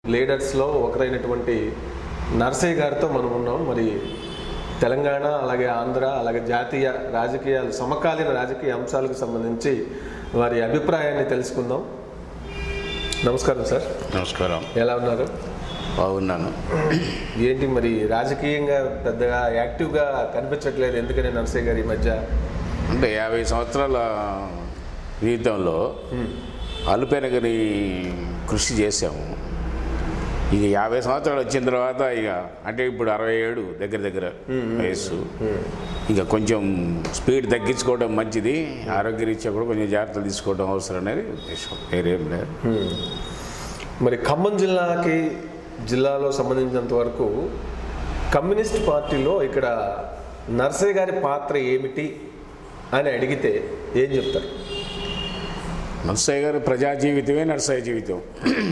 లీడర్స్లో ఒకరైనటువంటి నర్సయ్య గారితో మనం ఉన్నాం మరి తెలంగాణ అలాగే ఆంధ్ర అలాగే జాతీయ రాజకీయాలు సమకాలీన రాజకీయ అంశాలకు సంబంధించి వారి అభిప్రాయాన్ని తెలుసుకుందాం నమస్కారం సార్ నమస్కారం ఎలా ఉన్నారు బాగున్నాను ఏంటి మరి రాజకీయంగా పెద్దగా యాక్టివ్గా కనిపించట్లేదు ఎందుకని నర్సయ్య గారి ఈ మధ్య అంటే యాభై సంవత్సరాల జీవితంలో అలుపెనగని కృషి చేశాము ఇక యాభై సంవత్సరాలు వచ్చిన తర్వాత ఇక అంటే ఇప్పుడు అరవై ఏడు దగ్గర దగ్గర వయస్సు ఇక కొంచెం స్పీడ్ తగ్గించుకోవడం మంచిది ఆరోగ్యరీత్యా కూడా కొంచెం జాగ్రత్తలు తీసుకోవడం అవసరం అనేది ఉద్దేశం వేరేం లేదు మరి ఖమ్మం జిల్లాకి జిల్లాలో సంబంధించినంత వరకు కమ్యూనిస్ట్ పార్టీలో ఇక్కడ నర్సయ్య గారి పాత్ర ఏమిటి అని అడిగితే ఏం చెప్తారు నర్సయ్య గారు ప్రజా జీవితమే నర్సయ్య జీవితం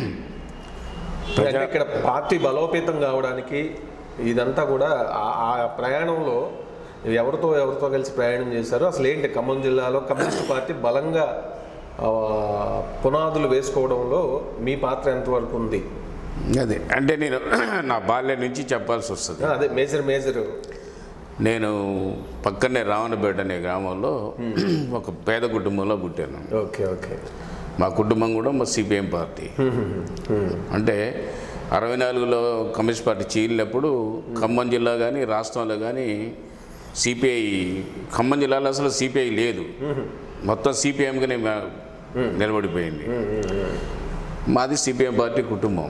అంటే ఇక్కడ పార్టీ బలోపేతం కావడానికి ఇదంతా కూడా ఆ- ఆ ప్రయాణంలో ఎవరితో ఎవరితో కలిసి ప్రయాణం చేశారు అసలు ఏంటి ఖమ్మం జిల్లాలో కమ్యూనిస్ట్ పార్టీ బలంగా ఆ, పునాదులు వేసుకోవడంలో మీ పాత్ర ఎంతవరకు ఉంది అదే అంటే నేను నా బాల్యం నుంచి చెప్పాల్సి వస్తుంది ఆ, అదే మేజర్ మేజర్ నేను పక్కనే రావణపేట అనే గ్రామంలో ఒక పేద కుటుంబంలో పుట్టాను ఓకే ఓకే మా కుటుంబం కూడా మా సిపిఎం పార్టీ అంటే అరవై నాలుగులో కమ్యూనిస్ట్ పార్టీ చీలినప్పుడు ఖమ్మం జిల్లా కానీ రాష్ట్రంలో కానీ సిపిఐ ఖమ్మం జిల్లాలో అసలు సిపిఐ లేదు మొత్తం సిపిఎంగానే నిలబడిపోయింది మాది సిపిఎం పార్టీ కుటుంబం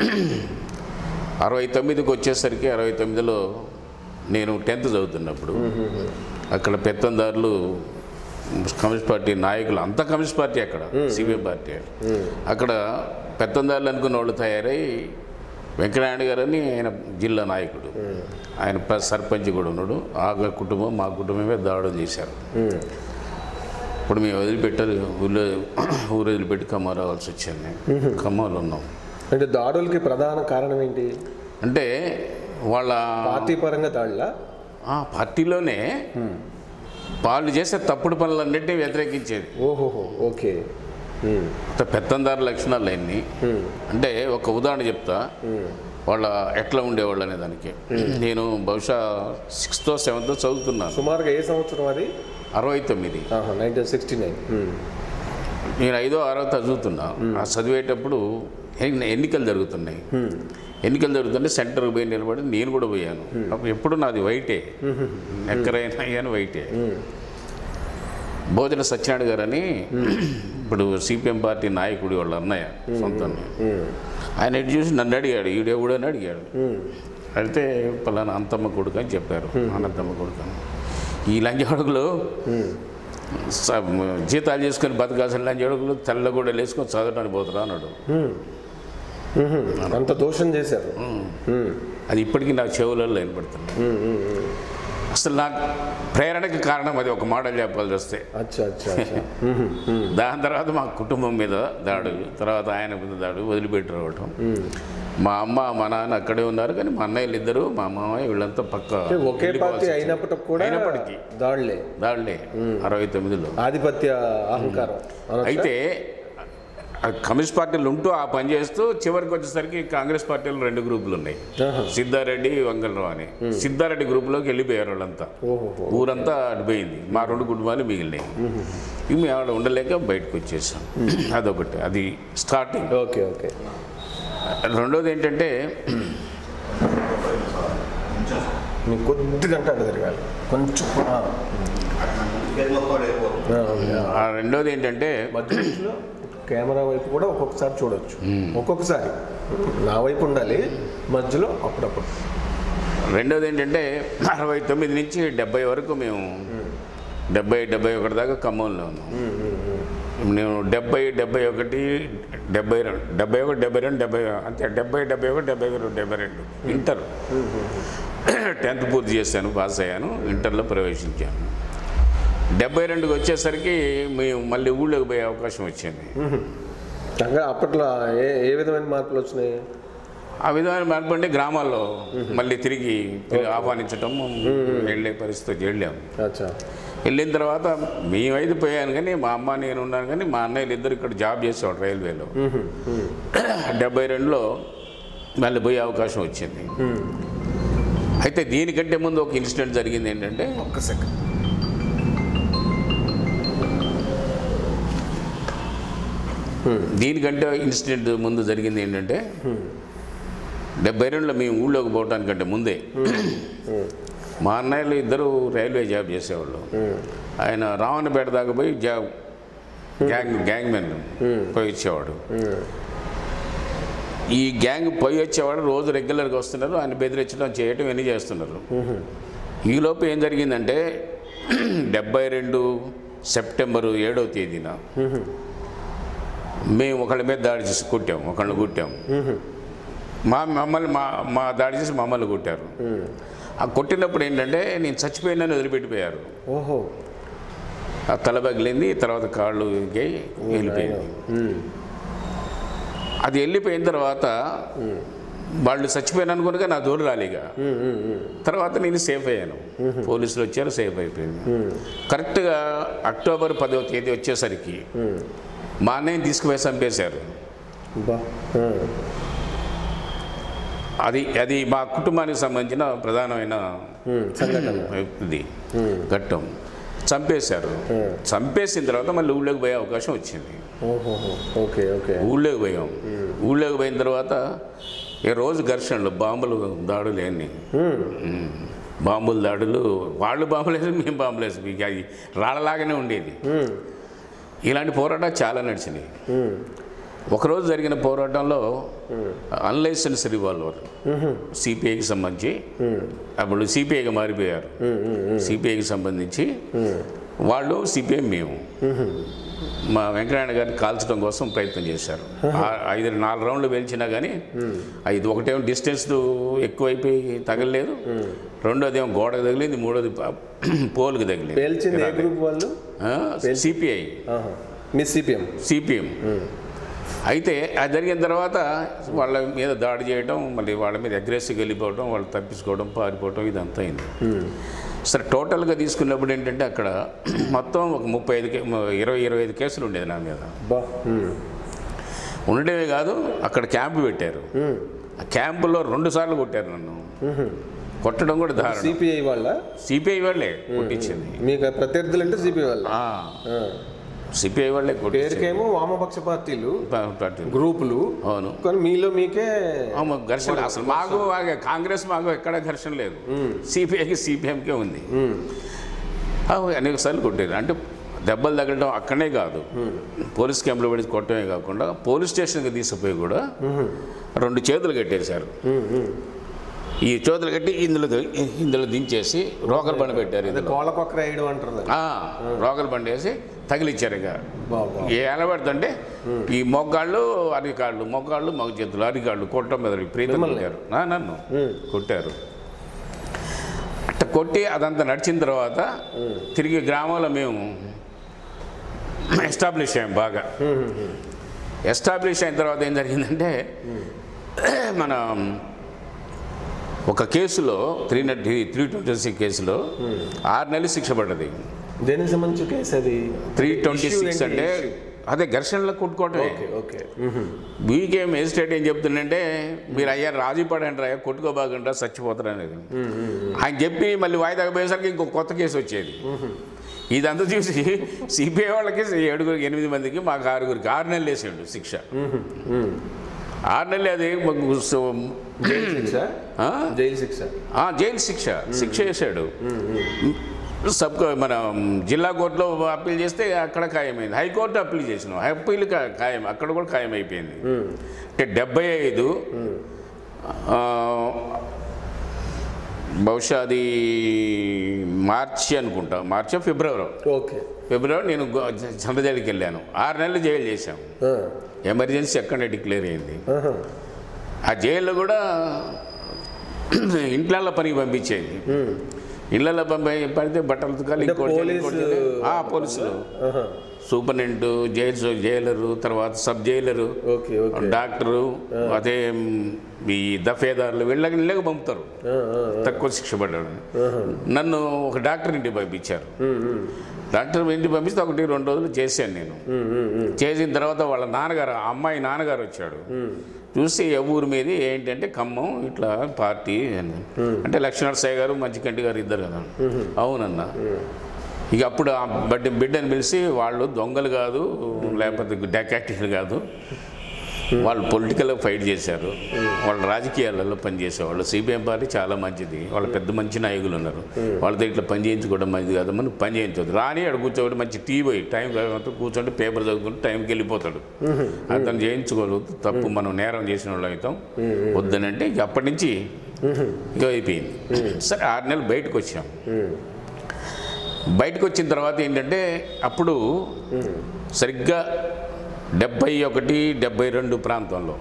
అరవై తొమ్మిదికి వచ్చేసరికి అరవై తొమ్మిదిలో నేను టెన్త్ చదువుతున్నప్పుడు అక్కడ పెత్తందారులు కమ్యూనిస్ట్ పార్టీ నాయకులు అంతా కమ్యూనిస్ట్ పార్టీ అక్కడ సిపిఎం పార్టీ అక్కడ పెత్తందారులు అనుకున్న వాళ్ళు తయారై వెంకటనారాయణ గారు అని ఆయన జిల్లా నాయకుడు ఆయన ప్ర- సర్పంచ్ కూడా ఉన్నాడు ఆ కుటుంబం మా కుటుంబమే దాడులు చేశారు ఇప్పుడు మేము వదిలిపెట్టాలి ఊళ్ళో ఊరు వదిలిపెట్టి ఖమ్మం రావాల్సి వచ్చింది ఖమ్మంలో ఉన్నాం అంటే దాడులకి ప్రధాన కారణం ఏంటి అంటే వాళ్ళ పార్టీ పరంగా దాడులా ఆ పార్టీలోనే వాళ్ళు చేసే తప్పుడు పనులన్నింటినీ వ్యతిరేకించేది ఓహోహో ఓకే ఉమ్, అంత పెత్తందారు లక్షణాలు అన్నీ ఉమ్, అంటే ఒక ఉదాహరణ చెప్తా ఉమ్, వాళ్ళ ఎట్లా ఉండేవాళ్ళు అనే దానికి నేను బహుశా సిక్స్త్ సెవెంత్ చదువుతున్నాను సుమారుగా ఏ సంవత్సరం అది అరవై తొమ్మిది నైన్టీన్ సిక్స్టీ నైన్ నేను ఐదో ఆరో చదువుతున్నా ఆ చదివేటప్పుడు ఎన్ని- ఎన్నికలు జరుగుతున్నాయి ఎన్నికలు జరుగుతుంటే సెంటర్కి పోయి నిలబడి నేను కూడా పోయాను అప్పుడు ఎప్పుడు నాది వైటే ఎక్కడైనా కానీ వైటే భోజన సత్యనారాయణ గారు అని ఇప్పుడు సిపిఎం పార్టీ నాయకుడు వాళ్ళ అన్నయ్య సొంత అన్నయ్య. ఆయన ఎటు చూసి నన్ను అడిగాడు ఈడే కూడా అని అడిగాడు అడిగితే పలానా అంతమ్మ కొడుకు అని చెప్పారు అనంతమ్మ కొడుకు అని ఈ లంజాడుగులు స- జీతాలు చేసుకొని బతకాల్సిన లంజాడుగులు తెల్లగూడలు వేసుకొని చదవడానికి పోతురా అన్నాడు అంత దోషం చేశారు ఉమ్, అది ఇప్పటికీ నా చెవులలో వినపడుతుంది ఉమ్, ఉమ్, ఉమ్. అసలు నాకు ప్రేరణకి కారణం అది ఒక మాటలు చెప్పాల్సి వస్తే అచ్చా అచ్చా అచ్చా ఉమ్, ఉమ్, దాని తర్వాత మా కుటుంబం మీద దాడు తర్వాత ఆయన మీద దాడు వదిలిపెట్టి రావటం మా అమ్మ మా నాన్న అక్కడే ఉన్నారు కానీ మా అన్నయ్యలు ఇద్దరు మా మామయ్య వీళ్ళంతా పక్క అంటే ఒకే వెళ్ళిపోవాల్సి పార్టీ వచ్చింది. అయినప్పటికి కూడా అయినప్పటికీ దాడులే దాడులే అరవై తొమ్మిదిలో ఆధిపత్య అహంకారం అనొచ్చా? అయితే ఆ కమ్యూనిస్ట్ పార్టీలు ఉంటూ ఆ పని చేస్తూ చివరికి వచ్చేసరికి కాంగ్రెస్ పార్టీలు రెండు గ్రూపులు ఉన్నాయి ఆహా. సిద్ధారెడ్డి వంగలరావు అని సిద్ధారెడ్డి గ్రూపులోకి వెళ్ళిపోయారు వాళ్ళంతా ఓహోహో ఊరంతా అడిపోయింది మా రెండు కుటుంబాలు మిగిలినాయి ఇవి మేము ఆడ ఉండలేక బయటకు వచ్చేసాం అదొకటి అది స్టార్టింగ్ ఓకే ఓకే రెండోది ఏంటంటే మీకు కొద్ది గంట అటు తిరగాలి కొంచెం ఆ. ఆ, ఆ. ఆ రెండోది ఏంటంటే మధ్యలో కెమెరా వైపు కూడా ఒక్కొక్కసారి చూడొచ్చు ఒక్కొక్కసారి నా వైపు ఉండాలి మధ్యలో అప్పుడప్పుడు రెండోది ఏంటంటే అరవై తొమ్మిది నుంచి డెబ్బై వరకు మేము డెబ్బై డెబ్బై ఒకటి దాకా ఖమ్మంలో ఉన్నాం నేను డెబ్బై డెబ్బై ఒకటి డెబ్బై రెండు డెబ్బై ఒకటి డెబ్బై రెండు డెబ్బై అంతే డెబ్బై డెబ్బై ఒకటి డెబ్బై రెండు డెబ్బై రెండు ఇంటర్ టెన్త్ పూర్తి చేశాను పాస్ అయ్యాను ఇంటర్లో ప్రవేశించాను డెబ్బై రెండుకి వచ్చేసరికి మేము మళ్ళీ ఊళ్ళోకి పోయే అవకాశం వచ్చింది అంటే అప్పట్లో ఏ ఏ విధమైన మార్పులు వచ్చినాయి ఆ విధమైన మార్పు అంటే గ్రామాల్లో మళ్ళీ తిరిగి తిరిగి ఆహ్వానించటం వెళ్ళే పరిస్థితి వెళ్ళాము అచ్చా వెళ్ళిన తర్వాత మేమైతే పోయాను కానీ మా అమ్మ నేను ఉన్నాను కానీ మా అన్నయ్యలు ఇద్దరు ఇక్కడ జాబ్ చేసేవాడు రైల్వేలో డెబ్బై రెండులో మళ్ళీ పోయే అవకాశం వచ్చింది అయితే దీనికంటే ముందు ఒక ఇన్సిడెంట్ జరిగింది ఏంటంటే ఒక్క సెకండ్ దీనికంటే ఇన్సిడెంట్ ముందు జరిగింది ఏంటంటే డెబ్బై రెండులో మేము ఊళ్ళోకి పోవటానికంటే ముందే మా అన్నయ్యలు ఇద్దరు రైల్వే జాబ్ చేసేవాళ్ళు ఆయన రావణపేట దాకా పోయి జాబ్ గ్యాంగ్ గ్యాంగ్ మెన్ పోయి వచ్చేవాడు ఈ గ్యాంగ్ పోయి వచ్చేవాడు రోజు రెగ్యులర్గా వస్తున్నారు ఆయన బెదిరించడం చేయటం ఇవన్నీ చేస్తున్నారు ఈలోపు ఏం జరిగిందంటే డెబ్బై రెండు సెప్టెంబరు ఏడవ తేదీన మేము ఒకళ్ళ మీద దాడి చేసి కొట్టాం ఒకళ్ళని కొట్టాం మా మమ్మల్ని మా మా దాడి చేసి మమ్మల్ని కొట్టారు ఆ కొట్టినప్పుడు ఏంటంటే నేను చచ్చిపోయినని వదిలిపెట్టిపోయారు ఓహో ఆ తల పగిలింది తర్వాత కాళ్ళు ఇరిగాయి, వెళ్ళిపోయింది అది వెళ్ళిపోయిన తర్వాత వాళ్ళు చచ్చిపోయాను అనుకునగా నా దూరం రాలేగా తర్వాత నేను సేఫ్ అయ్యాను పోలీసులు వచ్చారు సేఫ్ అయిపోయింది కరెక్ట్గా అక్టోబర్ పదవ తేదీ వచ్చేసరికి మా అన్నయ్యని తీసుకుపోయి చంపేశారు బా ఆ. అది అది మా కుటుంబానికి సంబంధించిన ప్రధానమైన ఉమ్, సంఘటన ఇది ఘట్టం చంపేశారు చంపేసిన తర్వాత మళ్ళీ ఊళ్ళోకి పోయే అవకాశం వచ్చింది ఓహోహో ఓకే ఓకే ఊళ్ళోకి పోయాం ఊళ్ళోకి పోయిన తర్వాత ఈ రోజు ఘర్షణలు బాంబులు దాడులు అన్నీ ఉమ్, బాంబుల దాడులు వాళ్ళు బాంబులు వేసి మేము బాంబులు వేసి ఇక అది రాళ్ళలాగానే ఉండేది ఉమ్, ఇలాంటి పోరాటాలు చాలా నడిచినాయి ఉమ్, ఒకరోజు జరిగిన పోరాటంలో అన్లైసెన్స్ రివాల్వర్ సిపిఐకి సంబంధించి అప్పుడు సిపిఐగా మారిపోయారు సిపిఐకి సంబంధించి వాళ్ళు సిపిఐ మేము మా వెంకటనారాయణ గారిని కాల్చడం కోసం ప్రయత్నం చేశారు ఆ- ఐదు నాలుగు రౌండ్లు పేల్చినా కానీ ఐదు ఒకటేమో డిస్టెన్స్ ఎక్కువైపోయి తగలలేదు రెండోది ఏమో గోడకు తగిలింది మూడోది ప- పోల్కి తగిలింది పేల్చింది ఏ గ్రూప్ వాళ్ళు సిపిఐ ఆహా. మిస్ సిపిఎం సిపిఎం అయితే అది జరిగిన తర్వాత వాళ్ళ మీద దాడి చేయడం మళ్ళీ వాళ్ళ మీద అగ్రెసివ్గా వెళ్ళిపోవడం వాళ్ళు తప్పించుకోవడం పారిపోవడం ఇదంతా అయింది సరే టోటల్గా తీసుకున్నప్పుడు ఏంటంటే అక్కడ మొత్తం ఒక ముప్పై ఐదు కే- ఇరవై ఇరవై ఐదు కేసులు ఉండేది నా మీద బా ఉమ్, ఉండేవే కాదు అక్కడ క్యాంపు పెట్టారు ఉమ్, ఆ క్యాంపులో రెండు సార్లు కొట్టారు నన్ను ఉహు. కొట్టడం కూడా దారుణం సిపిఐ వాళ్ళ సిపిఐ వాళ్ళే కొట్టించింది మీకు ప్రత్యర్థులు అంటే సిపిఐ వాళ్ళ ఆ, ఆ. సిపిఐ వాళ్ళే కొట్టించింది పేరుకేమో వామపక్ష పార్టీలు ప- పట్టింది. గ్రూపులు అవును కానీ మీలో మీకే అవును, ఘర్షణ అసలు మాకు వాగే- కాంగ్రెస్ మాకు ఎక్కడ ఘర్షణ లేదు సిపిఐకి సిపిఎంకే ఉంది ఉమ్, అవి అనేక సార్లు కొట్టారు అంటే దెబ్బలు తగలడం అక్కడే కాదు పోలీస్ క్యాంపులో పడి కొట్టడమే కాకుండా పోలీస్ స్టేషన్కి తీసుకుపోయి కూడా రెండు చేతులు కట్టేశారు ఉమ్, ఉమ్. ఈ చేతులు కట్టి ఇందులో ది- ఇందులో దించేసి రోకల్ బండి పెట్టారు అదే ఇందులో కోళ్ళ కొక్కర వేయడం అంటారు దాన్ని. ఆ, రోకల్ బండి వేసి తగిలిచ్చారు ఇక బాబా ఏ ఎలబెడుతుంటే ఈ మొగ్గాళ్ళు అరికాళ్ళు మొగ్గాళ్ళు మగ చేతులు అరికాళ్ళు కొట్టడం మీద ప్రీతం మిమ్మల్ని? కొట్టారు ఆ, నన్ను ఉమ్. కొట్టారు అట్ట కొట్టి అదంతా నడిచిన తర్వాత తిరిగి గ్రామంలో మేము ఎస్టాబ్లిష్ అయ్యాం బాగా ఎస్టాబ్లిష్ అయిన తర్వాత ఏం జరిగిందంటే మన ఒక కేసులో త్రీ త్రీ ట్వంటీ సిక్స్ కేసులో ఆరు నెలలు శిక్ష పడ్డది దేనికి సంబంధించి కేసు అది త్రీ ట్వంటీ Issue సిక్స్ ఏంటి? అంటే అదే ఘర్షణలో కొట్టుకోవటమే ఓకే ఓకే ఉహు. బీకే మేజిస్ట్రేట్ ఏం చెప్తుందంటే మీరు అయ్యా రాజీ పడండి రా కొట్టుకోబాకండి చచ్చిపోతారు అనేది ఆయన చెప్పి మళ్ళీ వాయిదాకి పోయేసరికి ఇంకో కొత్త కేసు వచ్చేది ఇదంతా చూసి సిబిఐ వాళ్ళకి ఏడుగురు ఎనిమిది మందికి మాకు ఆరుగురికి ఆరు నెలలు వేసాడు శిక్ష ఉహు. ఉమ్. ఆరు నెలలు అది మాకు సో- జైలు శిక్ష ఆ? జైలు శిక్ష ఆ, జైలు శిక్ష శిక్ష వేశాడు సబ్ మన జిల్లా కోర్టులో అప్పీల్ చేస్తే అక్కడ ఖాయమైంది హైకోర్టు అప్పీల్ చేసినాం అప్పీల్ కా- ఖాయం అక్కడ కూడా ఖాయం అయిపోయింది అంటే డెబ్బై ఐదు ఆ, బహుశా అది మార్చి అనుకుంటా మార్చి ఫిబ్రవరి ఓకే ఫిబ్రవరి నేను గో- చంద్రజడికి వెళ్ళాను ఆరు నెలలు జైలు చేశాం ఆ. ఎమర్జెన్సీ అక్కడే డిక్లేర్ అయింది ఆహా. ఆ జైల్లో కూడా ఇంట్ల పనికి పంపించేది ఉమ్. ఇళ్ళల్లో పంపి పడితే బట్టలు ఉతకాలి అంటే ఇంకోటి చేయాలి, పోలీసు- ఇంకోటి చేయాలి. ఆ, పోలీసులు ఆహా. సూపరింటెండెంట్ జైలు జైలరు తర్వాత sub jailer okay okay doctor అదే మ్, ఈ దఫేదారులు వీళ్ళకి ఇళ్ళకి పంపుతారు ఆ, ఆ, ఆ. తక్కువ శిక్ష పడ్డాడు ఆహా. నన్ను ఒక డాక్టర్ ఇంటికి పంపించారు ఉమ్, ఉమ్. డాక్టర్ ఇంటికి పంపిస్తే ఒకటి రెండు రోజులు చేశాను నేను ఉమ్, ఉమ్, ఉమ్. చేసిన తర్వాత వాళ్ళ నాన్నగారు ఆ అమ్మాయి నాన్నగారు వచ్చాడు చూస్తే ఏ ఊరి మీద ఏంటంటే ఖమ్మం ఇట్లా పార్టీ అని అంటే లక్ష్మణసాయి గారు మంచికంటి గారు ఇద్దరు కదా అవునన్నా ఇక అప్పుడు ఆ బడ్డ బిడ్డని పిలిచి వాళ్ళు దొంగలు కాదు లేకపోతే డెకాక్టివ్లు కాదు వాళ్ళు పొలిటికల్ ఫైట్ చేశారు వాళ్ళు రాజకీయాలలో పనిచేసేవాళ్ళు సిపిఎం పార్టీ చాలా మంచిది వాళ్ళ పెద్ద మంచి నాయకులు ఉన్నారు వాళ్ళతో ఇట్లా పని చేయించుకోవడం మంచిది కాదు మనం పని చేయించవద్దు రాని అక్కడ కూర్చోబెట్టి మంచి టీ పోయి టైం కాకపోతే కూర్చోండి పేపర్ చదువుకుంటే టైంకి వెళ్ళిపోతాడు అతను చేయించుకోవద్దు తప్పు మనం నేరం చేసిన వాళ్ళు అవుతాం వద్దనంటే ఇక అప్పటి నుంచి ఇక అయిపోయింది సరే ఆరు నెలలు బయటకు వచ్చాం బయటకు వచ్చిన తర్వాత ఏంటంటే అప్పుడు సరిగ్గా డెబ్బై ఒకటి డెబ్బై రెండు ప్రాంతంలో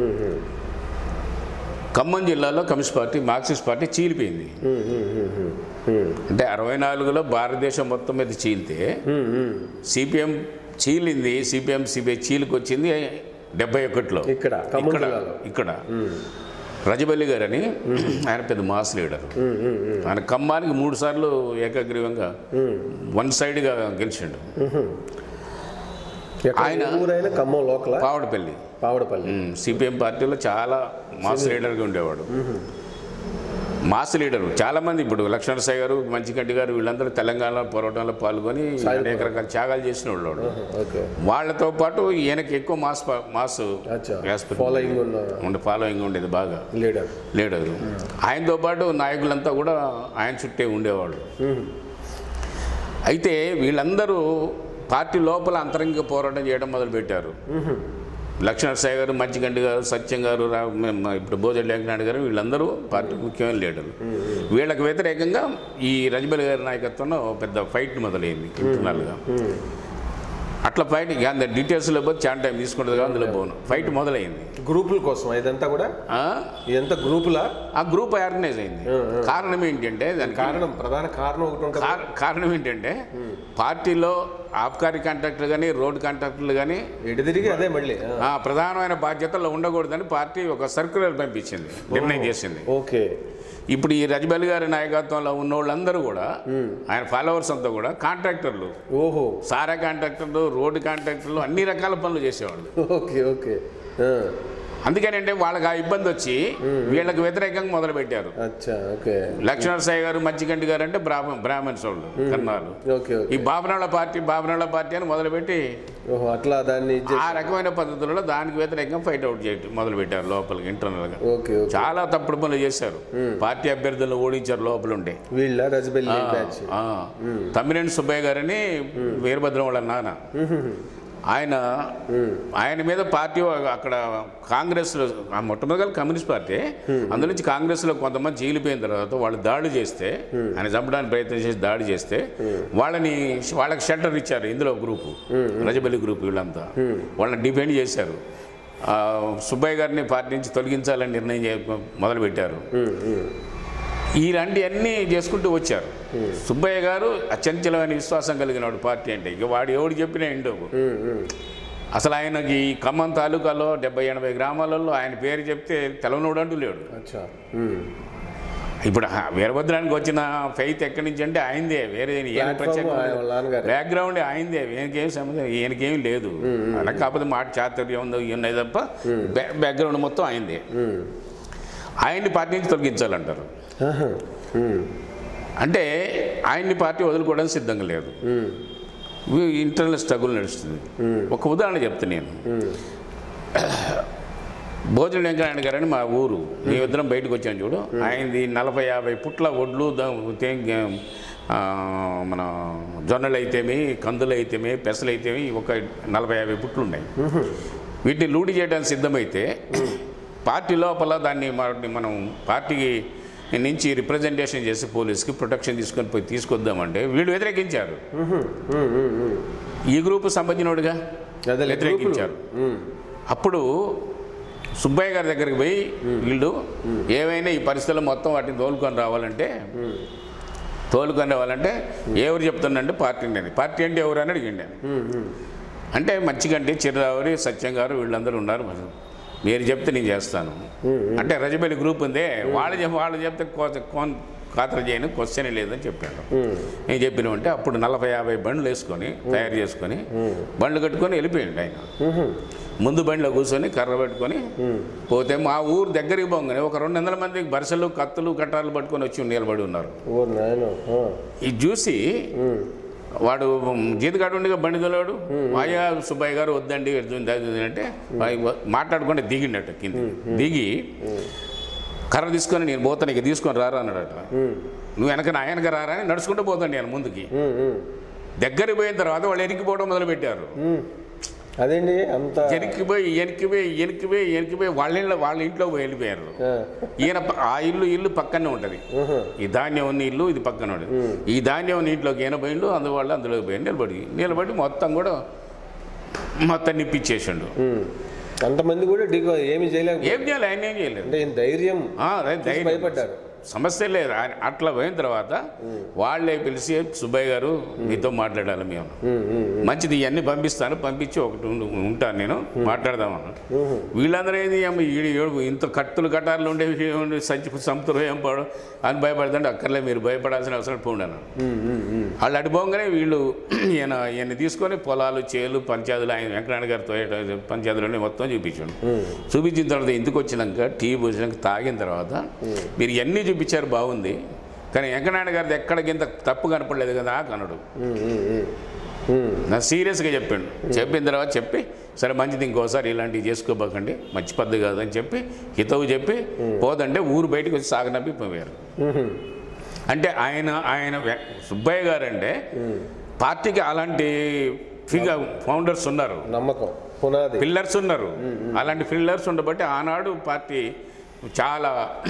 ఖమ్మం జిల్లాలో కమ్యూనిస్ట్ పార్టీ మార్క్సిస్ట్ పార్టీ చీలిపోయింది అంటే అరవై నాలుగులో భారతదేశం మొత్తం మీద చీలితే సిపిఎం చీలింది సిపిఎం సిపిఐ చీలికి వచ్చింది డెబ్బై ఒకటిలో ఇక్కడ ఖమ్మం ఇక్కడ జిల్లాలో ఇక్కడ రజబల్లి గారని ఆయన పెద్ద మాస్ లీడర్ ఆయన ఖమ్మానికి మూడు సార్లు ఏకగ్రీవంగా వన్ సైడ్గా గెలిచిండు ఎక్కడ ఆయన- ఏ ఊరైనా ఖమ్మం లోకల పావడపల్లి పావడపల్లి సిపిఎం పార్టీలో చాలా మాస్ లీడర్గా ఉండేవాడు మాస్ లీడర్ చాలా మంది ఇప్పుడు లక్ష్మణ సాయి గారు మంచికంటి గారు వీళ్ళందరూ తెలంగాణ పోరాటంలో పాల్గొని అనేక రకాల త్యాగాలు చేసిన వాళ్ళు వాడు. ఓకే వాళ్ళతో పాటు ఈయనకి ఎక్కువ మాస్ ప- మాస్ అచ్చా యాస్పిరెంట్ ఫాలోయింగ్ ఉన్న ఉండే ఫాలోయింగ్ ఉండేది బాగా లీడర్ లీడర్ ఆయనతో పాటు నాయకులంతా కూడా ఆయన చుట్టే ఉండేవాళ్ళు అయితే వీళ్ళందరూ పార్టీ లోపల అంతరంగిక పోరాటం చేయడం మొదలుపెట్టారు లక్ష్మణ సాయి గారు మంచిగండి గారు సత్యం గారు రా- మ- ఇప్పుడు బోజెడ్డి వెంకనాయుడు గారు వీళ్ళందరూ పార్టీ ముఖ్యమైన లీడర్లు వీళ్ళకి వ్యతిరేకంగా ఈ రజబలి గారి నాయకత్వంలో పెద్ద ఫైట్ మొదలైంది ఇంటర్నల్గా అట్లా ఫైట్ ఇక అంత డీటెయిల్స్లో పోతే చాలా టైం తీసుకుంటుంది కదా అందులో పోను ఫైట్ మొదలైంది గ్రూపుల కోసం ఇదంతా కూడా ఆ? ఇదంతా గ్రూపుల ఆ గ్రూప్ ఆర్గనైజ్ అయింది కారణం ఏంటంటే దానికి కారణం ప్రధాన కారణం ఒకటి ఉంటుంది కార- కారణం ఏంటంటే పార్టీలో ఆబ్కారీ కాంట్రాక్టులు కానీ రోడ్ కాంట్రాక్టులు కానీ ఎటు తిరిగి అదే మళ్ళీ ఆ. ఆ ప్రధానమైన బాధ్యతల్లో ఉండకూడదని పార్టీ ఒక సర్క్యులర్ పంపించింది నిర్ణయం చేసింది ఓకే ఇప్పుడు ఈ రజబలి గారి నాయకత్వంలో ఉన్న వాళ్ళందరూ కూడా ఆయన ఫాలోవర్స్ అంతా కూడా కాంట్రాక్టర్లు ఓహో సారా కాంట్రాక్టర్లు రోడ్డు కాంట్రాక్టర్లు అన్ని రకాల పనులు చేసేవాళ్ళు ఓకే ఓకే ఆ. అందుకనంటే వాళ్ళకి ఆ ఇబ్బంది వచ్చి వీళ్ళకి వ్యతిరేకంగా మొదలుపెట్టారు అచ్చా ఓకే లక్ష్మణ సాయి గారు మజ్జిగంటి గారు అంటే బ్రాహ్మ బ్రాహ్మణ్స్ వాళ్ళు కన్నాలు ఓకే ఓకే ఈ బాబనాళ్ళ పార్టీ బాబనాళ్ళ పార్టీ అని మొదలుపెట్టి ఓహో అట్లా దాన్ని ఇది చేసి- ఆ రకమైన పద్ధతులలో దానికి వ్యతిరేకంగా ఫైట్ అవుట్ చేయటం మొదలుపెట్టారు లోపలికి ఇంటర్నల్గా ఓకే ఓకే చాలా తప్పుడు పనులు చేశారు పార్టీ అభ్యర్థులను ఓడించారు లోపల ఉండే వీళ్ళ రజబెల్లి బ్యాచ్ ఆ, తమ్మినేని సుబ్బయ్య గారని వీరభద్రం వాళ్ళ నాన్న ఆయన ఆయన మీద పార్టీ అక్కడ కాంగ్రెస్లో ఆ మొట్టమొదటి కమ్యూనిస్ట్ పార్టీ అందులో నుంచి కాంగ్రెస్లో కొంతమంది చీలిపోయిన తర్వాత వాళ్ళు దాడి చేస్తే ఆయన చంపడానికి ప్రయత్నం చేసి దాడి చేస్తే వాళ్ళని వాళ్ళకి షెల్టర్ ఇచ్చారు ఇందులో గ్రూపు రజబలి గ్రూప్ వీళ్ళంతా వాళ్ళని డిఫెండ్ చేశారు ఆ, సుబ్బయ్య గారిని పార్టీ నుంచి తొలగించాలని నిర్ణయం చే- మొదలుపెట్టారు ఇలాంటివన్నీ చేసుకుంటూ వచ్చారు సుబ్బయ్య గారు అచంచలమైన విశ్వాసం కలిగిన వాడు పార్టీ అంటే ఇక వాడు ఎవడు చెప్పినా ఇండవు అసలు ఆయనకి ఈ ఖమ్మం తాలూకాలో డెబ్బై ఎనభై గ్రామాలలో ఆయన పేరు చెప్తే తెలవనోడు అంటూ లేడు అచ్చా ఉమ్. ఇప్పుడు ఆ వీరభద్రానికి వచ్చిన ఫెయిత్ ఎక్కడి నుంచి అంటే ఆయనదే వేరే ఈయన Platform ప్రత్యేక ఆయన వాళ్ళ నాన్నగారే. బ్యాక్గ్రౌండ్ ఆయనదే ఈయనకేం సమస్య ఈయనకేం లేదు అలా కాకపోతే మాట చాతుర్యం ఉందో ఉన్నాయి తప్ప బ్యా- బ్యాక్గ్రౌండ్ మొత్తం ఆయనదే ఉమ్. ఆయన్ని పార్టీ నుంచి తొలగించాలంటారు ఆహా. ఉమ్. అంటే ఆయన్ని పార్టీ వదులుకోవడానికి సిద్ధంగా లేదు ఉమ్. ఇంటర్నల్ స్ట్రగుల్ నడుస్తుంది ఒక ఉదాహరణ చెప్తాను నేను ఉమ్. భోజన వెంకనారాయణ గారని మా ఊరు మేమిద్దరం బయటకు వచ్చాను చూడు ఆయనది నలభై యాభై పుట్ల ఒడ్లు దా- తే- ఆ, మన జొన్నలు అయితేమి కందులు అయితేమి పెసలు అయితేమి ఒక నలభై యాభై పుట్లు ఉన్నాయి వీటిని లూడి చేయడానికి సిద్ధమైతే పార్టీ లోపల దాన్ని మరి మనం పార్టీకి నుంచి రిప్రజెంటేషన్ చేసి పోలీస్కి ప్రొటెక్షన్ తీసుకొని పోయి తీసుకొద్దామంటే వీళ్ళు వ్యతిరేకించారు ఉహు. ఉమ్. ఉమ్. ఉమ్. ఈ గ్రూపు సంబంధించినోడుగా అదే వ్యతిరేకించారు ఉమ్. అప్పుడు సుబ్బయ్య గారి దగ్గరికి పోయి వీళ్ళు ఏవైనా ఈ పరిస్థితుల్లో మొత్తం వాటిని తోలుకొని రావాలంటే తోలుకొని రావాలంటే ఎవరు చెప్తుందంటే పార్టీ నేను పార్టీ అంటే ఎవరు అని అడిగిండి నేను. ఉమ్. ఉమ్. అంటే మంచిగంటి చిరరావరి సత్యం గారు వీళ్ళందరూ ఉన్నారు మరి మీరు చెప్తే నేను చేస్తాను అంటే రజబెల్లి గ్రూప్ ఉంది వాళ్ళు చెప్ వాళ్ళు చెప్తే కో- కోన్- ఖాతరు చేయను క్వశ్చన్ లేదని చెప్పాడు ఉమ్, నేను చెప్పినామంటే అప్పుడు నలభై యాభై బండ్లు వేసుకొని తయారు చేసుకొని బండ్లు కట్టుకొని వెళ్ళిపోయిండు ఆయన ఉహుం, ముందు బండిలో కూర్చొని కర్ర పెట్టుకొని ఉమ్, పోతే మా ఊరు దగ్గరికి పోగానే ఒక రెండు వందల మంది బరసలు కత్తులు కట్టాలు పట్టుకొని వచ్చి నిలబడి ఉన్నారు ఓ నాయన ఇది చూసి వాడు జీతగాడు ఉండగా బండి తోలాడు మాయా సుబ్బయ్య గారు వద్దండి ఎడుతుంది, అది ఇది అంటే వాడు మాట్లాడుకుంటే దిగిండట కింద దిగి కర్ర తీసుకొని నేను పోతాను ఇక తీసుకొని రారా అన్నాడట నువ్వు వెనక నా వెనక రారా అని నడుచుకుంటూ పోతాను నేను ముందుకి దగ్గరికి పోయిన తర్వాత వాళ్ళు ఎనికిపోవడం మొదలుపెట్టారు అదేంటి అంత ఎనికిపోయి ఎనికిపోయి ఎనికిపోయి ఎనికిపోయి వాళ్ళ ఇళ్ళ వాళ్ళ ఇంట్లో పోయి వెళ్ళిపోయారు ఆ, ఈయన ప- ఆ ఇల్లు ఇల్లు పక్కనే ఉంటుంది ఉహు, ఈ ధాన్యం ఉన్న ఇల్లు ఇది పక్కన ఉంటుంది ఈ ధాన్యం ఉన్న ఇంట్లోకి ఈయన పోయిండు అందువల్ల అందులోకి పోయి నిలబడి నిలబడి మొత్తం కూడా మొత్తం నిప్పిచ్చేసిండు ఉమ్. అంతమంది కూడా ఢీ ఏమి చేయలేక ఏం చేయాలి ఆయన ఏం చేయలేదు అంటే ఈయన ధైర్యం ఆ, అదే ధైర్యం. భయపడ్డారు సమస్య లేదు ఆయన అట్లా పోయిన తర్వాత వాళ్ళే పిలిచి సుబ్బయ్య గారు మీతో మాట్లాడాలి మేము ఉమ్, ఉమ్, మంచిది ఇవన్నీ పంపిస్తాను పంపించి ఒకటి ఉండు- ఉంటాను నేను మాట్లాడదామన్నా ఉహు, వీళ్ళందరూ ఏది ఏమో ఈడు ఏడు ఇంత కత్తులు కటార్లు ఉండేవి ఏముండే సంచి సంతులు ఏం పడు అని భయపడుతుంటే అక్కర్లే మీరు భయపడాల్సిన అవసరం పోండాను ఉమ్, ఉమ్, ఉమ్. వాళ్ళు అడిపోగానే వీళ్ళు ఈయన ఈయన తీసుకొని పొలాలు చేలు పంచాయతీలు ఆయన వెంకటనారాయణ గారు తోయట పంచాయతీలు మొత్తం చూపించాడు చూపించిన తర్వాత ఇంటికి వచ్చినాక టీ పోసినాక తాగిన తర్వాత మీరు ఎన్ని చూపించారు బాగుంది కానీ వెంకటనారాయణ గారిది ఎక్కడికి ఇంత తప్పు కనపడలేదు కదా కనడు ఉమ్, ఉమ్, ఉమ్. ఉమ్, నా సీరియస్గా చెప్పాడు చెప్పిన తర్వాత చెప్పి సరే మంచిది ఇంకోసారి ఇలాంటివి చేసుకోబోకండి మంచి పద్ధతి కాదని చెప్పి హితవు చెప్పి పోదంటే ఊరు బయటకు వచ్చి సాగనప్పి పోయారు ఉహు, అంటే ఆయన ఆయన వె- సుబ్బయ్య గారు అంటే పార్టీకి అలాంటి ఫిగర్ ఫౌండర్స్ ఉన్నారు నమ్మకం పునాది పిల్లర్స్ ఉన్నారు అలాంటి పిల్లర్స్ ఉండబట్టి ఆనాడు పార్టీ చాలా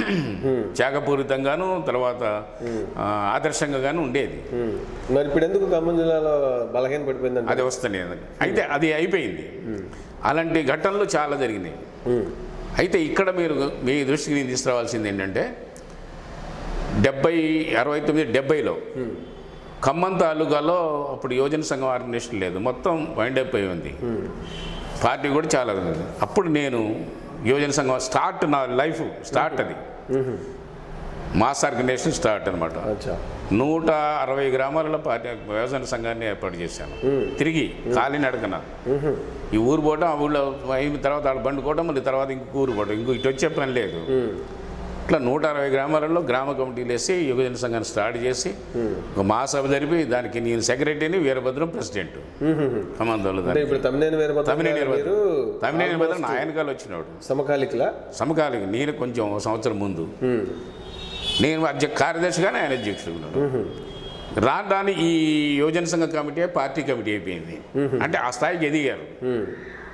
త్యాగపూరితంగాను తర్వాత ఆ, ఆదర్శంగాను ఉండేది ఉమ్. మరి ఇప్పుడు ఎందుకు ఖమ్మం జిల్లాలో బలహీన పడిపోయిందంటే అది వస్తుంది అయితే అది అయిపోయింది అలాంటి ఘటనలు చాలా జరిగినాయి ఉమ్, అయితే ఇక్కడ మీరు మీ దృష్టికి నేను తీసుకురావాల్సింది ఏంటంటే డెబ్బై అరవై తొమ్మిది డెబ్బైలో ఖమ్మం తాలూకాలో అప్పుడు యోజన సంఘం ఆర్గనైజేషన్ లేదు మొత్తం వైండ్ అప్ అయి ఉంది పార్టీ కూడా చాలా అప్పుడు నేను యోజన సంఘం స్టార్ట్ నా లైఫ్ స్టార్ట్ అది ఉహు. మాస్ ఆర్గనైజేషన్ స్టార్ట్ అనమాట అచ్చా నూట అరవై గ్రామాలలో పార్టీ వ్యవసాయ సంఘాన్ని ఏర్పాటు చేశాను తిరిగి ఖాళీ నడకన ఉహు, ఈ ఊరు పోవడం ఆ ఊళ్ళో అయిన తర్వాత ఆడ బండుకోవడం మళ్ళీ తర్వాత ఇంకొక ఊరు పోవడం ఇంకో ఇటు వచ్చే పని లేదు ఉమ్, ఇట్లా నూట అరవై గ్రామాలలో గ్రామ కమిటీలు వేసి యువజన సంఘాన్ని స్టార్ట్ చేసి ఒక మహాసభ జరిపి దానికి నేను సెక్రటరీని వీరభద్రం ప్రెసిడెంట్ ఉహు. ఖమ్మంతోళ్ళు అంటే దాన్ని ఇప్పుడు తమ్మినేని వీరభద్రం తమ్మినేని గారు వీరభద్రం. మీరు తమ్మినేని almost వీరభద్రం నా వెనకాల వచ్చినాడు సమకాలికలా సమకాలిక నేను కొంచెం ఒక సంవత్సరం ముందు ఉమ్, నేను అధ్యక్ష కార్యదర్శిగానే ఆయన అధ్యక్షుడు ఉన్నాడు రాను రాని ఈ యోజన సంఘ కమిటీ పార్టీ కమిటీ అయిపోయింది అంటే ఆ స్థాయికి ఎదిగారు ఉమ్,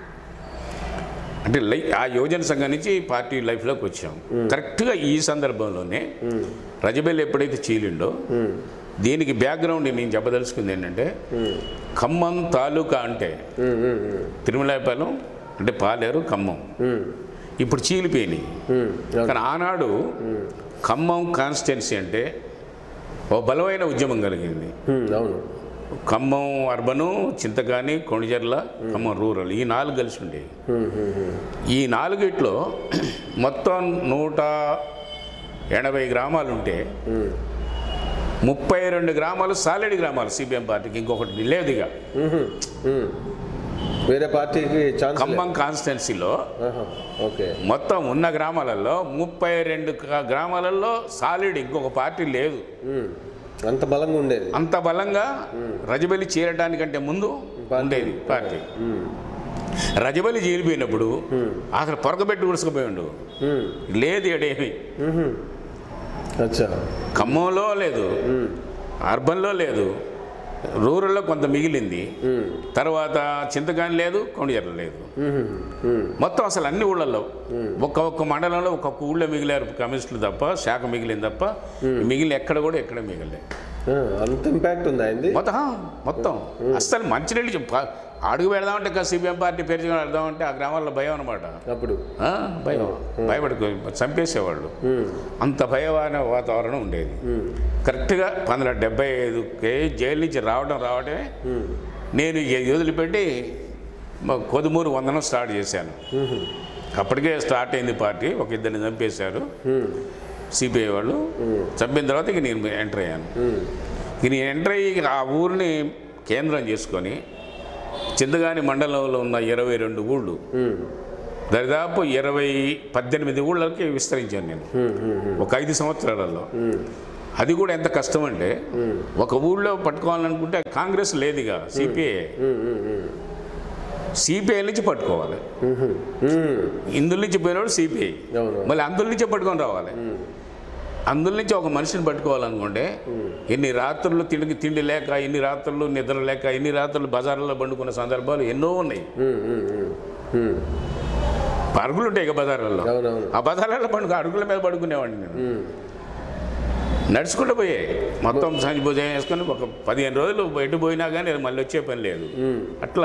అంటే లై ఆ యోజన సంఘం నుంచి పార్టీ లైఫ్లోకి వచ్చాం కరెక్ట్గా ఈ సందర్భంలోనే రజబెల్ ఎప్పుడైతే చీలిండో ఉమ్, దీనికి బ్యాక్గ్రౌండ్ నేను చెప్పదలుచుకుంది ఏంటంటే ఖమ్మం తాలూకా అంటే ఉమ్, ఉమ్, ఉమ్, తిరుమలాయపాలెం అంటే పాలేరు ఖమ్మం ఉమ్, ఇప్పుడు చీలిపోయినాయి ఉమ్, అవును. కానీ ఆనాడు ఖమ్మం కాన్స్టిట్యున్సీ అంటే ఓ బలమైన ఉద్యమం కలిగింది ఉమ్, అవును ఖమ్మం అర్బను చింతకాని కొణిజర్ల ఖమ్మం రూరల్ ఈ నాలుగు కలిసి ఉండేవి ఉమ్, ఉమ్, ఉమ్, ఈ నాలుగిట్లో మొత్తం నూట ఎనభై గ్రామాలు ఉంటే ఉమ్, ముప్పై రెండు గ్రామాలు సాలెడి గ్రామాలు సిపిఎం పార్టీకి ఇంకొకటి లేదుగా ఉహు, ఉమ్. వేరే పార్టీకి ఛాన్స్ ఖమ్మం కాన్స్టిట్యున్సీలో ఆహా, ఓకే మొత్తం ఉన్న గ్రామాలలో ముప్పై రెండు క- గ్రామాలలో సాలిడ్ ఇంకొక పార్టీ లేదు ఉమ్, అంత బలంగా ఉండేది అంత బలంగా రజబలి చేరడానికంటే ముందు ఉండేది పార్టీ ఉమ్, రజబలి చేరిపోయినప్పుడు అసలు పొరగబెట్టి ఉడుసుకుపోయిండు ఉమ్, లేదు ఎడేమి ఉహు. అచ్చా ఖమ్మంలో లేదు ఉమ్, అర్బన్లో లేదు రూరల్లో కొంత మిగిలింది ఉమ్, తర్వాత చింతకాని లేదు కొండజర్ల లేదు ఉహు, ఉమ్, మొత్తం అసలు అన్ని ఊళ్ళల్లో ఒక్క ఒక్క మండలంలో ఒక్కొక్క ఊళ్ళో మిగిలారు కమ్యూనిస్టులు తప్ప శాఖ మిగిలింది తప్ప మిగిలిన ఎక్కడ కూడా ఎక్కడ మిగలే ఆ, అంత ఇంపాక్ట్ ఉందా అయింది మొత్తం ఆ, మొత్తం అస్సలు మంచినీళ్ళు చెప్ప- అడుగు పెడదామంటే సిపిఎం పార్టీ పేరు చెప్పి పెడదామంటే ఆ గ్రామాల్లో భయం అనమాట అప్పుడు ఆ, భయం భయపడుకో చంపేసేవాళ్ళు ఉమ్, అంత భయమైన వాతావరణం ఉండేది ఉమ్, కరెక్ట్గా పంతొమ్మిది డెబ్బై ఐదు జైలు నుంచి రావడం రావడమే ఉమ్, నేను ఇక వదిలిపెట్టి మా కొదుమూరు వందనం స్టార్ట్ చేశాను ఉహు, అప్పటికే స్టార్ట్ అయింది పార్టీ ఒక ఇద్దరిని చంపేశారు ఉమ్, సిపిఐ వాళ్ళు చంపిన తర్వాత ఇక నేను ఎంటర్ అయ్యాను ఉమ్. ఇక నేను ఎంటర్ అయ్యి ఇక ఆ ఊరిని కేంద్రం చేసుకొని చింతగాని మండలంలో ఉన్న ఇరవై రెండు ఊళ్ళు ఉమ్. దాదాపు ఇరవై పద్దెనిమిది ఊళ్ళకి విస్తరించాను నేను ఉమ్. ఉమ్. ఒక ఐదు సంవత్సరాలలో ఉమ్. అది కూడా ఎంత కష్టం అంటే ఒక ఊళ్ళో పట్టుకోవాలనుకుంటే కాంగ్రెస్ లేదుగా సిపిఐ ఉమ్. ఉమ్. ఉమ్. సిపిఐ నుంచి పట్టుకోవాలి ఉమ్. ఉమ్. ఇందులో నుంచి పోయినవాడు సిపిఐ అవును మళ్ళీ అందులో నుంచే పట్టుకొని రావాలి అందులో నుంచి ఒక మనిషిని పట్టుకోవాలనుకుంటే ఎన్ని రాత్రులు తిండి తిండి లేక ఎన్ని రాత్రులు నిద్ర లేక ఎన్ని రాత్రులు బజార్లో పండుకున్న సందర్భాలు ఎన్నో ఉన్నాయి ఉమ్. ఉమ్. ఉమ్. ఉమ్. అరుగులు ఉంటాయి ఇక బజార్లలో అవునవును ఆ బజార్లలో పండుగ అరుగుల మీద పడుకునేవాడిని నేను ఉమ్. నడుచుకుంటూ పోయాయి మొత్తం సంచి భోజనం వేసుకొని ఒక పదిహేను రోజులు ఎటు పోయినా కానీ అది మళ్ళీ వచ్చే పని లేదు ఉమ్. అట్లా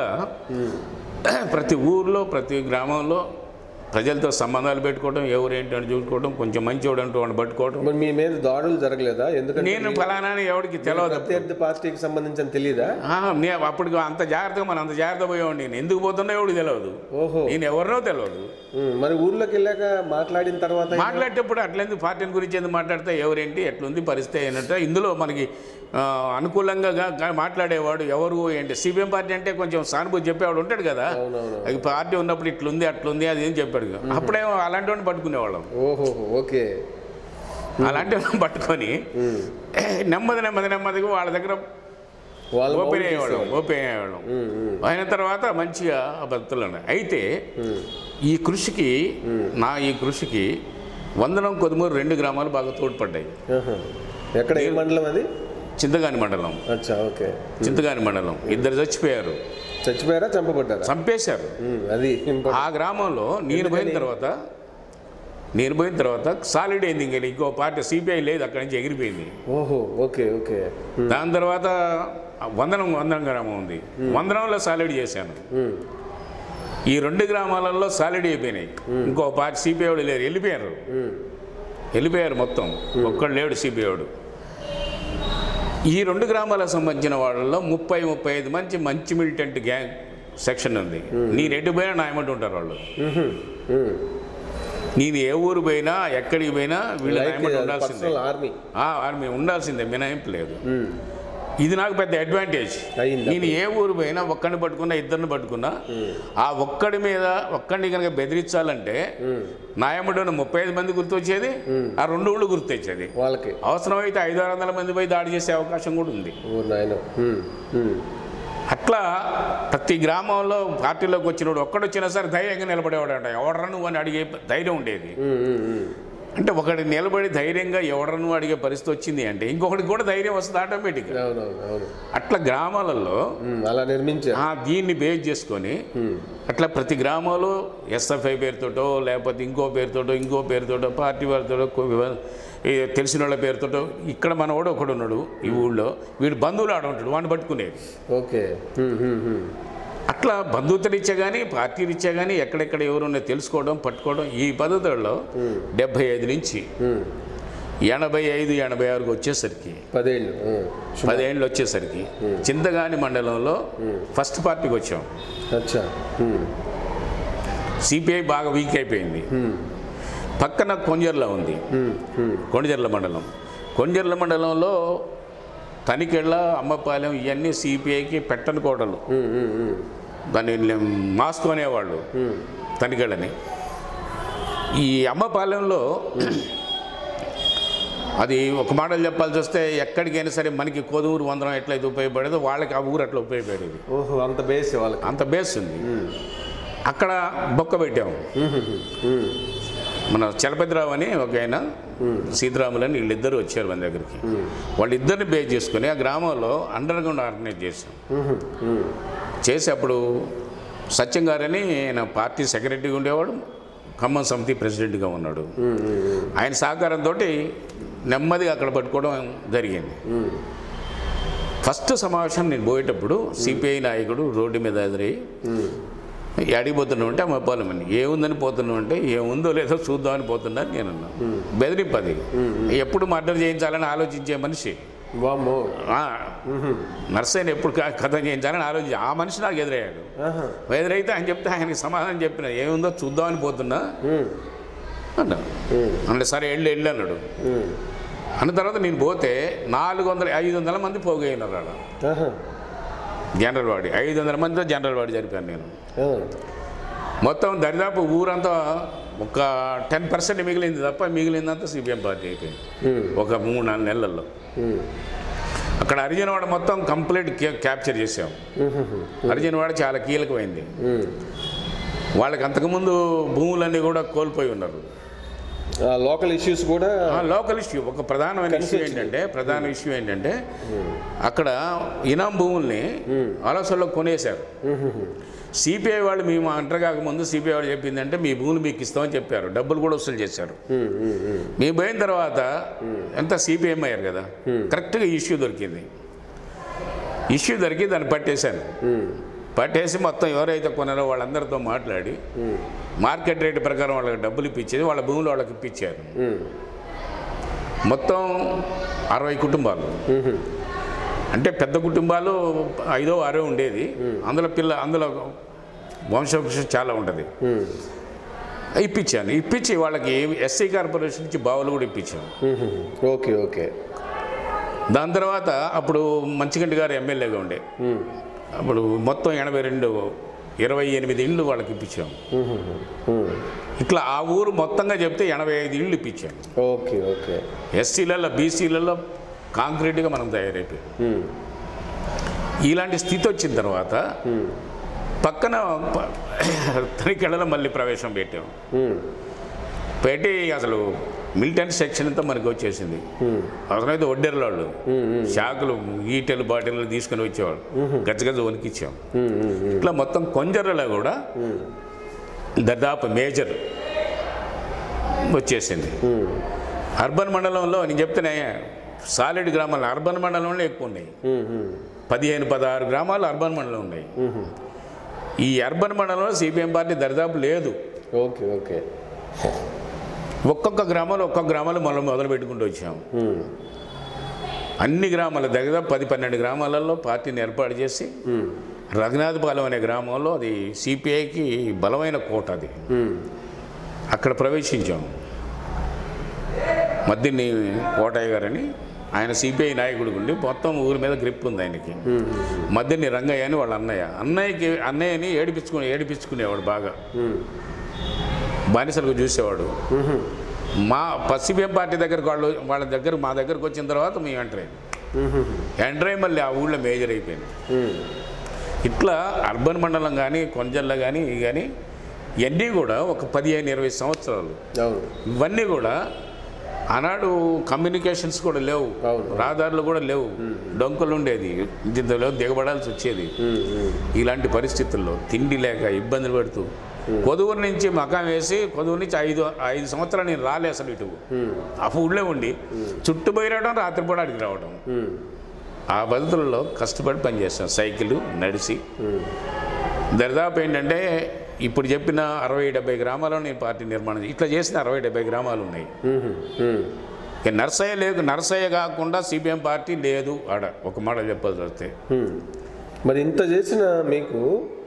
ప్రతి ఊర్లో ప్రతి గ్రామంలో ప్రజలతో సంబంధాలు పెట్టుకోవడం ఎవరేంటి అని చూసుకోవడం కొంచెం మంచివాడు అంటూ వాడిని పట్టుకోవడం మరి మీ మీద దాడులు జరగలేదా ఎందుకంటే నేను ఫలానా అని ఎవరికి తెలియదు ప్రత్యర్థి పార్టీకి సంబంధించి తెలియదా ఆ, నే అప్పటికి అంత జాగ్రత్తగా మనం అంత జాగ్రత్త పోయేవాడిని నేను ఎందుకు పోతున్నా ఎవడికి తెలియదు ఓహో నేను ఎవరినో తెలియదు ఉమ్. మరి ఊర్లోకి వెళ్ళాక మాట్లాడిన తర్వాత మాట్లాడేటప్పుడు అట్లెందుకు పార్టీని గురించి ఎందుకు మాట్లాడితే ఎవరేంటి ఎట్లుంది పరిస్థితి ఏంటంటే ఇందులో మనకి ఆ, అనుకూలంగా గా- గా- మాట్లాడేవాడు ఎవరు ఏంటి సిపిఎం పార్టీ అంటే కొంచెం సానుభూతి చెప్పేవాడు ఉంటాడు కదా అవునవును అది పార్టీ ఉన్నప్పుడు ఇట్లుంది అట్లుంది అది ఏం చెప్పాడు అప్పుడేమో అలాంటి వాడిని పట్టుకునేవాళ్ళం ఓహో ఓకే అలాంటి వాడిని పట్టుకొని ఉమ్. నెమ్మది నెమ్మది నెమ్మదిగా వాళ్ళ దగ్గర వాళ్ళ ఓపెన్ అయ్యేవాళ్ళం ఓపెన్ అయ్యేవాళ్ళం ఉమ్. ఉమ్. అయిన తర్వాత మంచిగా ఆ భక్తులు ఉన్నాయి అయితే ఉమ్. ఈ కృషికి నా ఈ కృషికి వందనం కొదుమూరు రెండు గ్రామాలు బాగా తోడ్పడ్డాయి ఆహా. ఎక్కడ ఏ మండలం అది చింతగాని మండలం అచ్చా ఓకే చింతగాని మండలం ఇద్దరు చచ్చిపోయారు చచ్చిపోయారా చంపబడ్డారా చంపేశారు ఉమ్. అది ఇంపార్టెంట్. ఆ గ్రామంలో నేను పోయిన తర్వాత నేను పోయిన తర్వాత సాలిడ్ అయింది ఇంకా ఇంకో పార్టీ సిపిఐ లేదు అక్కడి నుంచి ఎగిరిపోయింది ఓహో ఓకే ఓకే ఉమ్. దాని తర్వాత వందనం వందనం గ్రామం ఉంది వందనంలో సాలిడ్ చేశాను ఉమ్. ఈ రెండు గ్రామాలలో సాలిడ్ అయిపోయినాయి ఇంకో పార్టీ సిపిఐ వాడు లేరు వెళ్ళిపోయారు ఉమ్. వెళ్ళిపోయారు మొత్తం ఒక్కడు లేడు సిపిఐ వాడు ఈ రెండు గ్రామాలకు సంబంధించిన వాళ్ళలో ముప్పై ముప్పై ఐదు మంచి మంచి మిలిటెంట్ గ్యాంగ్ సెక్షన్ ఉంది నేను ఎటు పోయినా నా ఎమ్మటి ఉంటారు వాళ్ళు ఉహుం. ఉమ్. నేను ఏ ఊరు పోయినా ఎక్కడికి పోయినా వీళ్ళు నా లైక్ ఎమ్మటి ఉండాల్సిందే పర్సనల్ ఆర్మీ ఆ, ఆర్మీ ఉండాల్సిందే మినహాయింపు లేదు ఉమ్. ఇది నాకు పెద్ద అడ్వాంటేజ్ అయిందా? నేను ఏ ఊరు పోయినా ఒక్కడిని పట్టుకున్నా ఇద్దరిని పట్టుకున్నా ఆ ఒక్కడి మీద ఒక్కడిని కనుక బెదిరించాలంటే ఉమ్. నాయముడు ముప్పై ఐదు మంది గుర్తొచ్చేది ఆ రెండు ఊళ్ళు గుర్తొచ్చేది వాళ్ళకి అవసరమైతే ఐదు ఆరు వందల మంది పోయి దాడి చేసే అవకాశం కూడా ఉంది ఓ నాయన ఉమ్. ఉమ్. అట్లా ప్రతి గ్రామంలో పార్టీలోకి వచ్చినప్పుడు ఒక్కడొచ్చినా సరే ధైర్యంగా నిలబడేవాడు అంట ఎవడరా నువ్వు అని అడిగే ధైర్యం ఉండేది ఉమ్. ఉమ్. ఉమ్. అంటే ఒకటి నిలబడి ధైర్యంగా ఎవడరా నువ్వు అడిగే పరిస్థితి వచ్చింది అంటే ఇంకొకటికి కూడా ధైర్యం వస్తుంది ఆటోమేటిక్గా అవునవును అవును అట్లా గ్రామాలలో ఉమ్. అలా నిర్మించారు ఆ దీన్ని బేస్ చేసుకొని ఉమ్. అట్లా ప్రతి గ్రామంలో ఎస్ఎఫ్ఐ పేరుతోటో లేకపోతే ఇంకో పేరుతోటో ఇంకో పేరుతోటో పార్టీ వారితోటో కో- ఈ తెలిసిన వాళ్ళ పేరుతోటో ఇక్కడ మనవాడు ఒకడు ఉన్నాడు ఈ ఊళ్ళో వీడు బంధువులు ఆడ ఉంటాడు వాడిని పట్టుకునేది ఓకే ఉమ్. ఉమ్. ఉమ్. అట్లా బంధుత్వరీత్యా కానీ పార్టీ రీత్యా కానీ ఎక్కడెక్కడ ఎవరున్నా తెలుసుకోవడం పట్టుకోవడం ఈ పద్ధతుల్లో డెబ్భై ఐదు నుంచి ఉమ్. ఎనభై ఐదు ఎనభై ఆరుకు వచ్చేసరికి పదేళ్ళు ఉమ్. పదేళ్ళు వచ్చేసరికి చింతగాని మండలంలో ఫస్ట్ పార్టీకి వచ్చాం అచ్చా ఉమ్. సిపిఐ బాగా వీక్ అయిపోయింది ఉమ్. పక్కన కొంజర్ల ఉంది ఉమ్. ఉమ్. కొండజర్ల మండలం కొండజర్ల మండలంలో తనికెళ్ళ అమ్మపాలెం ఇవన్నీ సిపిఐకి పెట్టని కోటలు ఉమ్. ఉమ్. ఉమ్. దాన్ని మాస్కో అనేవాళ్ళు ఉమ్. తనికెళ్ళని ఈ అమ్మపాలెంలో అది ఒక మాటలు చెప్పాల్సి వస్తే ఎక్కడికైనా సరే మనకి కొదువురు వందనం ఎట్లయితే ఉపయోగపడేదో వాళ్ళకి ఆ ఊరు అట్లా ఉపయోగపడేది ఓహో అంత బేస్ వాళ్ళకి అంత బేస్ ఉంది అక్కడ బొక్క పెట్టాము ఉమ్. ఉమ్. మన చలపతిరావు అని ఒక ఆయన సీతారాములు అని వీళ్ళిద్దరు వచ్చారు మన దగ్గరికి వాళ్ళిద్దరిని బేస్ చేసుకుని ఆ గ్రామంలో అండర్ గ్రౌండ్ ఆర్గనైజ్ చేశాం ఉమ్. ఉమ్. చేసి అప్పుడు సత్యం గారని ఆయన పార్టీ సెక్రటరీగా ఉండేవాడు ఖమ్మం సమితి ప్రెసిడెంట్గా ఉన్నాడు ఉమ్. ఉమ్. ఆయన సహకారంతో నెమ్మదిగా అక్కడ పట్టుకోవడం జరిగింది ఉమ్. ఫస్ట్ సమావేశం నేను పోయేటప్పుడు సిపిఐ నాయకుడు రోడ్డు మీద ఎదురై ఉమ్. అడిగిపోతున్నావు అంటే మా పొలమని ఏముందని పోతున్నావు అంటే ఏముందో లేదో చూద్దామని పోతున్నాను నేను అన్నా బెదిరింపు అది ఎప్పుడు మర్డర్ చేయించాలని ఆలోచించే మనిషి వామ్మో ఆ, నర్సైన్ ఎప్పుడు క- కథ చేయించాలని ఆలోచించి ఆ మనిషి నాకు ఎదురయ్యాడు ఆహా. ఎదురైతే ఆయన చెప్తే ఆయనకి సమాధానం చెప్పిన ఏముందో చూద్దామని పోతున్నా ఉమ్. అన్నా అంటే సరే వెళ్ళి వెళ్ళి అన్నాడు ఉమ్. అన్న తర్వాత నేను పోతే నాలుగు వందల ఐదు వందల మంది పోగైనారు ఆడ ఆహా. జనరల్ వాడి ఐదు వందల మందితో జనరల్ వాడి జరిపాను నేను ఆ. మొత్తం దరిదాపు ఊరంతా ఒక టెన్ పర్సెంట్ మిగిలింది తప్ప మిగిలిందంతా సిపిఎం పార్టీ అయిపోయింది ఉమ్. ఒక మూడు నాలుగు నెలల్లో ఉమ్. అక్కడ హరిజనవాడ మొత్తం కంప్లీట్ క్యా- క్యాప్చర్ చేసాం ఉహుహు. హరిజనవాడ చాలా కీలకమైంది ఉమ్. వాళ్ళకి అంతకుముందు భూములన్నీ కూడా కోల్పోయి ఉన్నారు ఆ లోకల్ ఇష్యూస్ కూడా ఆ లోకల్ ఇష్యూ ఒక ప్రధానమైన ఇష్యూ ఏంటంటే ప్రధాన ఇష్యూ ఏంటంటే అక్కడ ఇనాం భూముల్ని ఆలోచనలో కొనేశారు ఉహుహు. సిపిఐ వాళ్ళు మేము అంటర్ కాకముందు సిపిఐ వాళ్ళు చెప్పిందంటే మీ భూములు మీకు ఇస్తామని చెప్పారు డబ్బులు కూడా వసూలు చేశారు ఉమ్. ఉమ్. ఉమ్. మేము పోయిన తర్వాత ఎంత సిపిఎం అయ్యారు కదా కరెక్ట్గా ఇష్యూ దొరికింది ఇష్యూ దొరికి దాన్ని పట్టేశాను ఉమ్. పట్టేసి మొత్తం ఎవరైతే కొన్నారో వాళ్ళందరితో మాట్లాడి ఉమ్. మార్కెట్ రేటు ప్రకారం వాళ్ళకి డబ్బులు ఇప్పించేది వాళ్ళ భూములు వాళ్ళకి ఇప్పించారు ఉమ్. మొత్తం అరవై కుటుంబాలు ఉహు. అంటే పెద్ద కుటుంబాలు ఐదో ఆరో ఉండేది అందులో పిల్ల అందులో వంశవృక్షం చాలా ఉంటుంది ఉమ్. ఇప్పించాను ఇప్పించి వాళ్ళకి ఎస్సీ కార్పొరేషన్ నుంచి బావులు కూడా ఇప్పించాను ఉహుహు. ఓకే ఓకే దాని తర్వాత అప్పుడు మంచిగంటి గారు ఎమ్మెల్యేగా ఉండే ఉమ్. అప్పుడు మొత్తం ఎనభై రెండు ఇరవై ఎనిమిది ఇళ్ళు వాళ్ళకి ఇప్పించాం ఉహుహు. ఉమ్. ఇట్లా ఆ ఊరు మొత్తంగా చెప్తే ఎనభై ఐదు ఇళ్ళు ఇప్పించాం ఓకే ఓకే ఎస్సీలలో బీసీలలో కాంక్రీట్గా మనం తయారైపోయాం ఉమ్. ఇలాంటి స్థితి వచ్చిన తర్వాత ఉమ్. పక్కన ప- తనికెళ్ళలో మళ్ళీ ప్రవేశం పెట్టాం ఉమ్. పెట్టి అసలు మిలిటెంట్ సెక్షన్ అంతా మనకి వచ్చేసింది ఉమ్. అవసరమైతే వడ్డెరలాళ్ళు షాకులు ఈటెలు బాటిల్ తీసుకొని వచ్చేవాళ్ళు గచ్చగచ్చ వణికిచ్చాం ఉమ్. ఉమ్. ఇట్లా మొత్తం కొంజర్లలో కూడా దాదాపు మేజర్ వచ్చేసింది ఉమ్. అర్బన్ మండలంలో నేను చెప్తేనే సాలిడ్ గ్రామాలు అర్బన్ మండలంలో ఎక్కువ ఉన్నాయి ఉమ్. ఉమ్. పదిహేను పదహారు గ్రామాలు అర్బన్ మండలం ఉన్నాయి ఉహు. ఈ అర్బన్ మండలంలో సిపిఎం పార్టీ దరిదాపు లేదు ఓకే ఓకే ఒక్కొక్క గ్రామంలో ఒక్కొక్క గ్రామాలు మనం మొదలు పెట్టుకుంటూ వచ్చాం ఉమ్. అన్ని గ్రామాల దగ్గర పది పన్నెండు గ్రామాలలో పార్టీని ఏర్పాటు చేసి ఉమ్. రఘునాథపాలెం అనే గ్రామంలో అది సిపిఐకి బలమైన కోట అది ఉమ్. అక్కడ ప్రవేశించాం మద్దిని కోటయ్య గారని ఆయన సిపిఐ నాయకుడు ఉండి మొత్తం ఊరి మీద గ్రిప్ ఉంది ఆయనకి మద్దిని రంగయ్య అని వాళ్ళ అన్నయ్య అన్నయ్యకి అన్నయ్యని ఏడిపించుకుని ఏడిపించుకునేవాడు బాగా ఉమ్. బానిసలకు చూసేవాడు ఉహు. మా పసిబిఎం పార్టీ దగ్గరకు వాళ్ళు వాళ్ళ దగ్గర మా దగ్గరకు వచ్చిన తర్వాత మేము ఎంటర్ అయ్యాం ఉహు. ఎంటర్ అయ్యి మళ్ళీ ఆ ఊళ్ళో మేజర్ అయిపోయింది ఉమ్. ఇట్లా అర్బన్ మండలం కానీ కొంజల్ల కానీ ఇవి కానీ ఇవన్నీ కూడా ఒక పదిహేను ఇరవై సంవత్సరాలు అవును ఇవన్నీ కూడా ఆనాడు కమ్యూనికేషన్స్ కూడా లేవు అవును. రహదారులు కూడా లేవు డొంకలు ఉండేది ఇందులో దిగబడాల్సి వచ్చేది ఉమ్. ఉమ్. ఇలాంటి పరిస్థితుల్లో తిండి లేక ఇబ్బందులు పడుతూ కొదువురు నుంచి మకాం వేసి కొదువు నుంచి ఐదు ఐదు సంవత్సరాలు నేను రాలే అసలు ఇటు ఉమ్. ఆ ఊళ్ళో ఉండి చుట్టూ పోయి రావడం రాత్రిపూట అడిగి రావడం ఉమ్. ఆ పద్ధతుల్లో కష్టపడి పనిచేస్తాం సైకిల్ నడిచి ఉమ్. దరిదాపు ఏంటంటే ఇప్పుడు చెప్పిన అరవై డెబ్బై గ్రామాల్లో నేను పార్టీ నిర్మాణం చే- ఇట్లా చేసిన అరవై డెబ్బై గ్రామాలు ఉన్నాయి ఉహు. ఉమ్. ఇక నర్సయ్య లేదు నర్సయ్య కాకుండా సిపిఎం పార్టీ లేదు ఆడ ఒక మాట చెప్పాల్సి వస్తే ఉమ్. మరి ఇంత చేసిన మీకు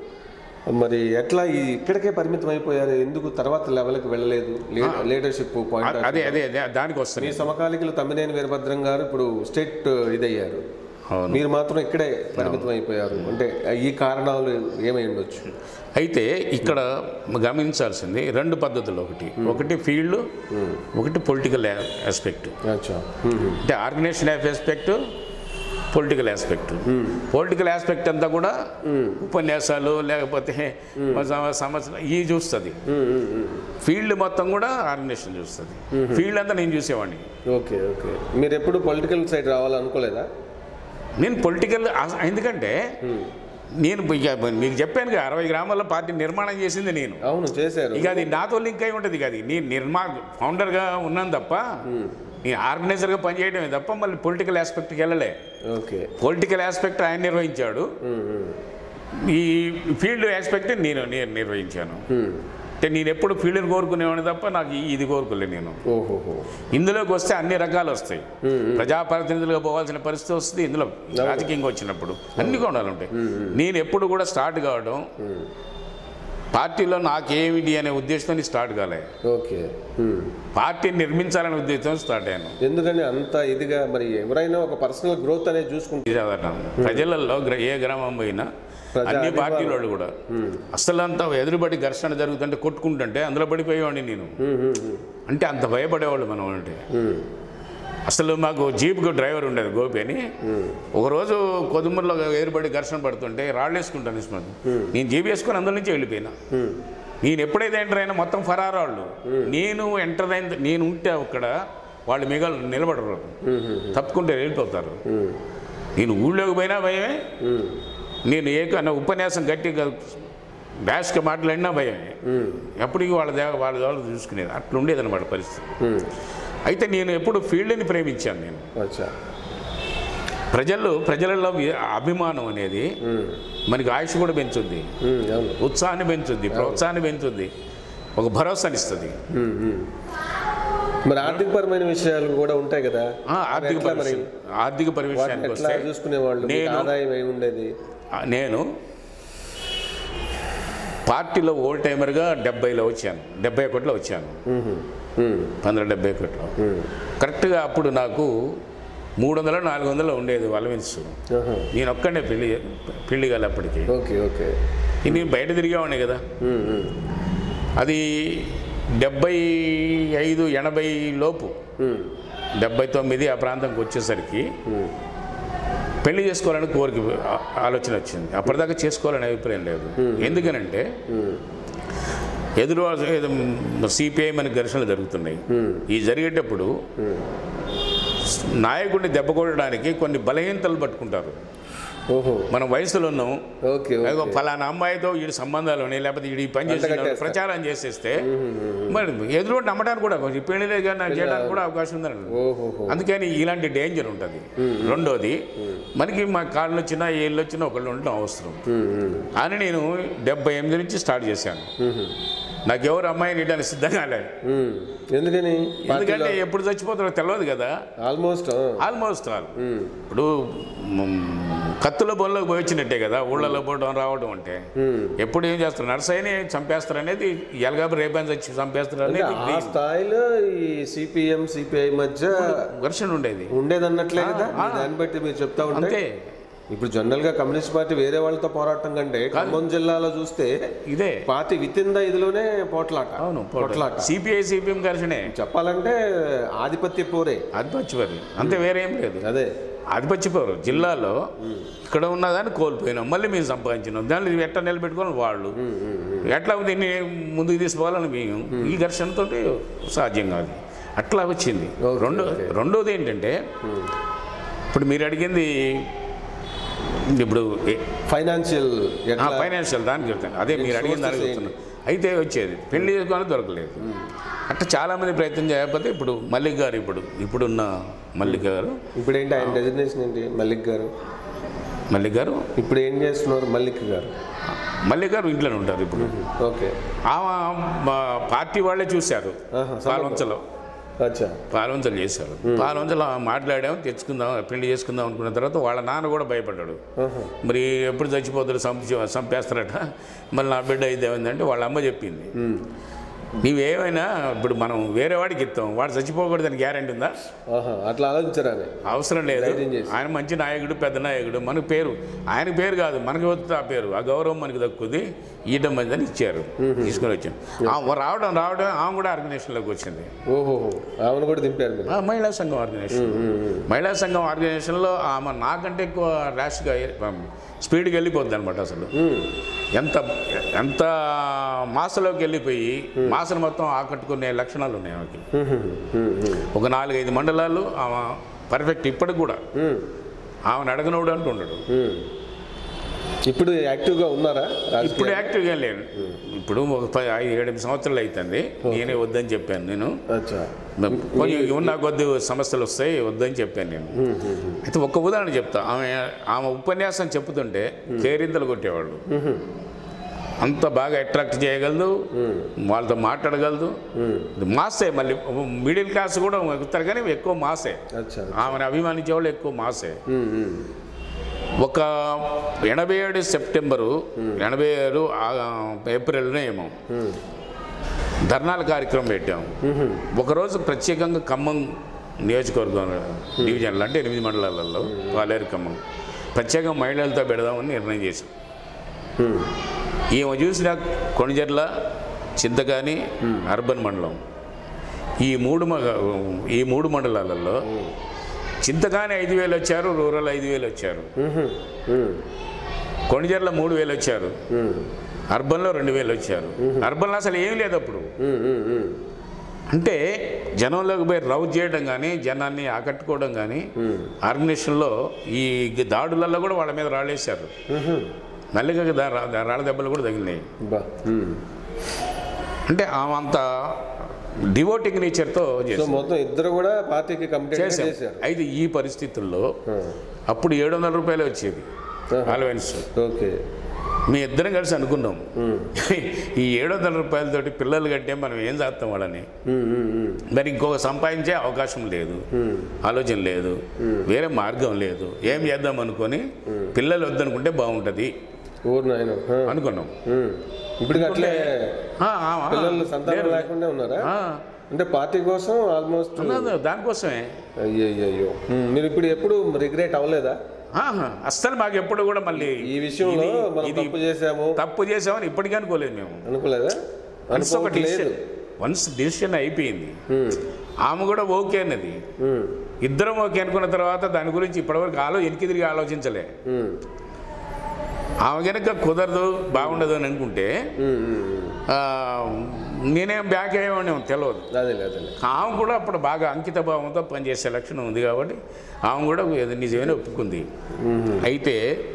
మరి ఎట్లా ఈ ఇక్కడికే పరిమితం అయిపోయారు ఎందుకు తర్వాత లెవెల్కి వెళ్ళలేదు లీ- లీడర్షిప్ పాయింట్ ఆఫ్ అదే అదే అదే దానికి మీ వస్తుంది సమకాలికులు తమ్మినేని వీరభద్రం గారు ఇప్పుడు స్టేట్ ఇదయ్యారు అవును మీరు మాత్రం ఇక్కడే పరిమితం అయిపోయారు అంటే ఈ కారణాలు ఏమై ఉండొచ్చు అయితే ఇక్కడ గమనించాల్సింది రెండు పద్ధతులు ఒకటి ఒకటి ఫీల్డ్ ఒకటి పొలిటికల్ ఆస్పెక్ట్ అచ్చా ఉహు. అంటే organisation aspect political aspect political aspect అంతా కూడా ఉపన్యాసాలు లేకపోతే సమ- సమస్యలు ఇవి చూస్తుంది ఉమ్, ఉమ్, ఉమ్. ఫీల్డ్ మొత్తం కూడా ఆర్గనైజేషన్ చూస్తుంది ఫీల్డ్ అంతా నేను చూసేవాడిని ఓకే ఓకే మీరు ఎప్పుడు పొలిటికల్ సైడ్ రావాలనుకోలేదా నేను పొలిటికల్ ఎందుకంటే నేను ఇక మీకు చెప్పాను కదా, అరవై గ్రామాల్లో పార్టీ నిర్మాణం చేసింది నేను అవును చేశారు ఇక అది నాతో లింక్ అయి ఉంటుంది ఇక అది నేను నిర్మా ఫౌండర్గా ఉన్నాను తప్ప నేను ఆర్గనైజర్గా పనిచేయడమే తప్ప మళ్ళీ పొలిటికల్ ఆస్పెక్ట్కి వెళ్ళలే ఓకే పొలిటికల్ ఆస్పెక్ట్ ఆయన నిర్వహించాడు ఉమ్, ఉమ్, ఈ ఫీల్డ్ ఆస్పెక్ట్ నేను నేను నిర్వహించాను ఉమ్. అంటే నేను ఎప్పుడు ఫీల్డ్ని కోరుకునేవాడిని తప్ప నాకు ఈ- ఇది కోరుకోలే నేను ఓహోహో ఇందులోకి వస్తే అన్ని రకాలు వస్తాయి ప్రజాప్రతినిధులుగా పోవాల్సిన పరిస్థితి వస్తుంది ఇందులో రాజకీయంగా వచ్చినప్పుడు అన్ని కోణాలు ఉంటాయి నేను ఎప్పుడు కూడా స్టార్ట్ కావడం పార్టీలో నాకేమిటి అనే ఉద్దేశంతో స్టార్ట్ కాలే ఓకే ఉమ్. పార్టీని నిర్మించాలనే ఉద్దేశంతో స్టార్ట్ అయ్యాను ఎందుకని అంత ఇదిగా మరి ఎవరైనా ఒక పర్సనల్ గ్రోత్ అనేది చూసుకుంటే ఇది అదన్నా. ప్రజలలో గ్ర- ఏ గ్రామం పోయినా ప్రజా అన్ని అభిమానం. పార్టీల వాళ్ళు కూడా అసలు అంతా ఎదురుబడి ఘర్షణ జరుగుతుంటే కొట్టుకుంటుంటే అందులో పడిపోయేవాడిని నేను ఉమ్, ఉమ్, ఉమ్, అంటే అంత భయపడేవాళ్ళు మనం అంటే ఉమ్, అసలు మాకు జీప్కి డ్రైవర్ ఉండేది గోపి అని ఒకరోజు కొదుమూరులో ఎదురుబడి ఘర్షణ పడుతుంటే రాళ్ళు వేసుకుంటాను ఇస్మాన్ నేను జీప్ వేసుకొని అందులో నుంచి వెళ్ళిపోయినా ఉమ్, నేను ఎప్పుడైతే ఎంటర్ అయినా మొత్తం ఫరారాళ్ళు నేను ఎంటర్ అయిన నేను ఉంటే అక్కడ వాళ్ళు మిగలు నిలబడరు ఉమ్, ఉమ్, తప్పుకుంటే వెళ్ళిపోతారు ఉమ్, నేను ఊళ్ళోకి పోయినా భయమే ఉమ్, నేను ఏ కన్నా ఉపన్యాసం గట్టిగా డాష్గా మాట్లాడినా భయమే ఉమ్, ఎప్పటికీ వాళ్ళ దే వాళ్ళ వాళ్ళు చూసుకునేది అట్లా ఉండేది అనమాట పరిస్థితి ఉమ్. అయితే నేను ఎప్పుడు ఫీల్డ్ని ప్రేమించాను నేను అచ్చా ప్రజల్లో ప్రజలలో వి- అభిమానం అనేది ఉమ్, మనకి ఆయుష్ కూడా పెంచుద్ది ఉమ్, అవును ఉత్సాహాన్ని పెంచుద్ది ప్రోత్సాహాన్ని పెంచుద్ది ఒక భరోసాని ఇస్తుంది ఉమ్, ఉమ్. మరి ఆర్థికపరమైన విషయాలు కూడా ఉంటాయి కదా ఆ, ఆర్థిక ఎట్లా మరి? పరిమిషన్ ఆర్థిక వాటిని పరిమిషానికి ఎట్లా వస్తే చూసుకునేవాళ్ళు మీకు నేను- ఆదాయం ఏమి ఉండేది ఆ, నేను పార్టీలో ఓల్డ్ టైమర్గా డెబ్బైలో వచ్చాను డెబ్బై ఒకటిలో వచ్చాను ఉహు, ఉమ్, పంతొమ్మిది డెబ్బై ఒకటిలో ఉమ్, కరెక్ట్గా అప్పుడు నాకు మూడు వందల నాలుగు వందలు ఉండేది అలవెన్స్ ఆహా. నేను ఒక్కడే పెళ్లి పెళ్లి కాలే అప్పటికి ఓకే ఓకే నేను బయట తిరిగేవాడిని కదా ఉమ్, ఉమ్, అది డెబ్బై ఐదు ఎనభై లోపు ఉమ్, డెబ్బై తొమ్మిది ఆ ప్రాంతంకి వచ్చేసరికి ఉమ్, పెళ్లి చేసుకోవాలని కోరిక ఆ- ఆలోచన వచ్చింది అప్పటిదాకా చేసుకోవాలని అభిప్రాయం లేదు ఎందుకనంటే ఉమ్, ఎదురు సిపిఐ మనకి ఘర్షణలు జరుగుతున్నాయి ఉమ్, ఈ జరిగేటప్పుడు ఉమ్. నాయకుడిని దెబ్బ కొట్టడానికి కొన్ని బలహీనతలు పట్టుకుంటారు ఓహో మనం వయసులో ఉన్నాం ఓకే అదిగో ఓకే ఫలానా అమ్మాయితో వీడి సంబంధాలు ఉన్నాయి లేకపోతే వీడి ఈ పని చేసిన కట్టేస్తారు. ప్రచారం చేసేస్తే మరి ఎదురు నమ్మడానికి కూడా కొంచెం పెళ్లి కానీ చేయడానికి కూడా అవకాశం ఉందండి ఓహోహో అందుకని ఇలాంటి డేంజర్ ఉంటుంది రెండోది మనకి మా కాళ్ళు వచ్చినా ఏళ్ళు వచ్చినా ఒకళ్ళు ఉండడం అవసరం ఉమ్, ఉమ్, అని నేను డెబ్బై ఎనిమిది నుంచి స్టార్ట్ చేశాను ఉహు, నాకు ఎవరు అమ్మాయిని ఇవ్వడానికి సిద్ధంగా లేదు ఉమ్. ఎందుకని ఎందుకంటే ఎప్పుడు చచ్చిపోతారో తెలియదు కదా ఆల్మోస్ట్ ఆల్మోస్ట్ ఆల్ ఇప్పుడు మ్, కత్తుల బొల్లోకి పోయి వచ్చినట్టే కదా ఊళ్ళలో పోవడం రావడం అంటే ఎప్పుడు ఏం చేస్తారు నర్సైని చంపేస్తారు అనేది ఎలగాబు రేపాన్ని చచ్చి చంపేస్తారు అనేది ఆ స్థాయిలో ఈ సిపిఎం సిపిఐ మధ్య ఘర్షణ ఉండేది ఉండేదన్నట్లే కదా మీ దాన్ని బట్టి మీరు చెప్తా ఉంటే అంతే ఇప్పుడు జనరల్ గా కమ్యూనిస్ట్ పార్టీ వేరే వాళ్ళతో పోరాటం కంటే ఖమ్మం జిల్లాలో చూస్తే ఇదే పార్టీ విత్ ఇన్ ద ఇదిలోనే పోట్లాట అవును పోట్లాట సిపిఐ సిపిఎం ఘర్షణే చెప్పాలంటే ఆధిపత్య పోరే ఆధిపత్యపరి అంతే వేరే ఏం లేదు అదే ఆధిపత్యపరు జిల్లాలో ఇక్కడ ఉన్నదాన్ని కోల్పోయినాం మళ్ళీ మేము సంపాదించినాం దాన్ని ఎట్లా నిలబెట్టుకోవాలి వాళ్ళు ఎట్లా దీన్ని ముందుకు తీసుకోవాలని మేము ఈ ఘర్షణతో సాధ్యం కాదు అట్లా వచ్చింది ఓకే, రెండో రెండోది ఏంటంటే ఇప్పుడు మీరు అడిగింది ఇప్పుడు ఫైనాన్షియల్ ఫైనాన్షియల్ దానికి చెప్తాను అదే మీరు అడిగిన దానికి sources చెప్తున్నా అయితే వచ్చేది పెళ్లి చేసుకోవాలని దొరకలేదు అట్లా చాలామంది ప్రయత్నం చేయకపోతే ఇప్పుడు మల్లిక్ గారు ఇప్పుడు ఇప్పుడున్న మల్లిక్ గారు ఇప్పుడు ఏంటి ఆయన డెసిగ్నేషన్ ఏంటి మల్లిక్ గారు మల్లిక్ గారు ఇప్పుడు ఏం చేస్తున్నారు మల్లిక్ గారు మల్లిక్ గారు ఇంట్లోనే ఉంటారు ఇప్పుడు ఓకే ఆమె మా పార్టీ వాళ్ళే చూశారు ఆహా, పాలవంచలో అచ్చా పాలవంచలు చేశారు పాలవంచలో మాట్లాడాము తెచ్చుకుందాం పెళ్లి చేసుకుందాం అనుకున్న తర్వాత వాళ్ళ నాన్న కూడా భయపడ్డాడు ఆహా. మరి ఎప్పుడు చచ్చిపోతారు చంపి చంపేస్తారట మళ్ళీ నా బిడ్డ అయితే ఏమైందంటే వాళ్ళ అమ్మ చెప్పింది నీవేమైనా ఇప్పుడు మనం వేరే వాడికి ఇస్తాం వాడు చచ్చిపోకూడదని గ్యారెంటీ ఉందా ఆహా అట్లా ఆలోచించరా అని. అవసరం లేదు ధైర్యం చేసి. ఆయన మంచి నాయకుడు పెద్ద నాయకుడు మనకు పేరు ఆయన పేరు కాదు మనకి వస్తుంది ఆ పేరు ఆ గౌరవం మనకి దక్కుది ఈయడం మంది ఇచ్చారు తీసుకొని వచ్చాను ఆమె రావడం రావడం ఆమె కూడా ఆర్గనైజేషన్లోకి వచ్చింది ఓహో ఆమెను కూడా దింపారు మీరు ఆ, మహిళా సంఘం ఆర్గనైజేషన్ మహిళా సంఘం ఆర్గనైజేషన్లో ఆమె నాకంటే ఎక్కువ ర్యాష్గా స్పీడ్గా వెళ్ళిపోద్ది అనమాట అసలు ఎంత ఎంత మాసలోకి వెళ్ళిపోయి మాసను మొత్తం ఆకట్టుకునే లక్షణాలు ఉన్నాయి ఆమెకి ఒక నాలుగైదు మండలాలు ఆమె పర్ఫెక్ట్ ఇప్పటికి కూడా ఆమెను అడగనోడు అంటూ ఉండడు ఇప్పుడు యాక్టివ్గా ఉన్నారా రాజకీయ- ఇప్పుడు యాక్టివ్గా లేను ఇప్పుడు ఒక పది ఐదు ఏడు సంవత్సరాలు అవుతుంది నేనే వద్దని చెప్పాను నేను అచ్చా కొంచెం ఉన్న కొద్ది సమస్యలు వస్తాయి వద్దని చెప్పాను నేను అయితే ఒక్క ఉదాహరణ చెప్తా ఆమె ఆమె ఉపన్యాసం చెప్తుంటే కేరింతలు కొట్టేవాళ్ళు అంత బాగా అట్రాక్ట్ చేయగలదు వాళ్ళతో మాట్లాడగలదు ఇది మాసే మళ్ళీ మిడిల్ క్లాస్ కూడా ఎక్కుతారు కానీ ఎక్కువ మాసే అచ్చా ఆమెను అభిమానించే వాళ్ళు ఎక్కువ మాసే ఉమ్, ఉమ్. ఒక ఎనభై ఏడు సెప్టెంబరు ఎనభై ఏడు ఏప్రిల్నే ఏమో ధర్నాల కార్యక్రమం పెట్టాం ఒకరోజు ప్రత్యేకంగా ఖమ్మం నియోజకవర్గం డివిజన్లు అంటే ఎనిమిది మండలాలలో పాలేరు ఖమ్మం ప్రత్యేకంగా మహిళలతో పెడదామని నిర్ణయం చేశాం ఉమ్. ఈమె చూసిన కొణిజర్ల చింతకాని అర్బన్ మండలం ఈ మూడు మ- ఈ మూడు మండలాలలో చింతకాని ఐదు వేలు వచ్చారు రూరల్ ఐదు వేలు వచ్చారు ఉహు. ఉమ్. కొణిజర్ల మూడు వేలు వచ్చారు ఉమ్. అర్బన్లో రెండు వేలు వచ్చారు అర్బన్లో అసలు ఏం లేదు అప్పుడు ఉమ్. ఉమ్. ఉమ్. అంటే జనంలోకి పోయి రౌజ్ చేయడం కానీ జనాన్ని ఆకట్టుకోవడం కానీ ఆర్గనైజేషన్లో ఈ దాడులలో కూడా వాళ్ళ మీద రాళ్ళేశారు ఉహు. నల్లిగా దా- రా- రాళ్ళ దెబ్బలు కూడా తగిలినాయి బా ఉమ్. అంటే ఆమె అంత డివోటింగ్ నేచర్తో సో చేశారు మొత్తం ఇద్దరు కూడా పార్టీకి కమిటెడ్ చేశారు చేశారు అయితే ఈ పరిస్థితుల్లో ఆ. అప్పుడు ఏడు వందల రూపాయలు వచ్చేది అలవెన్స్ ఓకే మీ ఇద్దరం కలిసి అనుకున్నాం ఉమ్. ఈ ఏడు వందల రూపాయలతోటి పిల్లలు కంటే మనం ఏం చేస్తాం వాళ్ళని ఉమ్. ఉమ్. ఉమ్. మరి ఇంకొక సంపాదించే అవకాశం లేదు ఉమ్. ఆలోచన లేదు వేరే మార్గం లేదు ఏం చేద్దాం అనుకొని పిల్లలు వద్దనుకుంటే బాగుంటుంది ఊరు నాయన అనుకున్నాం ఇప్పుడు అట్లే ఆ, ఆ, ఆ. పిల్లలు సంతానం లేరు. లేకుండా ఉన్నారా ఆ, అంటే పార్టీ కోసం ఆల్మోస్ట్ ఉన్నది దానికోసమే అయ్యయ్యో మీరు ఇప్పుడు ఎప్పుడు రిగ్రెట్ అవ్వలేదా ఆహా, అస్సలు మాకు ఎప్పుడు కూడా మళ్ళీ ఈ విషయంలో ఇది- మనం ఇది తప్పు చేసాము తప్పు చేసామని ఇప్పటికీ అనుకోలేదు మేము అనుకోలేదా వన్స్ ఒక అనుకోవట్లేదు డిసిషన్ వన్స్ డిసిషన్ అయిపోయింది ఉమ్. ఆమె కూడా ఓకే అన్నది ఉమ్. ఇద్దరం ఓకే అనుకున్న తర్వాత దాని గురించి ఇప్పటివరకు ఆలో వెనక్కి తిరిగి ఆలోచించలే ఉమ్. ఆమె కనుక కుదరదు బాగుండదు అని అనుకుంటే ఉమ్. ఉమ్. ఉమ్. ఆ, నేనేం బ్యాక్ అయ్యేవాడిని తెలియదు అదేలే అదేలే ఆమె కూడా అప్పుడు బాగా అంకిత భావంతో పనిచేసే లక్షణం ఉంది కాబట్టి ఆమె కూడా ఇది నిజమేనే ఒప్పుకుంది అయితే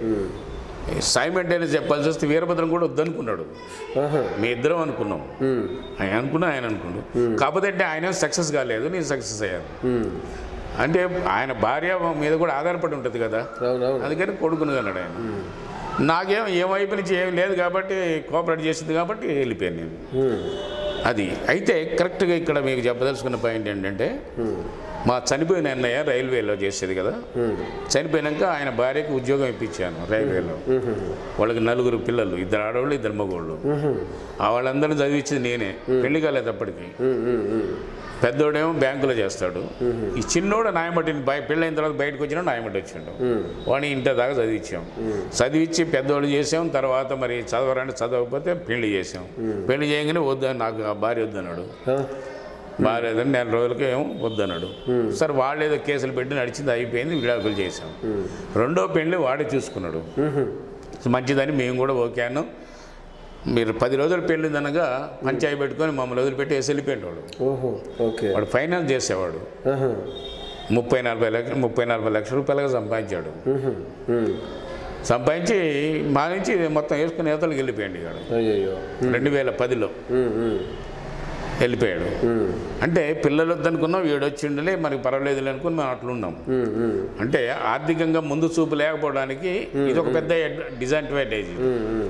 సైమెంటైనస్ చెప్పాల్సి వస్తే వీరభద్రం కూడా వద్దనుకున్నాడు ఆహా. మీ ఇద్దరం అనుకున్నాం ఉమ్. ఆయన అనుకున్నా ఆయన అనుకున్నాడు కాకపోతే అంటే ఆయన సక్సెస్ కాలేదు నేను సక్సెస్ అయ్యాను ఉమ్. అంటే ఆయన భార్య మీద కూడా ఆధారపడి ఉంటుంది కదా అవునవును అందుకని కొడుకుని అన్నాడు ఆయన నాకేం ఏ వైపు నుంచి ఏం లేదు కాబట్టి కోఆపరేట్ చేసింది కాబట్టి వెళ్ళిపోయాను నేను ఉమ్. అది అయితే కరెక్ట్గా ఇక్కడ మీకు చెప్పదలుచుకున్న పాయింట్ ఏంటంటే ఉమ్. మా చనిపోయిన అన్నయ్య రైల్వేలో చేసేది కదా ఉమ్. చనిపోయినాక ఆయన భార్యకి ఉద్యోగం ఇప్పించాను రైల్వేలో ఉహు. వాళ్ళకి నలుగురు పిల్లలు ఇద్దరు ఆడవాళ్ళు ఇద్దరు మగవాళ్ళు ఉహు. ఆ వాళ్ళందరినీ చదివించింది నేనే పెళ్లి కాలేదు అప్పటికి ఉమ్. ఉమ్. ఉమ్. పెద్దోడేమో బ్యాంకులో చేస్తాడు ఈ చిన్నోడు నాయమట్టిని బయ పెళ్ళైన తర్వాత బయటకు వచ్చినా నాయమట్టి వచ్చాడు ఉమ్. వాడిని ఇంటర్ దాకా చదివించాం చదివించి పెద్దోళ్ళు చేసాం తర్వాత మరి చదవరంటే చదవకపోతే పెళ్లి చేసాం పెళ్లి చేయగానే వద్దని నాకు ఆ భార్య వద్దన్నాడు ఆ. భార్య వద్దని నెల రోజులకి ఏమో వద్దన్నాడు సరే వాళ్ళు ఏదో కేసులు పెట్టి నడిచింది అయిపోయింది విడాకులు చేసాం రెండో పెళ్లి వాడే చూసుకున్నాడు ఉహు. మంచిదని మేము కూడా ఓకే అన్నాం మీరు పది రోజులు పెళ్ళి అనగా పంచాయి పెట్టుకొని మమ్మల్ని వదిలిపెట్టి వేసి వెళ్ళిపోయేవాడు ఓహో ఓకే వాడు ఫైనాన్స్ చేసేవాడు ఆహా. ముప్పై నలభై లక్షలు ముప్పై నలభై లక్షల రూపాయలుగా సంపాదించాడు ఉహు. ఉమ్. సంపాదించి మా నుంచి మొత్తం వేసుకుని యువతలకు వెళ్ళిపోయాడు ఇవాడు అయ్యయ్యో రెండు వేల పదిలో ఉమ్. ఉమ్. వెళ్ళిపోయాడు ఉమ్. అంటే పిల్లలు వద్దనుకున్నాం వీడు వచ్చిండలే మనకి పర్వాలేదు అనుకుని మేము అట్లున్నాం ఉమ్. ఉమ్. అంటే ఆర్థికంగా ముందు చూపు లేకపోవడానికి ఇది ఒక పెద్ద డిసడ్వాంటేజ్ ఉమ్. ఉమ్.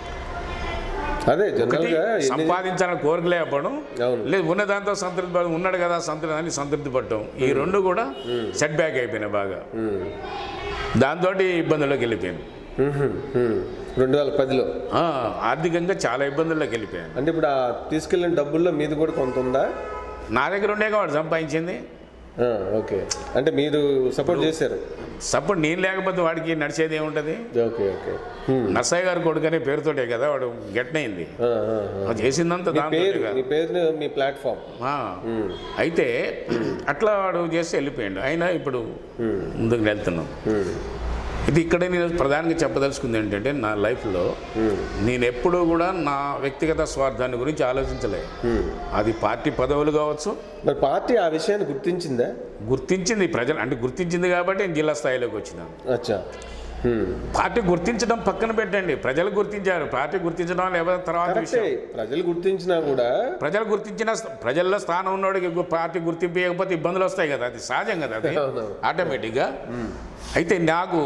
అదే ఒకటి జనరల్గా ఎన్ని సంపాదించాలని కోరిక లేకపోవడం అవును. లేదు ఉన్న దాంతో సంతృప్తి పడ ఉన్నాడు కదా సంతృప్తి అని సంతృప్తి పడటం ఈ రెండు కూడా సెట్ బ్యాక్ అయిపోయినాయి బాగా ఉమ్. దాంతో ఇబ్బందుల్లోకి వెళ్ళిపోయాను ఉహు. ఉమ్. రెండు వేల పదిలో ఆ, ఆర్థికంగా చాలా ఇబ్బందుల్లోకి వెళ్ళిపోయాను అంటే ఇప్పుడు ఆ తీసుకెళ్ళిన డబ్బుల్లో మీది కూడా కొంత ఉందా నా దగ్గర ఉండేగా వాడు సంపాదించింది ఆ, ఓకే అంటే మీరు సపోర్ట్ చేశారు సపోర్ట్ నేను లేకపోతే వాడికి నడిచేది ఏముంటుంది ఓకే ఓకే ఉమ్. నర్సయ్య గారి కొడుకు అనే పేరుతోటే కదా వాడు గెట్నయింది ఆ, ఆ, ఆ. అది చేసిందంతా మీ దాంతో పేరు మీ పేరు మీ ప్లాట్ఫామ్ అయితే అట్లా వాడు చేసి వెళ్ళిపోయాడు అయినా ఇప్పుడు ముందుకు వెళ్తున్నాం ఇది ఇక్కడ నేను ప్రధానంగా చెప్పదలుచుకుంది ఏంటంటే నా లైఫ్లో నేను ఎప్పుడూ కూడా నా వ్యక్తిగత స్వార్థాన్ని గురించి ఆలోచించలే అది పార్టీ పదవులు కావచ్చు మరి పార్టీ ఆ విషయాన్ని గుర్తించిందా గుర్తించింది ప్రజలు అంటే గుర్తించింది కాబట్టి నేను జిల్లా స్థాయిలోకి వచ్చినాను అచ్చా ఉమ్. పార్టీ గుర్తించడం పక్కన పెట్టండి ప్రజలు గుర్తించారు పార్టీ గుర్తించడం లేకపోతే తర్వాత కరెక్టే విషయం ప్రజలు గుర్తించినా కూడా ప్రజలు గుర్తించిన ప్రజల్లో స్థానం ఉన్నవాడికి గు- పార్టీ గుర్తింపు ఇవ్వకపోతే ఇబ్బందులు వస్తాయి కదా అది సహజం కదా అది అవునవును. ఆటోమేటిక్గా అయితే నాకు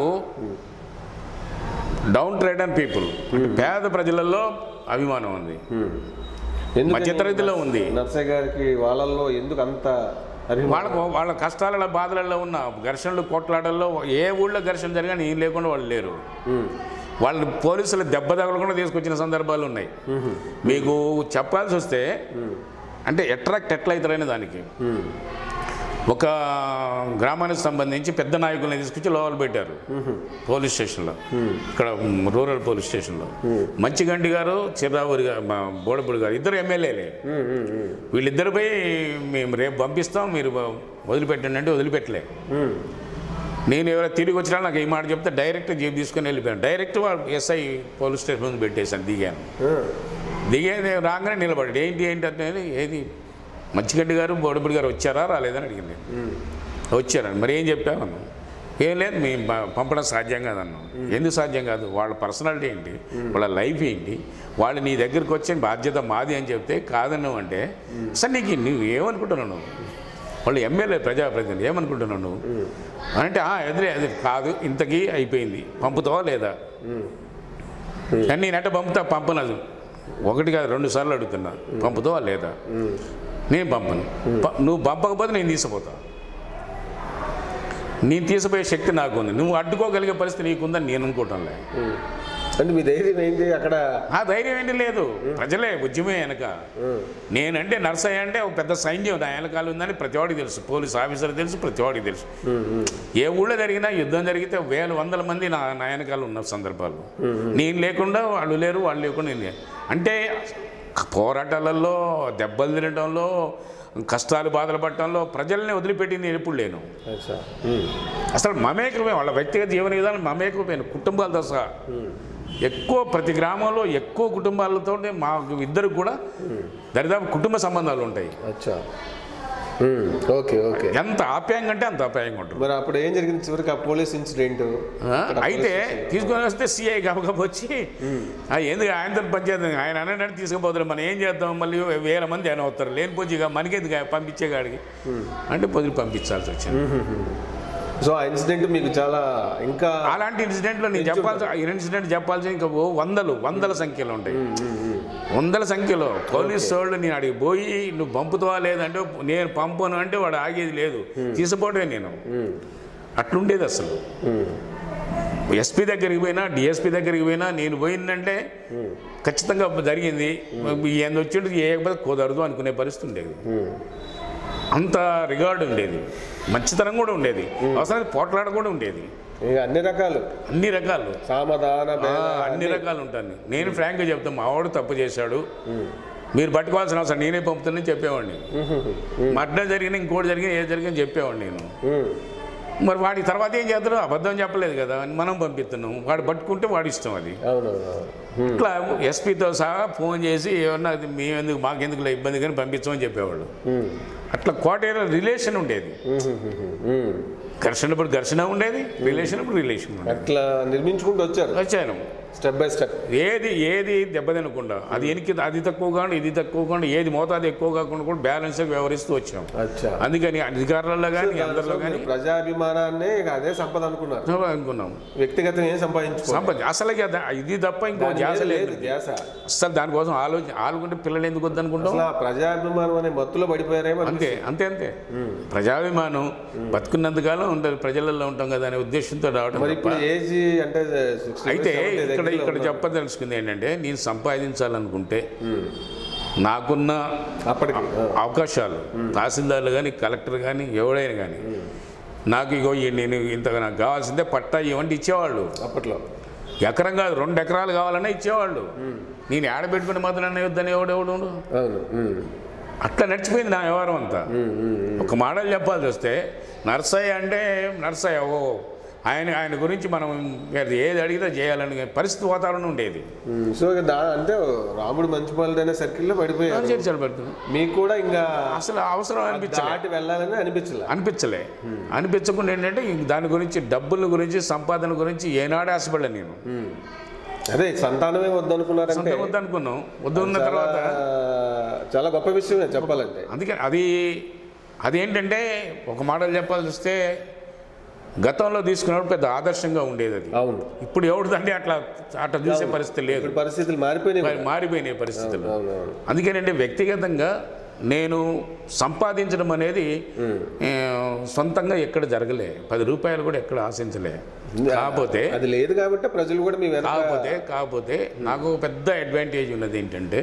డౌన్ ట్రేడ్ అండ్ పీపుల్ పేద ప్రజలలో అభిమానం ఉంది ఉమ్. ఎందుకని మధ్యతరగతిలో ఉంది నర్సయ్య గారికి వాళ్ళల్లో ఎందుకు అంత అది వాళ్ళకు వాళ్ళ కష్టాల బాధలలో ఉన్న ఘర్షణలు కొట్లాటల్లో ఏ ఊళ్ళో ఘర్షణ జరిగినా నేను లేకుండా వాళ్ళు లేరు వాళ్ళని పోలీసులు దెబ్బ తగలకుండా తీసుకొచ్చిన సందర్భాలు ఉన్నాయి మీకు చెప్పాల్సి వస్తే అంటే అట్రాక్ట్ ఎట్లా అవుతారనే దానికి ఒక గ్రామానికి సంబంధించి పెద్ద నాయకుల్ని తీసుకొచ్చి లోపల పెట్టారు పోలీస్ స్టేషన్లో ఇక్కడ రూరల్ పోలీస్ స్టేషన్లో మంచిగండి గారు చిర్రావూరి గారు మా బోడపూడి గారు ఇద్దరు ఎమ్మెల్యేలే వీళ్ళిద్దరిపై మేము రేపు పంపిస్తాం మీరు వదిలిపెట్టండి అంటే వదిలిపెట్టలే నేను ఎవరైనా తిరిగి వచ్చినా నాకు ఈ మాట చెప్తే డైరెక్ట్ జీప్ తీసుకొని వెళ్ళిపోయాను డైరెక్ట్ వాళ్ళు ఎస్ఐ పోలీస్ స్టేషన్ ముందు పెట్టేశాను దిగాను దిగేది రాగానే నిలబడి ఏంటి ఏంటి అంటే ఏది మంచిగడ్డి గారు బోడపూడి గారు వచ్చారా రాలేదని అడిగింది వచ్చారండి మరి ఏం చెప్పామన్నాను ఏం లేదు మేము ప- పంపడం సాధ్యం కాదన్నాం ఎందుకు సాధ్యం కాదు వాళ్ళ పర్సనాలిటీ ఏంటి వాళ్ళ లైఫ్ ఏంటి వాళ్ళు నీ దగ్గరికి వచ్చే బాధ్యత మాది అని చెప్తే కాదన్నావు అంటే సార్ నీకు నువ్వు ఏమనుకుంటున్నావు నువ్వు వాళ్ళు ఎమ్మెల్యే ప్రజాప్రతినిధి ఏమనుకుంటున్నావు నువ్వు అంటే "ఆ, ఎదురే అది కాదు ఇంతకీ అయిపోయింది పంపుతావా లేదా కానీ నేను ఎట్ట పంపుతా పంపనదు ఒకటి కాదు రెండు సార్లు అడుగుతున్నా పంపుతావా లేదా నేను పంపను ప- నువ్వు పంపకపోతే నేను తీసుకుపోతా నేను తీసిపోయే శక్తి నాకు ఉంది నువ్వు అడ్డుకోగలిగే పరిస్థితి నీకుందని నేను అనుకోవటంలే అంటే మీ ధైర్యం ఏంటి అక్కడ ఆ ధైర్యం ఏంటి లేదు ప్రజలే ఉద్యమే వెనక నేనంటే నర్సయ్య అంటే ఒక పెద్ద సైన్యం నా వెనకాల ఉందని ప్రతివాడికి తెలుసు పోలీస్ ఆఫీసర్ తెలుసు ప్రతివాడికి తెలుసు ఏ ఊళ్ళో జరిగినా యుద్ధం జరిగితే వేల వందల మంది నా నా వెనకాల ఉన్న సందర్భాలు నేను లేకుండా వాళ్ళు లేరు వాళ్ళు లేకుండా నేను లేను. అంటే పోరాటాలలో దెబ్బలు తినడంలో కష్టాలు బాధలు పడటంలో ప్రజల్ని వదిలిపెట్టింది నేను ఎప్పుడు లేను అచ్చా అసలు మమేకమే వాళ్ళ వ్యక్తిగత జీవన విధానం మమేకమైన కుటుంబాలతో సహా ఎక్కువ ప్రతి గ్రామంలో ఎక్కువ కుటుంబాలతో మాకు ఇద్దరు కూడా దరిదాపు కుటుంబ సంబంధాలు ఉంటాయి అచ్చా ఓకే ఓకే ఎంత ఆప్యాయంగా అంటే అంత ఆప్యాయంగా ఉంటారు మరి అప్పుడు ఏం జరిగింది చివరికి ఆ పోలీస్ ఇన్సిడెంట్ ఆ, అయితే తీసుకొని వస్తే సిఐ గబగబ వచ్చి "ఆ, ఎందుకు ఆయనతో పంచాయతీ ఆయన అన్నట్టు తీసుకుపోతారు మనం ఏం చేద్దాం మళ్ళీ వేల మంది ఆయన అవుతారు లేని పోజిగా మనకేది పంపించే కాడికి అంటే పొద్దులు పంపించాల్సి వచ్చింది సో ఆ ఇన్సిడెంట్ మీకు చాలా ఇంకా అలాంటి ఇన్సిడెంట్లో నేను చెప్పాల్సి ఈ ఇన్సిడెంట్ చెప్పాల్సి ఇంకా ఓ వందలు వందల సంఖ్యలో ఉంటాయి వందల సంఖ్యలో పోలీసు వాళ్ళు నేను అడిగి పోయి నువ్వు పంపుతావా లేదంటే నేను పంపను అంటే వాడు ఆగేది లేదు తీసుకుపోవడమే నేను అట్లుండేది అసలు ఎస్పీ దగ్గరికి పోయినా డిఎస్పీ దగ్గరికి పోయినా నేను పోయిందంటే ఖచ్చితంగా జరిగింది ఏంది వచ్చిండు ఏకపోతే కుదరదు అనుకునే పరిస్థితి ఉండేది అంత రిగార్డ్ ఉండేది మంచితనం కూడా ఉండేది అవసరానికి పోట్లాడ కూడా ఉండేది ఇక అన్ని రకాలు అన్ని రకాలు సామధాన ఆ, భేద అన్ని రకాలు ఉంటాను నేను ఫ్రాంక్గా చెప్తాను మా వాడు తప్పు చేశాడు మీరు పట్టుకోవాల్సిన అవసరం నేనే పంపుతానని చెప్పేవాడిని మడ్డ జరిగిన ఇంకోటి జరిగిన ఏది జరిగిన చెప్పేవాడిని నేను ఉమ్. మరి వాడి తర్వాత ఏం చేస్తాడు అబద్ధం చెప్పలేదు కదా మనం పంపిస్తున్నాం వాడు పట్టుకుంటే వాడి ఇష్టం అది అవునవును ఇట్లా ఎస్పీతో సహా ఫోన్ చేసి ఏమన్నా అది మేమెందుకు మాకెందుకు ఇబ్బంది కానీ పంపించమని చెప్పేవాళ్ళు అట్లా కోటేరు రిలేషన్ ఉండేది ఘర్షణ ఇప్పుడు ఘర్షణ ఉండేది రిలేషన్ ఇప్పుడు రిలేషన్ ఉండేది అట్లా నిర్మించుకుంటూ వచ్చారు వచ్చాను స్టెప్ బై స్టెప్ ఏది ఏది దెబ్బతినకుండా అది ఎనికి అది తక్కువ కాకుండా ఇది తక్కువ కాకుండా ఏది మోతాదు ఎక్కువ కాకుండా కూడా బ్యాలెన్స్ వ్యవహరిస్తూ వచ్చాం అచ్చా అందుకని అధికారులలో కానీ అందరిలో కానీ మీరు ప్రజాభిమానాన్ని ఇక అదే సంపద అనుకున్నారు అనుకున్నాం వ్యక్తిగతం ఏం సంపాదించుకో సంపద అసలుకి అది- ఇది తప్ప ఇంకో దాని ధ్యాస మీద లేదు లేదు ధ్యాస అసలు దానికోసం ఆలోచన ఆలుకుంటే పిల్లలు ఎందుకు వద్దనుకుంటాం అసలు ఆ ప్రజాభిమానం అనే మత్తులో పడిపోయారేమో అంతే అంతే అంతే ప్రజాభిమానం బతుకున్నంతకాలం ఉంటుంది ప్రజలలో ఉంటాం కదా అనే ఉద్దేశంతో రావడం మరి తప్ప. ఇప్పుడు ఏజ్ అంటే 60, అయితే 70 ఇక్కడ దగ్గరలో ఇక్కడ ఉన్నారు. చెప్పదలుచుకుంది ఏంటంటే నేను సంపాదించాలనుకుంటే నాకున్న అప్పటికి ఆ. అవకాశాలు తహసీల్దార్లు కానీ కలెక్టర్ కానీ ఎవడైనా కానీ నాకు ఇగో ఈ నేను ఇంతగా నాకు కావాల్సిందే పట్టా ఇవ్వండి ఇచ్చేవాళ్ళు అప్పట్లో ఎకరం కాదు రెండు ఎకరాలు కావాలన్నా ఇచ్చేవాళ్ళు నేను ఏడబెట్టుకుని మాత్రం అన్న వద్దని ఎవడెవడు అవును ఉమ్. అట్లా నడిచిపోయింది నా వ్యవహారం అంతా ఒక మాటలు చెప్పాల్సి వస్తే నర్సయ్య అంటే నర్సయ్య ఓ ఆయన ఆయన గురించి మనం ఏది ఏది అడిగితే చేయాలని పరిస్థితి వాతావరణం ఉండేది ఉమ్. సో ఇక దా అంటే రాముడు మంచిపాలెం అనే సర్కిల్లో పడిపోయారు చర్చలు పెడుతుంది మీకు కూడా ఇంకా అసలు అవసరం అనిపించలే దాటి వెళ్ళాలని అనిపించలే అనిపించలే అనిపించకుండా ఏంటంటే ఇంక దాని గురించి డబ్బుల గురించి సంపాదన గురించి ఏనాడే ఆశపడలే నేను ఉమ్. అదే సంతానమే వద్దనుకున్నారంటే సొంత వద్దు అనుకున్నాం వద్దు ఉన్న తర్వాత చాలా- చాలా గొప్ప విషయమే చెప్పాలంటే అందుకే అది అదేంటంటే ఒక మాటలు చెప్పాల్సి వస్తే గతంలో తీసుకున్నప్పుడు పెద్ద ఆదర్శంగా ఉండేది అది అవును ఇప్పుడు ఎవరిదంటే అట్లా అట్లా చూసే పరిస్థితి లేదు ఇప్పుడు పరిస్థితులు మారిపోయినాయి మరి మారిపోయినాయి పరిస్థితులు అవును అవును అందుకేనంటే వ్యక్తిగతంగా నేను సంపాదించడం అనేది ఆ, సొంతంగా ఎక్కడ జరగలే పది రూపాయలు కూడా ఎక్కడ ఆశించలే కాకపోతే అది లేదు కాబట్టి ప్రజలు కూడా మీ వెనక కాకపోతే కాకపోతే నాకు ఒక పెద్ద అడ్వాంటేజ్ ఉన్నది ఏంటంటే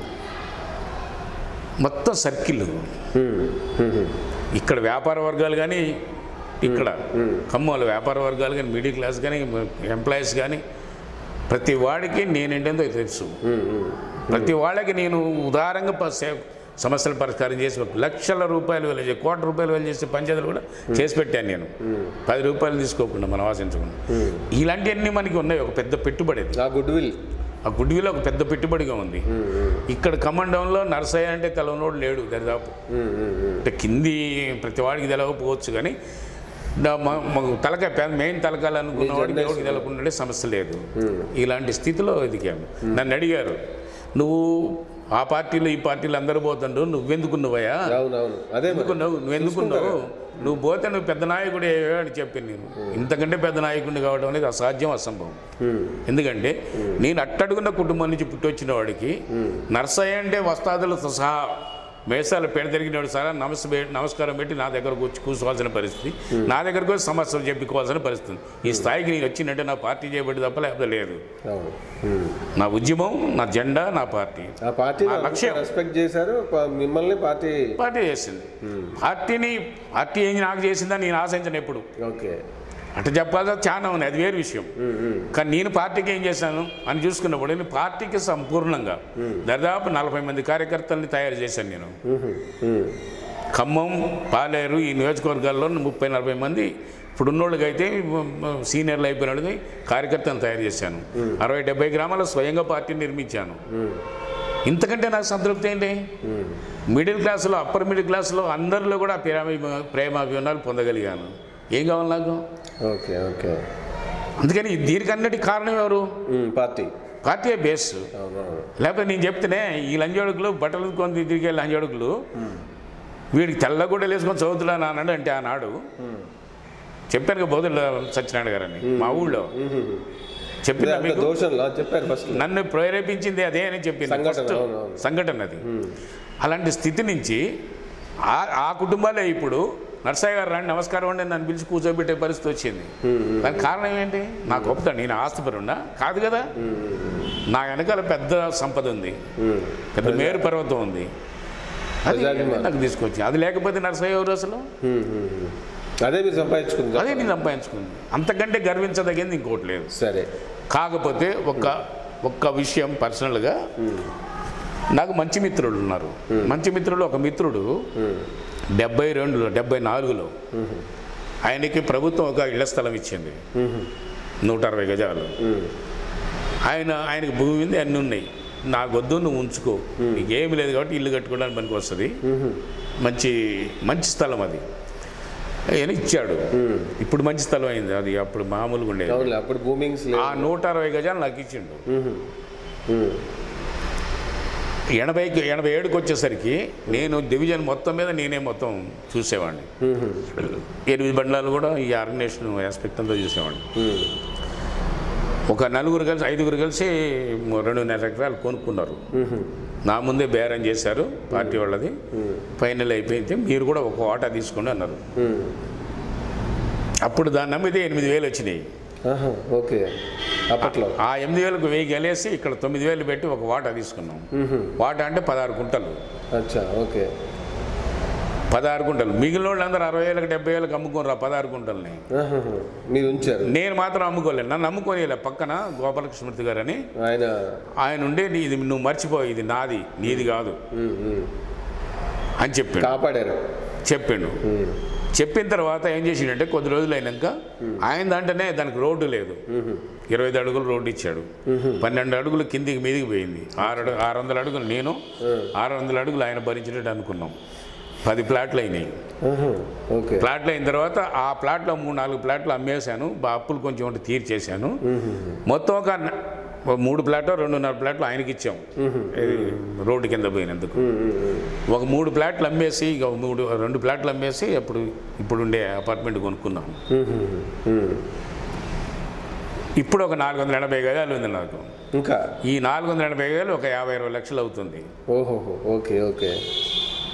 మొత్తం సర్కిల్ ఇక్కడ వ్యాపార వర్గాలు కానీ ఇక్కడ ఖమ్మంలో వ్యాపార వర్గాలు కానీ మిడిల్ క్లాస్ కానీ ఎంప్లాయీస్ కానీ ప్రతి వాడికి నేనేంటో తెలుసు ప్రతి వాళ్ళకి నేను ఉదారంగా ప- సే- సమస్యల పరిష్కారం చేసి లక్షల రూపాయలు వెళ్ళి కోట్ల రూపాయలు వెళ్ళి చేసే పంచాయతీలు కూడా చేసి పెట్టాను నేను పది రూపాయలు తీసుకోకుండా మనం ఆశించకుండా ఇలాంటివన్నీ మనకి ఉన్నాయి ఒక పెద్ద పెట్టుబడి అది. ఆ గుడ్ విల్ ఆ గుడ్ విల్ ఒక పెద్ద పెట్టుబడిగా ఉంది ఇక్కడ కమండంలో నర్సయ్య అంటే తెలవనోడు లేడు దరిదాపు అంటే కింది ప్రతి వాడికి తెలవకపోవచ్చు కానీ నా- మ- మాకు తలకాయ పెద్ద మెయిన్ తలకాయలు అనుకున్న వాడికి ఎవరికి తెలవకుండా సమస్య లేదు ఇలాంటి స్థితిలో ఎదిగాము నన్ను అడిగారు నువ్వు ఆ పార్టీలో ఈ పార్టీలో అందరూ పోతుండ్రు నువ్వెందుకున్నావయ్యా అవునవును అదే మరి. ఎందుకున్నావు నువ్వు ఎందుకున్నావు నువ్వు పోతే నువ్వు పెద్ద నాయకుడే అని చెప్పాను నేను ఇంతకంటే పెద్ద నాయకుడిని కావడం అనేది అసాధ్యం అసంభవం ఎందుకంటే నేను అట్టడుగున్న కుటుంబం నుంచి పుట్టొచ్చిన వాడికి నర్సయ్య అంటే వస్తాదులతో సహా మేసాలు పెడతెరిగినాడు సార్ నమస్ నమస్కారం పెట్టి నా దగ్గరకు వచ్చి కూర్చోవాల్సిన పరిస్థితి నా దగ్గరకు వచ్చి సమస్యలు చెప్పుకోవాల్సిన పరిస్థితి ఈ స్థాయికి నేను వచ్చిందంటే నా పార్టీ చేయబడి తప్ప లేకపోతే లేదు అవును ఉమ్. నా ఉద్యమం నా జెండా నా పార్టీ ఆ పార్టీ ఆ లక్ష్యం. రెస్పెక్ట్ చేశారు ప- మిమ్మల్ని పార్టీ పార్టీ చేసింది పార్టీని పార్టీ ఏం నాకు చేసిందని నేను ఆశించను ఎప్పుడు ఓకే అట్లా చెప్పాల్సి చాలా ఉంది అది వేరు విషయం కానీ నేను పార్టీకి ఏం చేశాను అని చూసుకున్నప్పుడు నేను పార్టీకి సంపూర్ణంగా దాదాపు నలభై మంది కార్యకర్తల్ని తయారు చేశాను నేను ఉహు, ఉమ్. ఖమ్మం పాలేరు ఈ నియోజకవర్గాల్లో ముప్పై నలభై మంది ఇప్పుడు ఉన్నోళ్ళకైతే సీనియర్లు అయిపోయిన వాళ్ళకి కార్యకర్తలను తయారు చేశాను అరవై డెబ్బై గ్రామాల స్వయంగా పార్టీని నిర్మించాను ఇంతకంటే నాకు సంతృప్తి ఏంటి మిడిల్ క్లాస్లో అప్పర్ మిడిల్ క్లాస్లో అందరిలో కూడా ప్రేమ ప్రేమాభిమానాలు పొందగలిగాను ఏం కావాలి నాకు ఓకే ఓకే అందుకని దీనికన్నిటి కారణం ఎవరు ఉమ్, పార్టీ పార్టీ బేస్ అవునవును లేకపోతే నేను చెప్తేనే ఈ లంజోడుకులు బట్టలు కొని తిరిగే లంజోడుకులు వీడికి తెల్ల కూడా వేసుకొని చదువుతున్నాను అన్నాడు అంటే ఆనాడు చెప్పాను కదా బోధుల సత్యనారాయణ గారని మా ఊళ్ళో చెప్పిన అంత మీకు దోషంలో చెప్పారు ఫస్ట్ నన్ను ప్రేరేపించింది అదే అని చెప్పింది సంఘటన, ఫస్ట్ అవును, అవును. సంఘటన అది అలాంటి స్థితి నుంచి ఆ ఆ కుటుంబాలే ఇప్పుడు నర్సయ్య గారు రండి నమస్కారం అండి నన్ను పిలిచి కూర్చోబెట్టే పరిస్థితి వచ్చింది దానికి కారణం ఏంటి నా గొప్పత నేను ఆస్తిపరున్నా కాదు కదా నా వెనకాల పెద్ద సంపద ఉంది పెద్ద మేరు పర్వతం ఉంది అది ప్రజాభిమానం. నాకు తీసుకొచ్చి అది లేకపోతే నర్సయ్య ఎవరు అసలు అదే మీరు సంపాదించుకుంది అదే నేను సంపాదించుకుంది అంతకంటే గర్వించదగింది ఇంకోటి లేదు సరే కాకపోతే ఒక్క ఒక్క విషయం పర్సనల్గా నాకు మంచి మిత్రులు ఉన్నారు మంచి మిత్రులు ఒక మిత్రుడు డెబ్బై రెండులో డెబ్బై నాలుగులో ఆయనకి ప్రభుత్వం ఒక ఇళ్ల స్థలం ఇచ్చింది నూట అరవై గజాలు ఆయన ఆయనకి భూమి ఉంది అన్నీ ఉన్నాయి నాకు వద్దు నువ్వు ఉంచుకో నీకేమి లేదు కాబట్టి ఇల్లు కట్టుకోవడానికి పనికి వస్తుంది మంచి మంచి స్థలం అది ఆయన ఇచ్చాడు ఇప్పుడు మంచి స్థలం అయింది అది అప్పుడు మామూలుగా ఉండేది అవునులే అప్పుడు బూమింగ్స్ లేవు ఆ నూట అరవై గజాలు నాకు ఇచ్చిండు ఉహు, ఉమ్, ఎనభైకి ఎనభై ఏడుకి వచ్చేసరికి నేను డివిజన్ మొత్తం మీద నేనే మొత్తం చూసేవాడిని ఉహు, ఎనిమిది బండ్లాలు కూడా ఈ ఆర్గనైజేషన్ ఆస్పెక్ట్ అంతా చూసేవాడిని ఉమ్, ఒక నలుగురు కలిసి ఐదుగురు కలిసి రెండున్నర ఎకరాలు కొనుక్కున్నారు ఉహు, నా ముందే బేరం చేశారు పార్టీ వాళ్ళది ఫైనల్ అయిపోయింది మీరు కూడా ఒక వాటా తీసుకోండి అన్నారు ఉమ్. అప్పుడు దాన్ని నమ్మితే ఎనిమిది వేలు వచ్చినాయి ఆహా, ఓకే అప్పట్లో ఆ ఎనిమిది వేలకు వెయ్యి గెలేసి ఇక్కడ తొమ్మిది వేలు పెట్టి ఒక వాటా తీసుకున్నాం ఉహు, వాటా అంటే పదహారు కుంటలు అచ్చా ఓకే పదహారు కుంటలు మిగిలిన వాళ్ళందరూ అరవై వేలకు డెబ్బై వేలకు అమ్ముకోరు పదహారు కుంటల్ని ఆహాహా, మీరు ఉంచారు నేను మాత్రం అమ్ముకోలేదు నన్ను అమ్ముకోలేలే పక్కన గోపాలకృష్ణమూర్తి గారు అని ఆయన ఆయన ఉండే "నీ- ఇది నువ్వు మర్చిపో ఇది నాది నీది కాదు ఉమ్, ఉమ్, అని చెప్పిండు కాపాడారు చెప్పిండు ఉమ్, చెప్పిన తర్వాత ఏం చేసిండంటే కొద్ది రోజులు అయినాక ఆయన దాంట్లోనే దానికి రోడ్డు లేదు ఉహు, ఇరవై ఐదు అడుగులు రోడ్డు ఇచ్చాడు పన్నెండు అడుగులు కిందికి మీదికి పోయింది ఆరు అడుగు ఆరు వందల అడుగులు నేను ఆరు వందల అడుగులు ఆయన భరించినట్టు అనుకున్నాం పది ప్లాట్లు అయినాయి ఆహా, ఓకే ప్లాట్లు అయిన తర్వాత ఆ ప్లాట్లో మూడు నాలుగు ప్లాట్లు అమ్మేశాను బా అప్పులు కొంచెం ఉంటే తీర్చేశాను మొత్తం ఒక న- ఒక మూడు ప్లాట్లు రెండున్నర ప్లాట్లు ఆయనకి ఇచ్చాం ఇది రోడ్డు కింద పోయినందుకు ఉమ్, ఉమ్, ఉమ్. ఒక మూడు ప్లాట్లు అమ్మేసి ఇక మూడు రెండు ప్లాట్లు అమ్మేసి అప్పుడు ఇప్పుడు ఉండే అపార్ట్మెంట్ కొనుక్కున్నాం ఉహు, ఉమ్. ఇప్పుడు ఒక నాలుగు వందల ఎనభై గజాలు ఉంది నాకు ఇంకా ఈ నాలుగు వందల ఎనభై గజాలు ఒక యాభై ఇరవై లక్షలు అవుతుంది ఓహోహో ఓకే ఓకే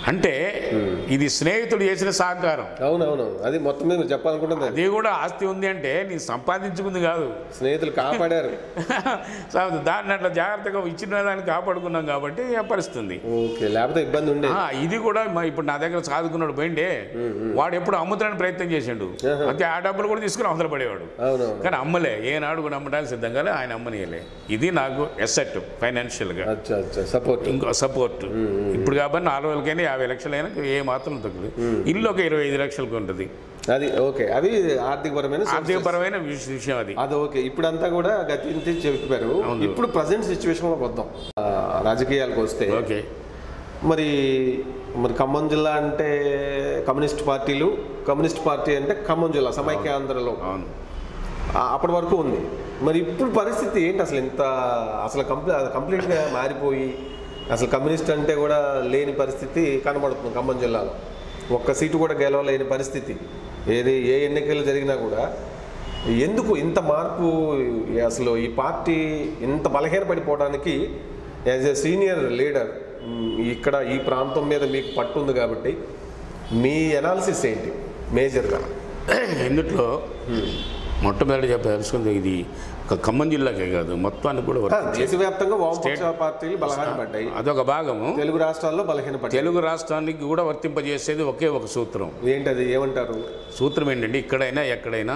అంటే ఇది స్నేహితుడు చేసిన సహకారం అవునవును అది మొత్తం మీద మీరు చెప్పాలనుకుంటుంది అది. అది కూడా ఆస్తి ఉంది అంటే నీ సంపాదించుకుంది కాదు స్నేహితులు కాపాడారు సార్ దాన్ని అట్లా జాగ్రత్తగా ఇచ్చిన దాన్ని కాపాడుకున్నాం కాబట్టి అప్పరిస్తుంది ఓకే లేకపోతే ఇబ్బంది ఉండే ఆ, ఇది కూడా మ- ఇప్పుడు నా దగ్గర చదువుకున్నాడు పోయిండే వాడు ఎప్పుడు అమ్ముతాడని ప్రయత్నం చేసిండు అంతే ఆ డబ్బులు కూడా తీసుకుని అవతల పడేవాడు అవునవును కానీ అమ్మలే ఏనాడు కూడా అమ్మడానికి సిద్ధంగా లే, ఆయన అమ్మనియలే ఇది నాకు ఎసెట్ ఫైనాన్షియల్గా అచ్చా అచ్చా సపోర్ట్ ఇంకో సపోర్ట్ ఇప్పుడు కాబట్టి నాలుగు వేలకైనా యాభై లక్షలైనా ఏ మాత్రం తగ్గదు ఇల్లు ఒక ఇరవై ఐదు లక్షలకు ఉంటుంది అది ఓకే అవి ఆర్థికపరమైన sources. ఆర్థికపరమైన విష- విషయం అది అది ఓకే ఇప్పుడంతా కూడా గతించి చెప్పారు ఇప్పుడు ప్రజెంట్ సిచ్యువేషన్లోకి వద్దాం ఆ, రాజకీయాలకు వస్తే ఓకే మరి మరి ఖమ్మం జిల్లా అంటే కమ్యూనిస్ట్ పార్టీలు కమ్యూనిస్ట్ పార్టీ అంటే ఖమ్మం జిల్లా సమైక్యాంధ్రలో అవును ఆ, అప్పటి వరకు ఉంది మరి ఇప్పుడు పరిస్థితి ఏంటి అసలు ఇంత అసలు కంప్లీ కంప్లీట్గా మారిపోయి అసలు కమ్యూనిస్ట్ అంటే కూడా లేని పరిస్థితి కనబడుతుంది ఖమ్మం జిల్లాలో ఒక్క సీటు కూడా గెలవలేని పరిస్థితి ఏది ఏ ఎన్నికలు జరిగినా కూడా ఎందుకు ఇంత మార్పు అసలు ఈ పార్టీ ఇంత బలహీనపడిపోవడానికి యాజ్ ఎ సీనియర్ లీడర్ ఇక్కడ ఈ ప్రాంతం మీద మీకు పట్టుంది కాబట్టి మీ ఎనాలిసిస్ ఏంటి మేజర్గా ఇందుట్లో మొట్టమొదటి చెప్పదలుచుకుంది ఇది ఒక ఖమ్మం జిల్లాకే కాదు మొత్తానికి కూడా వర్క్ దేశవ్యాప్తంగా వామపక్ష పార్టీలు బలహీనపడ్డాయి అదొక భాగము తెలుగు రాష్ట్రాల్లో బలహీనపడ్డాయి తెలుగు రాష్ట్రానికి కూడా వర్తింపజేసేది ఒకే ఒక సూత్రం ఏంటది ఏమంటారు సూత్రం ఏంటంటే ఇక్కడైనా ఎక్కడైనా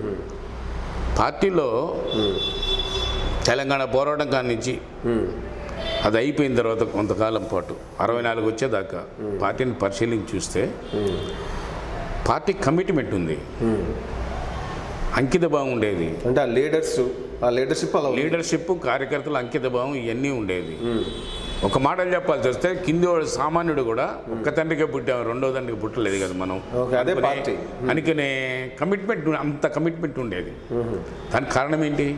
పార్టీలో తెలంగాణ పోరాటం కాడి నుంచి అది అయిపోయిన తర్వాత కొంతకాలం పాటు అరవై నాలుగు వచ్చేదాకా పార్టీని పరిశీలించి చూస్తే పార్టీ కమిట్మెంట్ ఉంది అంకిత భావం ఉండేది అంటే ఆ లీడర్స్ ఆ లీడర్షిప్ అలా ఉంది. లీడర్షిప్ కార్యకర్తల అంకిత భావం ఇవన్నీ ఉండేది ఒక మాటలు చెప్పాల్సి వస్తే కింది వాడు సామాన్యుడు కూడా ఒక్క తండ్రికే పుట్టాం రెండో తండ్రికి పుట్టలేదు కదా మనం ఓకే, అదే పార్టీ. అందుకనే కమిట్మెంట్ అంత కమిట్మెంట్ ఉండేది దానికి కారణం ఏంటి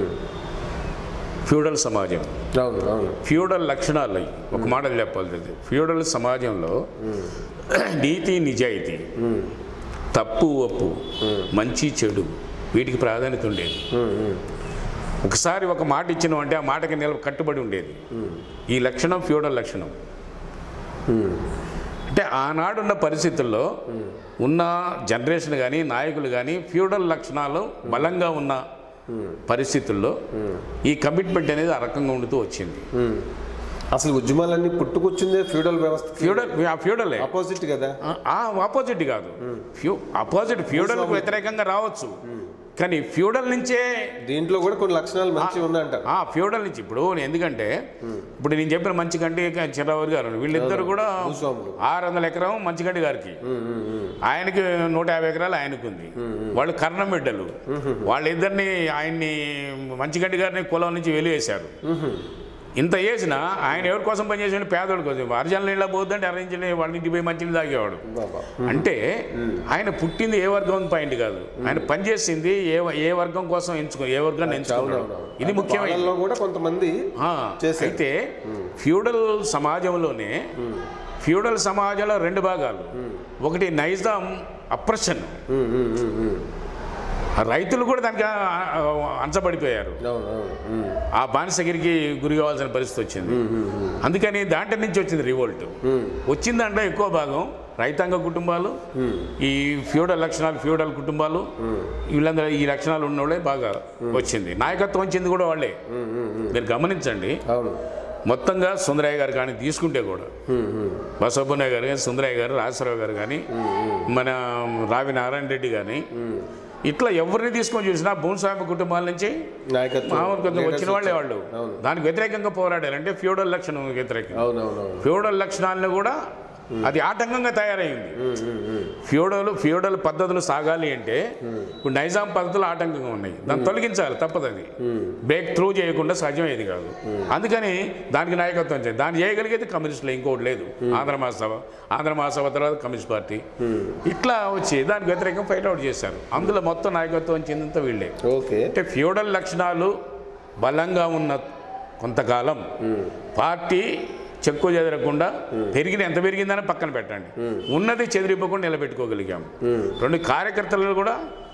ఫ్యూడల్ సమాజం అవును అవును ఫ్యూడల్ లక్షణాలు అవి. ఒక మాటలు చెప్పాల్సి ఫ్యూడల్ సమాజంలో నీతి నిజాయితీ తప్పు ఒప్పు మంచి చెడు వీటికి ప్రాధాన్యత ఉండేది ఒకసారి ఒక మాట ఇచ్చినాం అంటే ఆ మాటకి నిలబ కట్టుబడి ఉండేది ఈ లక్షణం ఫ్యూడల్ లక్షణం అంటే ఆనాడున్న పరిస్థితుల్లో ఉన్న జనరేషన్ కానీ నాయకులు కానీ ఫ్యూడల్ లక్షణాలు బలంగా ఉన్న పరిస్థితుల్లో ఈ కమిట్మెంట్ అనేది ఆ రకంగా ఉండుతూ వచ్చింది అసలు ఉద్యమాలన్నీ పుట్టుకొచ్చిందే ఫ్యూడల్ వ్యవస్థ ఫ్యూడల్ ఆ ఫ్యూడలే ఆపోజిట్ కదా ఆ ఆపోజిట్ కాదు ఫ్యూ ఆపోజిట్ ఫ్యూడల్కు వ్యతిరేకంగా రావచ్చు కానీ ఫ్యూడల్ నుంచే దీంట్లో కూడా కొన్ని లక్షణాలు మంచి ఉందంటారు ఆ ఫ్యూడల్ నుంచి ఇప్పుడు ఎందుకంటే ఇప్పుడు నేను చెప్పిన మంచిగంటి చిరవరి గారు వీళ్ళిద్దరు కూడా భూస్వాములు. ఆరు వందల ఎకరం మంచిగంటి గారికి ఆయనకి నూట యాభై ఎకరాలు ఆయనకు ఉంది వాళ్ళు కర్ణం బిడ్డలు వాళ్ళిద్దరిని ఆయన్ని మంచిగంటి గారిని కులం నుంచి వెలివేశారు ఇంత చేసినా ఆయన ఎవరి కోసం పనిచేసాడు పేదోడి కోసం అర్జన్ నీళ్ళ పోద్దంటే అరేంజ్ వాళ్ళ ఇంటికి పోయి మంచినీళ్ళు తాగేవాడు బాబా అంటే ఆయన పుట్టింది ఏ వర్గం పాయింట్ కాదు ఆయన పనిచేసింది ఏ ఏ వర్గం కోసం ఎంచుకో ఏ వర్గాన్ని ఎంచుకున్నాడు అవునవును. ఇది ముఖ్యమైన వాళ్ళల్లో కూడా కొంతమంది ఆ, చేశారు. అయితే ఫ్యూడల్ సమాజంలోనే ఫ్యూడల్ సమాజంలో రెండు భాగాలు ఒకటి నైజాం అప్రెషన్ ఉమ్, ఉమ్, ఉమ్, ఉమ్. రైతులు కూడా దానికి ఆ- ఆ- అంచబడిపోయారు అవును అవును ఉమ్, ఆ బానిసగిరికి గురి కావాల్సిన పరిస్థితి వచ్చింది అందుకని దాంట్లో నుంచి వచ్చింది రివోల్ట్ ఉమ్, వచ్చిన దాంట్లో ఎక్కువ భాగం రైతాంగ కుటుంబాలు ఈ ఫ్యూడల్ లక్షణాలు ఫ్యూడల్ కుటుంబాలు వీళ్ళందరూ ఈ లక్షణాలు ఉన్న వాళ్ళే బాగా వచ్చింది నాయకత్వం వచ్చింది కూడా వాళ్ళే ఉమ్, ఉమ్, ఉమ్. మీరు గమనించండి అవును మొత్తంగా సుందరయ్య గారు కానీ తీసుకుంటే కూడా ఉమ్, ఉమ్. బసవపున్నయ్య గారు కానీ సుందరయ్య గారు రాజేశ్వరరావు గారు కానీ మన రావి నారాయణ రెడ్డి కానీ ఇట్లా ఎవరిని తీసుకొని చూసినా భూస్వామి కుటుంబాల నుంచి నాయకత్వం మామూలు కొంచెం వచ్చిన వాళ్ళే వాళ్ళు అవును. దానికి వ్యతిరేకంగా పోరాడారు అంటే ఫ్యూడల్ లక్షణం వ్యతిరేకంగా అవును అవును అవును ఫ్యూడల్ లక్షణాలను కూడా అది ఆటంకంగా తయారైంది ఉమ్, ఉమ్, ఉమ్. ఫ్యూడల్ ఫ్యూడల్ పద్ధతులు సాగాలి అంటే ఇప్పుడు నైజాం పద్ధతులు ఆటంకంగా ఉన్నాయి దాన్ని తొలగించాలి తప్పదు అది బ్రేక్ త్రూ చేయకుండా సాధ్యమయ్యేది కాదు అందుకని దానికి నాయకత్వం చేయాలి దాన్ని చేయగలిగేది కమ్యూనిస్టులు ఇంకోటి లేదు ఆంధ్ర మహాసభ ఆంధ్ర మహాసభ తర్వాత కమ్యూనిస్ట్ పార్టీ ఇట్లా వచ్చి దానికి వ్యతిరేకంగా ఫైట్ అవుట్ చేశారు అందులో మొత్తం నాయకత్వం చెందినంత వీళ్ళే ఓకే అంటే ఫ్యూడల్ లక్షణాలు బలంగా ఉన్న కొంతకాలం పార్టీ చెక్కు చెదరకుండా పెరిగిన ఎంత పెరిగిందని పక్కన పెట్టండి ఉన్నది చెదిరిపోకుండా నిలబెట్టుకోగలిగాం రెండు కార్యకర్తలు కూడా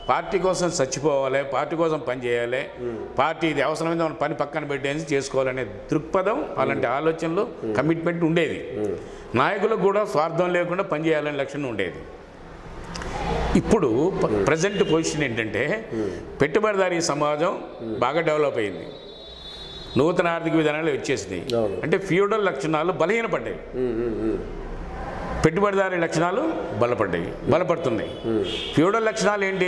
పార్టీ కోసం చచ్చిపోవాలి పార్టీ కోసం పని చేయాలి పార్టీ ఇది అవసరమైన మన పని పక్కన పెట్టేసి చేసుకోవాలనే దృక్పథం అలాంటి ఆలోచనలు కమిట్మెంట్ ఉండేది నాయకులకు కూడా స్వార్థం లేకుండా పనిచేయాలనే లక్షణం ఉండేది ఇప్పుడు ప్రజెంట్ పొజిషన్ ఏంటంటే పెట్టుబడిదారీ సమాజం బాగా డెవలప్ అయింది నూతన ఆర్థిక విధానాలు వచ్చేసినాయి అవును. అంటే ఫ్యూడల్ లక్షణాలు బలహీనపడ్డాయి ఉమ్, ఉమ్, ఉమ్. పెట్టుబడిదారీ లక్షణాలు బలపడ్డాయి బలపడుతున్నాయి ఫ్యూడల్ లక్షణాలు ఏంటి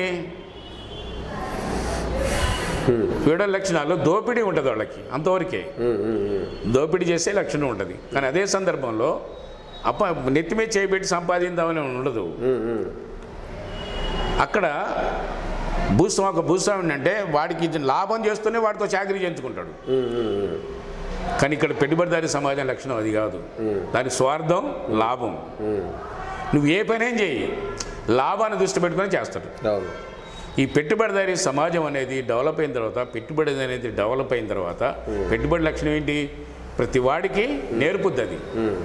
ఫ్యూడల్ లక్షణాలు దోపిడీ ఉంటుంది వాళ్ళకి అంతవరకే ఉమ్, ఉమ్, ఉమ్. దోపిడీ చేసే లక్షణం ఉంటుంది కానీ అదే సందర్భంలో అప్ప నెత్తి మీద చేయబెట్టి సంపాదిందామని ఉండదు ఉమ్, ఉమ్. అక్కడ భూస్వామి ఒక భూస్వామి అంటే వాడికి ఇది లాభం చేస్తూనే వాడితో చాకరీ చేయించుకుంటాడు ఉమ్, ఉమ్, ఉమ్. కానీ ఇక్కడ పెట్టుబడిదారీ సమాజం లక్షణం అది కాదు దాని స్వార్థం లాభం ఉమ్. నువ్వు ఏ పనేం చేయి లాభాన్ని దృష్టి పెట్టుకొని చేస్తాడు అవును ఈ పెట్టుబడిదారీ సమాజం అనేది డెవలప్ అయిన తర్వాత పెట్టుబడి అనేది డెవలప్ అయిన తర్వాత పెట్టుబడి లక్షణం ఏంటి ప్రతి వాడికి నేర్పుద్ది అది ఉమ్,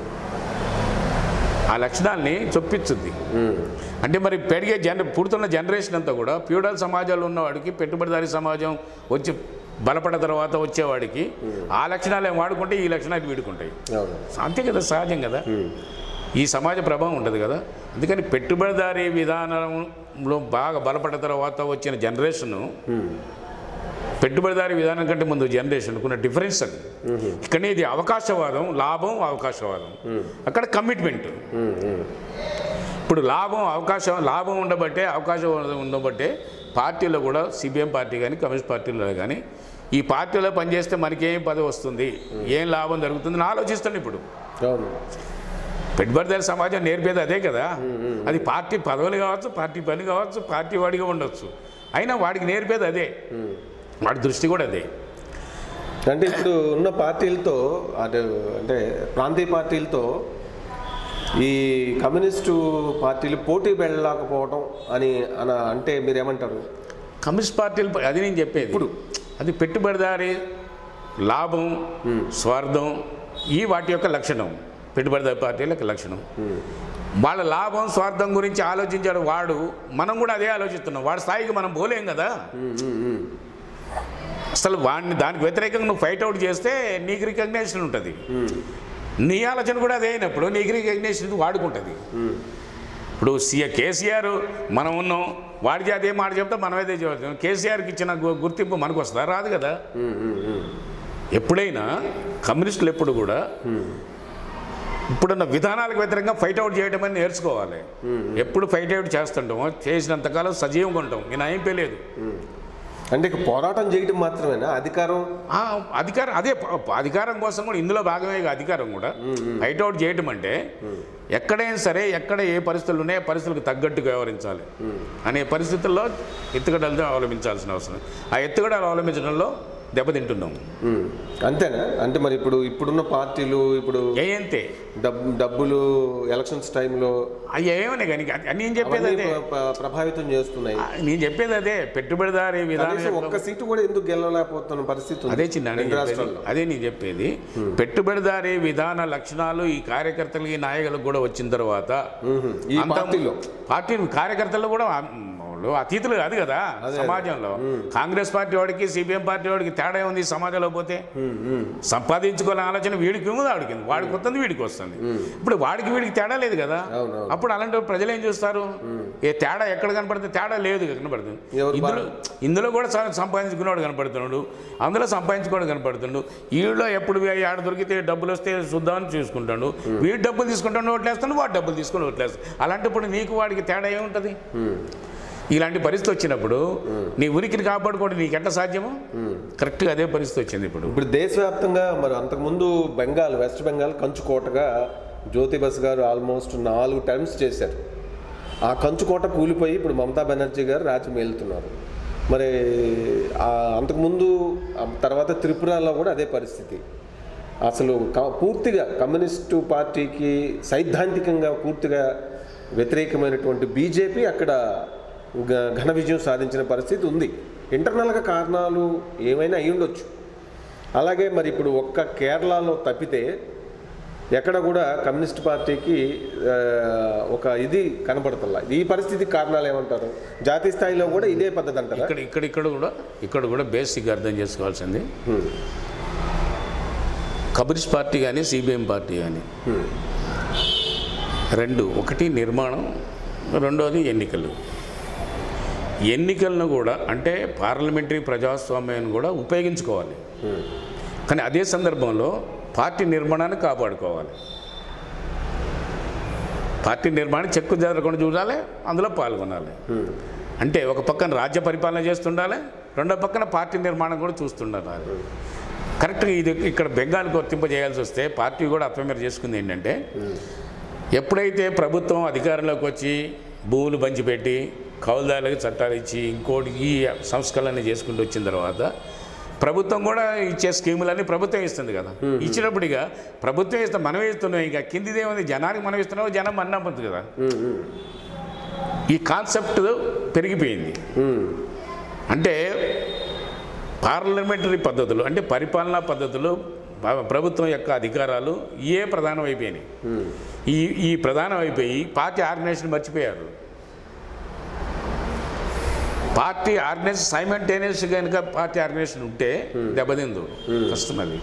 ఆ లక్షణాల్ని చొప్పించుద్ది ఉమ్. అంటే మరి పెరిగే జన పుడుతున్న జనరేషన్ అంతా కూడా ప్యూడల్ సమాజంలో ఉన్నవాడికి పెట్టుబడిదారీ సమాజం వచ్చి బలపడ్డ తర్వాత వచ్చేవాడికి ఆ లక్షణాలు ఏం వాడుకుంటే ఈ లక్షణాలు వీడుకుంటాయి అవును అంతే కదా సహజం కదా ఈ సమాజ ప్రభావం ఉంటుంది కదా అందుకని పెట్టుబడిదారీ విధానంలో బాగా బలపడ్డ తర్వాత వచ్చిన జనరేషను ఉమ్. పెట్టుబడిదారీ విధానం కంటే ముందు జనరేషన్ ఉన్న డిఫరెన్స్ అది ఇక్కడ ఇది అవకాశవాదం లాభం అవకాశవాదం అక్కడ కమిట్మెంట్ ఉమ్, ఉమ్. ఇప్పుడు లాభం అవకాశం లాభం ఉండబట్టే అవకాశం ఉండబట్టే పార్టీలో కూడా సిపిఎం పార్టీ కానీ కమ్యూనిస్ట్ పార్టీలో కానీ ఈ పార్టీలో పనిచేస్తే మనకేం పదవి వస్తుంది ఏం లాభం జరుగుతుందని ఆలోచిస్తాను ఇప్పుడు అవును పెట్టుబడిదారి సమాజం నేర్పేది అదే కదా అది పార్టీ పదవులు కావచ్చు పార్టీ పని కావచ్చు పార్టీ వాడిగా ఉండొచ్చు అయినా వాడికి నేర్పేది అదే వాడి దృష్టి కూడా అదే అంటే ఇప్పుడు ఉన్న పార్టీలతో అంటే అంటే ప్రాంతీయ పార్టీలతో ఈ కమ్యూనిస్టు పార్టీలు పోటీ వెళ్ళలేకపోవడం అని అన అంటే మీరు ఏమంటారు కమ్యూనిస్ట్ పార్టీలు అది నేను చెప్పేది ఇప్పుడు అది పెట్టుబడిదారి లాభం స్వార్థం ఈ వాటి యొక్క లక్షణం పెట్టుబడిదారి పార్టీల యొక్క లక్షణం వాళ్ళ లాభం స్వార్థం గురించి ఆలోచించాడు వాడు మనం కూడా అదే ఆలోచిస్తున్నాం వాడి స్థాయికి మనం పోలేం కదా అసలు వాడిని దానికి వ్యతిరేకంగా నువ్వు ఫైట్ అవుట్ చేస్తే నీకు రికగ్నేషన్ ఉంటుంది నీ ఆలోచన కూడా అదే అయినప్పుడు నీకు రికగ్నేషన్ వాడుకుంటుంది ఇప్పుడు సీఏ కేసీఆర్ మనం ఉన్నాం వాడి జాతి ఏం మాట చెప్తే మనం అదే చెబుతాం కేసీఆర్కి ఇచ్చిన గు- గుర్తింపు మనకు వస్తుందా రాదు కదా ఎప్పుడైనా కమ్యూనిస్టులు ఎప్పుడు కూడా ఇప్పుడున్న విధానాలకు వ్యతిరేకంగా ఫైట్ అవుట్ చేయడం అని నేర్చుకోవాలి ఎప్పుడు ఫైట్ అవుట్ చేస్తుంటామో చేసినంతకాలం సజీవంగా ఉంటాం నేను ఏం పేలేదు అంటే ఇక పోరాటం చేయడం మాత్రమేనా అధికారం ఆ, అధికారం అదే ప- ప- అధికారం కోసం కూడా ఇందులో భాగమే ఇక అధికారం కూడా ఫైట్ అవుట్ చేయటం అంటే ఎక్కడైనా సరే ఎక్కడ ఏ పరిస్థితులు ఉన్నాయో ఆ పరిస్థితులకు తగ్గట్టుగా వ్యవహరించాలి అనే పరిస్థితుల్లో ఎత్తుగడలతో అవలంబించాల్సిన అవసరం ఆ ఎత్తుగడలు అవలంబించడంలో దెబ్బతింటున్నాం ఉమ్. అంతేనా అంటే మరి ఇప్పుడు ఇప్పుడున్న పార్టీలు ఇప్పుడు ఏ అంతే డబ్బు డబ్బులు ఎలక్షన్స్ టైంలో అవి ఏమనే కానీ అది నేను చెప్పేది అవన్నీ అదే ప్ర- ప్ర- ప్రభావితం చేస్తున్నాయి ఆ, నేను చెప్పేది అదే పెట్టుబడిదారి విధానం కనీసం యొక్క- ఒక్క సీటు కూడా ఎందుకు గెలవలేకపోతున్న పరిస్థితి ఉంది అదే చిన్న నేను రెండు చెప్పేది. రాష్ట్రాల్లో అదే నేను చెప్పేది పెట్టుబడిదారీ విధాన లక్షణాలు ఈ కార్యకర్తలకి ఈ నాయకులకు కూడా వచ్చిన తర్వాత మ్మ్. ఈ అంత- పార్టీలో పార్టీ కార్యకర్తలు కూడా ఆ- వాళ్ళు అతీతులు కాదు కదా సమాజంలో కాంగ్రెస్ పార్టీ వాడికి సిపిఎం పార్టీ వాడికి తేడా ఉంది ఈ సమాజంలో పోతే సంపాదించుకోవాలని ఆలోచన వీడికి ఉంది వాడికి ఉంది. వాడికి వస్తుంది వీడికి వస్తుంది ఇప్పుడు వాడికి వీడికి తేడా లేదు కదా అవునవును. అప్పుడు అలాంటి ప్రజలు ఏం చూస్తారు ఏ తేడా ఎక్కడ కనపడుతుంది తేడా లేదు కనపడుతుంది ఎవరు ఇందులో ఇందులో కూడా సం- సంపాదించుకునేవాడు కనపడుతున్నాడు అందులో సంపాదించుకోవడం కనపడుతున్నాడు వీళ్ళు ఎప్పుడు వీ- ఆడ దొరికితే డబ్బులు వస్తే చూద్దామని చూసుకుంటాడు వీడు డబ్బులు తీసుకుంటాడు ఓట్లేస్తాడు వాడు డబ్బులు తీసుకుని ఓట్లేస్తాడు అలాంటప్పుడు నీకు వాడికి తేడా ఏముంటుంది ఇలాంటి పరిస్థితి వచ్చినప్పుడు నీ ఉనికిని కాపాడుకోవడం నీకు ఎట్లా సాధ్యమో కరెక్ట్గా అదే పరిస్థితి వచ్చింది ఇప్పుడు ఇప్పుడు దేశవ్యాప్తంగా మరి అంతకుముందు బెంగాల్ వెస్ట్ బెంగాల్ కంచుకోటగా జ్యోతి బస్ గారు ఆల్మోస్ట్ నాలుగు టర్మ్స్ చేశారు ఆ కంచుకోట కూలిపోయి ఇప్పుడు మమతా బెనర్జీ గారు రాజ్యం వెళ్తున్నారు మరి ఆ అంతకుముందు ఆ తర్వాత త్రిపురలో కూడా అదే పరిస్థితి అసలు క- పూర్తిగా కమ్యూనిస్టు పార్టీకి సైద్ధాంతికంగా పూర్తిగా వ్యతిరేకమైనటువంటి బీజేపీ అక్కడ గ- ఘన విజయం సాధించిన పరిస్థితి ఉంది ఇంటర్నల్గా కారణాలు ఏమైనా అయి ఉండొచ్చు అలాగే మరి ఇప్పుడు ఒక్క కేరళలో తప్పితే ఎక్కడ కూడా కమ్యూనిస్ట్ పార్టీకి ఆ, ఒక ఇది కనపడుతుందా ఈ పరిస్థితికి కారణాలు ఏమంటారు జాతీయ స్థాయిలో కూడా ఇదే పద్ధతి అంటారా ఇక్కడ ఇక్కడ ఇక్కడ కూడా ఇక్కడ కూడా బేసిక్ అర్థం చేసుకోవాల్సింది హ్మ్. కమ్యూనిస్ట్ పార్టీ కానీ సిపిఎం పార్టీ కానీ హ్మ్. రెండు ఒకటి నిర్మాణం రెండోది ఎన్నికలు ఎన్నికలను కూడా అంటే పార్లమెంటరీ ప్రజాస్వామ్యాన్ని కూడా ఉపయోగించుకోవాలి హ్మ్. కానీ అదే సందర్భంలో పార్టీ నిర్మాణాన్ని కాపాడుకోవాలి పార్టీ నిర్మాణం చెక్కు జరగకుండా చూడాలి అందులో పాల్గొనాలి హ్మ్. అంటే ఒక పక్కన రాజ్య పరిపాలన చేస్తుండాలి రెండో పక్కన పార్టీ నిర్మాణం కూడా చూస్తుండాలి కరెక్ట్గా ఇది ఇక్కడ బెంగాల్కి వర్తింపజేయాల్సి వస్తే పార్టీ కూడా అర్థమేర చేసుకుంది ఏంటంటే ఎప్పుడైతే ప్రభుత్వం అధికారంలోకి వచ్చి భూములు పంచిపెట్టి కౌలుదారులకు చట్టాలు ఇచ్చి ఇంకోటి ఈ సంస్కరణలు చేసుకుంటూ వచ్చిన తర్వాత ప్రభుత్వం కూడా ఇచ్చే స్కీములన్నీ ప్రభుత్వం ఇస్తుంది కదా ఇచ్చినప్పుడు ఇక ప్రభుత్వం ఇస్తే మనం ఇస్తున్నాం ఇక కిందిదేముంది జనానికి మనం ఇస్తున్నాం జనం మన నమ్ముతుంది కదా హ్మ్. హ్మ్. ఈ కాన్సెప్ట్ పెరిగిపోయింది హ్మ్. అంటే పార్లమెంటరీ పద్ధతులు అంటే పరిపాలనా పద్ధతులు ప్ర- ప్రభుత్వం యొక్క అధికారాలు ఏ ప్రధానం అయిపోయినాయి హ్మ్. ఈ ఈ ప్రధానం అయిపోయి పార్టీ ఆర్గనైజేషన్ మర్చిపోయారు పార్టీ ఆర్గనైజేషన్ సైమెంటేనియస్ కనుక పార్టీ ఆర్గనైజేషన్ ఉంటే దెబ్బతిందు కష్టం అది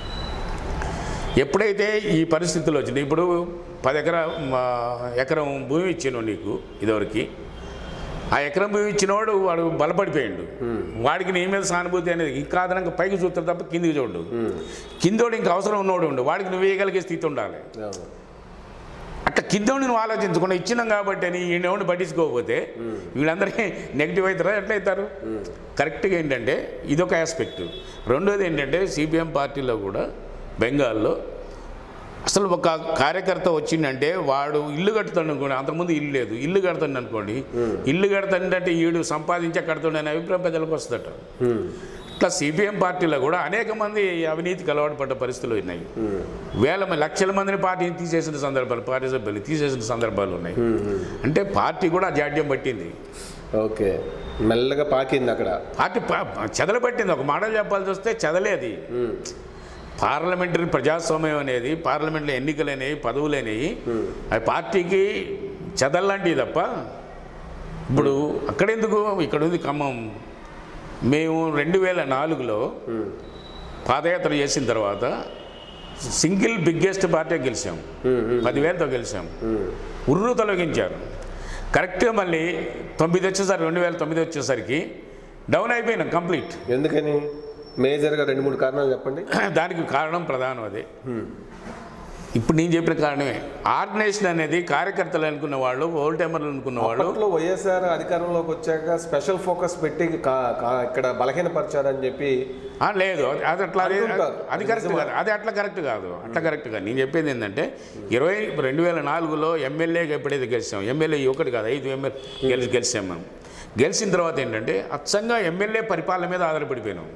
ఎప్పుడైతే ఈ పరిస్థితులు వచ్చినాయి ఇప్పుడు పది ఎకరా మా ఎకరం భూమి ఇచ్చాను నీకు ఇదివరకు ఆ ఎకరం భూమి ఇచ్చినవాడు వాడు బలపడిపోయిండు వాడికి నీ మీద సానుభూతి అనేది ఇంకా అదనంగా పైకి చూస్తారు తప్ప కిందికి చూడు కిందోడు ఇంకా అవసరం ఉన్నోడు ఉండు వాడికి నువ్వు వేయగలిగే స్థితి ఉండాలి అవును. అట్లా కిందోడిని నువ్వు ఆలోచించకుండా ఇచ్చినాం కాబట్టి అని ఈ నోడిని పట్టించుకోకపోతే వీళ్ళందరికీ నెగిటివ్ అవుతారా ఎట్లా అవుతారు కరెక్ట్గా ఏంటంటే ఇదొక ఆస్పెక్ట్ రెండోది ఏంటంటే సిపిఎం పార్టీలో కూడా బెంగాల్లో అసలు ఒక కార్యకర్త వచ్చిందంటే వాడు ఇల్లు కడుతాడు అనుకోండి అంతకుముందు ఇల్లు లేదు ఇల్లు కడతాడు అనుకోండి ఇల్లు కడతాడంటే ఈడు సంపాదించే కడతాడు అనే అభిప్రాయం ప్రజలకు వస్తుందట హ్మ్. ఇట్లా సిపిఎం పార్టీలో కూడా అనేక మంది అవినీతికి అలవాటు పడ్డ పరిస్థితులు ఉన్నాయి హ్మ్. వేల మంది లక్షల మందిని పార్టీని తీసేసిన సందర్భాలు పార్టీ సభ్యులు తీసేసిన సందర్భాలు ఉన్నాయి హ్మ్. హ్మ్. అంటే పార్టీ కూడా జాడ్యం పట్టింది ఓకే మెల్లగా పాకింది అక్కడ పార్టీ ప- చెదలు పట్టింది ఒక మాటలు చెప్పాల్సి వస్తే చెదలేది హ్మ్. పార్లమెంటరీ ప్రజాస్వామ్యం అనేది పార్లమెంట్లో ఎన్నికలు అనేవి పదవులు అనేవి అవి పార్టీకి చెదల్లాంటివి తప్ప ఇప్పుడు అక్కడెందుకు ఇక్కడ ఉంది ఖమ్మం మేము రెండు వేల నాలుగులో హ్మ్. పాదయాత్ర చేసిన తర్వాత సింగిల్ బిగ్గెస్ట్ పార్టీ గెలిచాం హ్మ్. హ్మ్. పదివేలతో గెలిచాం హ్మ్. ఉర్రు తొలగించారు కరెక్ట్గా మళ్ళీ తొమ్మిది వచ్చేసరికి రెండు వేల తొమ్మిది వచ్చేసరికి డౌన్ అయిపోయినాం కంప్లీట్ ఎందుకని మేజర్గా రెండు మూడు కారణాలు చెప్పండి దానికి కారణం ప్రధానం అదే ఇప్పుడు నేను చెప్పిన కారణమే ఆర్గనైజేషన్ అనేది కార్యకర్తలు అనుకున్న వాళ్ళు ఓల్డ్ టైమర్లు అనుకున్న వాళ్ళు అప్పట్లో వైఎస్ఆర్ అధికారంలోకి వచ్చాక స్పెషల్ ఫోకస్ పెట్టి కా- కా- ఇక్కడ బలహీనపరిచారని చెప్పి ఆ, లేదు అది- అది అట్లా అది- అనుకుంటారు. అది కరెక్ట్ కాదు అది అట్లా కరెక్ట్ కాదు అట్లా కరెక్ట్ కాదు నేను చెప్పేది ఏంటంటే ఇరవై రెండు వేల నాలుగులో ఎమ్మెల్యేగా ఎప్పుడైతే గెలిచాం ఎమ్మెల్యే ఒకటి కాదు ఐదు ఎమ్మెల్యే గెలిచి గెలిచాం మనం గెలిచిన తర్వాత ఏంటంటే అచ్చంగా ఎమ్మెల్యే పరిపాలన మీద ఆధారపడిపోయినాం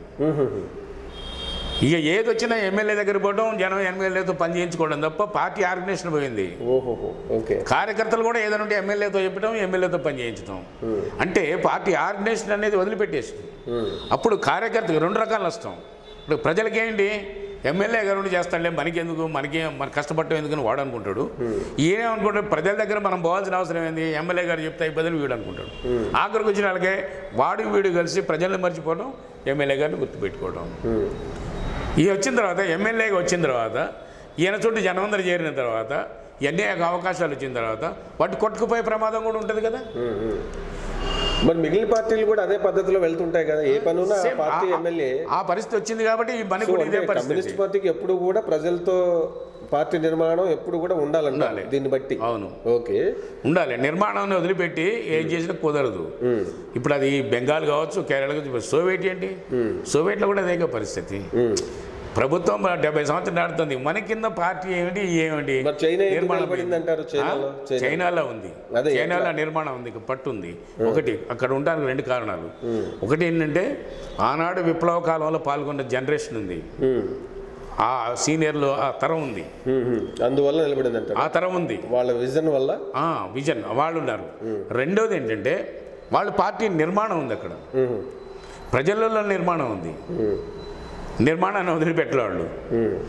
ఇక ఏది వచ్చినా ఎమ్మెల్యే దగ్గర పోవడం జనం ఎమ్మెల్యేతో పని చేయించుకోవడం తప్ప పార్టీ ఆర్గనైజేషన్ పోయింది ఓహోహో ఓకే కార్యకర్తలు కూడా ఏదైనా ఉంటే ఎమ్మెల్యేతో చెప్పడం ఎమ్మెల్యేతో పని చేయించడం అంటే పార్టీ ఆర్గనైజేషన్ అనేది వదిలిపెట్టేసి అప్పుడు కార్యకర్తకి రెండు రకాల నష్టం ఇప్పుడు ప్రజలకి ఏంటి ఎమ్మెల్యే గారు ఉండి చేస్తాడులే మనకెందుకు మనకి మన కష్టపడటం ఎందుకని వాడు అనుకుంటాడు ఈయన అనుకుంటాడు ప్రజల దగ్గర మనం పోవాల్సిన అవసరం ఏంది ఎమ్మెల్యే గారు చెప్తే అయిపోదని వీడు అనుకుంటాడు ఆఖరికి వచ్చిన వాళ్ళకే వాడు వీడు కలిసి ప్రజల్ని మర్చిపోవడం ఎమ్మెల్యే గారిని గుర్తుపెట్టుకోవడం ఈ వచ్చిన తర్వాత ఎమ్మెల్యేగా వచ్చిన తర్వాత ఈయన చుట్టూ జనమందరూ చేరిన తర్వాత ఎన్ని అవకాశాలు వచ్చిన తర్వాత వాటి కొట్టుకుపోయే ప్రమాదం కూడా ఉంటుంది కదా మరి మిగిలిన పార్టీలు కూడా అదే పద్ధతిలో వెళ్తుంటాయి కదా ఏ పనున్నా ఆ Same. పార్టీ ఆ- ఎమ్మెల్యే ఆ పరిస్థితి వచ్చింది కాబట్టి ఈ పని సో కూడా అంటే ఇదే పరిస్థితి కమ్యూనిస్ట్ పార్టీకి ఎప్పుడు కూడా ప్రజలతో పార్టీ నిర్మాణం ఎప్పుడు కూడా ఉండాలంట ఉండాలి. దీన్ని బట్టి అవును ఓకే ఉండాలి నిర్మాణాన్ని వదిలిపెట్టి ఏం చేసినా కుదరదు ఉమ్, ఇప్పుడు అది బెంగాల్ కావచ్చు కేరళ కావచ్చు ఇప్పుడు సోవియట్ ఏంటి సోవియట్లో కూడా అదే పరిస్థితి ఉమ్. ప్రభుత్వం డెబ్బై సంవత్సరాలు నడుతుంది మన కింద పార్టీ ఏమిటి ఏమిటి మరి చైనా ఎందుకు నిర్మాణం నిలబడింది అంటారు చైనాలో? ఆ? చైనా. చైనాలో ఉంది అదే చైనాలో నిర్మాణం ఉంది ఇక పట్టు ఉంది ఒకటి అక్కడ ఉండడానికి రెండు కారణాలు ఒకటి ఏంటంటే ఆనాడు విప్లవ కాలంలో పాల్గొన్న జనరేషన్ ఉంది ఉమ్, ఆ సీనియర్లు ఆ తరం ఉంది ఉమ్, ఉమ్. అందువల్ల నిలబడింది అంటారు ఆ తరం ఉంది వాళ్ళ విజన్ వల్ల ఆ, విజన్ వాళ్ళు ఉన్నారు రెండోది ఏంటంటే వాళ్ళ పార్టీ నిర్మాణం ఉంది అక్కడ ఉమ్, ప్రజలలో నిర్మాణం ఉంది ఉమ్, నిర్మాణాన్ని వదిలిపెట్టలే వాళ్ళు ఉమ్.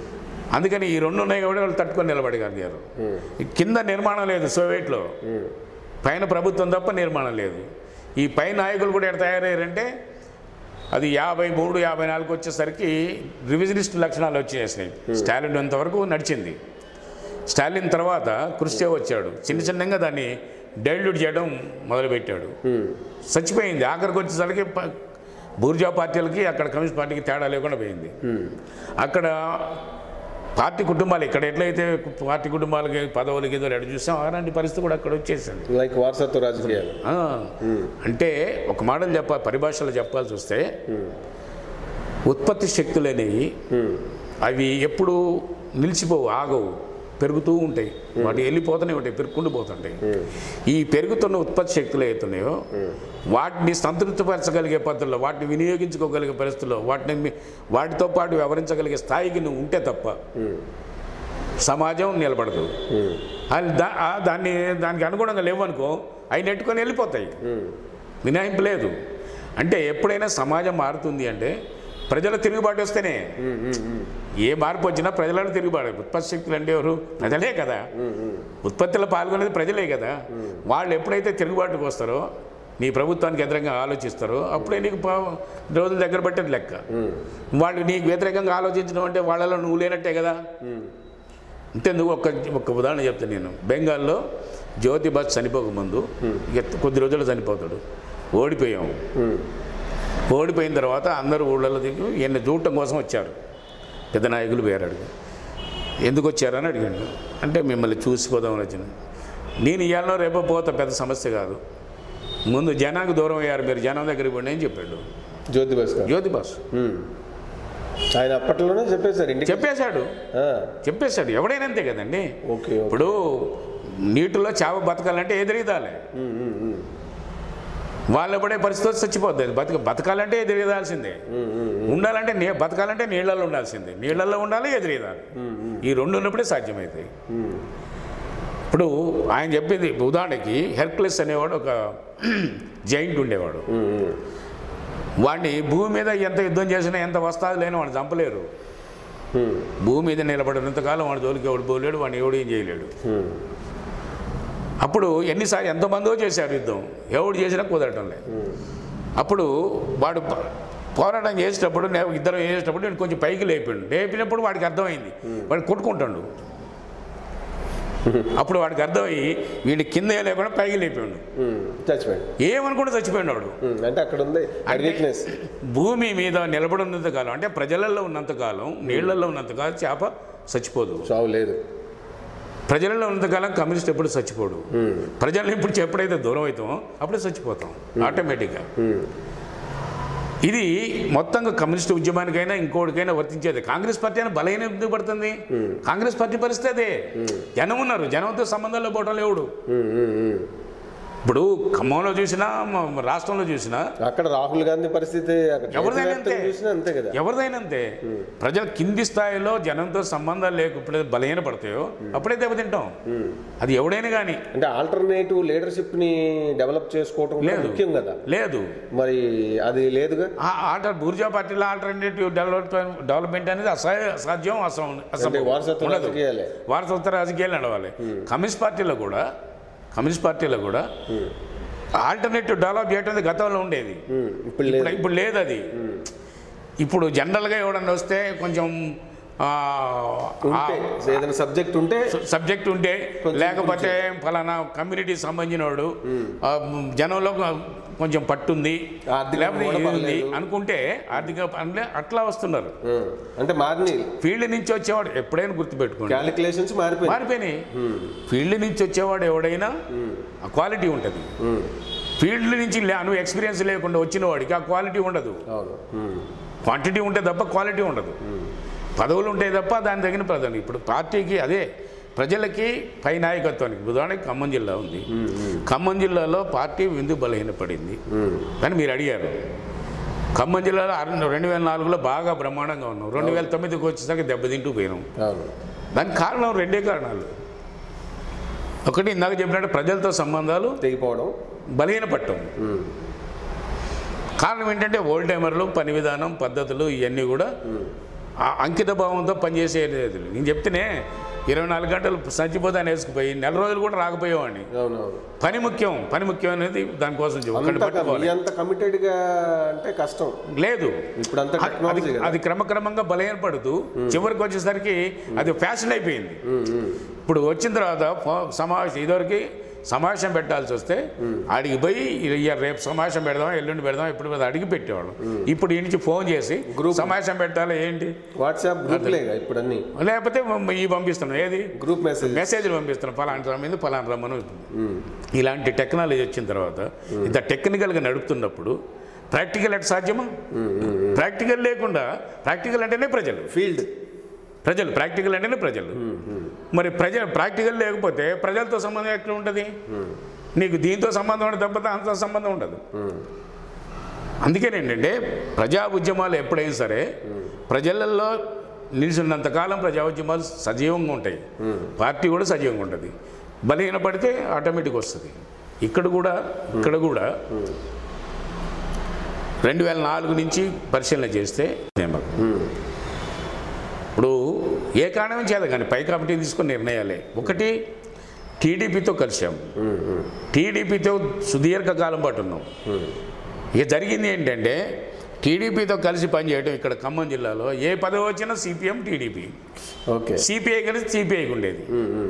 అందుకని ఈ రెండు ఉన్నాయి కాబట్టి వాళ్ళు తట్టుకొని నిలబడగలిగారు ఈ కింద నిర్మాణం లేదు సోవియట్లో పైన ప్రభుత్వం తప్ప నిర్మాణం లేదు ఈ పై నాయకులు కూడా ఎక్కడ తయారయ్యారంటే అది యాభై మూడు యాభై నాలుగు వచ్చేసరికి రివిజనిస్ట్ లక్షణాలు వచ్చేసినాయి స్టాలిన్ అంతవరకు నడిచింది స్టాలిన్ తర్వాత క్రుష్చేవ్ వచ్చాడు చిన్న చిన్నగా దాన్ని డైల్యూట్ చేయడం మొదలుపెట్టాడు చచ్చిపోయింది ఆఖరికి వచ్చేసరికి ప- బూర్జా పార్టీలకి అక్కడ కమ్యూనిస్ట్ పార్టీకి తేడా లేకుండా పోయింది అక్కడ పార్టీ కుటుంబాలు ఇక్కడ ఎట్లయితే పార్టీ కుటుంబాలకి పదవులకి ఏదో ఎడ చూసాం అలాంటి పరిస్థితి కూడా అక్కడ వచ్చేసింది లైక్ వారసత్వ రాజకీయాలు ఆ, అంటే ఒక మాటలు చెప్ప పరిభాషలో చెప్పాల్సి వస్తే ఉత్పత్తి శక్తులు అనేవి అవి ఎప్పుడు నిలిచిపోవు ఆగవు పెరుగుతూ ఉంటాయి వాటి వెళ్ళిపోతూనే ఉంటాయి పెరుగుకుంటూ పోతుంటాయి ఈ పెరుగుతున్న ఉత్పత్తి శక్తులు అవుతున్నాయో వాటిని సంతృప్తిపరచగలిగే పద్ధతిలో వాటిని వినియోగించుకోగలిగే పరిస్థితుల్లో వాటిని మీ- వాటితో పాటు వ్యవహరించగలిగే స్థాయికి నువ్వు ఉంటే తప్ప సమాజం నిలబడదు అది దా ఆ దాన్ని దానికి అనుగుణంగా లేవనుకో అవి నెట్టుకొని వెళ్ళిపోతాయి మినహాయింపు లేదు అంటే ఎప్పుడైనా సమాజం మారుతుంది అంటే ప్రజల తిరుగుబాటు వస్తేనే ఏ మార్పు వచ్చినా ప్రజలను తిరుగుబాటు ఉత్పత్తి శక్తులు అంటే ఎవరు ప్రజలే కదా ఉత్పత్తిలో పాల్గొనేది ప్రజలే కదా వాళ్ళు ఎప్పుడైతే తిరుగుబాటుకు వస్తారో నీ ప్రభుత్వానికి వ్యతిరేకంగా ఆలోచిస్తారో అప్పుడే నీకు పా- రోజులు దగ్గర పట్టేది లెక్క వాళ్ళు నీకు వ్యతిరేకంగా ఆలోచించడం అంటే వాళ్ళలో నువ్వు లేనట్టే కదా అంతేందుకు ఒక ఒక ఉదాహరణ చెప్తాను నేను బెంగాల్లో జ్యోతి బస్ చనిపోకముందు ఇక కొద్ది రోజులు చనిపోతాడు ఓడిపోయాం ఓడిపోయిన తర్వాత అందరూ ఊళ్ళలో దిగి ఈయన చూడటం కోసం వచ్చారు పెద్ద నాయకులు పేరాడు ఎందుకు వచ్చారని అడిగాడు అంటే మిమ్మల్ని చూసిపోదామని వచ్చిన నేను ఇవాళ రేపో పోతా పెద్ద సమస్య కాదు ముందు జనానికి దూరం అయ్యారు మీరు జనం దగ్గరికి పోండి అని చెప్పాడు జ్యోతి బస్ గారు జ్యోతి బాస్ ఉమ్. ఆయన అప్పట్లోనే చెప్పేశారు ఇంటికి చెప్పేశాడు ఆ, చెప్పేశాడు ఎవడైనా అంతే కదండి ఓకే ఓకే ఇప్పుడు నీటిలో చేప బతకాలంటే ఎదురీదాలే ఉమ్, ఉమ్, ఉమ్. వాళ్ళు పడే పరిస్థితి చచ్చిపోద్ది అది బతక బతకాలంటే ఎదురీదాల్సిందే ఉమ్, ఉమ్, ఉండాలంటే నీ బతకాలంటే నీళ్ళల్లో ఉండాల్సిందే నీళ్ళల్లో ఉండాలి ఎదురీదాలి ఈ రెండు ఉన్నప్పుడే సాధ్యమవుతాయి ఉమ్. ఇప్పుడు ఆయన చెప్పింది ఉదాహరణకి హెర్క్లెస్ అనేవాడు ఒక జైంట్ ఉండేవాడు ఉమ్, ఉమ్. వాడిని భూమి మీద ఎంత యుద్ధం చేసినా ఎంత వస్తాది లేని వాడిని చంపలేరు ఉమ్, భూమి మీద నిలబడినంతకాలం వాడి జోలికి ఎవడు పోలేడు వాడిని ఎవడు ఏం చేయలేడు ఉమ్. అప్పుడు ఎన్నిసార్లు ఎంతమందో చేశారు యుద్ధం ఎవడు చేసినా కుదరటం లేదు అప్పుడు వాడు ప- పోరాటం చేసేటప్పుడు నేను ఇద్దరం చేసేటప్పుడు నేను కొంచెం పైకి లేపాడు లేపినప్పుడు వాడికి అర్థమైంది వాడు కొట్టుకుంటాడు అప్పుడు వాడికి అర్థమయ్యి వీడి కింద ఏ లేకుండా పైకి లేపాడు ఉమ్. చచ్చిపోయాడు ఏమనుకుంటే చచ్చిపోయాడు వాడు ఉమ్, అంటే అక్కడ ఉంది అంటే వీక్నెస్ భూమి మీద నిలబడి ఉన్నంతకాలం అంటే ప్రజలలో ఉన్నంతకాలం నీళ్లలో ఉన్నంతకాలం చేప చచ్చిపోదు చావు లేదు ప్రజలలో ఉన్నంతకాలం కమ్యూనిస్ట్ ఎప్పుడు చచ్చిపోడు ఉమ్, ప్రజలను ఇప్పుడు ఎప్పుడైతే దూరం అవుతామో అప్పుడే చచ్చిపోతాం ఆటోమేటిక్గా ఉమ్. ఇది మొత్తంగా కమ్యూనిస్ట్ ఉద్యమానికైనా ఇంకోటికైనా వర్తించేది కాంగ్రెస్ పార్టీ అయినా బలహీన ఎందుకు పడుతుంది కాంగ్రెస్ పార్టీ పరిస్థితి అదే జనం ఉన్నారు జనంతో సంబంధంలో పోవటం లేవుడు ఉమ్, ఉమ్, ఉమ్. ఇప్పుడు ఖమ్మంలో చూసినా మ- రాష్ట్రంలో చూసినా అక్కడ రాహుల్ గాంధీ పరిస్థితి అక్కడ ఎవరిదైనా దేశవ్యాప్తంగా అంతే. చూసినా అంతే కదా ఎవరిదైనా అంతే ప్రజలు కింది స్థాయిలో జనంతో సంబంధాలు లేకపోతే బలహీన పడతాయో అప్పుడే దెబ్బతింటాం అది ఎవడైనా కానీ అంటే ఆల్టర్నేటివ్ లీడర్షిప్ ని డెవలప్ చేసుకోవటం కూడా లేదు. ముఖ్యం కదా లేదు మరి అది లేదుగా ఆ ఆల్టర్ బూర్జా పార్టీలో ఆల్టర్నేటివ్ డెవలప్మెంట్ డెవలప్మెంట్ అనేది అసహ్య అసాధ్యం అసం అంటే అసంభవం. వారసత్వ ఉండదు. రాజకీయాలే వారసత్వ రాజకీయాలు నడవాలి కమ్యూనిస్ట్ పార్టీలో కూడా కమ్యూనిస్ట్ పార్టీలో కూడా ఆల్టర్నేటివ్ డెవలప్ చేయడం అనేది గతంలో ఉండేది ఉమ్, ఇప్పుడు లేదు ఇప్పుడు ఇప్పుడు లేదు అది ఇప్పుడు జనరల్గా ఎవడన్నా వస్తే కొంచెం ఆ, ఆ, ఉంటే ఏదైనా సబ్జెక్ట్ ఉంటే సబ్జెక్ట్ ఉంటే లేకపోతే ఫలానా కమ్యూనిటీ సంబంధించిన వాడు ఆ, జనంలో కొంచెం పట్టుంది ఆర్థికంగా లేకపోతే కూడా ఇది ఉంది పర్లేదు. అనుకుంటే ఆర్థిక అంటే అట్లా వస్తున్నారు ఉమ్, అంటే మారినాయి ఫీల్డ్ నుంచి వచ్చేవాడు ఎప్పుడైనా గుర్తుపెట్టుకోండి క్యాలిక్యులేషన్స్ మారిపోయి మారిపోయినాయి ఫీల్డ్ నుంచి వచ్చేవాడు ఎవడైనా ఆ క్వాలిటీ ఉంటుంది ఫీల్డ్ నుంచి లే- నువ్వు ఎక్స్పీరియన్స్ లేకుండా వచ్చిన వాడికి ఆ క్వాలిటీ ఉండదు అవును ఉమ్, క్వాంటిటీ ఉంటే తప్ప క్వాలిటీ ఉండదు పదవులు ఉంటాయి తప్ప దాని తగిన ప్రధానం ఇప్పుడు పార్టీకి అదే ప్రజలకి పై నాయకత్వానికి ఉదాహరణకి ఖమ్మం జిల్లా ఉంది ఖమ్మం జిల్లాలో పార్టీ విందు బలహీనపడింది ఉమ్, కానీ మీరు అడిగారు ఖమ్మం జిల్లాలో అర- రెండు వేల నాలుగులో బాగా బ్రహ్మాండంగా ఉన్నాం రెండు వేల తొమ్మిదికి వచ్చేసరికి దెబ్బతింటూ పోయినాం అవును దానికి కారణం రెండే కారణాలు ఒకటి ఇందాక చెప్పినట్టు ప్రజలతో సంబంధాలు తెగిపోవడం బలహీనపడటం ఉమ్, కారణం ఏంటంటే ఓల్డ్ టైమర్లు పని విధానం పద్ధతులు ఇవన్నీ కూడా ఆ అంకిత భావంతో పనిచేసేది నేను చెప్తేనే ఇరవై నాలుగు గంటలు చచ్చిపోతాను వేసుకుపోయి నెల రోజులు కూడా రాకపోయేవాడిని అవునవును పని ముఖ్యం పని ముఖ్యం అనేది దానికోసం చెప్పు. ఒక్కటి అంత పట్టుకోవాలి మీ అంత కమిటెడ్ గా అంటే కష్టం లేదు ఇప్పుడు అంతా అది- అది టెక్నాలజీ కదా అది క్రమక్రమంగా బలహీనపడుతూ చివరికి వచ్చేసరికి అది ఫ్యాషన్ అయిపోయింది ఉమ్, ఉమ్. ఇప్పుడు వచ్చిన తర్వాత ఫో- సమావేశం ఇదివరకు సమావేశం పెట్టాల్సి వస్తే అడిగి పోయి ఇయ్య రేపు సమావేశం పెడదాం ఎల్లుండి పెడదాం ఎప్పుడు పెడదాం అడిగి పెట్టేవాళ్ళం ఇప్పుడు ఈ నుంచి ఫోన్ చేసి Group. సమావేశం పెట్టాలి ఏంటి వాట్సాప్ గ్రూప్లేగా ఇప్పుడు అన్ని లేకపోతే మ- ఈ పంపిస్తున్నాం ఏది గ్రూప్ మెసేజ్ మెసేజ్లు పంపిస్తున్నాం ఫలానా రమ్మింది ఫలానా రమ్మను ఇలాంటి టెక్నాలజీ వచ్చిన తర్వాత ఇంత టెక్నికల్గా నడుపుతున్నప్పుడు ప్రాక్టికల్ ఎట్ సాధ్యమా ప్రాక్టికల్ లేకుండా ప్రాక్టికల్ అంటేనే ప్రజలు ఫీల్డ్ ప్రజలు ప్రాక్టికల్ అంటేనే ప్రజలు మరి ప్రజ ప్రాక్టికల్ లేకపోతే ప్రజలతో సంబంధం ఎట్లా ఉంటుంది నీకు దీంతో సంబంధం ఉండదు తప్పితే అంత సంబంధం ఉండదు అందుకేనేంటంటే ప్రజా ఉద్యమాలు ఎప్పుడైనా సరే ప్రజలలో నిలిచినంతకాలం ప్రజా ఉద్యమాలు సజీవంగా ఉంటాయి పార్టీ కూడా సజీవంగా ఉంటుంది బలహీనపడితే ఆటోమేటిక్ వస్తుంది ఇక్కడ కూడా ఇక్కడ కూడా రెండు వేల నాలుగు నుంచి పరిశీలన చేస్తే నియామకం ఇప్పుడు ఏ కారణం చేత కానీ పై కమిటీ తీసుకున్న నిర్ణయాలే ఒకటి టీడీపీతో కలిసాం టీడీపీతో సుదీర్ఘకాలం పాటు ఉన్నాం ఇక జరిగింది ఏంటంటే టీడీపీతో కలిసి పనిచేయడం ఇక్కడ ఖమ్మం జిల్లాలో ఏ పదవి వచ్చినా సిపిఎం టీడీపీ ఓకే సిపిఐ కలిసి సిపిఐకి ఉండేది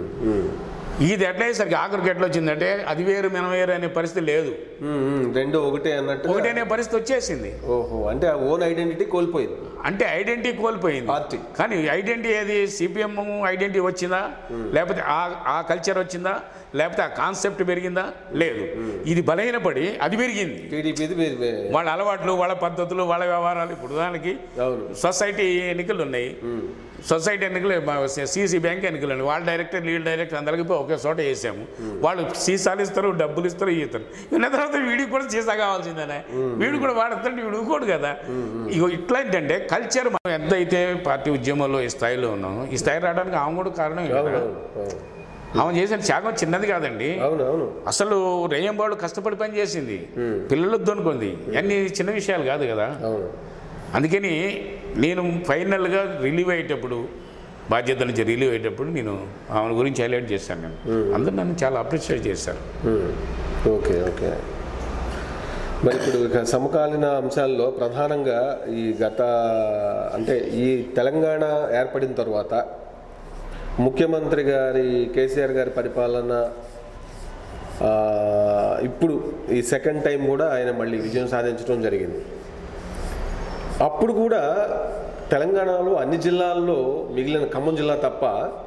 ఇది ఎట్లా అయ్యేసరికి ఆఖరికి ఎట్లా వచ్చిందంటే అది వేరు మన వేరు అనే పరిస్థితి లేదు రెండు ఒకటే అన్నట్టు ఒకటనే పరిస్థితి వచ్చేసింది ఓహో అంటే ఆ ఓన్ ఐడెంటిటీ కోల్పోయింది అంటే ఐడెంటిటీ కోల్పోయింది పార్టీ. కానీ ఐడెంటిటీ ఏది సిపిఎం ఐడెంటిటీ వచ్చిందా లేకపోతే ఆ ఆ కల్చర్ వచ్చిందా లేకపోతే ఆ కాన్సెప్ట్ పెరిగిందా లేదు ఇది బలహీనపడి అది పెరిగింది టీడీపీది వే- వే- వాళ్ళ అలవాట్లు వాళ్ళ పద్ధతులు వాళ్ళ వ్యవహారాలు ఇప్పుడు దానికి అవును సొసైటీ ఎన్నికలు ఉన్నాయి సొసైటీ ఎన్నికలు సిసి బ్యాంక్ ఎన్నికలు ఉన్నాయి వాళ్ళ డైరెక్టర్ లీడ్ డైరెక్టర్ అందరికీ పోయి ఒకే చోట వేసాము వాళ్ళు సీసాలు ఇస్తారు డబ్బులు ఇస్తారు ఇస్తారు ఇన్న తర్వాత వీడికి కూడా సీసా కావాల్సిందేనే వీడు కూడా వాడుతుంటే వీడు ఊరుకోడు కదా ఇగో ఇట్లా ఏంటంటే కల్చర్ మనం ఎంత అయితే పార్టీ ఉద్యమంలో ఈ స్థాయిలో ఉన్నామో ఈ స్థాయి రావడానికి ఆమె కూడా కారణం అవును కదా అవును ఆమె చేసిన త్యాగం చిన్నది కాదండి అవును అవును అసలు రేయంబాడు కష్టపడి పని చేసింది పిల్లలు దొనుకుంది అన్ని చిన్న విషయాలు కాదు కదా అవును అందుకని నేను ఫైనల్గా రిలీవ్ అయ్యేటప్పుడు బాధ్యత నుంచి రిలీవ్ అయ్యేటప్పుడు నేను ఆమె గురించి హైలైట్ చేశాను నేను అందరూ నన్ను చాలా అప్రిషియేట్ చేశారు ఉమ్. ఓకే ఓకే మరి ఇప్పుడు ఇక సమకాలీన అంశాల్లో ప్రధానంగా ఈ గత అంటే ఈ తెలంగాణ ఏర్పడిన తర్వాత ముఖ్యమంత్రి గారి కేసీఆర్ గారి పరిపాలన ఆ, ఇప్పుడు ఈ సెకండ్ టైం కూడా ఆయన మళ్ళీ విజయం సాధించడం జరిగింది అప్పుడు కూడా తెలంగాణలో అన్ని జిల్లాల్లో మిగిలిన ఖమ్మం జిల్లా తప్ప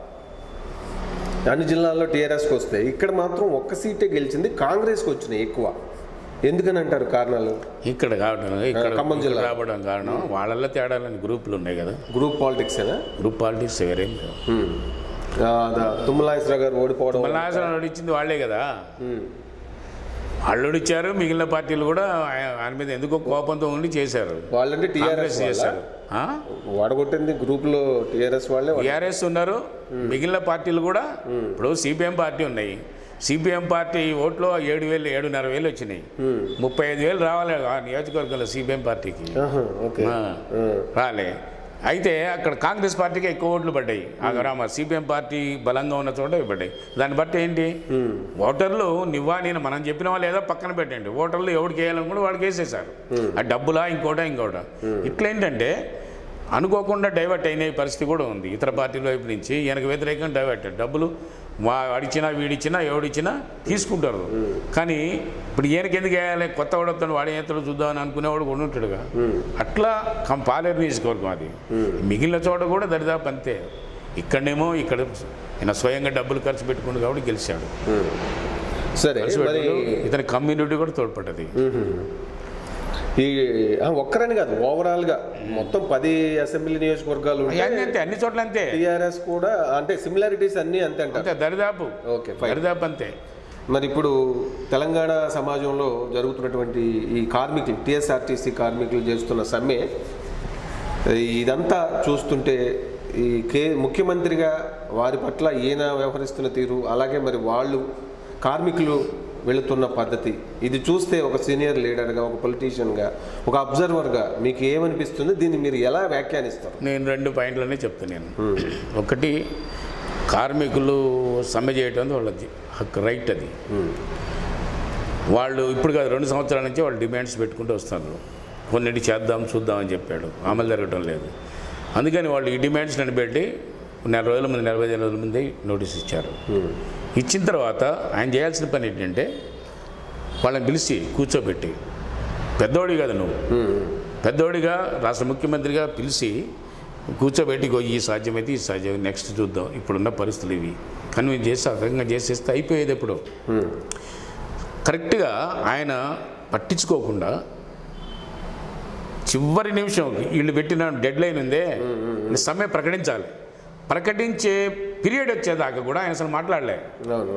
అన్ని జిల్లాల్లో టీఆర్ఎస్కి వస్తాయి ఇక్కడ మాత్రం ఒక్క సీటే గెలిచింది కాంగ్రెస్కి వచ్చినాయి ఎక్కువ ఎందుకని అంటారు కారణాలు ఇక్కడ కావడం ఇక్కడ ఖమ్మం జిల్లా. ఇక్కడ రావడం కారణం వాళ్ళల్లో తేడాలని గ్రూపులు ఉన్నాయి కదా గ్రూప్ పాలిటిక్స్ ఏనా గ్రూప్ పాలిటిక్స్ వేరేం కాదు హ్మ్. ఆ, ద- తుమ్మలాశ్వర గారు ఓడిపోవడం మల్లాసనం నడిచింది వాళ్ళే కదా హ్మ్. వాళ్ళు ఇచ్చారు మిగిలిన పార్టీలు కూడా ఆయన ఆయన మీద ఎందుకో కోపంతో ఉండి చేశారు వాళ్ళంటే టీఆర్ఎస్ కాంగ్రెస్ చేశారు ఆ? వాడగొట్టింది గ్రూప్ లో టీఆర్ఎస్ వాళ్ళే వాడ- టీఆర్ఎస్ ఉన్నారు మిగిలిన పార్టీలు కూడా ఇప్పుడు సిపిఎం పార్టీ ఉన్నాయి సిపిఎం పార్టీ ఓట్లు ఏడు వేలు ఏడున్నర వేలు వచ్చినాయి ముప్పై ఐదు వేలు రావాలి ఆ నియోజకవర్గంలో సిపిఎం పార్టీకి ఆహా, ఓకే ఆ, రాలే అయితే అక్కడ కాంగ్రెస్ పార్టీకి ఎక్కువ ఓట్లు పడ్డాయి ఆ గ్రామ సిపిఎం పార్టీ బలంగా ఉన్న చోట ఇవి పడ్డాయి దాన్ని బట్టి ఏంటి ఓటర్లు నివ్వా నేను మనం చెప్పిన వాళ్ళు ఏదో పక్కన పెట్టండి ఓటర్లు ఎవరికి వేయాలనుకుంటే వాడికి వేసేసారు ఆ డబ్బులా ఇంకోటా ఇంకోటా ఇట్లా ఏంటంటే అనుకోకుండా డైవర్ట్ అయిన పరిస్థితి కూడా ఉంది ఇతర పార్టీల వైపు నుంచి ఈయనకు వ్యతిరేకంగా డైవర్ట్ డబ్బులు వా వాడిచ్చినా వీడిచ్చినా ఎవడిచ్చినా తీసుకుంటారు కానీ ఇప్పుడు ఈయనకి ఎందుకు వేయాలి కొత్త వాడొస్తాడు వాడి ఏతలు చూద్దామని అనుకునేవాడు కూడా ఉంటాడుగా అట్లా కం పాలేరు నియోజకవర్గం అది మిగిలిన చోట కూడా దరిదాపు అంతే ఇక్కడనేమో ఇక్కడ ఈయన స్వయంగా డబ్బులు ఖర్చు పెట్టుకుండు కాబట్టి గెలిచాడు హ్మ్. సరే ఖర్చు మరి పెట్టుకుంటూ ఇతని కమ్యూనిటీ కూడా తోడ్పడ్డది ఈ ఆ, ఒక్కరని కాదు ఓవరాల్ గా మొత్తం పది అసెంబ్లీ నియోజకవర్గాలు అన్నీ అంతే అన్ని చోట్ల అంతే టీఆర్ఎస్ కూడా అంటే సిమిలారిటీస్ అన్ని అంతే అంటారు అంతే దరిదాపు ఓకే ఫైన్ దరిదాపు అంతే మరి ఇప్పుడు తెలంగాణ సమాజంలో జరుగుతున్నటువంటి ఈ కార్మికులు టీఎస్ఆర్టీసీ కార్మికులు చేస్తున్న సమ్మె ఇదంతా చూస్తుంటే ఈ కే ముఖ్యమంత్రిగా వారి పట్ల ఈయన వ్యవహరిస్తున్న తీరు అలాగే మరి వాళ్ళు కార్మికులు వెళుతున్న పద్ధతి ఇది చూస్తే ఒక సీనియర్ లీడర్గా ఒక పొలిటీషియన్గా ఒక అబ్జర్వర్గా మీకు ఏమనిపిస్తుంది దీన్ని మీరు ఎలా వ్యాఖ్యానిస్తారు నేను రెండు పాయింట్లనే చెప్తున్నాను ఒకటి కార్మికులు సమ్మె చేయటం అనేది వాళ్ళది హక్కు రైట్ అది వాళ్ళు ఇప్పుడు కాదు రెండు సంవత్సరాల నుంచి వాళ్ళు డిమాండ్స్ పెట్టుకుంటూ వస్తున్నారు కొన్నింటి చేద్దాం చూద్దాం అని చెప్పాడు అమలు జరగటం లేదు అందుకని వాళ్ళు ఈ డిమాండ్స్ పెట్టి నెల రోజుల ముందు నలభై ఐదు రోజుల ముందే నోటీస్ ఇచ్చారు ఇచ్చిన తర్వాత ఆయన చేయాల్సిన పని ఏంటంటే వాళ్ళని పిలిచి కూర్చోబెట్టి పెద్దోడి కదా నువ్వు పెద్దోడిగా రాష్ట్ర ముఖ్యమంత్రిగా పిలిచి కూర్చోబెట్టి "ఇగో ఈ సాధ్యమైతే ఈ సాధ్యం నెక్స్ట్ చూద్దాం ఇప్పుడున్న పరిస్థితులు ఇవి కన్విన్స్ చేసి ఆ రకంగా చేసేస్తే అయిపోయేది ఎప్పుడు కరెక్ట్గా ఆయన పట్టించుకోకుండా చివరి నిమిషం వీళ్ళు పెట్టిన డెడ్ లైన్ ఉందే ఈ సమ్మె ప్రకటించాలి ప్రకటించే పీరియడ్ వచ్చేదాకా కూడా ఆయన అసలు మాట్లాడలే అవును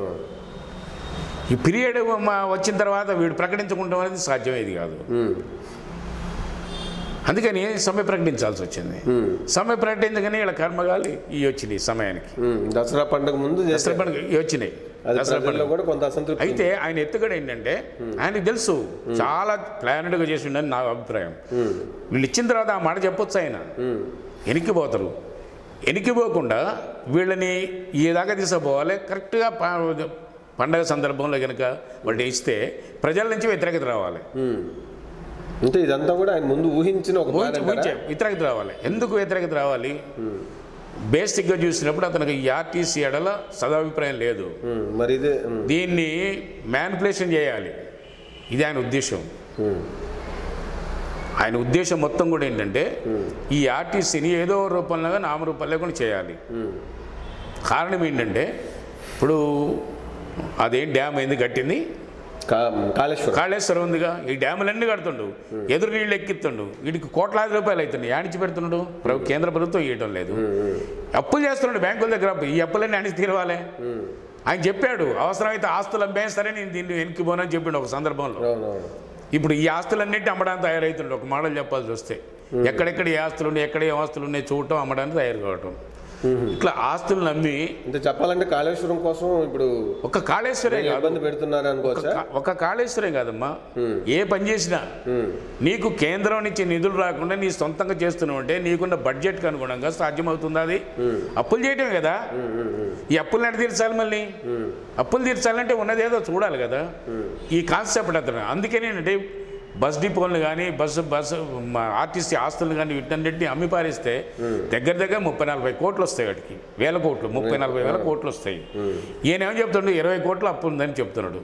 ఈ పీరియడ్ వచ్చిన తర్వాత వీడు ప్రకటించుకుంటాం అనేది సాధ్యమేది కాదు ఉమ్. అందుకని సమ్మె ప్రకటించాల్సి వచ్చింది ఉమ్. సమ్మె ప్రకటించగానే వీళ్ళ కర్మగాలి ఇవి వచ్చినాయి సమయానికి ఉమ్. దసరా పండుగ ముందు దసరా చేస్తారు పండుగ ఇవి వచ్చినాయి అది దసరా ప్రజల్లో పండుగ కూడా కొంత అసంతృప్తి అయితే ఆయన ఎత్తుగడ ఏంటంటే ఆయనకి తెలుసు చాలా ప్లానెడ్గా చేసి ఉండని నా అభిప్రాయం ఉమ్. వీళ్ళు ఇచ్చిన తర్వాత ఆ మాట చెప్పొచ్చు ఆయన ఉమ్. వెనక్కిపోతారు వెనక్కిపోకుండా వీళ్ళని ఈ దాకా తీసుకుపోవాలి కరెక్ట్గా ప- పండగ సందర్భంలో కనుక వాళ్ళు ఇస్తే ప్రజల నుంచి వ్యతిరేకత రావాలి ఉమ్. అంటే ఇదంతా కూడా ఆయన ముందు ఊహించిన ఒక plan ఊహించే- అంటారా? ఊహించే వ్యతిరేకత రావాలి ఎందుకు వ్యతిరేకత రావాలి బేసిక్గా చూసినప్పుడు అతనికి ఈ ఆర్టీసీ ఎడల సదాభిప్రాయం లేదు ఉమ్. మరి ఇదే ఉమ్. దీన్ని మ్యానిపులేషన్ చేయాలి ఇది ఆయన ఉద్దేశం ఉమ్. ఆయన ఉద్దేశం మొత్తం కూడా ఏంటంటే ఈ ఆర్టీసీని ఏదో రూపంలో నామరూపం లేకుండా చేయాలి ఉమ్. కారణం ఏంటంటే ఇప్పుడు అదేం డ్యామ్ అయింది కట్టింది కా- కాళేశ్వరం కాళేశ్వరం ఉందిగా ఈ డ్యాములన్నీ కడుతుండు ఎదురు నీళ్ళు ఎక్కిస్తుండు వీడికి కోట్లాది రూపాయలు అవుతుంది యానిచ్చి పెడుతున్నాడు ప్రభు కేంద్ర ప్రభుత్వం ఇవ్వటం లేదు అప్పులు చేస్తున్నాడు బ్యాంకుల దగ్గర అప్పు. ఈ అప్పులన్నీ అణిచి తీరవాలి ఉమ్. ఆయన చెప్పాడు అవసరమైతే ఆస్తులు అమ్మేం సరే నేను దీన్ని వెనక్కి పోనని చెప్పిండు ఒక సందర్భంలో అవునవును ఇప్పుడు ఈ ఆస్తులన్నింటి అమ్మడానికి తయారవుతుండే ఒక మోడల్ చెప్పాల్సి వస్తే ఎక్కడెక్కడ ఏ ఆస్తులు ఉన్నాయి ఎక్కడ ఏ ఆస్తులు ఉన్నాయి చూడటం అమ్మడానికి తయారు కావటం ఇట్లా ఆస్తులు నమ్మి అంటే చెప్పాలంటే కాళేశ్వరం కోసం ఇప్పుడు ఒక కాళేశ్వరే కాదు ఇబ్బంది పెడుతున్నారు ఒక అనుకోవచ్చా కా- ఒక కాళేశ్వరే కాదమ్మా ఏ పని చేసినా ఉమ్. నీకు కేంద్రం నుంచి నిధులు రాకుండా నీ సొంతంగా చేస్తున్నావు అంటే నీకున్న బడ్జెట్కి అనుగుణంగా సాధ్యమవుతుందా అది అప్పులు చేయటమే కదా ఉమ్. ఉమ్. ఉమ్. ఈ అప్పులు ఎక్కడ తీర్చాలి మళ్ళీ ఉమ్. అప్పులు తీర్చాలంటే ఉన్నదేదో చూడాలి కదా ఈ కాన్సెప్ట్ అతను అందుకని ఏంటంటే బస్ డిపోలను కానీ బస్సు బస్సు మా ఆర్టీసీ ఆస్తులను కానీ వీటన్నిటిని అమ్మి పారేస్తే దగ్గర దగ్గర ముప్పై నలభై కోట్లు వస్తాయి వాటికి వేల కోట్లు ముప్పై నలభై వేల కోట్లు వస్తాయి ఈయన ఏమని చెప్తున్నాడు ఇరవై కోట్లు అప్పు ఉందని చెప్తున్నాడు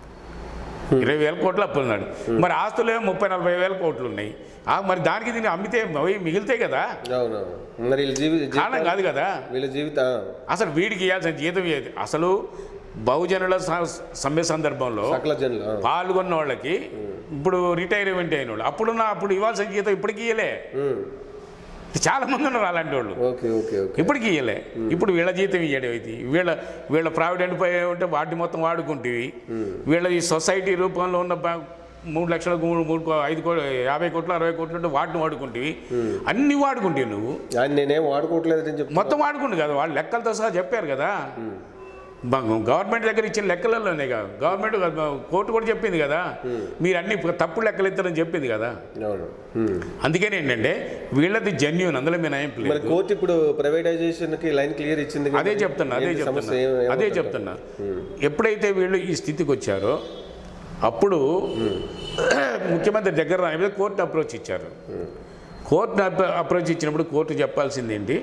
ఇరవై వేల కోట్లు అప్పు ఉన్నాడు మరి ఆస్తులు ఏమో ముప్పై నలభై వేల కోట్లు ఉన్నాయి ఆ, మరి దానికి దీన్ని అమ్మితే అవి మిగిలితాయి కదా అవునవును మరి వీళ్ళ జీవి కారణం కాదు కదా వీళ్ళ జీవిత అసలు వీడికి ఇవ్వాల్సిన జీతం ఏది అసలు బహుజనుల స- సమ్మె సందర్భంలో సకల జనులు ఆ. పాల్గొన్న వాళ్ళకి ఇప్పుడు రిటైర్మెంట్ అయిన వాళ్ళు అప్పుడున్న అప్పుడు ఇవ్వాల్సిన జీతం ఇప్పటికి ఇయ్యలే ఉమ్. చాలా మంది ఉన్నారు అలాంటి వాళ్ళు ఓకే ఓకే ఓకే ఇప్పటికి ఇయ్యలే ఇప్పుడు వీళ్ళ జీతం ఇయ్యడం ఇది వీళ్ళ వీళ్ళ ప్రావిడెంట్ పై ఉంటే వాటిని మొత్తం వాడుకుంటేవి వీళ్ళ ఈ సొసైటీ రూపంలో ఉన్న బా- మూడు లక్షల మూడు మూడు కో- ఐదు కోట్లు యాభై కోట్లు అరవై కోట్లు ఉంటే వాటిని వాడుకుంటేవి అన్ని వాడుకుంటే నువ్వు ఆయన నేనేం వాడుకోవట్లేదు అని చెప్తున్నా మొత్తం వాడుకుంటు కదా వాళ్ళు లెక్కలతో సహా చెప్పారు కదా బ- గవర్నమెంట్ దగ్గర ఇచ్చిన లెక్కలలోనే కదా గవర్నమెంట్ కోర్టు కూడా చెప్పింది కదా మీరు అన్ని తప్పుడు లెక్కలు ఇస్తారని చెప్పింది కదా అవును ఉమ్. అందుకని ఏంటంటే వీళ్ళది జెన్యున్ అందులో మీ నయం మరి లేదు కోర్టు ఇప్పుడు ప్రైవేటైజేషన్ కి లైన్ క్లియర్ ఇచ్చింది కదా అదే మరి. చెప్తున్నా అదే ఏంటి చెప్తున్నా సమస్య ఏం- ఏమంటారు? అదే చెప్తున్నా ఎప్పుడైతే వీళ్ళు ఈ స్థితికి వచ్చారో అప్పుడు ముఖ్యమంత్రి దగ్గర రానిపోతే కోర్టు అప్రోచ్ ఇచ్చారు కోర్టు అప్రోచ్ ఇచ్చినప్పుడు కోర్టు చెప్పాల్సింది ఏంటి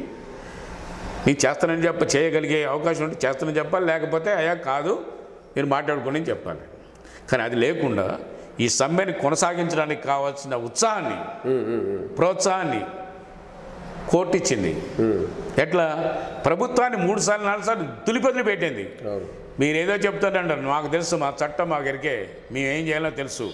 నీకు చేస్తానని చెప్ప చేయగలిగే అవకాశం ఉంటే చేస్తానని చెప్పాలి లేకపోతే అయ్యా కాదు మీరు మాట్లాడుకోండి అని చెప్పాలి కానీ అది లేకుండా ఈ సమ్మెని కొనసాగించడానికి కావాల్సిన ఉత్సాహాన్ని ఉమ్, ఉమ్, ఉమ్, ప్రోత్సాహాన్ని కోర్టు ఇచ్చింది ఉమ్. ఎట్లా ప్రభుత్వాన్ని మూడు సార్లు నాలుగు సార్లు తులిపదిలి పెట్టింది అవును మీరు ఏదో చెప్తారంటారు మాకు తెలుసు మా చట్టం మాకు ఎరికే మేము ఏం చేయాలో తెలుసు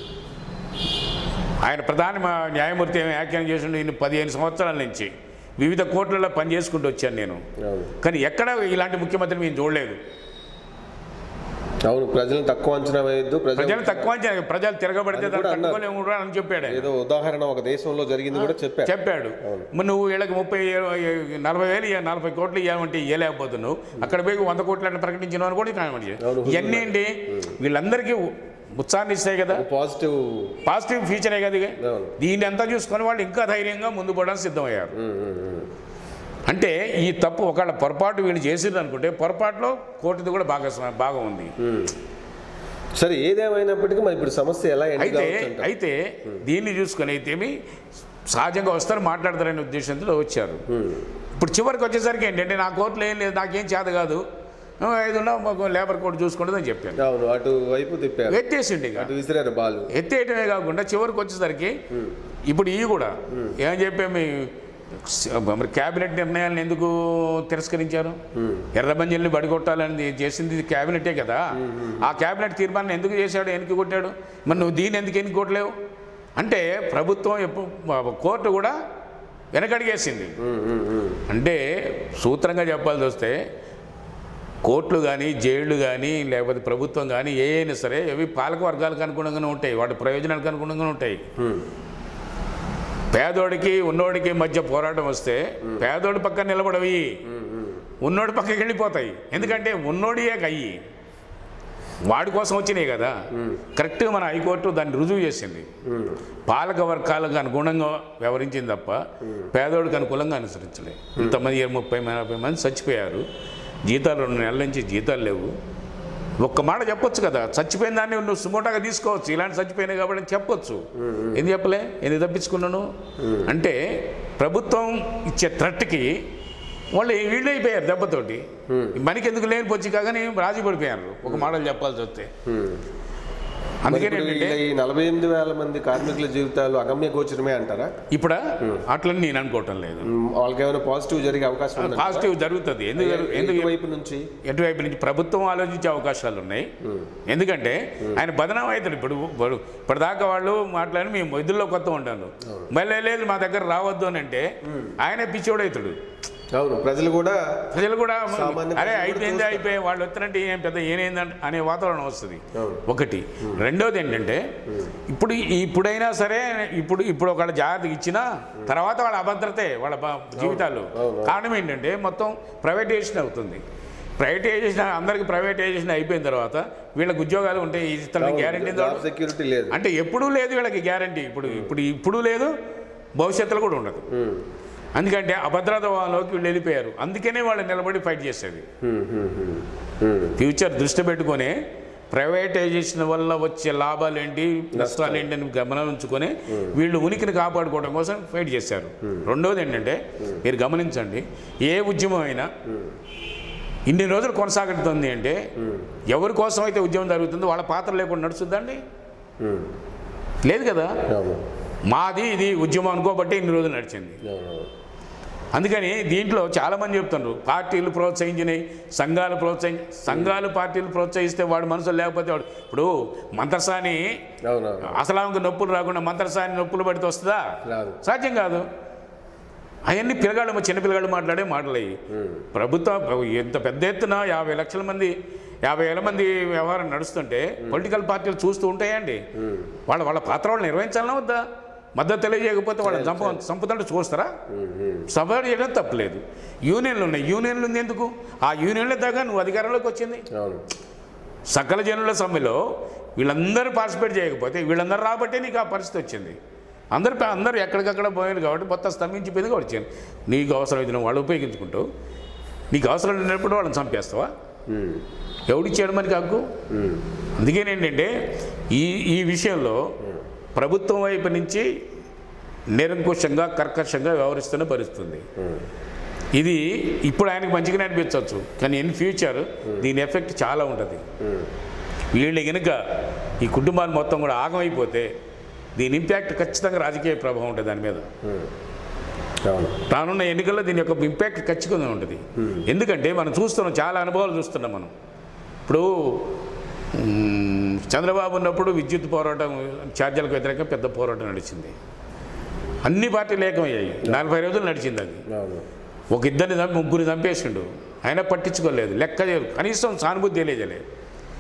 ఆయన ప్రధాన మా న్యాయమూర్తి ఏమి వ్యాఖ్యానం చేసిండు ఇన్ని పదిహేను సంవత్సరాల నుంచి వివిధ కోర్టులలో పనిచేసుకుంటూ వచ్చాను నేను అవును కానీ ఎక్కడ ఇలాంటి ముఖ్యమంత్రిని మేము చూడలేదు అవును ప్రజలను తక్కువ అంచనా వేయద్దు ప్రజలు ప్రజలు తక్కువ అంచనా ప్రజలు తిరగబడితే అది దాన్ని కూడా అన్నారు. తట్టుకోలేము కూడా అని చెప్పాడు ఆయన. ఏదో ఉదాహరణ ఒక దేశంలో జరిగింది కూడా చెప్పారు చెప్పాడు మరి నువ్వు వీళ్ళకి ముప్పై నలభై వేలు ఇయ్య- నలభై కోట్లు ఇవ్వమంటే ఇవ్వలేకపోతున్నావు అక్కడ పోయి వంద కోట్లు అంటే ప్రకటించిన కూడా కానివ్వండి అవును. ఇవన్నీ ఏంటి వీళ్ళందరికీ ఉత్సాహాన్ని ఇస్తాయి కదా పాజిటివ్ పాజిటివ్ ఫీచరే కదా ఇది. అవును. దీన్ని అంతా చూసుకొని వాళ్ళు ఇంకా ధైర్యంగా ముందు పోవడానికి సిద్ధమయ్యారు అంటే ఈ తప్పు ఒకవేళ పొరపాటు వీళ్ళు చేసింది అనుకుంటే పొరపాటులో కోర్టుది కూడా బాగా బాగా ఉంది సరే ఏదేమైనప్పటికీ మరి ఇప్పుడు సమస్య ఎలా ఎండ్ అయితే కావచ్చు అంటారు? అయితే దీన్ని చూసుకొని అయితేమి సహజంగా వస్తారు మాట్లాడతారనే ఉద్దేశంతో వచ్చారు ఇప్పుడు చివరికి వచ్చేసరికి ఏంటంటే నా కోర్టులో ఏం లేదు నాకేం చేత కాదు ఆ, ఐదు ఉన్నా మాకు లేబర్ కోర్టు చూసుకుంటుందని చెప్పాను అవును అటు వైపు తిప్పారు ఎత్తేసిండి ఇక అటు విసిరారు బాలు ఎత్తేయటమే కాకుండా చివరికి వచ్చేసరికి ఇప్పుడు ఇవి కూడా ఏం చెప్పాము మరి క్యాబినెట్ నిర్ణయాలను ఎందుకు తిరస్కరించారు ఎర్రబంజల్ని బడిగొట్టాలని చేసింది క్యాబినెటే కదా ఆ క్యాబినెట్ తీర్మానం ఎందుకు చేశాడు ఎనికి కొట్టాడు మరి నువ్వు దీన్ని ఎందుకు ఎనికి కొట్టలేవు అంటే ప్రభుత్వం ఎప్పుడు కోర్టు కూడా వెనకడిగేసింది ఉమ్, ఉమ్, ఉమ్. అంటే సూత్రంగా చెప్పాల్సి వస్తే కోర్టులు కానీ జైళ్ళు కానీ లేకపోతే ప్రభుత్వం కానీ ఏ అయినా సరే అవి పాలక వర్గాలకు అనుగుణంగానే ఉంటాయి వాటి ప్రయోజనాలకు అనుగుణంగా ఉంటాయి ఉమ్. పేదోడికి ఉన్నోడికి మధ్య పోరాటం వస్తే పేదోడి పక్కన నిలబడవి ఉన్నోడి పక్కకి వెళ్ళిపోతాయి ఎందుకంటే ఉన్నోడియే కయ్యి వాడి కోసం వచ్చినాయి కదా కరెక్ట్గా మన హైకోర్టు దాన్ని రుజువు చేసింది ఉమ్. పాలక వర్గాలకు అనుగుణంగా వ్యవహరించింది తప్ప పేదోడికి అనుకూలంగా అనుసరించలేదు ఇంతమంది ఇరవై ముప్పై నలభై మంది చచ్చిపోయారు జీతాలు రెండు నెలల నుంచి జీతాలు లేవు ఒక్క మాట చెప్పొచ్చు కదా చచ్చిపోయిన దాన్ని నువ్వు సుమోటాగా తీసుకోవచ్చు ఇలాంటి చచ్చిపోయినాయి కాబట్టి అని చెప్పొచ్చు ఎందుకు చెప్పలే ఎందుకు తప్పించుకున్నాను అంటే ప్రభుత్వం ఇచ్చే థ్రెట్కి వాళ్ళు వీళ్ళు అయిపోయారు దెబ్బతోటి మనకి ఎందుకు లేని పొచ్చి కాగానే రాజీ పడిపోయారు ఒక మాటలు చెప్పాల్సి వస్తే ఉమ్. మరి అందుకని ఇప్పుడు ఏంటంటే ఈ నలభై ఎనిమిది వేల మంది కార్మికుల జీవితాలు అగమ్య గోచరమే అంటారా ఇప్పుడా అట్లని నేను అనుకోవటం లేదు ఉమ్, వాళ్ళకి ఏమైనా పాజిటివ్ జరిగే అవకాశం ఉందా పాజిటివ్ జరుగుతుంది ఎందుకు జరుగు- ఎందుకు వైపు నుంచి ఎటువైపు నుంచి ప్రభుత్వం ఆలోచించే అవకాశాలు ఉన్నాయి ఎందుకంటే ఆయన బదనాం అవుతాడు ఇప్పుడు ఇప్పుడు- ఇప్పటిదాకా వాళ్ళు మాట్లాడి మేము వదిల్లో కొత్త ఉంటాను మళ్ళీ లేదు మా దగ్గర రావద్దు అని అంటే ఆయనే పిచ్చోడు అవుతాడు అవును ప్రజలు కూడా ప్రజలు కూడా సామాన్య అరే ప్రజలు అయిపోయింది అయిపోయి వాళ్ళు వచ్చినట్టు ఏం పెద్ద ఏమైందంటే అనే వాతావరణం వస్తుంది అవును. ఒకటి రెండోది ఏంటంటే ఇప్పుడు ఇప్పుడైనా సరే ఇప్పుడు ఇప్పుడు ఒకళ్ళ జాగ్రత్త ఇచ్చినా తర్వాత వాళ్ళ అభద్రతే వాళ్ళ బ- జీవితాలు అవును. కారణం ఏంటంటే మొత్తం ప్రైవేటైజేషన్ అవుతుంది ప్రైవేటైజేషన్ అందరికి ప్రైవేటైజేషన్ అయిపోయిన తర్వాత వీళ్ళకి ఉద్యోగాలు ఉంటాయి ఇతరుల గ్యారంటీ జాబ్ సెక్యూరిటీ లేదు అంటే ఎప్పుడూ లేదు వీళ్ళకి గ్యారంటీ ఇప్పుడు ఇప్పుడు ఇప్పుడు లేదు భవిష్యత్తులో కూడా ఉండదు ఉమ్. ఎందుకంటే అభద్రతలోకి వీళ్ళు వెళ్ళిపోయారు అందుకనే వాళ్ళు నిలబడి ఫైట్ చేసేది ఉమ్, ఉమ్, ఉమ్. ఉమ్. ఫ్యూచర్ దృష్టి పెట్టుకొని ప్రైవేటైజేషన్ వల్ల వచ్చే లాభాలు ఏంటి నష్టాలు ఏంటి అని గమనం ఉంచుకొని వీళ్ళు ఉనికిని కాపాడుకోవడం కోసం ఫైట్ చేశారు రెండోది ఏంటంటే మీరు గమనించండి ఏ ఉద్యమం అయినా ఇన్ని రోజులు కొనసాగుతుంది అంటే ఎవరి కోసం అయితే ఉద్యమం జరుగుతుందో వాళ్ళ పాత్ర లేకుండా నడుస్తుందండి ఉమ్. లేదు కదా అవును మాది ఇది ఉద్యమం అనుకోబట్టి ఇన్ని రోజులు నడిచింది అవును అందుకని దీంట్లో చాలామంది చెప్తున్నారు పార్టీలు ప్రోత్సహించినాయి సంఘాలు ప్రోత్సహి సంఘాలు పార్టీలు ప్రోత్సహిస్తే వాడు మనసులో లేకపోతే వాడు ఇప్పుడు మంత్రసాని అవునవును అసలు ఆమెకు నొప్పులు రాకుండా మంత్రసాని నొప్పులు పడితే వస్తుందా రాదు సాధ్యం కాదు అవన్నీ పిల్లగాళ్ళు చిన్న పిల్లగాళ్ళు మాట్లాడే మాటలు అయ్యి ప్రభుత్వం ఎంత పెద్ద ఎత్తున యాభై లక్షల మంది యాభై వేల మంది వ్యవహారం నడుస్తుంటే పొలిటికల్ పార్టీలు చూస్తూ ఉంటాయండి వాళ్ళ వాళ్ళ పాత్ర వాళ్ళు నిర్వహించాలన్నా వద్దా మద్దతు తెలియజేయకపోతే వాళ్ళని చంప చంపుతుంటే చూస్తారా ఉమ్, ఉమ్. సపోర్ట్ చేయడం తప్పలేదు యూనియన్లు ఉన్నాయి యూనియన్లు ఉంది ఎందుకు ఆ యూనియన్ల దాకా నువ్వు అధికారంలోకి వచ్చింది అవును సకల జనుల సమ్మెలో వీళ్ళందరూ పార్టిసిపేట్ చేయకపోతే వీళ్ళందరూ రాబట్టే నీకు ఆ పరిస్థితి వచ్చింది అందరు అందరూ ఎక్కడికక్కడ పోయారు కాబట్టి మొత్తం స్తంభించిపోయింది కాబట్టి వచ్చింది నీకు అవసరమైతే నువ్వు వాళ్ళు ఉపయోగించుకుంటావు నీకు అవసరం లేనప్పుడు వాళ్ళని చంపేస్తావా ఉమ్, ఎవడిచ్చాడు మనకి హక్కు ఉమ్. అందుకేనేంటంటే ఈ ఈ విషయంలో ప్రభుత్వం వైపు నుంచి నిరంకుశంగా కర్కశంగా వ్యవహరిస్తున్న పరిస్థితుంది ఇది ఇప్పుడు ఆయనకు మంచిగానే అనిపించవచ్చు కానీ ఇన్ ఫ్యూచర్ దీని ఎఫెక్ట్ చాలా ఉంటుంది వీళ్ళు కనుక ఈ కుటుంబాలు మొత్తం కూడా ఆగమైపోతే దీని ఇంపాక్ట్ ఖచ్చితంగా రాజకీయ ప్రభావం ఉంటుంది దాని మీద అవును రానున్న ఎన్నికల్లో దీని యొక్క ఇంపాక్ట్ ఖచ్చితంగా ఉంటుంది ఎందుకంటే మనం చూస్తున్నాం చాలా అనుభవాలు చూస్తున్నాం మనం ఇప్పుడు మ్, చంద్రబాబు ఉన్నప్పుడు విద్యుత్ పోరాటం ఛార్జీలకు వ్యతిరేకంగా పెద్ద పోరాటం నడిచింది అన్ని పార్టీలు ఏకమయ్యాయి నలభై రోజులు నడిచింది అది అవును ఒక ఇద్దరిని చంపి ముగ్గురిని చంపేసిండు ఆయన పట్టించుకోలేదు లెక్క చేయలేదు కనీసం సానుభూతి తెలియజలేదు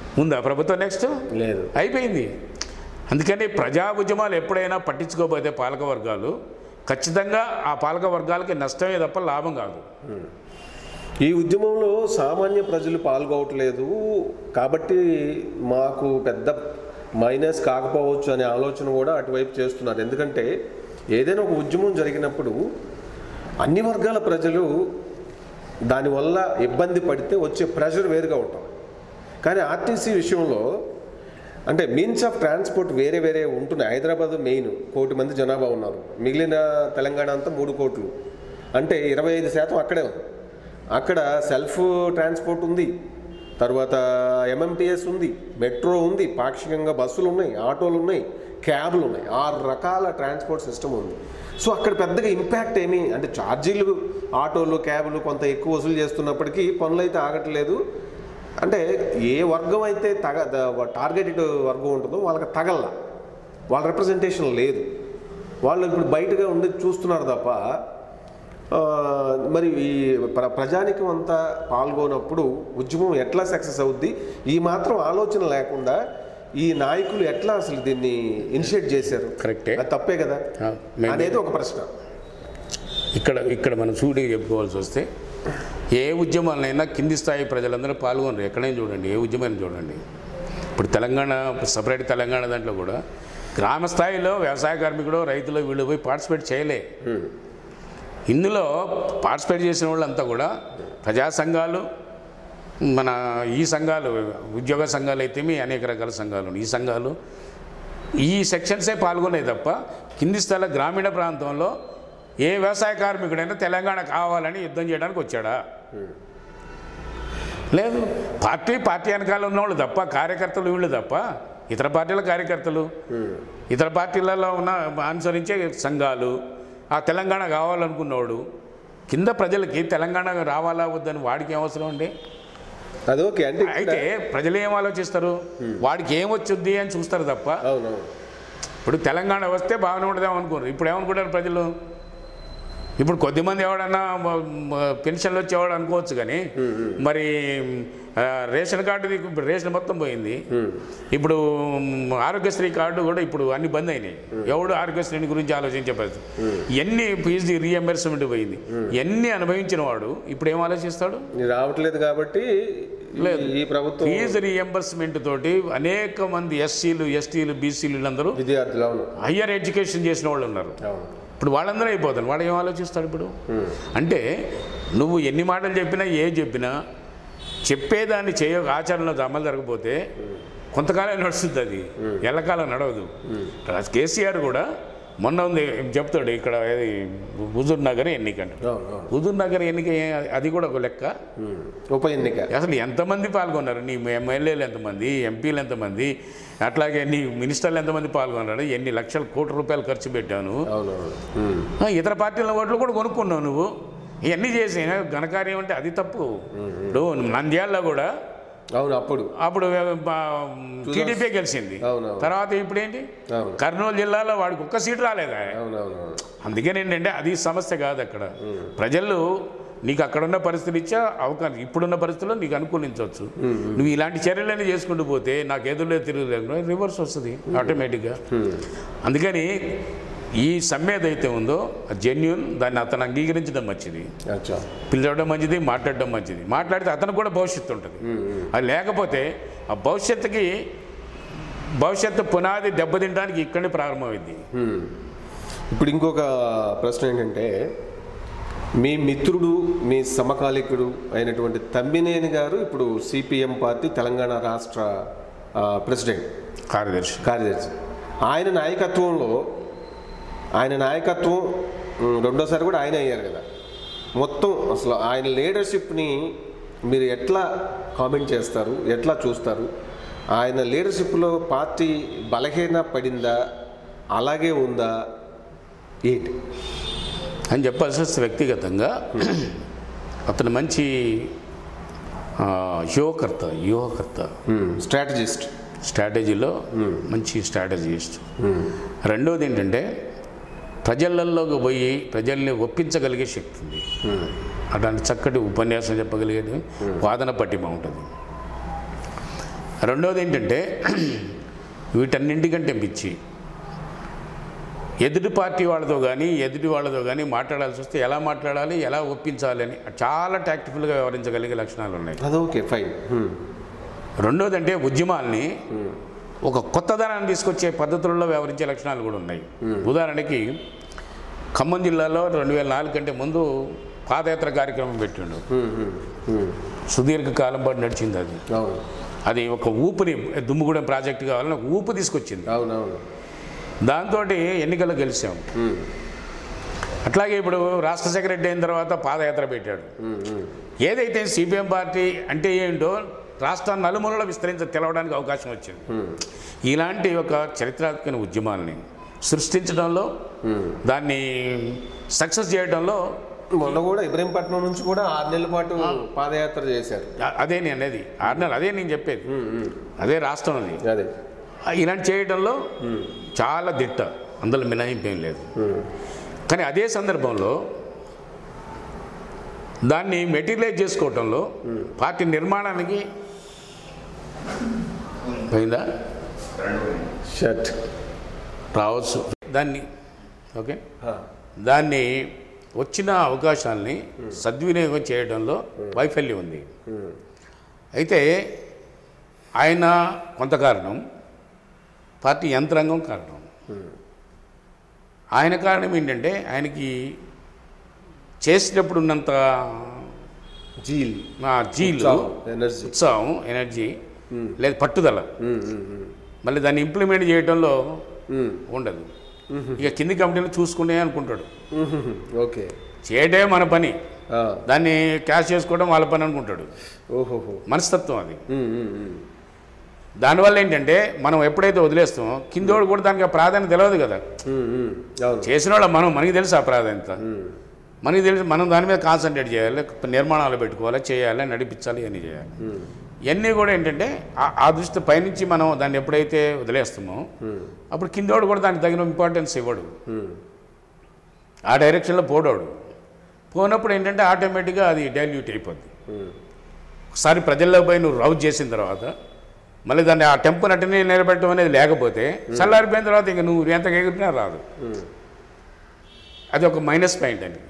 ఉందా ప్రభుత్వం నెక్స్ట్ లేదు అయిపోయింది అందుకని ప్రజా ఉద్యమాలు ఎప్పుడైనా పట్టించుకోకపోతే పాలక వర్గాలు ఖచ్చితంగా ఆ పాలక వర్గాలకి నష్టమే తప్ప లాభం కాదు ఈ ఉద్యమంలో సామాన్య ప్రజలు పాల్గొవట్లేదు కాబట్టి మాకు పెద్ద మైనస్ కాకపోవచ్చు అనే ఆలోచన కూడా అటువైపు చేస్తున్నారు ఎందుకంటే ఏదైనా ఒక ఉద్యమం జరిగినప్పుడు అన్ని వర్గాల ప్రజలు దానివల్ల ఇబ్బంది పడితే వచ్చే ప్రెషర్ వేరుగా ఉంటాం కానీ ఆర్టీసీ విషయంలో అంటే మీన్స్ ఆఫ్ ట్రాన్స్పోర్ట్ వేరే వేరే ఉంటున్నాయి హైదరాబాద్ మెయిన్ కోటి మంది జనాభా ఉన్నారు మిగిలిన తెలంగాణ అంతా మూడు కోట్లు అంటే ఇరవై ఐదు శాతం అక్కడే ఉంది అక్కడ సెల్ఫ్ ట్రాన్స్పోర్ట్ ఉంది తర్వాత ఎంఎంటీఎస్ ఉంది మెట్రో ఉంది పాక్షికంగా బస్సులు ఉన్నాయి ఆటోలు ఉన్నాయి క్యాబ్లు ఉన్నాయి ఆరు రకాల ట్రాన్స్పోర్ట్ సిస్టమ్ ఉంది సో అక్కడ పెద్దగా ఇంపాక్ట్ ఏమీ అంటే ఛార్జీలు ఆటోలు క్యాబ్లు కొంత ఎక్కువ వసూలు చేస్తున్నప్పటికీ పనులు అయితే ఆగట్లేదు అంటే ఏ వర్గం అయితే తగ టార్గెటెడ్ వర్గం ఉంటుందో వాళ్ళకి తగల వాళ్ళ రిప్రజెంటేషన్ లేదు వాళ్ళు ఇప్పుడు బయటగా ఉండి చూస్తున్నారు తప్ప ఆ, మరి ఈ ప్ర ప్రజానికం అంతా పాల్గొనప్పుడు ఉద్యమం ఎట్లా సక్సెస్ అవుద్ది ఈ మాత్రం ఆలోచన లేకుండా ఈ నాయకులు ఎట్లా అసలు దీన్ని ఇనిషియేట్ చేశారు కరెక్టే. అది తప్పే కదా ఆ, మేము- అనేది ఒక ప్రశ్న ఇక్కడ ఇక్కడ మనం సూటిగా చెప్పుకోవాల్సి వస్తే ఏ ఉద్యమాలైనా కింది స్థాయి ప్రజలందరూ పాల్గొనరు ఎక్కడైనా చూడండి ఏ ఉద్యమైనా చూడండి ఇప్పుడు తెలంగాణ సపరేట్ తెలంగాణ దాంట్లో కూడా గ్రామ స్థాయిలో వ్యవసాయ కార్మికుడు రైతులు వీళ్ళు పోయి పార్టిసిపేట్ చేయలే ఇందులో పార్టిసిపేట్ చేసిన వాళ్ళంతా కూడా ప్రజా సంఘాలు మన ఈ సంఘాలు ఉద్యోగ సంఘాలు అయితేమి అనేక రకాల సంఘాలు ఉన్నాయి. ఈ సంఘాలు ఈ సెక్షన్సే పాల్గొనే తప్ప కింది స్థల గ్రామీణ ప్రాంతంలో ఏ వ్యవసాయ కార్మికుడైనా తెలంగాణ కావాలని యుద్ధం చేయడానికి వచ్చాడా లేదు పార్టీ పార్టీ వెనకాల ఉన్నవాళ్ళు తప్ప కార్యకర్తలు వీళ్ళు తప్ప ఇతర పార్టీల కార్యకర్తలు ఇతర పార్టీలలో ఉన్న అనుసరించే సంఘాలు ఆ తెలంగాణ కావాలనుకున్నవాడు కింద ప్రజలకి తెలంగాణ రావాలా వద్దని వాడికి ఏం అవసరం అండి అది ఓకే అంటే ఇక్కడ- అయితే ప్రజలు ఏం ఆలోచిస్తారు వాడికి ఏం వచ్చుద్ది అని చూస్తారు తప్ప అవునవును ఇప్పుడు తెలంగాణ వస్తే బాగానే ఉండదేమో అనుకోరు ఇప్పుడు ఏమనుకుంటారు ప్రజలు ఇప్పుడు కొద్దిమంది ఎవడన్నా మ- మ- పెన్షన్లు వచ్చేవాడు అనుకోవచ్చు కానీ మరి ఆ, రేషన్ కార్డుది ఇప్పుడు రేషన్ మొత్తం పోయింది ఇప్పుడు మ్, ఆరోగ్యశ్రీ కార్డు కూడా ఇప్పుడు అన్ని బంద్ అయినాయి ఎవడు ఆరోగ్యశ్రీని గురించి ఆలోచించే పరిస్థితి ఎన్ని ఫీజు రీఎంబర్స్మెంట్ పోయింది ఎన్ని అనుభవించిన వాడు ఇప్పుడు ఏం ఆలోచిస్తాడు ఇది రావట్లేదు కాబట్టి ఈ- లేదు. ఈ ప్రభుత్వం ఫీజు రీఎంబర్స్మెంట్ తోటి అనేక మంది ఎస్సీలు ఎస్టీలు బీసీలు వీళ్ళందరూ విద్యార్థులు అవును హయ్యర్ ఎడ్యుకేషన్ చేసిన వాళ్ళు ఉన్నారు అవును ఇప్పుడు వాళ్ళందరూ అయిపోతారు వాడు ఏం ఆలోచిస్తాడు ఇప్పుడు అంటే నువ్వు ఎన్ని మాటలు చెప్పినా ఏ చెప్పినా చెప్పేదాన్ని చేయ ఆచరణలో అమలు జరగకపోతే కొంతకాలం నడుస్తుంది అది ఎల్లకాలం నడవదు రాజ్ కేసీఆర్ కూడా మొన్న ఉంది చెప్తాడు ఇక్కడ ఏది హుజూర్ నగర్ ఎన్నిక అంటాడు అవును అవును హుజూర్ నగర్ ఎన్నిక ఏ- అది కూడా ఒక లెక్క ఉమ్. ఉప ఎన్నిక అసలు ఎంతమంది పాల్గొన్నారు నీ ఎమ్మెల్యేలు ఎంతమంది ఎంపీలు ఎంతమంది అట్లాగే నీ మినిస్టర్లు ఎంతమంది పాల్గొన్నారు ఎన్ని లక్షల కోట్ల రూపాయలు ఖర్చు పెట్టాను అవునవును ఉమ్. ఆ, ఇతర పార్టీల ఓట్లు కూడా కొనుక్కున్నావు నువ్వు ఇవన్నీ చేసి ఘనకార్యం అంటే అది తప్పు ఇప్పుడు నంద్యాలలో కూడా అవును అప్పుడు అప్పుడు టీడీపీ గెలిచింది అవునవును. తర్వాత ఇప్పుడు ఏంటి అవును కర్నూలు జిల్లాలో వాడికి ఒక్క సీటు రాలేదా అవునవును అందుకని ఏంటంటే అది సమస్య కాదు అక్కడ ప్రజలు నీకు అక్కడున్న పరిస్థితులు ఇచ్చా అవకాశం ఇప్పుడున్న పరిస్థితుల్లో నీకు అనుకూలించవచ్చు నువ్వు ఇలాంటి చర్యలన్నీ చేసుకుంటూ పోతే నాకు ఎదురులే తిరుగులేదు రివర్స్ వస్తుంది ఆటోమేటిక్గా అందుకని ఈ సమ్మె ఏదైతే ఉందో జెన్యున్ దాన్ని అతను అంగీకరించడం మంచిది అచ్చా పిలవడం మంచిది మాట్లాడడం మంచిది మాట్లాడితే అతనికి కూడా భవిష్యత్తు ఉంటుంది అది లేకపోతే ఆ భవిష్యత్తుకి భవిష్యత్తు పునాది దెబ్బతింటానికి ఇక్కడే ప్రారంభమైంది ఉమ్. ఇప్పుడు ఇంకొక ప్రశ్న ఏంటంటే మీ మిత్రుడు మీ సమకాలికుడు అయినటువంటి తమ్మినేని గారు ఇప్పుడు సిపిఎం పార్టీ తెలంగాణ రాష్ట్ర ఆ, ప్రెసిడెంట్ కార్యదర్శి కార్యదర్శి ఆయన నాయకత్వంలో ఆయన నాయకత్వం ఉమ్, రెండోసారి కూడా ఆయన అయ్యారు కదా మొత్తం అసలు ఆయన లీడర్షిప్ని మీరు ఎట్లా కామెంట్ చేస్తారు ఎట్లా చూస్తారు ఆయన లీడర్షిప్లో పార్టీ బలహీన పడిందా అలాగే ఉందా ఏంటి అని చెప్పాల్సి వస్తే వ్యక్తిగతంగా అతను మంచి ఆ, యువకర్త యువకర్త స్ట్రాటజిస్ట్ స్ట్రాటజీలో మంచి స్ట్రాటజిస్ట్ రెండోది ఏంటంటే ప్రజలలోకి పోయి ప్రజల్ని ఒప్పించగలిగే శక్తి ఉంది అట్లాంటి చక్కటి ఉపన్యాసం చెప్పగలిగేది వాదన పట్టిమ ఉంటుంది రెండవది ఏంటంటే వీటన్నింటికంటే పిచ్చి ఎదుటి పార్టీ వాళ్ళతో కానీ ఎదుటి వాళ్ళతో కానీ మాట్లాడాల్సి వస్తే ఎలా మాట్లాడాలి ఎలా ఒప్పించాలి అని చాలా టాక్టిఫుల్గా వ్యవహరించగలిగే లక్షణాలు ఉన్నాయి అది ఓకే ఫైన్ రెండోది అంటే ఉద్యమాల్ని ఒక కొత్తదనాన్ని తీసుకొచ్చే పద్ధతుల్లో వ్యవహరించే లక్షణాలు కూడా ఉన్నాయి ఉదాహరణకి ఖమ్మం జిల్లాలో రెండు వేల నాలుగు కంటే ముందు పాదయాత్ర కార్యక్రమం పెట్టిండు సుదీర్ఘ కాలం పాటు నడిచింది అది అవును అది ఒక ఊపిరి దుమ్ముగూడెం ప్రాజెక్టు కావాలని ఒక ఊపు తీసుకొచ్చింది అవునవును దాంతో ఎన్నికల్లో గెలిచాం అట్లాగే ఇప్పుడు రాష్ట్ర సెక్రటరీ అయిన తర్వాత పాదయాత్ర పెట్టాడు ఏదైతే సిపిఎం పార్టీ అంటే ఏంటో రాష్ట్రాన్ని నలుమూలలో విస్తరించ తెలవడానికి అవకాశం వచ్చింది ఇలాంటి ఒక చరిత్రాత్మక ఉద్యమాల్ని సృష్టించడంలో దాన్ని సక్సెస్ చేయడంలో మొన్న కూడా ఇబ్రహీంపట్నం నుంచి కూడా ఆరు నెలల పాటు పాదయాత్ర చేశారు అ- అదే నేను అనేది ఆరు నెలలు అదే నేను చెప్పేది అదే రాష్ట్రం అది అదే ఇలాంటి చేయడంలో చాలా దిట్ట అందులో మినహాయింపు ఏం లేదు కానీ అదే సందర్భంలో దాన్ని మెటీరియలైజ్ చేసుకోవటంలో పార్టీ నిర్మాణానికి పోయిందా షర్ట్ రావచ్చు దాన్ని ఓకే దాన్ని వచ్చిన అవకాశాలని సద్వినియోగం చేయడంలో వైఫల్యం ఉంది అయితే ఆయన కొంత కారణం పార్టీ యంత్రాంగం కారణం ఆయన కారణం ఏంటంటే ఆయనకి చేసేటప్పుడు ఉన్నంత జీల్ ఆ, జీలు ఎనర్జీ ఉత్సాహం ఎనర్జీ లేదు పట్టుదల మళ్ళీ దాన్ని ఇంప్లిమెంట్ చేయడంలో ఉండదు ఇక కింది కమిటీలు చూసుకునే అనుకుంటాడు ఓకే చేయడమే మన పని దాన్ని క్యాష్ చేసుకోవడం వాళ్ళ పని అనుకుంటాడు ఓహోహో మనస్తత్వం అది దానివల్ల ఏంటంటే మనం ఎప్పుడైతే వదిలేస్తామో కిందోడు కూడా దానికి ఆ ప్రాధాన్యత తెలియదు కదా అవును చేసిన వాళ్ళ మనం మనకి తెలుసు ఆ ప్రాధాన్యత మనకి తెలిసి మనం దాని మీద కాన్సన్ట్రేట్ చేయాలి నిర్మాణాలు పెట్టుకోవాలి చేయాలి నడిపించాలి ఇవన్నీ చేయాలి ఇవన్నీ కూడా ఏంటంటే ఆ- ఆ దృష్టి పైనుంచి మనం దాన్ని ఎప్పుడైతే వదిలేస్తామో అప్పుడు కిందోడు కూడా దానికి తగిన ఇంపార్టెన్స్ ఇవ్వడు ఆ డైరెక్షన్లో పోడోడు పోనప్పుడు ఏంటంటే ఆటోమేటిక్గా అది డైల్యూట్ అయిపోద్ది ఒకసారి ప్రజల్లో పోయి నువ్వు రౌజ్ చేసిన తర్వాత మళ్ళీ దాన్ని ఆ టెంపుని అట్టనే నిలబెట్టడం అనేది లేకపోతే చల్లారిపోయిన తర్వాత ఇంక నువ్వు ఎంత ఎగిరినా రాదు అది ఒక మైనస్ పాయింట్ అండి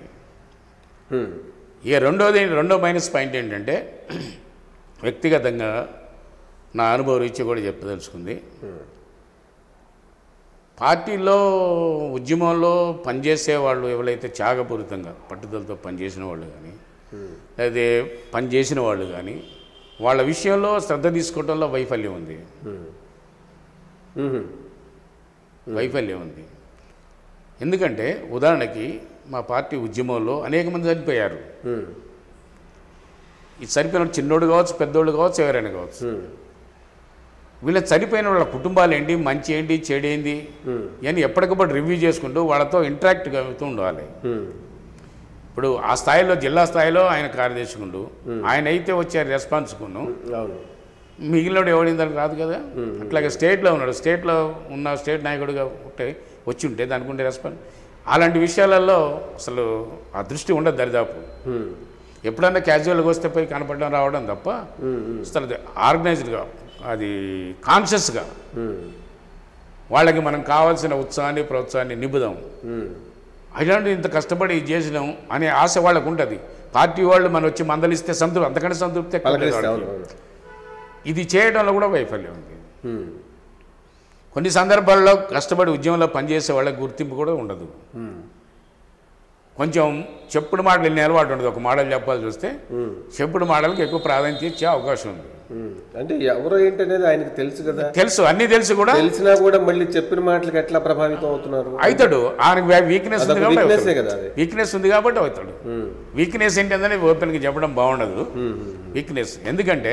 ఇక రెండోది రెండో మైనస్ పాయింట్ ఏంటంటే వ్యక్తిగతంగా నా అనుభవం రీత్యా కూడా చెప్పదలుచుకుంది పార్టీలో ఉద్యమంలో పనిచేసే వాళ్ళు ఎవరైతే త్యాగపూరితంగా పట్టుదలతో పనిచేసిన వాళ్ళు కానీ లేదా పనిచేసిన వాళ్ళు కానీ వాళ్ళ విషయంలో శ్రద్ధ తీసుకోవడంలో వైఫల్యం ఉంది వైఫల్యం ఉంది ఎందుకంటే ఉదాహరణకి మా పార్టీ ఉద్యమంలో అనేక మంది చనిపోయారు ఈ చనిపోయిన వాళ్ళు చిన్నోడు కావచ్చు పెద్దోళ్ళు కావచ్చు ఎవరైనా కావచ్చు వీళ్ళ చనిపోయిన వాళ్ళ కుటుంబాలు ఏంటి మంచి ఏంటి చెడు ఏంటి ఇవన్నీ ఎప్పటికప్పుడు రివ్యూ చేసుకుంటూ వాళ్ళతో ఇంటరాక్ట్ అవుతూ ఉండాలి ఇప్పుడు ఆ స్థాయిలో జిల్లా స్థాయిలో ఆయన కార్యదర్శికుండు ఆయన అయితే వచ్చే రెస్పాన్స్కును అవును మిగిలినోడు ఎవడిన దానికి రాదు కదా అట్లాగే స్టేట్లో ఉన్నాడు స్టేట్లో ఉన్న స్టేట్ నాయకుడిగా ఉంటే వచ్చి ఉంటే దానికి ఉండే రెస్పాన్స్ అలాంటి విషయాలలో అసలు ఆ దృష్టి ఉండదు దరిదాపు ఎప్పుడన్నా క్యాజువల్గా వస్తే పోయి కనపడడం రావడం తప్ప అసలు అది ఆర్గనైజ్డ్గా అది కాన్షియస్గా వాళ్ళకి మనం కావాల్సిన ఉత్సాహాన్ని ప్రోత్సాహాన్ని నింపుదాం అలాంటి ఇంత కష్టపడి ఇది చేసినాం అనే ఆశ వాళ్ళకు ఉంటుంది పార్టీ వాళ్ళు మనం వచ్చి మందలిస్తే సంతృప్తి అంతకంటే సంతృప్తి ఎక్కువ లేదు పలకరిస్తే వాళ్ళకి. అవును అవును ఇది చేయడంలో కూడా వైఫల్యం ఉంది కొన్ని సందర్భాల్లో కష్టపడి ఉద్యమంలో పనిచేసే వాళ్ళకి గుర్తింపు కూడా ఉండదు కొంచెం చెప్పుడు మాటలు వినే అలవాటు ఉండదు ఒక మోడల్ చెప్పాల్సి వస్తే చెప్పుడు మాటలకు ఎక్కువ ప్రాధాన్యత ఇచ్చే అవకాశం ఉంది ఉమ్. అంటే ఎవరు ఏంటనేది ఆయనకు తెలుసు కదా తెలుసు అన్నీ తెలుసు కూడా తెలిసినా కూడా మళ్ళీ చెప్పిన మాటలకు ఎట్లా ప్రభావితం అవుతున్నారు అవుతాడు ఆయనకు వీక్నెస్ ఉంది అదొక కాబట్టి వీక్నెస్సే కదా అది వీక్నెస్ ఉంది కాబట్టి అవుతాడు ఉమ్. వీక్నెస్ ఏంటంటే ఓపెన్గా చెప్పడం బాగుండదు ఉమ్. వీక్నెస్ ఎందుకంటే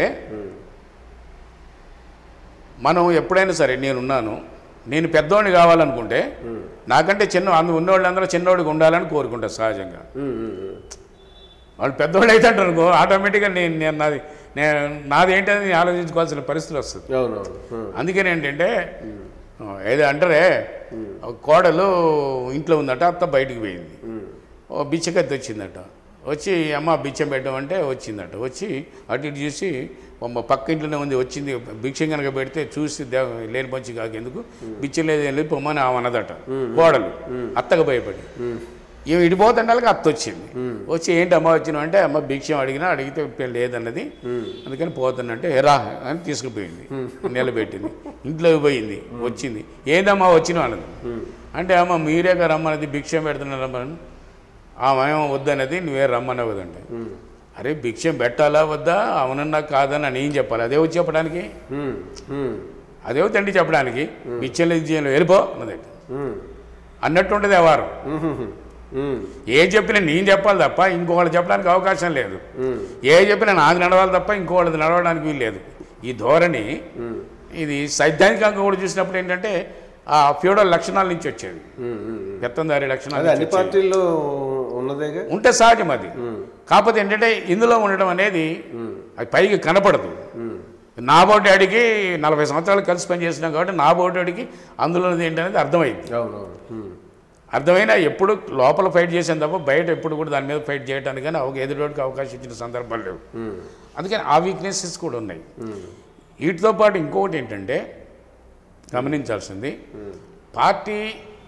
మనం ఎప్పుడైనా సరే నేనున్నాను నేను పెద్దోడిని కావాలనుకుంటే నాకంటే చిన్న అందు ఉన్నోళ్ళందరూ చిన్నోడికి ఉండాలని కోరుకుంటారు సహజంగా ఉమ్. ఉమ్. ఉమ్. వాళ్ళు పెద్దోళ్ళు అయితే అంటారు అనుకో ఆటోమేటిక్గా నేను నేను నాది నేను నాది ఏంటని నేను ఆలోచించుకోవాల్సిన పరిస్థితి వస్తుంది అవునవును ఉమ్. అందుకని ఏంటంటే ఏదో అంటారే ఒక కోడలు ఇంట్లో ఉందట అత్త బయటికి పోయింది ఉమ్. ఓ బిచ్చకత్తి వచ్చిందట వచ్చి అమ్మ బిచ్చం పెట్టామంటే వచ్చిందట వచ్చి అటు ఇటు చూసి అమ్మ పక్క ఇంట్లోనే ఉంది వచ్చింది భిక్షం కనుక పెడితే చూసి దే- లేని పంచి కాకెందుకు బిచ్చం లేదు ఏం లేదు పొమ్మని ఆమె అన్నదట కోడలు అత్తకు భయపడి ఇవి ఇడిపోతుండాలకి అత్త వచ్చింది వచ్చి ఏంటి అమ్మ వచ్చినావు అంటే అమ్మ భిక్షం అడిగినా అడిగితే పె- లేదన్నది అందుకని పోతున్నంటే రా అని తీసుకుపోయింది నిలబెట్టింది ఇంట్లో పోయింది వచ్చింది ఏందమ్మా వచ్చినావు అన్నది అంటే అమ్మ మీరే కదా రమ్మన్నది భిక్షం పెడుతున్నా రమ్మని ఆమె ఏమో వద్దన్నది నువ్వే రమ్మన్నావు కదండి అరే భిక్షం పెట్టాలా వద్దా అవునన్నా కాదని నేను చెప్పాలి అదే వచ్చి చెప్పడానికి ఉమ్, ఉమ్, అదే తండ్రి చెప్పడానికి భిక్షం లేదు చేయలేదు వెళ్ళిపో అన్నది ఉమ్, అన్నట్టు ఉంటుంది వ్యవహారం ఉమ్, ఉమ్, ఏ చెప్పినా నేను చెప్పాలి తప్ప ఇంకొకళ్ళు చెప్పడానికి అవకాశం లేదు ఉమ్, ఏ చెప్పినా నాకు నడవాలి తప్ప ఇంకోళ్ళది నడవడానికి వీలు లేదు ఈ ధోరణి ఉమ్, ఇది సైద్ధాంతికంగా కూడా చూసినప్పుడు ఏంటంటే ఆ ఫ్యూడల్ లక్షణాల నుంచి వచ్చేది ఉమ్, ఉమ్. పెత్తందారి లక్షణాలు అదే అన్ని పార్టీల్లో ఉన్నదేగా ఉంటే సహజం అది కాకపోతే ఏంటంటే ఇందులో ఉండడం అనేది అది పైకి కనపడదు ఉమ్, నా బోటాడికి నలభై సంవత్సరాలు కలిసి పనిచేసినాం కాబట్టి నా బోటాడికి అందులో ఉన్నది ఏంటనేది అర్థమైంది అవునవును ఉమ్, అర్థమైనా ఎప్పుడు లోపల ఫైట్ చేసాను తప్ప బయట ఎప్పుడు కూడా దాని మీద ఫైట్ చేయడానికి కానీ ఒక ఎదురోడికి అవకాశం ఇచ్చిన సందర్భాలు లేవు ఉమ్, అందుకని ఆ వీక్నెసెస్ కూడా ఉన్నాయి ఉమ్, వీటితో పాటు ఇంకొకటి ఏంటంటే గమనించాల్సింది పార్టీ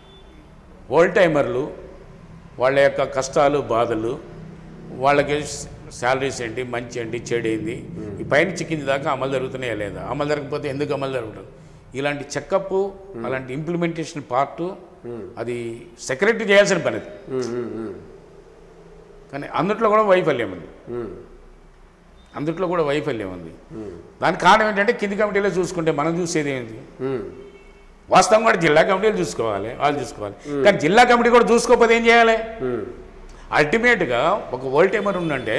ఓల్డ్ టైమర్లు వాళ్ళ యొక్క కష్టాలు బాధలు వాళ్ళకి శాలరీస్ ఏంటి మంచి ఏంటి చెడు ఏంటి ఈ పైనుంచి కింది దాకా అమలు జరుగుతున్నాయా లేదా అమలు జరగకపోతే ఎందుకు అమలు జరుగుతుంది ఇలాంటి చెకప్ అలాంటి ఇంప్లిమెంటేషన్ పార్టు అది సెక్రటరీ చేయాల్సిన పని అది ఉమ్, ఉమ్, ఉమ్, కానీ అందుట్లో కూడా వైఫల్యం ఉంది ఉమ్, అందుట్లో కూడా వైఫల్యం ఉంది ఉమ్, దానికి కారణం ఏంటంటే కింది కమిటీలో చూసుకుంటే మనం చూసేది ఏంటి ఉమ్, వాస్తవం కూడా జిల్లా కమిటీలు చూసుకోవాలి వాళ్ళు చూసుకోవాలి కానీ జిల్లా కమిటీ కూడా చూసుకోకపోతే ఏం చేయాలి ఉమ్, అల్టిమేట్గా ఒక ఓల్డ్ టైమర్ ఉందంటే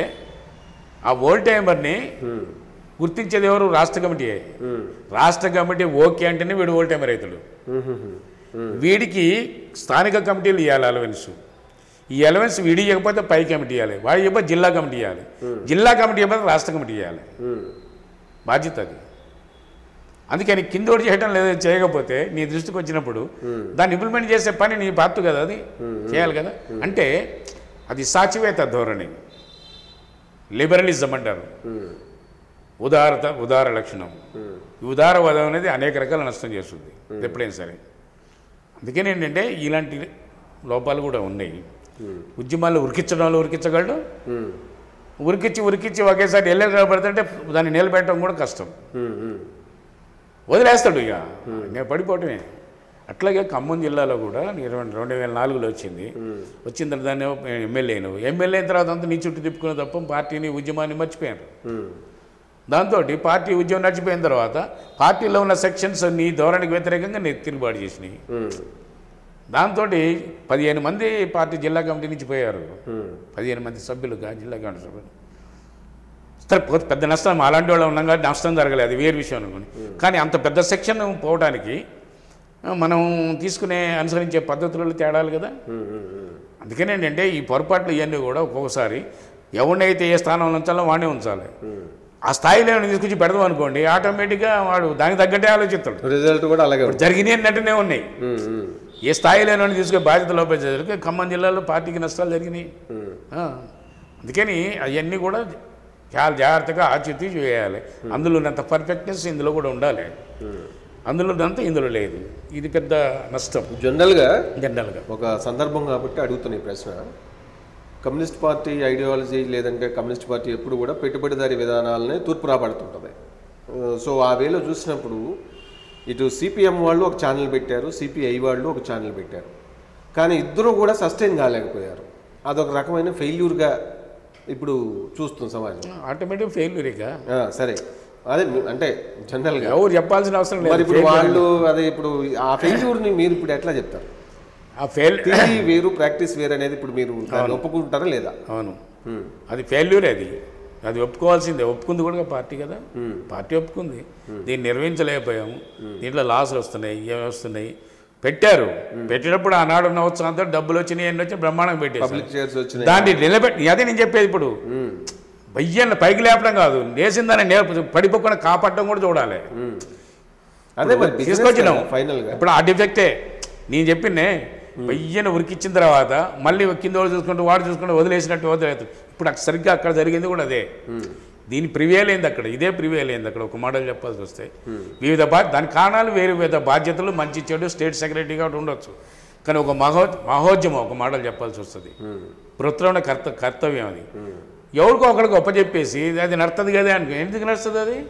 ఆ ఓల్డ్ టైమర్ని ఉమ్, గుర్తించేది ఎవరు రాష్ట్ర కమిటీ ఉమ్, రాష్ట్ర కమిటీ ఓకే అంటేనే వీడు ఓల్డ్ టైమర్ అవుతాడు ఉమ్, ఉమ్, ఉమ్, వీడికి స్థానిక కమిటీలు ఇవ్వాలి అలవెన్స్ ఈ అలవెన్స్ వీడి ఇవ్వకపోతే పై కమిటీ ఇవ్వాలి వాడి ఇవ్వకపోతే జిల్లా కమిటీ ఇవ్వాలి జిల్లా కమిటీ ఇవ్వకపోతే రాష్ట్ర కమిటీ ఇవ్వాలి ఉమ్, బాధ్యత అది అందుకని కిందోటి చేయడం లేదా చేయకపోతే నీ దృష్టికి వచ్చినప్పుడు దాన్ని ఇంప్లిమెంట్ చేసే పని నీ పార్ట్ కదా అది చేయాలి కదా అంటే అది సాచివేత ధోరణి లిబరలిజం అంటారు ఉమ్, ఉదారత ఉదార లక్షణం ఉమ్, ఈ ఉదారవాదం అనేది అనేక రకాల నష్టం చేస్తుంది ఎప్పుడైనా సరే అందుకని ఏంటంటే ఇలాంటి లోపాలు కూడా ఉన్నాయి ఉద్యమాలు ఉరికించడంలో ఉరికించగలడు ఉమ్, ఉరికిచ్చి ఉరికిచ్చి ఒకేసారి ఎల్లెలు పడుతుంటే దాన్ని నిలబెట్టడం కూడా కష్టం ఉమ్, ఉమ్, వదిలేస్తాడు ఇక నేను పడిపోవటమే అట్లాగే ఖమ్మం జిల్లాలో కూడా ఇరవై రెండు వేల నాలుగులో వచ్చింది వచ్చిన తర్వాత దాన్ని ఎమ్మెల్యే అయినవు ఎమ్మెల్యే అయిన తర్వాత అంతా నీ చుట్టూ తిప్పుకున్న తప్ప పార్టీని ఉద్యమాన్ని మర్చిపోయారు ఉమ్, దాంతో పార్టీ ఉద్యమం నడిచిపోయిన తర్వాత పార్టీలో ఉన్న సెక్షన్స్ నీ ధోరణికి వ్యతిరేకంగా నేను తిరుగుబాటు చేసినాయి ఉమ్, దాంతో పదిహేను మంది పార్టీ జిల్లా కమిటీ నుంచి పోయారు ఉమ్, పదిహేను మంది సభ్యులుగా జిల్లా కమిటీ సభ్యులు సరే పెద్ద- పెద్ద నష్టం అలాంటి వాళ్ళు ఉన్నాం కాబట్టి నష్టం జరగలేదు అది వేరు విషయం అనుకోండి కానీ అంత పెద్ద సెక్షన్ పోవడానికి ఆ, మనం తీసుకునే అనుసరించే పద్ధతులలో తేడాలు కదా ఉమ్, ఉమ్, ఉమ్. అందుకని ఏంటంటే ఈ పొరపాట్లు ఇవన్నీ కూడా ఒక్కొక్కసారి ఎవరినైతే ఏ స్థానంలో ఉంచాలో వాడినే ఉంచాలి ఆ స్థాయిలో ఏమైనా తీసుకొచ్చి పెడదాం అనుకోండి ఆటోమేటిక్గా వాడు దానికి తగ్గట్టే ఆలోచిస్తాడు రిజల్ట్ కూడా అలాగే ఉంటుంది జరిగినాయి అన్నట్టునే ఉన్నాయి ఉమ్, ఉమ్, ఏ స్థాయిలో ఏమైనా తీసుకునే బాధ్యత లోపేసరికి ఖమ్మం జిల్లాలో పార్టీకి నష్టాలు జరిగినాయి ఉమ్, ఆ, అందుకని అవన్నీ కూడా చాలా జాగ్రత్తగా ఆచితీ చేయాలి అందులో ఉన్నంత పర్ఫెక్ట్నెస్ ఇందులో కూడా ఉండాలి అందులో ఉన్నంత ఇందులో లేదు ఇది పెద్ద నష్టం జనరల్గా జనరల్గా ఒక సందర్భం కాబట్టి అడుగుతున్న ఈ ప్రశ్న కమ్యూనిస్ట్ పార్టీ ఐడియాలజీ లేదంటే కమ్యూనిస్ట్ పార్టీ ఎప్పుడు కూడా పెట్టుబడిదారీ విధానాలనే తూర్పు రాబడుతుంటుంది ఆ, సో ఆ వేలో చూసినప్పుడు ఇటు సిపిఎం వాళ్ళు ఒక ఛానల్ పెట్టారు సిపిఐ వాళ్ళు ఒక ఛానల్ పెట్టారు కానీ ఇద్దరు కూడా సస్టైన్ కాలేకపోయారు అదొక రకమైన ఫెయిల్యూర్గా ఇప్పుడు చూస్తుంది సమాజం ఆటోమేటిక్ ఫెయిల్యూర్ ఇక ఆ, సరే అదే మీ- అంటే జనరల్గా ఎవరు చెప్పాల్సిన అవసరం మరి లేదు ఇప్పుడు వాళ్ళు అదే ఇప్పుడు ఆ ఫెయిల్యూర్ని మీరు ఇప్పుడు ఎట్లా చెప్తారు ఆ ఫెయిల్ థియరీ వేరు ప్రాక్టీస్ వేరు అనేది ఇప్పుడు మీరు దాన్ని ఒప్పుకుంటారా లేదా అవును ఉమ్, అది ఫెయిల్యూర్ అది అది ఒప్పుకోవాల్సిందే ఒప్పుకుంది కూడా పార్టీ కదా పార్టీ ఒప్పుకుంది దీన్ని నిర్వహించలేకపోయాము దీంట్లో లాసులు వస్తున్నాయి ఏమి వస్తున్నాయి పెట్టారు పెట్టినప్పుడు ఆనాడు ఉన్న ఉత్సాహంతో డబ్బులు వచ్చినాయి ఎన్ని వచ్చి బ్రహ్మాండంగా పెట్టేశారు పబ్లిక్ చైర్స్ వచ్చినాయి దాన్ని నిలబెట్టి అదే నేను చెప్పేది ఇప్పుడు ఉమ్, బయ్యన్న పైకి లేపడం కాదు లేచిందని నే పడిపోకుండా కాపాడడం కూడా చూడాలి ఉమ్. అదే మరి తీసుకొచ్చినాం ఫైనల్ గా ఇప్పుడు ఆ డిఫెక్టే నేను చెప్పిందే పయ్యన ఉరికిచ్చిన తర్వాత మళ్ళీ కింద వాడు చూసుకుంటూ వాడు చూసుకుంటూ వదిలేసినట్టు వదిలేదు ఇప్పుడు అక్కడ సరిగ్గా అక్కడ జరిగింది కూడా అదే దీని ప్రివేల్ అయింది అక్కడ ఇదే ప్రివేల్ అయింది అక్కడ ఒక మోడల్ చెప్పాల్సి వస్తే వివిధ బా దాని కారణాలు వేరు వివిధ బాధ్యతలు మంచి చెడు స్టేట్ సెక్రటరీగా ఉండొచ్చు కానీ ఒక మహో మహోద్యమం ఒక మోడల్ చెప్పాల్సి వస్తుంది వృత్తిలోనే కర్త కర్తవ్యం అది ఎవరికో ఒకరికి గొప్ప చెప్పేసి అది నడుతుంది కదా అనుకో ఎందుకు నడుస్తుంది అది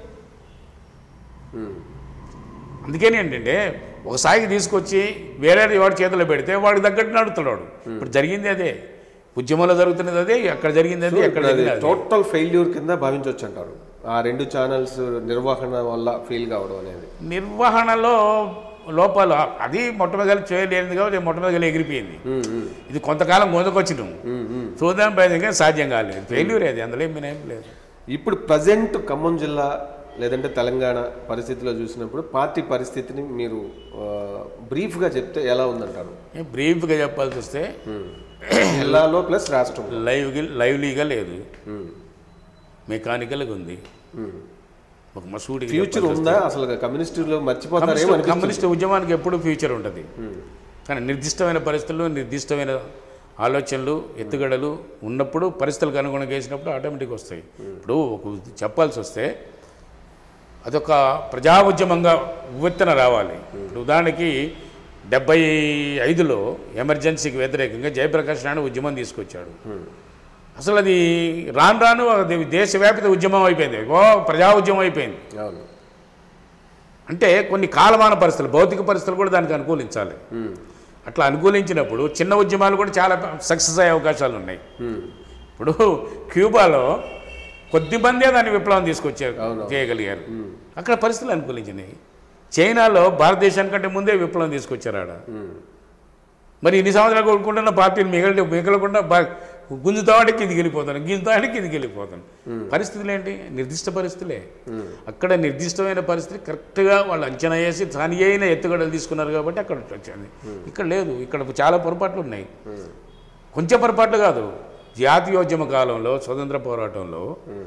అందుకని ఏంటంటే ఒక స్థాయికి తీసుకొచ్చి వేరే వాడి చేతిలో పెడితే వాడికి తగ్గట్టు నడుతున్నాడు ఇప్పుడు జరిగింది అదే ఉద్యమంలో జరుగుతున్నది అదే అక్కడ జరిగింది అదే ఎక్కడ జరిగింది అదే టోటల్ ఫెయిల్యూర్ కింద భావించవచ్చు అంటారు ఆ రెండు ఛానల్స్ నిర్వహణ వల్ల ఫెయిల్ కావడం అనేది నిర్వహణలో లోపాలు అది మొట్టమొదటి చేయలేనిది కాబట్టి మొట్టమొదటి ఎగిరిపోయింది ఉమ్, ఉమ్, ఇది కొంతకాలం గొంతుకొచ్చినాం ఉమ్, ఉమ్. చూద్దాం ప్రయత్నం సాధ్యం కాలేదు ఫెయిల్యూర్ అది అందులో ఏం ఏం లేదు ఇప్పుడు ప్రజెంట్ ఖమ్మం జిల్లా లేదంటే తెలంగాణ పరిస్థితిలో చూసినప్పుడు పార్టీ పరిస్థితిని మీరు ఆ, బ్రీఫ్గా చెప్తే ఎలా ఉందంటారు ఏం బ్రీఫ్గా చెప్పాల్సి వస్తే జిల్లాలో ప్లస్ రాష్ట్రం లైవ్ లైవ్లీగా లేదు మెకానికల్గా ఉంది ఒక మసూడి ఫ్యూచర్ ఉందా అసలు కమ్యూనిస్టులు మర్చిపోతారేమో అనిపిస్తుంది కమ్యూనిస్ట్ ఉద్యమానికి ఎప్పుడు ఫ్యూచర్ ఉంటుంది కానీ నిర్దిష్టమైన పరిస్థితుల్లో నిర్దిష్టమైన ఆలోచనలు ఎత్తుగడలు ఉన్నప్పుడు పరిస్థితులకు అనుగుణంగా వేసినప్పుడు ఆటోమేటిక్గా వస్తాయి ఇప్పుడు ఒక చెప్పాల్సి వస్తే అదొక ప్రజా ఉద్యమంగా ఉవ్వెత్తున రావాలి ఇప్పుడు ఉదాహరణకి డెబ్బై ఐదులో ఎమర్జెన్సీకి వ్యతిరేకంగా జయప్రకాష్ నాయుడు ఉద్యమం తీసుకొచ్చాడు అసలు అది రాను రాను అది దేశవ్యాపిత ఉద్యమం అయిపోయింది ఓ ప్రజా ఉద్యమం అయిపోయింది అవును అంటే కొన్ని కాలమాన పరిస్థితులు భౌతిక పరిస్థితులు కూడా దానికి అనుకూలించాలి ఉమ్, అట్లా అనుకూలించినప్పుడు చిన్న ఉద్యమాలు కూడా చాలా సక్సెస్ అయ్యే అవకాశాలు ఉన్నాయి ఉమ్, ఇప్పుడు క్యూబాలో కొద్ది మందే దాన్ని విప్లవం తీసుకొచ్చారు అవును. చేయగలిగారు అక్కడ పరిస్థితులు అనుకూలించినాయి చైనాలో భారతదేశానికంటే ముందే విప్లవం తీసుకొచ్చారు ఆడ ఉమ్. మరి ఇన్ని సంవత్సరాలు కొనుక్కుంటున్న పార్టీలు మిగలి మిగలకుండా బా గుంజుతావాడికి కిందికి వెళ్ళిపోతాను గింజుతావాడికి కిందికి వెళ్ళిపోతాను పరిస్థితులు ఏంటి నిర్దిష్ట పరిస్థితులే అక్కడ నిర్దిష్టమైన పరిస్థితి కరెక్ట్గా వాళ్ళు అంచనా వేసి దాని అయిన ఎత్తుగడలు తీసుకున్నారు కాబట్టి అక్కడ వచ్చింది ఇక్కడ లేదు ఇక్కడ చాలా పొరపాట్లు ఉన్నాయి కొంచెం పొరపాట్లు కాదు జాతీయోద్యమ కాలంలో స్వతంత్ర పోరాటంలో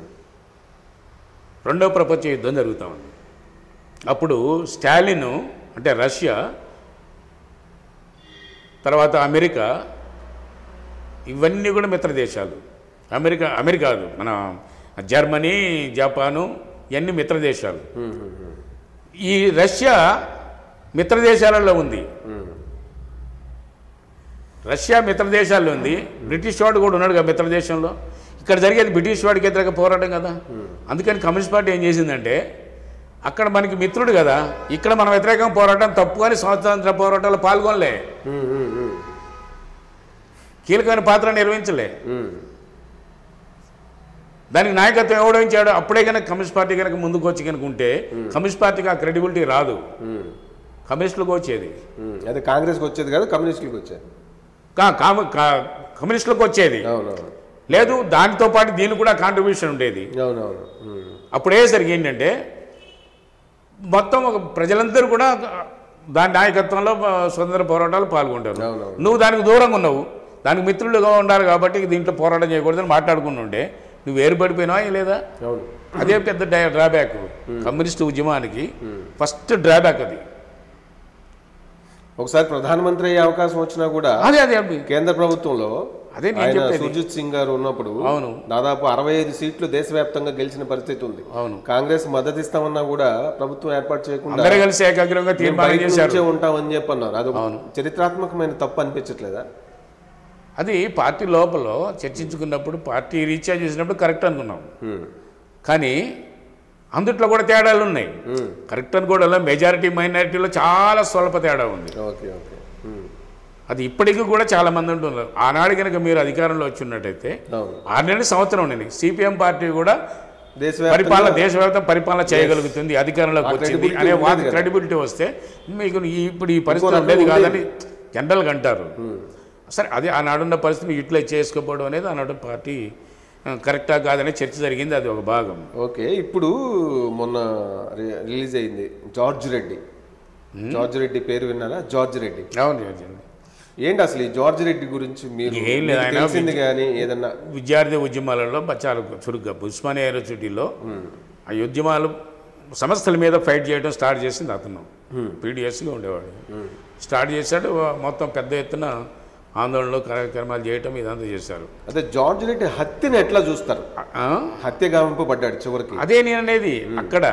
రెండవ ప్రపంచ యుద్ధం జరుగుతూ ఉంది అప్పుడు స్టాలిన్ అంటే రష్యా తర్వాత అమెరికా ఇవన్నీ కూడా మిత్ర దేశాలు అమెరికా అమెరికా కాదు మన జర్మనీ జపాను ఇవన్నీ మిత్ర దేశాలు ఈ రష్యా మిత్ర దేశాలలో ఉంది రష్యా మిత్ర దేశాల్లో ఉంది బ్రిటిష్ వాడు కూడా ఉన్నాడు కదా మిత్ర దేశంలో ఇక్కడ జరిగేది బ్రిటిష్ వాడికి వ్యతిరేక పోరాటం కదా అందుకని కమ్యూనిస్ట్ పార్టీ ఏం చేసిందంటే అక్కడ మనకి మిత్రుడు కదా ఇక్కడ మన వ్యతిరేకం పోరాటం తప్పు అని స్వాతంత్ర పోరాటాలు పాల్గొనలే ఉమ్, ఉమ్, ఉమ్, కీలకమైన పాత్ర నిర్వహించలే ఉమ్. దానికి నాయకత్వం ఎవడో ఇచ్చాడు అప్పుడే కనుక కమ్యూనిస్ట్ పార్టీ కనుక ముందుకు వచ్చి కనుక ఉంటే కమ్యూనిస్ట్ పార్టీకి ఆ క్రెడిబిలిటీ రాదు ఉమ్, కమ్యూనిస్టులకు వచ్చేది ఉమ్. అదే కాంగ్రెస్కి వచ్చేది కాదు కమ్యూనిస్టులకు వచ్చేది కా కామ- కా- కమ్యూనిస్టులకు వచ్చేది అవునవును లేదు దానితో పాటు దీనికి కూడా కాంట్రిబ్యూషన్ ఉండేది అవునవును ఉమ్, అప్పుడేసరికి ఏంటంటే మొత్తం ఒక ప్రజలందరూ కూడా దాని నాయకత్వంలో ఆ, స్వతంత్ర పోరాటాలు పాల్గొంటారు అవునవును. నువ్వు దానికి దూరంగా ఉన్నావు దానికి మిత్రులుగా ఉండాలి కాబట్టి దీంట్లో పోరాటం చేయకూడదని మాట్లాడుకుని ఉండే నువ్వు వేరుపడిపోయినావా లేదా అవును అదే పెద్ద డ్రా- డ్రాబ్యాక్ కమ్యూనిస్ట్ ఉద్యమానికి ఫస్ట్ డ్రాబ్యాక్ అది ఒకసారి ప్రధానమంత్రి అయ్యే అవకాశం వచ్చినా కూడా అదే అదే అబ్బి. కేంద్ర ప్రభుత్వంలో అదే నేను ఆయన చెప్పేది. సుర్జిత్ సింగ్ గారు ఉన్నప్పుడు అవును. దాదాపు అరవై ఐదు సీట్లు దేశవ్యాప్తంగా గెలిచిన పరిస్థితి ఉంది అవును కాంగ్రెస్ మద్దతు ఇస్తామన్నా కూడా ప్రభుత్వం ఏర్పాటు చేయకుండా అందరూ కలిసి ఏకాగ్రంగా మేము తీర్మానం బయట చేశారు నుంచే ఉంటామని చెప్పి అన్నారు అది అవును. చరిత్రాత్మకమైన తప్పు అనిపించట్లేదా అది పార్టీ లోపల చర్చించుకున్నప్పుడు పార్టీ రీఛార్జ్ చేసినప్పుడు కరెక్ట్ అనుకున్నాం ఉమ్, కానీ అందుట్లో కూడా తేడాలు ఉన్నాయి ఉమ్, కరెక్ట్ అని కూడా మెజారిటీ మైనారిటీలో చాలా స్వల్ప తేడా ఉంది ఓకే ఓకే ఉమ్, అది ఇప్పటికీ కూడా చాలా మంది ఉంటున్నారు ఆనాడు కనుక మీరు అధికారంలో వచ్చి ఉన్నట్టయితే అవును ఆరు నెలల సంవత్సరం ఉండండి సిపిఎం పార్టీ కూడా దేశవ్యాప్తంగా పరిపాలన దేశవ్యాప్త పరిపాలన చేయగలుగుతుంది అధికారంలోకి ఆ వచ్చింది credibility అనే ఉండేది కదా. క్రెడిబిలిటీ వస్తే మీకు ఈ- ఇప్పుడు ఈ పరిస్థితి రకంగా ఉండేది ఉండేది. కాదని జనరల్గా అంటారు సరే అదే ఆనాడున్న పరిస్థితిని యూటిలైజ్ చేసుకోకపోవడం అనేది ఆనాడు పార్టీ ఆ, కరెక్టా కాదనే చర్చ జరిగింది అది ఒక భాగం ఓకే ఇప్పుడు మొన్న రి- రిలీజ్ అయింది జార్జ్ రెడ్డి జార్జ్ రెడ్డి పేరు విన్నారా జార్జ్ రెడ్డి అవును చెప్పండి. ఏంటి అసలు ఈ జార్జ్ రెడ్డి గురించి మీరు ఏం లేదు, మీకు ఆయన తెలిసింది కానీ ఏదన్నా విద్యార్థి ఉద్యమాలలో బ- చాలా చురుగ్గా ఉస్మానియా యూనివర్సిటీలో ఆ ఉద్యమాలు సంస్థల మీద ఫైట్ చేయడం స్టార్ట్ చేసింది అతను పీడిఎస్గా ఉండేవాడు స్టార్ట్ చేశాడు మొత్తం పెద్ద ఎత్తున ఆందోళనలు కార్యక్రమాలు చేయటం ఇదంతా చేశారు అదే జార్జ్ రెడ్డి హత్యని ఎట్లా చూస్తారు ఆ? హత్య గావింపు పడ్డాడు చివరికి అదే నేను అనేది అక్కడ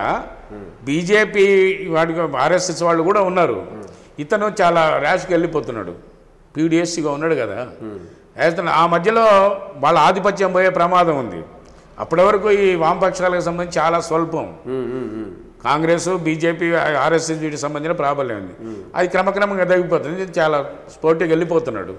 బీజేపీ వాడికి ఆర్ఎస్ఎస్ వాళ్ళు కూడా ఉన్నారు ఇతను చాలా ర్యాష్కి వెళ్ళిపోతున్నాడు పీడిఎస్సీగా ఉన్నాడు కదా వేస్తున్నాడు ఆ మధ్యలో వాళ్ళ ఆధిపత్యం పోయే ప్రమాదం ఉంది అప్పటి వరకు ఈ వామపక్షాలకు సంబంధించి చాలా స్వల్పం ఉమ్, ఉమ్, ఉమ్. కాంగ్రెస్ బీజేపీ ఆర్ఎస్ఎస్ వీటికి సంబంధించిన ప్రాబల్యం ఉంది అది క్రమక్రమంగా తగ్గిపోతుంది ఇది చాలా స్పోర్టీగా వెళ్ళిపోతున్నాడు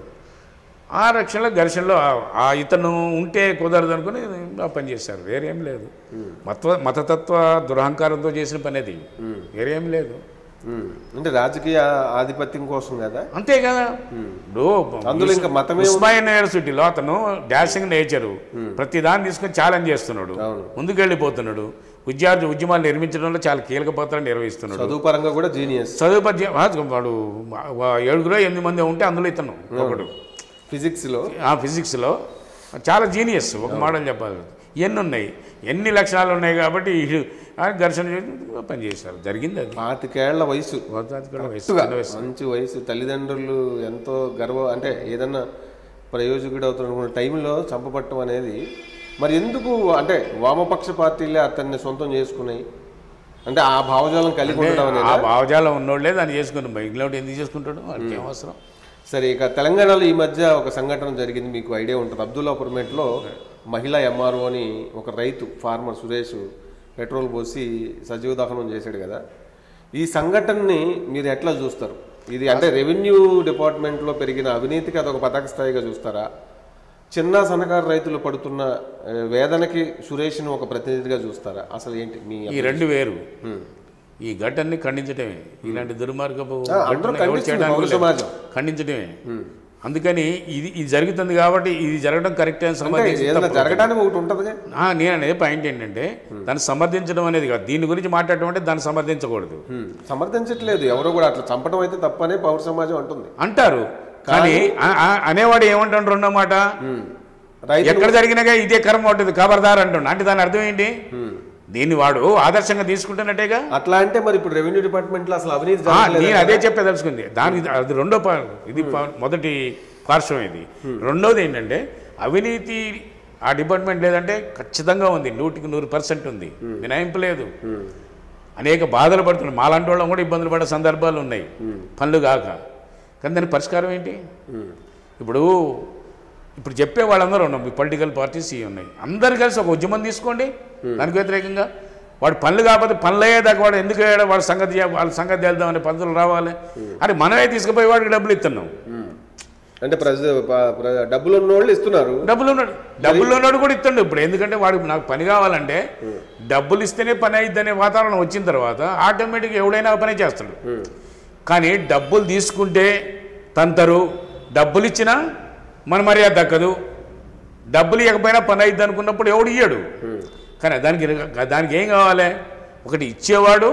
ఆ రక్షణలో ఘర్షణలో ఆ- ఆ ఇతను ఉంటే కుదరదు అనుకుని ఆ పని చేశారు వేరేం లేదు మత మతతత్వ దురహంకారంతో చేసిన పని అది వేరేం లేదు ఉమ్. అంటే రాజకీయ ఆధిపత్యం కోసం కదా అంతే కదా ఇప్పుడు అందులో ఇంకా మతమే ఉంది. ఉస్మానియా యూనివర్సిటీలో అతను డాషింగ్ నేచరు ప్రతి దాన్ని తీసుకొని ఛాలెంజ్ చేస్తున్నాడు అవును. ముందుకెళ్ళిపోతున్నాడు విద్యార్థి ఉద్యమాలు నిర్మించడంలో చాలా కీలక పాత్ర నిర్వహిస్తున్నాడు చదువు పరంగా కూడా జీనియస్ చదువు పద్య వాడు వా- ఏడుగురో ఎనిమిది మంది ఉంటే అందులో ఇతను ఒకడు ఫిజిక్స్ లో ఆ ఫిజిక్స్లో చాలా జీనియస్ ఒక మోడల్ చెప్పాలి ఎన్ని ఉన్నాయి ఎన్ని లక్షణాలు ఉన్నాయి కాబట్టి ఈ ఆ ఘర్షణ చేసి పనిచేశారు జరిగింది అది పాతికేళ్ల వయసు అది కూడా వయసు, కరెక్ట్గా చిన్న వయసు. మంచి వయసు తల్లిదండ్రులు ఎంతో గర్వ అంటే ఏదన్నా ప్రయోజకుడు అవుతున్న టైంలో చంపబట్టం అనేది మరి ఎందుకు అంటే వామపక్ష పార్టీలే అతన్ని సొంతం చేసుకున్నాయి అంటే ఆ భావజాలం కలిగి ఉండడం అనేది ఆ భావజాలం ఉన్నోళ్ళే దాన్ని చేసుకుని ఇంగ్లాండ్ ఎందుకు చేసుకుంటాడు వాడికి ఏం అవసరం సరే ఇక తెలంగాణలో ఈ మధ్య ఒక సంఘటన జరిగింది మీకు ఐడియా ఉంటుంది అబ్దుల్లాపురమేట్లో మహిళా ఎంఆర్ఓ అని ఒక రైతు ఫార్మర్ సురేష్ పెట్రోల్ పోసి సజీవ దహనం చేశాడు కదా ఈ సంఘటనని మీరు ఎట్లా చూస్తారు ఇది అంటే రెవెన్యూ డిపార్ట్మెంట్లో పెరిగిన అవినీతికి అదొక పతాక స్థాయిగా చూస్తారా చిన్న సన్నకారు రైతులు పడుతున్న ఆ, వేదనకి సురేష్ను ఒక ప్రతినిధిగా చూస్తారా అసలు ఏంటి మీ ఈ రెండు వేరు ఈ ఘటనని ఖండించడమే ఇలాంటి దుర్మార్గపు ఆ, అందరూ ఘటన ఎవరు ఖండిస్తుంది చేయడానికి పౌర లేదు. సమాజం. ఖండించడమే అందుకని ఇది ఇది జరుగుతుంది కాబట్టి ఇది జరగడం కరెక్ట్ అని అంటే సంబంధించి ఏదైనా తప్పు. జరగడానికి ఒకటి ఉంటుందిగా ఆ, నేను అనేది పాయింట్ ఏంటంటే దాన్ని సమర్థించడం అనేది కాదు దీని గురించి మాట్లాడటం అంటే దాన్ని సమర్థించకూడదు హ్మ్. సమర్థించట్లేదు ఎవరో కూడా అట్లా చంపడం అయితే తప్పనే పౌర సమాజం అంటుంది అంటారు కానీ ఆ- ఆ- అనేవాడు ఏమంటాడు రెండో మాట రైతు ఎక్కడ జరిగినాగా ఇదే కర్మ ఉంటుంది ఖబర్దార్ అంటుండు అంటే దాని అర్థం ఏంటి దీన్ని వాడు ఆదర్శంగా తీసుకుంటున్నట్టేగా అట్లా అంటే మరి ఇప్పుడు రెవెన్యూ డిపార్ట్మెంట్ లో అసలు అవినీతి ఆ, జరగలేదు నేను అదే చెప్పదలుచుకుంది దానికి అది రెండో పా- ఇది పా- మొదటి పార్శ్వం ఇది రెండోది ఏంటంటే అవినీతి ఆ డిపార్ట్మెంట్ లేదంటే ఖచ్చితంగా ఉంది నూటికి నూరు పర్సెంట్ ఉంది మినహాయింపు లేదు అనేక బాధలు పడుతున్నాయి మాలాంటి వాళ్ళం కూడా ఇబ్బందులు పడే సందర్భాలు ఉన్నాయి పనులు కాక కానీ దాని పరిష్కారం ఏంటి ఇప్పుడు ఇప్పుడు చెప్పే వాళ్ళందరూ ఉన్నాం ఈ పొలిటికల్ పార్టీస్ ఇవి ఉన్నాయి అందరు కలిసి ఒక ఉద్యమం తీసుకోండి దానికి వ్యతిరేకంగా వాడు పనులు కాకపోతే పనులు అయ్యేదాకా వాడు ఎందుకు అయ్యాడో వాడు సంగతి చే- వాళ్ళ సంగతి చేద్దామనే పద్ధతులు రావాలి అని మనమే తీసుకుపోయి వాడికి డబ్బులు ఇస్తున్నాం అంటే ప్రజ ప- ప్ర- డబ్బులు ఉన్న వాళ్ళు ఇస్తున్నారు డబ్బులు ఉన్నాడు డబ్బులు ఉన్నాడు కూడా ఇస్తుండు ఇప్పుడు ఎందుకంటే వాడు నాకు పని కావాలంటే డబ్బులు ఇస్తేనే పని అయిద్దనే వాతావరణం వచ్చిన తర్వాత ఆటోమేటిక్గా ఎవడైనా ఆ పని చేస్తాడు కానీ డబ్బులు తీసుకుంటే తంతరు డబ్బులు ఇచ్చినా మన మర్యాద దక్కదు డబ్బులు ఇవ్వకపోయినా పని అయిద్ది అనుకున్నప్పుడు ఎవడు ఇయ్యడు కానీ దానికి దానికి ఏం కావాలి ఒకటి ఇచ్చేవాడు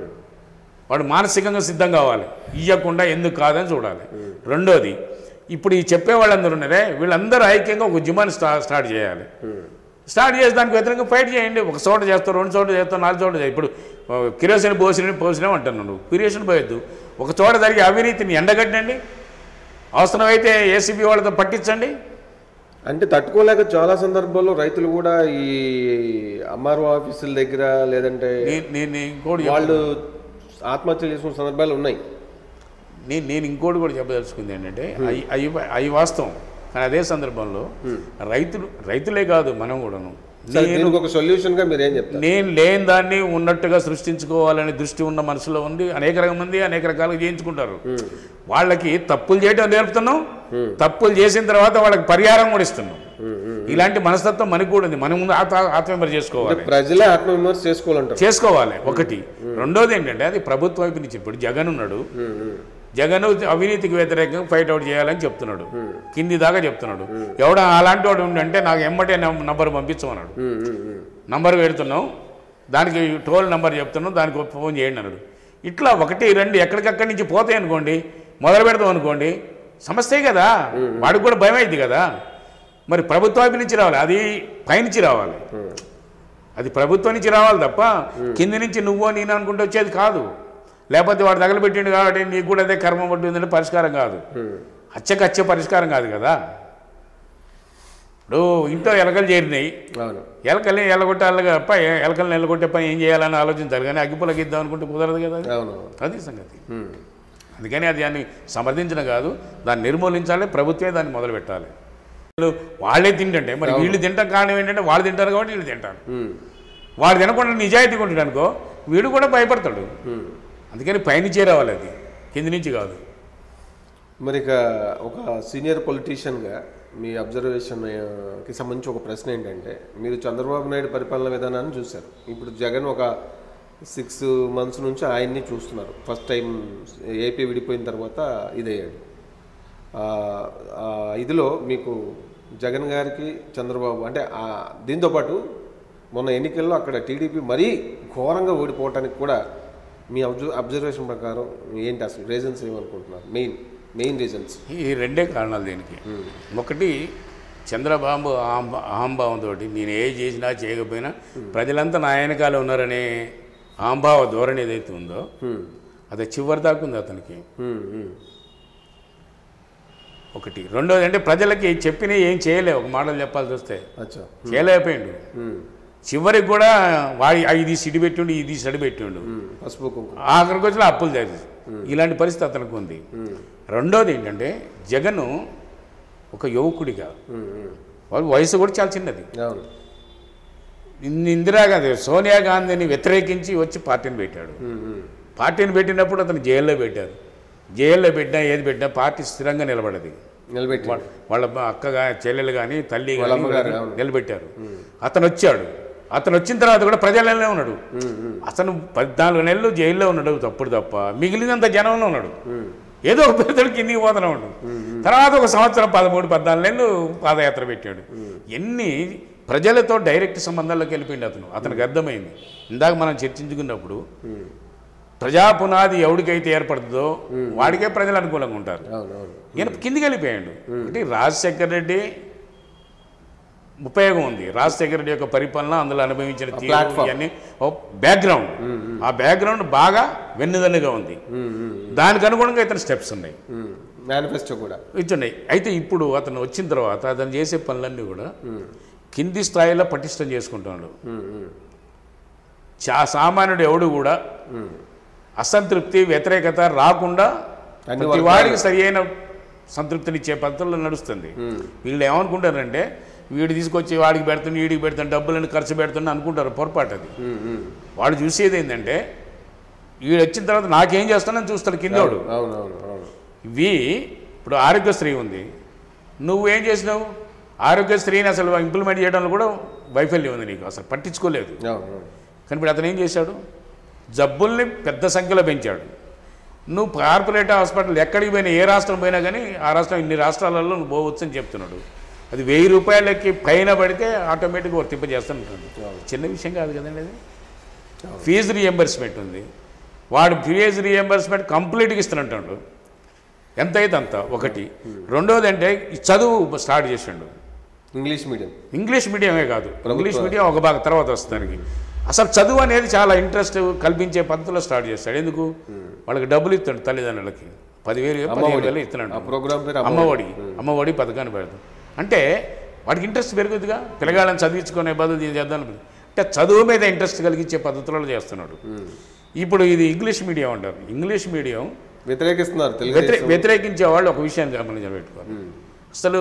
వాడు మానసికంగా సిద్ధం కావాలి ఇవ్వకుండా ఎందుకు కాదని చూడాలి రెండోది ఇప్పుడు ఈ చెప్పే వాళ్ళందరూ ఉన్నారే వీళ్ళందరూ ఐక్యంగా ఒక ఉద్యమాన్ని స్టా స్టార్ట్ చేయాలి స్టార్ట్ చేసి దానికి వ్యతిరేకంగా ఫైట్ చేయండి ఒక చోట చేస్తావు రెండు చోట్ల చేస్తావు నాలుగు చోట్ల చేయి ఇప్పుడు కిరోసిన్ పోసిన పోసినా అంటున్నావు నువ్వు కిరోసిన్ పోయొద్దు ఒక చోట జరిగే అవినీతిని ఎండగట్టండి అవసరమైతే ఏసీబీ వాళ్ళతో పట్టించండి అంటే తట్టుకోలేక చాలా సందర్భాల్లో రైతులు కూడా ఈ ఎంఆర్ఓ ఆఫీసుల దగ్గర లేదంటే నేను నేను ఇంకోటి చెప్- వాళ్ళు ఆత్మహత్యలు చేసుకున్న సందర్భాలు ఉన్నాయి నేను నేను ఇంకోటి కూడా చెప్పదలుచుకుంది ఏంటంటే అవి అవి అవి వాస్తవం కానీ అదే సందర్భంలో రైతులు రైతులే కాదు మనం కూడాను సరే దీనికి ఒక సొల్యూషన్ గా మీరు ఏం చెప్తారు నేను లేని దాన్ని ఉన్నట్టుగా సృష్టించుకోవాలనే దృష్టి ఉన్న మనసులో ఉంది అనేక రకం మంది అనేక రకాలుగా చేయించుకుంటారు వాళ్ళకి తప్పులు చేయడం నేర్పుతున్నాం తప్పులు చేసిన తర్వాత వాళ్ళకి పరిహారం కూడా ఇస్తున్నాం ఇలాంటి మనస్తత్వం మనకు కూడా ఉంది మనం ముందు ఆత్మ ఆత్మవిమర్శ చేసుకోవాలి ప్రజలే ఆత్మవిమర్శ చేసుకోవాలంటారు చేసుకోవాలి ఒకటి రెండోది ఏంటంటే అది ప్రభుత్వం వైపు నుంచి ఇప్పుడు జగన్ ఉన్నాడు జగన్ అవినీతికి వ్యతిరేకంగా ఫైట్ అవుట్ చేయాలని చెప్తున్నాడు కింది దాకా చెప్తున్నాడు ఎవడ అలాంటి వాడు ఉండంటే నాకు ఎమ్మటే నం- నంబర్ పంపించమన్నాడు ఉమ్, ఉమ్, ఉమ్. నంబర్ పెడుతున్నాం దానికి టోల్ నంబర్ చెప్తున్నాం దానికి ఒక ఫోన్ చేయండి అన్నాడు ఇట్లా ఒకటి రెండు ఎక్కడికక్కడి నుంచి పోతాయి అనుకోండి మొదలు పెడతాం అనుకోండి సమస్యే కదా వాడికి కూడా భయం అయింది కదా మరి ప్రభుత్వం వైపు నుంచి రావాలి అది పైనుంచి రావాలి అది ప్రభుత్వం నుంచి రావాలి తప్ప కింది నుంచి నువ్వో నేను అనుకుంటూ వచ్చేది కాదు లేకపోతే వాడు తగలబెట్టిండు కాబట్టి నీకు కూడా అదే కర్మ పట్టిందంటే పరిష్కారం కాదు హత్యకు హత్య పరిష్కారం కాదు కదా ఇప్పుడు ఇంట్లో ఎలకలు చేరినాయి అవును ఎలకల్ని ఎలగొట్టాలి తప్ప ఎ- ఎలకల్ని ఎలగొట్టే పని ఏం చేయాలని ఆలోచించాలి కానీ అగ్గిపులకి ఇద్దాం అనుకుంటే కుదరదు కదా అది. అవును అది సంగతి ఉమ్. అందుకని అది దాన్ని సమర్థించడం కాదు దాన్ని నిర్మూలించాలి ప్రభుత్వమే దాన్ని మొదలు పెట్టాలి వీళ్ళు వాళ్ళే తింటుంటే మరి వీళ్ళు తింటాం కారణం ఏంటంటే వాళ్ళు తింటారు కాబట్టి వీళ్ళు తింటారు ఉమ్. వాడు తినకుండా నిజాయితీగా ఉంటాడు అనుకో వీడు కూడా భయపడతాడు ఉమ్. అందుకని పైనుంచే రావాలి అది కింది నుంచి కాదు మరి ఇక ఒక సీనియర్ పొలిటీషియన్గా మీ అబ్జర్వేషన్కి సంబంధించి ఒక ప్రశ్న ఏంటంటే మీరు చంద్రబాబు నాయుడు పరిపాలన విధానాన్ని చూశారు ఇప్పుడు జగన్ ఒక సిక్స్ మంత్స్ నుంచి ఆయన్ని చూస్తున్నారు ఫస్ట్ టైం ఏపీ విడిపోయిన తర్వాత ఇదయ్యాడు ఆ, ఆ, ఇదిలో మీకు జగన్ గారికి చంద్రబాబు అంటే ఆ, దీంతోపాటు మొన్న ఎన్నికల్లో అక్కడ టీడీపీ మరీ ఘోరంగా ఓడిపోవటానికి కూడా మీ అబ్జర్ అబ్జర్వేషన్ ప్రకారం ఏంటి అసలు రీజన్స్ ఏమనుకుంటున్నారు మెయిన్ మెయిన్ రీజన్స్ ఈ రెండే కారణాలు దీనికి ఒకటి చంద్రబాబు అహంభా- అహంభావంతో నేను ఏ చేసినా చేయకపోయినా ప్రజలంతా నా వెనకాల ఉన్నారనే అహంభావ ధోరణి ఏదైతే ఉందో అది చివరి దాకా ఉంది అతనికి ఒకటి రెండోది అంటే ప్రజలకి చెప్పిన ఏం చేయలే ఒక మాటలు చెప్పాల్సి వస్తే అచ్చా చేయలేకపోయిండు ఉమ్, చివరికి కూడా వాడి ఆ ఇది సిడి పెట్టిండు ఇది సడి పెట్టిండు ఉమ్, పసుపు కుంకుమ ఆఖరికి వచ్చిన అప్పులు చేసి ఇలాంటి పరిస్థితి అతనికి ఉంది రెండోది ఏంటంటే జగన్ ఒక యువకుడిగా ఉమ్, ఉమ్, వాడి వయసు కూడా చాలా చిన్నది అవును ఇన్ని ఇందిరాగాంధీ సోనియా గాంధీని వ్యతిరేకించి వచ్చి పార్టీని పెట్టాడు ఉమ్, ఉమ్, పార్టీని పెట్టినప్పుడు అతను జైల్లో పెట్టారు జైల్లో పెట్టినా ఏది పెట్టినా పార్టీ స్థిరంగా నిలబడది నిలబెట్టి వాళ్ళ వాళ్ళ అక్క కానీ చెల్లెలు కానీ తల్లి వాళ్ళ కానీ అమ్మగారు, అవును. నిలబెట్టారు అతను వచ్చాడు అతను వచ్చిన తర్వాత కూడా ప్రజలనే ఉన్నాడు ఉమ్, ఉమ్, అతను పద్నాలుగు నెలలు జైల్లో ఉన్నాడు తప్పుడు తప్ప మిగిలినంత జనంలో ఉన్నాడు ఉమ్, ఏదో ఒక పెద్దడు కిందికి పోతూనే ఉన్నాడు తర్వాత ఒక సంవత్సరం పదమూడు పద్నాలుగు నెలలు పాదయాత్ర పెట్టాడు ఎన్ని ప్రజలతో డైరెక్ట్ సంబంధాల్లోకి వెళ్ళిపోయింది అతను అతనికి అర్థమైంది ఇందాక మనం చర్చించుకున్నప్పుడు ఉమ్, ప్రజా పునాది ఎవరికైతే ఏర్పడుతుందో వాడికే ప్రజలు అనుకూలంగా ఉంటారు అవును అవును ఈయన కిందికి వెళ్ళిపోయాడు అంటే రాజశేఖర్ రెడ్డి ఉపయోగం ఉంది రాజశేఖర రెడ్డి యొక్క పరిపాలన అందులో అనుభవించిన తీరు platform. ఇవన్నీ బ్యాక్గ్రౌండ్ ఆ బ్యాక్గ్రౌండ్ బాగా వెన్నుదన్నుగా ఉంది ఉమ్, ఉమ్, దానికి అనుగుణంగా ఇతను స్టెప్స్ ఉన్నాయి ఉమ్, మేనిఫెస్టో కూడా ఇచ్చున్నాయి అయితే ఇప్పుడు అతను వచ్చిన తర్వాత అతను చేసే పనులన్నీ కూడా కింది స్థాయిలో పటిష్టం చేసుకుంటున్నాడు ఉమ్, ఉమ్, చా సామాన్యుడు ఎవడు కూడా ఉమ్, అసంతృప్తి వ్యతిరేకత రాకుండా అన్ని ప్రతి వర్గాలు. వాడికి సరి అయిన సంతృప్తినిచ్చే పద్ధతుల్లో నడుస్తుంది ఉమ్, వీళ్ళు ఏమనుకుంటారంటే వీడు తీసుకొచ్చి వాడికి పెడుతున్నా వీడికి పెడుతున్నా డబ్బులను ఖర్చు పెడుతున్నా అనుకుంటారు పొరపాటు అది ఉమ్, ఉమ్, వాడు చూసేది ఏంటంటే వీడు వచ్చిన తర్వాత నాకేం చేస్తానని చూస్తాడు కిందోడు అవును అవును అవును ఇవి ఇప్పుడు ఆరోగ్యశ్రీ ఉంది నువ్వేం చేసినావు ఆరోగ్యశ్రీని అసలు ఇంప్లిమెంట్ చేయడంలో కూడా వైఫల్యం ఉంది నీకు అసలు పట్టించుకోలేదు అవును అవును కానీ ఇప్పుడు అతను ఏం చేశాడు జబ్బుల్ని పెద్ద సంఖ్యలో పెంచాడు నువ్వు కార్పొరేట్ హాస్పిటల్ ఎక్కడికి పోయినా ఏ రాష్ట్రం పోయినా కానీ ఆ రాష్ట్రం ఇన్ని రాష్ట్రాలలో నువ్వు పోవచ్చు అని చెప్తున్నాడు అది వెయ్యి రూపాయలకి పైన పడితే ఆటోమేటిక్గా వర్తింపజేస్తానంటాడు చిన్న విషయం కాదు కదండి అది ఫీజు రియంబర్స్మెంట్ ఉంది వాడు ఫీజు రియంబర్స్మెంట్ కంప్లీట్గా ఇస్తానంటాడు ఎంత అయితే అంత ఒకటి రెండోది అంటే ఈ చదువు స్టార్ట్ చేసిండు ఇంగ్లీష్ మీడియం ఇంగ్లీష్ మీడియమే కాదు ఇంగ్లీష్ మీడియం ఒక భాగం తర్వాత వస్తుంది దానికి అసలు చదువు అనేది చాలా ఇంట్రెస్ట్ కల్పించే పద్ధతిలో స్టార్ట్ చేస్తాడు ఎందుకు వాళ్ళకి డబ్బులు ఇస్తాడు తల్లిదండ్రులకి పదివేలు పదిహేను వేలు ఆ ఇస్తున్నాడు ప్రోగ్రామ్ పేరు అమ్మ అమ్మఒడి అమ్మఒడి పథకాన్ని పెడతాం అంటే వాడికి ఇంట్రెస్ట్ పెరుగుతుందిగా పిల్లగాళ్ళని చదివించుకునే బదులు ఇది చేద్దాం అనుకుంది. అంటే చదువు మీద ఇంట్రెస్ట్ కలిగించే పద్ధతులలో చేస్తున్నాడు ఇప్పుడు ఇది ఇంగ్లీష్ మీడియం అంటారు ఇంగ్లీష్ మీడియం వ్యతిరేకిస్తున్నారు వ్యతిరే తెలుగు వ్యతిరేకించే వాళ్ళు ఒక విషయాన్ని గమనించి పెట్టుకోవాలి అసలు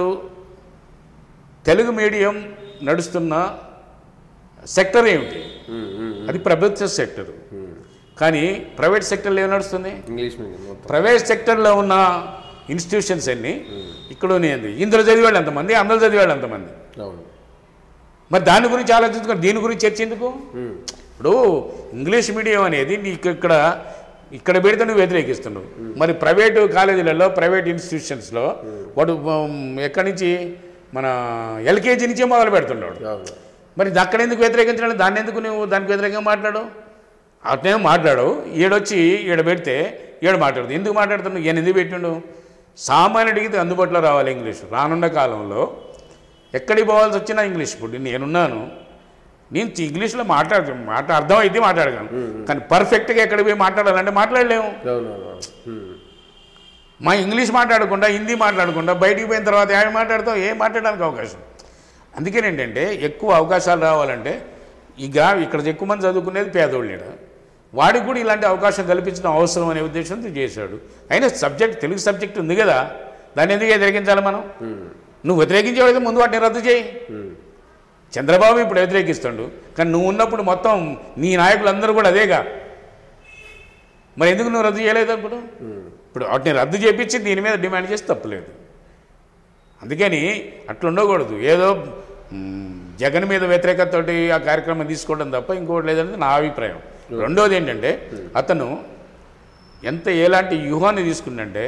తెలుగు మీడియం నడుస్తున్న సెక్టర్ ఏమిటి అది ప్రభుత్వ సెక్టర్ కానీ ప్రైవేట్ సెక్టర్లో ఏం నడుస్తుంది ఇంగ్లీష్ మీడియం మొత్తం ప్రైవేట్ సెక్టర్లో ఉన్న ఇన్స్టిట్యూషన్స్ అన్ని ఇక్కడ ఉన్నాయి ఇందులో చదివాళ్ళు ఎంతమంది అందులో చదివాళ్ళు ఎంతమంది అవును మరి దాని గురించి ఆలోచించుకొని దీని గురించి చర్చ ఎందుకు ఉమ్, ఇప్పుడు ఇంగ్లీష్ మీడియం అనేది నీకు ఇక్కడ ఇక్కడ పెడితే నువ్వు వ్యతిరేకిస్తున్నావు మరి ప్రైవేటు కాలేజీలలో ప్రైవేట్ ఇన్స్టిట్యూషన్స్లో వాడు ఉమ్, ఎక్కడి నుంచి మన ఎల్కేజీ నుంచే మొదలు పెడుతున్నాడు అవును మరి అక్కడ ఎందుకు వ్యతిరేకించడం దాన్ని ఎందుకు నువ్వు దానికి వ్యతిరేకంగా మాట్లాడు అట్నేం మాట్లాడు ఈడొచ్చి ఈడ పెడితే ఈడ మాట్లాడదు ఎందుకు మాట్లాడుతున్నావు ఈయన ఎందుకు పెట్టిండు సామాన్యుడికి ఇది అందుబాటులో రావాలి ఇంగ్లీష్ రానున్న కాలంలో ఎక్కడికి పోవాల్సి వచ్చినా ఇంగ్లీష్ ఇప్పుడు నేనున్నాను నేను ఇంగ్లీష్లో మాట్లాడు మాట అర్థం అయితే మాట్లాడగలను కానీ పర్ఫెక్ట్గా ఎక్కడ పోయి మాట్లాడాలంటే మాట్లాడలేము అవునవును ఉమ్. మా ఇంగ్లీష్ మాట్లాడకుండా హిందీ మాట్లాడకుండా బయటికి పోయిన తర్వాత ఏమి మాట్లాడతాం ఏం మాట్లాడడానికి అవకాశం అందుకని ఏంటంటే ఎక్కువ అవకాశాలు రావాలంటే ఇక ఇక్కడ ఎక్కువ మంది చదువుకునేది పేదోళ్ళేడ వాడికి కూడా ఇలాంటి అవకాశం కల్పించడం అవసరం అనే ఉద్దేశంతో చేశాడు అయినా సబ్జెక్ట్ తెలుగు సబ్జెక్ట్ ఉంది కదా దాన్ని ఎందుకు వ్యతిరేకించాలి మనం నువ్వు వ్యతిరేకించేవాడితే ముందు వాటిని రద్దు చేయి ఉమ్. చంద్రబాబు ఇప్పుడు వ్యతిరేకిస్తాడు కానీ నువ్వు ఉన్నప్పుడు మొత్తం నీ నాయకులందరూ కూడా అదేగా మరి ఎందుకు నువ్వు రద్దు చేయలేదు అప్పుడు ఇప్పుడు వాటిని రద్దు చేపించి దీని మీద డిమాండ్ చేసి తప్పలేదు అందుకని అట్లా ఉండకూడదు ఏదో మ్, జగన్ మీద వ్యతిరేకతతోటి ఆ కార్యక్రమం తీసుకోవడం తప్ప ఇంకోటి లేదనేది నా అభిప్రాయం రెండోది ఏంటంటే అతను ఎంత ఎలాంటి వ్యూహాన్ని తీసుకుందంటే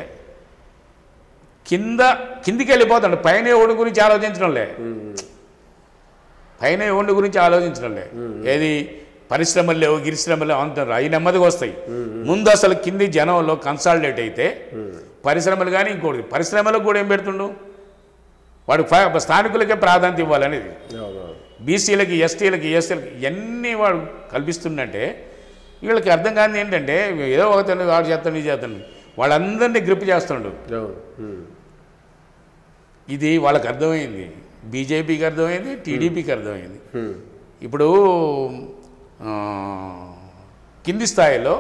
కింద కిందికి వెళ్ళిపోతాడు పైన ఎవడి గురించి ఆలోచించడంలే పైన ఎవడి గురించి ఆలోచించడంలే ఏది పరిశ్రమలు లేవు గిరిశ్రమలు లేవు అంటారు అవి నెమ్మదిగా వస్తాయి ముందు అసలు కింది జనంలో కన్సాలిడేట్ అయితే పరిశ్రమలు కానీ ఇంకోటి పరిశ్రమలకు కూడా ఏం పెడుతుండు వాడు ఫ- స్థానికులకే ప్రాధాన్యత ఇవ్వాలనేది అవునవును బీసీలకి ఎస్టీలకి ఎస్సీలకి ఇవన్నీ వాడు కల్పిస్తుందంటే వీళ్ళకి అర్థం కాని ఏంటంటే ఏదో ఒకతను వాడు చేస్తాడు ఇది చేస్తాడు వాళ్ళందరినీ గ్రిప్ చేస్తుండు అవును ఉమ్. ఇది వాళ్ళకి అర్థమైంది బీజేపీకి అర్థమైంది టీడీపీకి అర్థమైంది ఉమ్. ఇప్పుడు ఆ, కింది స్థాయిలో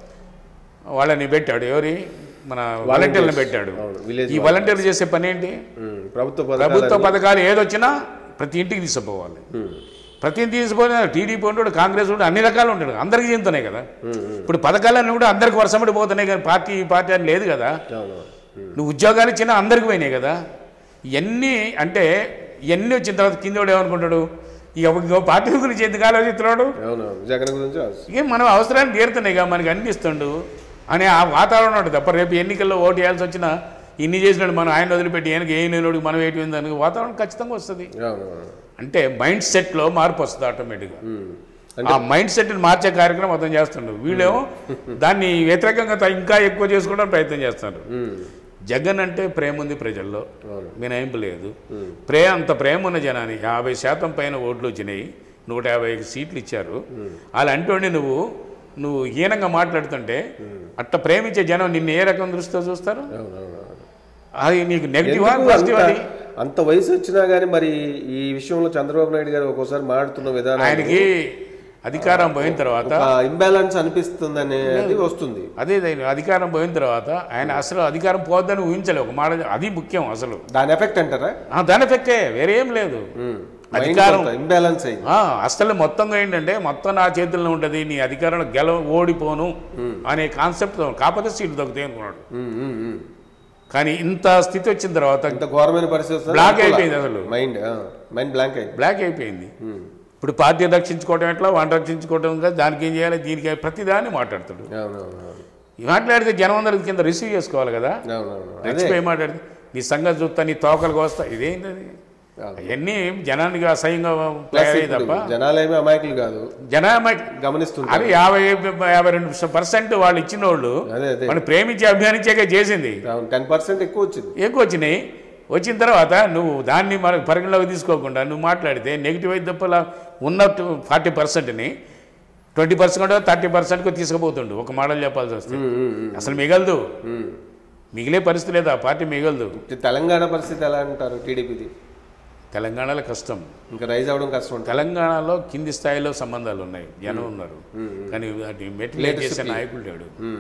వాళ్ళని పెట్టాడు ఎవరి మన వాలంటీర్లను పెట్టాడు అవును, village ఈ వాలంటీర్లు చేసే పని ఏంటి ఉమ్. ప్రభుత్వ ప్రభుత్వ పథకాలు పథకాలు ఏదొచ్చినా ప్రతి ఇంటికి తీసుకుపోవాలి ప్రతి ఇంటికి తీసుకుపోయినా టీడీపీ ఉంటాడు కాంగ్రెస్ ఉంటాడు అన్ని రకాలు ఉంటాడు అందరికీ చెందుతున్నాయి కదా ఇప్పుడు పథకాలన్నీ కూడా అందరికి వర్షమడి పోతున్నాయి కానీ పార్టీ ఈ పార్టీ అని లేదు కదా అవునవును ఉమ్. నువ్వు ఉద్యోగాలు ఇచ్చినా అందరికి పోయినాయి కదా ఇవన్నీ అంటే ఇవన్నీ వచ్చిన తర్వాత కింద వాడు ఏమనుకుంటాడు ఇక ఇంకో పార్టీ గురించి ఎందుకు ఆలోచిస్తున్నాడు అవునవును జగన్ గురించి ఆలోచి- ఇక మనం అవసరాన్ని తీరుతున్నాయి కదా మనకి అనిపిస్తుండు అనే ఆ వాతావరణం ఉంటుంది తప్ప రేపు ఎన్నికల్లో ఓటు వేయాల్సి వచ్చినా ఇన్ని చేసినాడు మనం ఆయన వదిలిపెట్టి ఈయనకి ఏం లేనోడికి మనం ఏంటి దానికి వాతావరణం ఖచ్చితంగా వస్తుంది అవునవును అంటే మైండ్ సెట్లో మార్పు వస్తుంది ఆటోమేటిక్గా ఉమ్. ఆ మైండ్ సెట్ని మార్చే కార్యక్రమం అతను చేస్తుండు వీళ్ళేమో దాన్ని వ్యతిరేకంగా త- ఇంకా ఎక్కువ చేసుకోవడానికి ప్రయత్నం చేస్తున్నారు ఉమ్. జగన్ అంటే ప్రేమ ఉంది ప్రజల్లో అవును మినహాయింపు లేదు ఉమ్. ప్రే అంత ప్రేమ ఉన్న జనానికి యాభై శాతం పైన ఓట్లు వచ్చినాయి నూట యాభై సీట్లు ఇచ్చారు అలా అంటుండి నువ్వు నువ్వు హీనంగా మాట్లాడుతుంటే అట్ట ప్రేమించే జనం నిన్ను ఏ రకం దృష్టితో చూస్తారు అవునవును అది నీకు నెగిటివా ఎందుకు పాజిటివ్ అంత- అది అంత వయసు వచ్చినా కానీ మరి ఈ విషయంలో చంద్రబాబు నాయుడు గారు ఒక్కోసారి మాడుతున్న విధానం ఆయనకి అధికారం పోయిన తర్వాత ఇంబ్యాలెన్స్ అనిపిస్తుంది అనేది వస్తుంది అదే దాని అధికారం పోయిన తర్వాత ఆయన అసలు అధికారం పోద్దని ఊహించలే ఒక మాట అది ముఖ్యం అసలు దాని ఎఫెక్ట్ అంటారా ఆ, దాని ఎఫెక్టే వేరేం లేదు అధికారం ఇంబ్యాలెన్స్ అయింది ఆ, అసలు మొత్తంగా ఏంటంటే మొత్తం నా చేతుల్లో ఉంటుంది నీ అధికారంలో గెల ఓడిపోను అనే కాన్సెప్ట్ కాకపోతే సీట్లు తగ్గుతాయి అనుకున్నాడు ఉమ్, ఉమ్, ఉమ్. కానీ ఇంత స్థితి వచ్చిన తర్వాత ఇంత ఘోరమైన పరిస్థితి వస్తుంది బ్లాక్ అయిపోయింది అసలు మైండ్ మైండ్ బ్లాంక్ అయింది బ్లాక్ అయిపోయింది ఉమ్. ఇప్పుడు పార్టీ రక్షించుకోవడం ఎట్లా వాడిని రక్షించుకోవడం కదా దానికి ఏం చేయాలి దీనికి ప్రతిదాన్ని మాట్లాడతాడు అవునవును ఈ మాట్లాడితే జనం అందరికి కింద రిసీవ్ చేసుకోవాలి కదా అవునవును అదే రెచ్చిపోయి మాట్లాడితే నీ సంగతి చూస్తా నీ తోకలకు వస్తా ఇదేంటది అవును. అవన్నీ జనానికి అసహ్యంగా ప్లస్ తయారయ్యి ఇప్పుడు తప్ప జనాలేమీ అమాయకులు కాదు జనామా గమనిస్తుంటారు అది యాభై యాభై రెండు పర్సెంట్ వాళ్ళు ఇచ్చిన వాళ్ళు అదే అదే మనం ప్రేమించి అభిమానించాక చేసింది అవును టెన్ పర్సెంట్ ఎక్కువ వచ్చింది ఎక్కువ వచ్చినాయి వచ్చిన తర్వాత నువ్వు దాన్ని మనకు పరిగణలోకి తీసుకోకుండా నువ్వు మాట్లాడితే నెగిటివ్ అయితే తప్ప లా- ఉన్న ఫార్టీ పర్సెంట్ని ట్వంటీ పర్సెంట్ థర్టీ పర్సెంట్కి తీసుకుపోతుండు ఒక మోడల్ చెప్పాల్సి వస్తే ఉమ్, ఉమ్, ఉమ్, అసలు మిగలదు ఉమ్. మిగిలే పరిస్థితి లేదు ఆ పార్టీ మిగలదు ఇప్పుడు తెలంగాణ పరిస్థితి ఎలా అంటారు టీడీపీది తెలంగాణలో కష్టం ఇంకా రైజ్ అవ్వడం కష్టం ఉంటుంది తెలంగాణలో కింది స్థాయిలో సంబంధాలు ఉన్నాయి జనం ఉన్నారు కానీ వాటి మెట్లేట్ చేసే నాయకులు లేడు ఉమ్.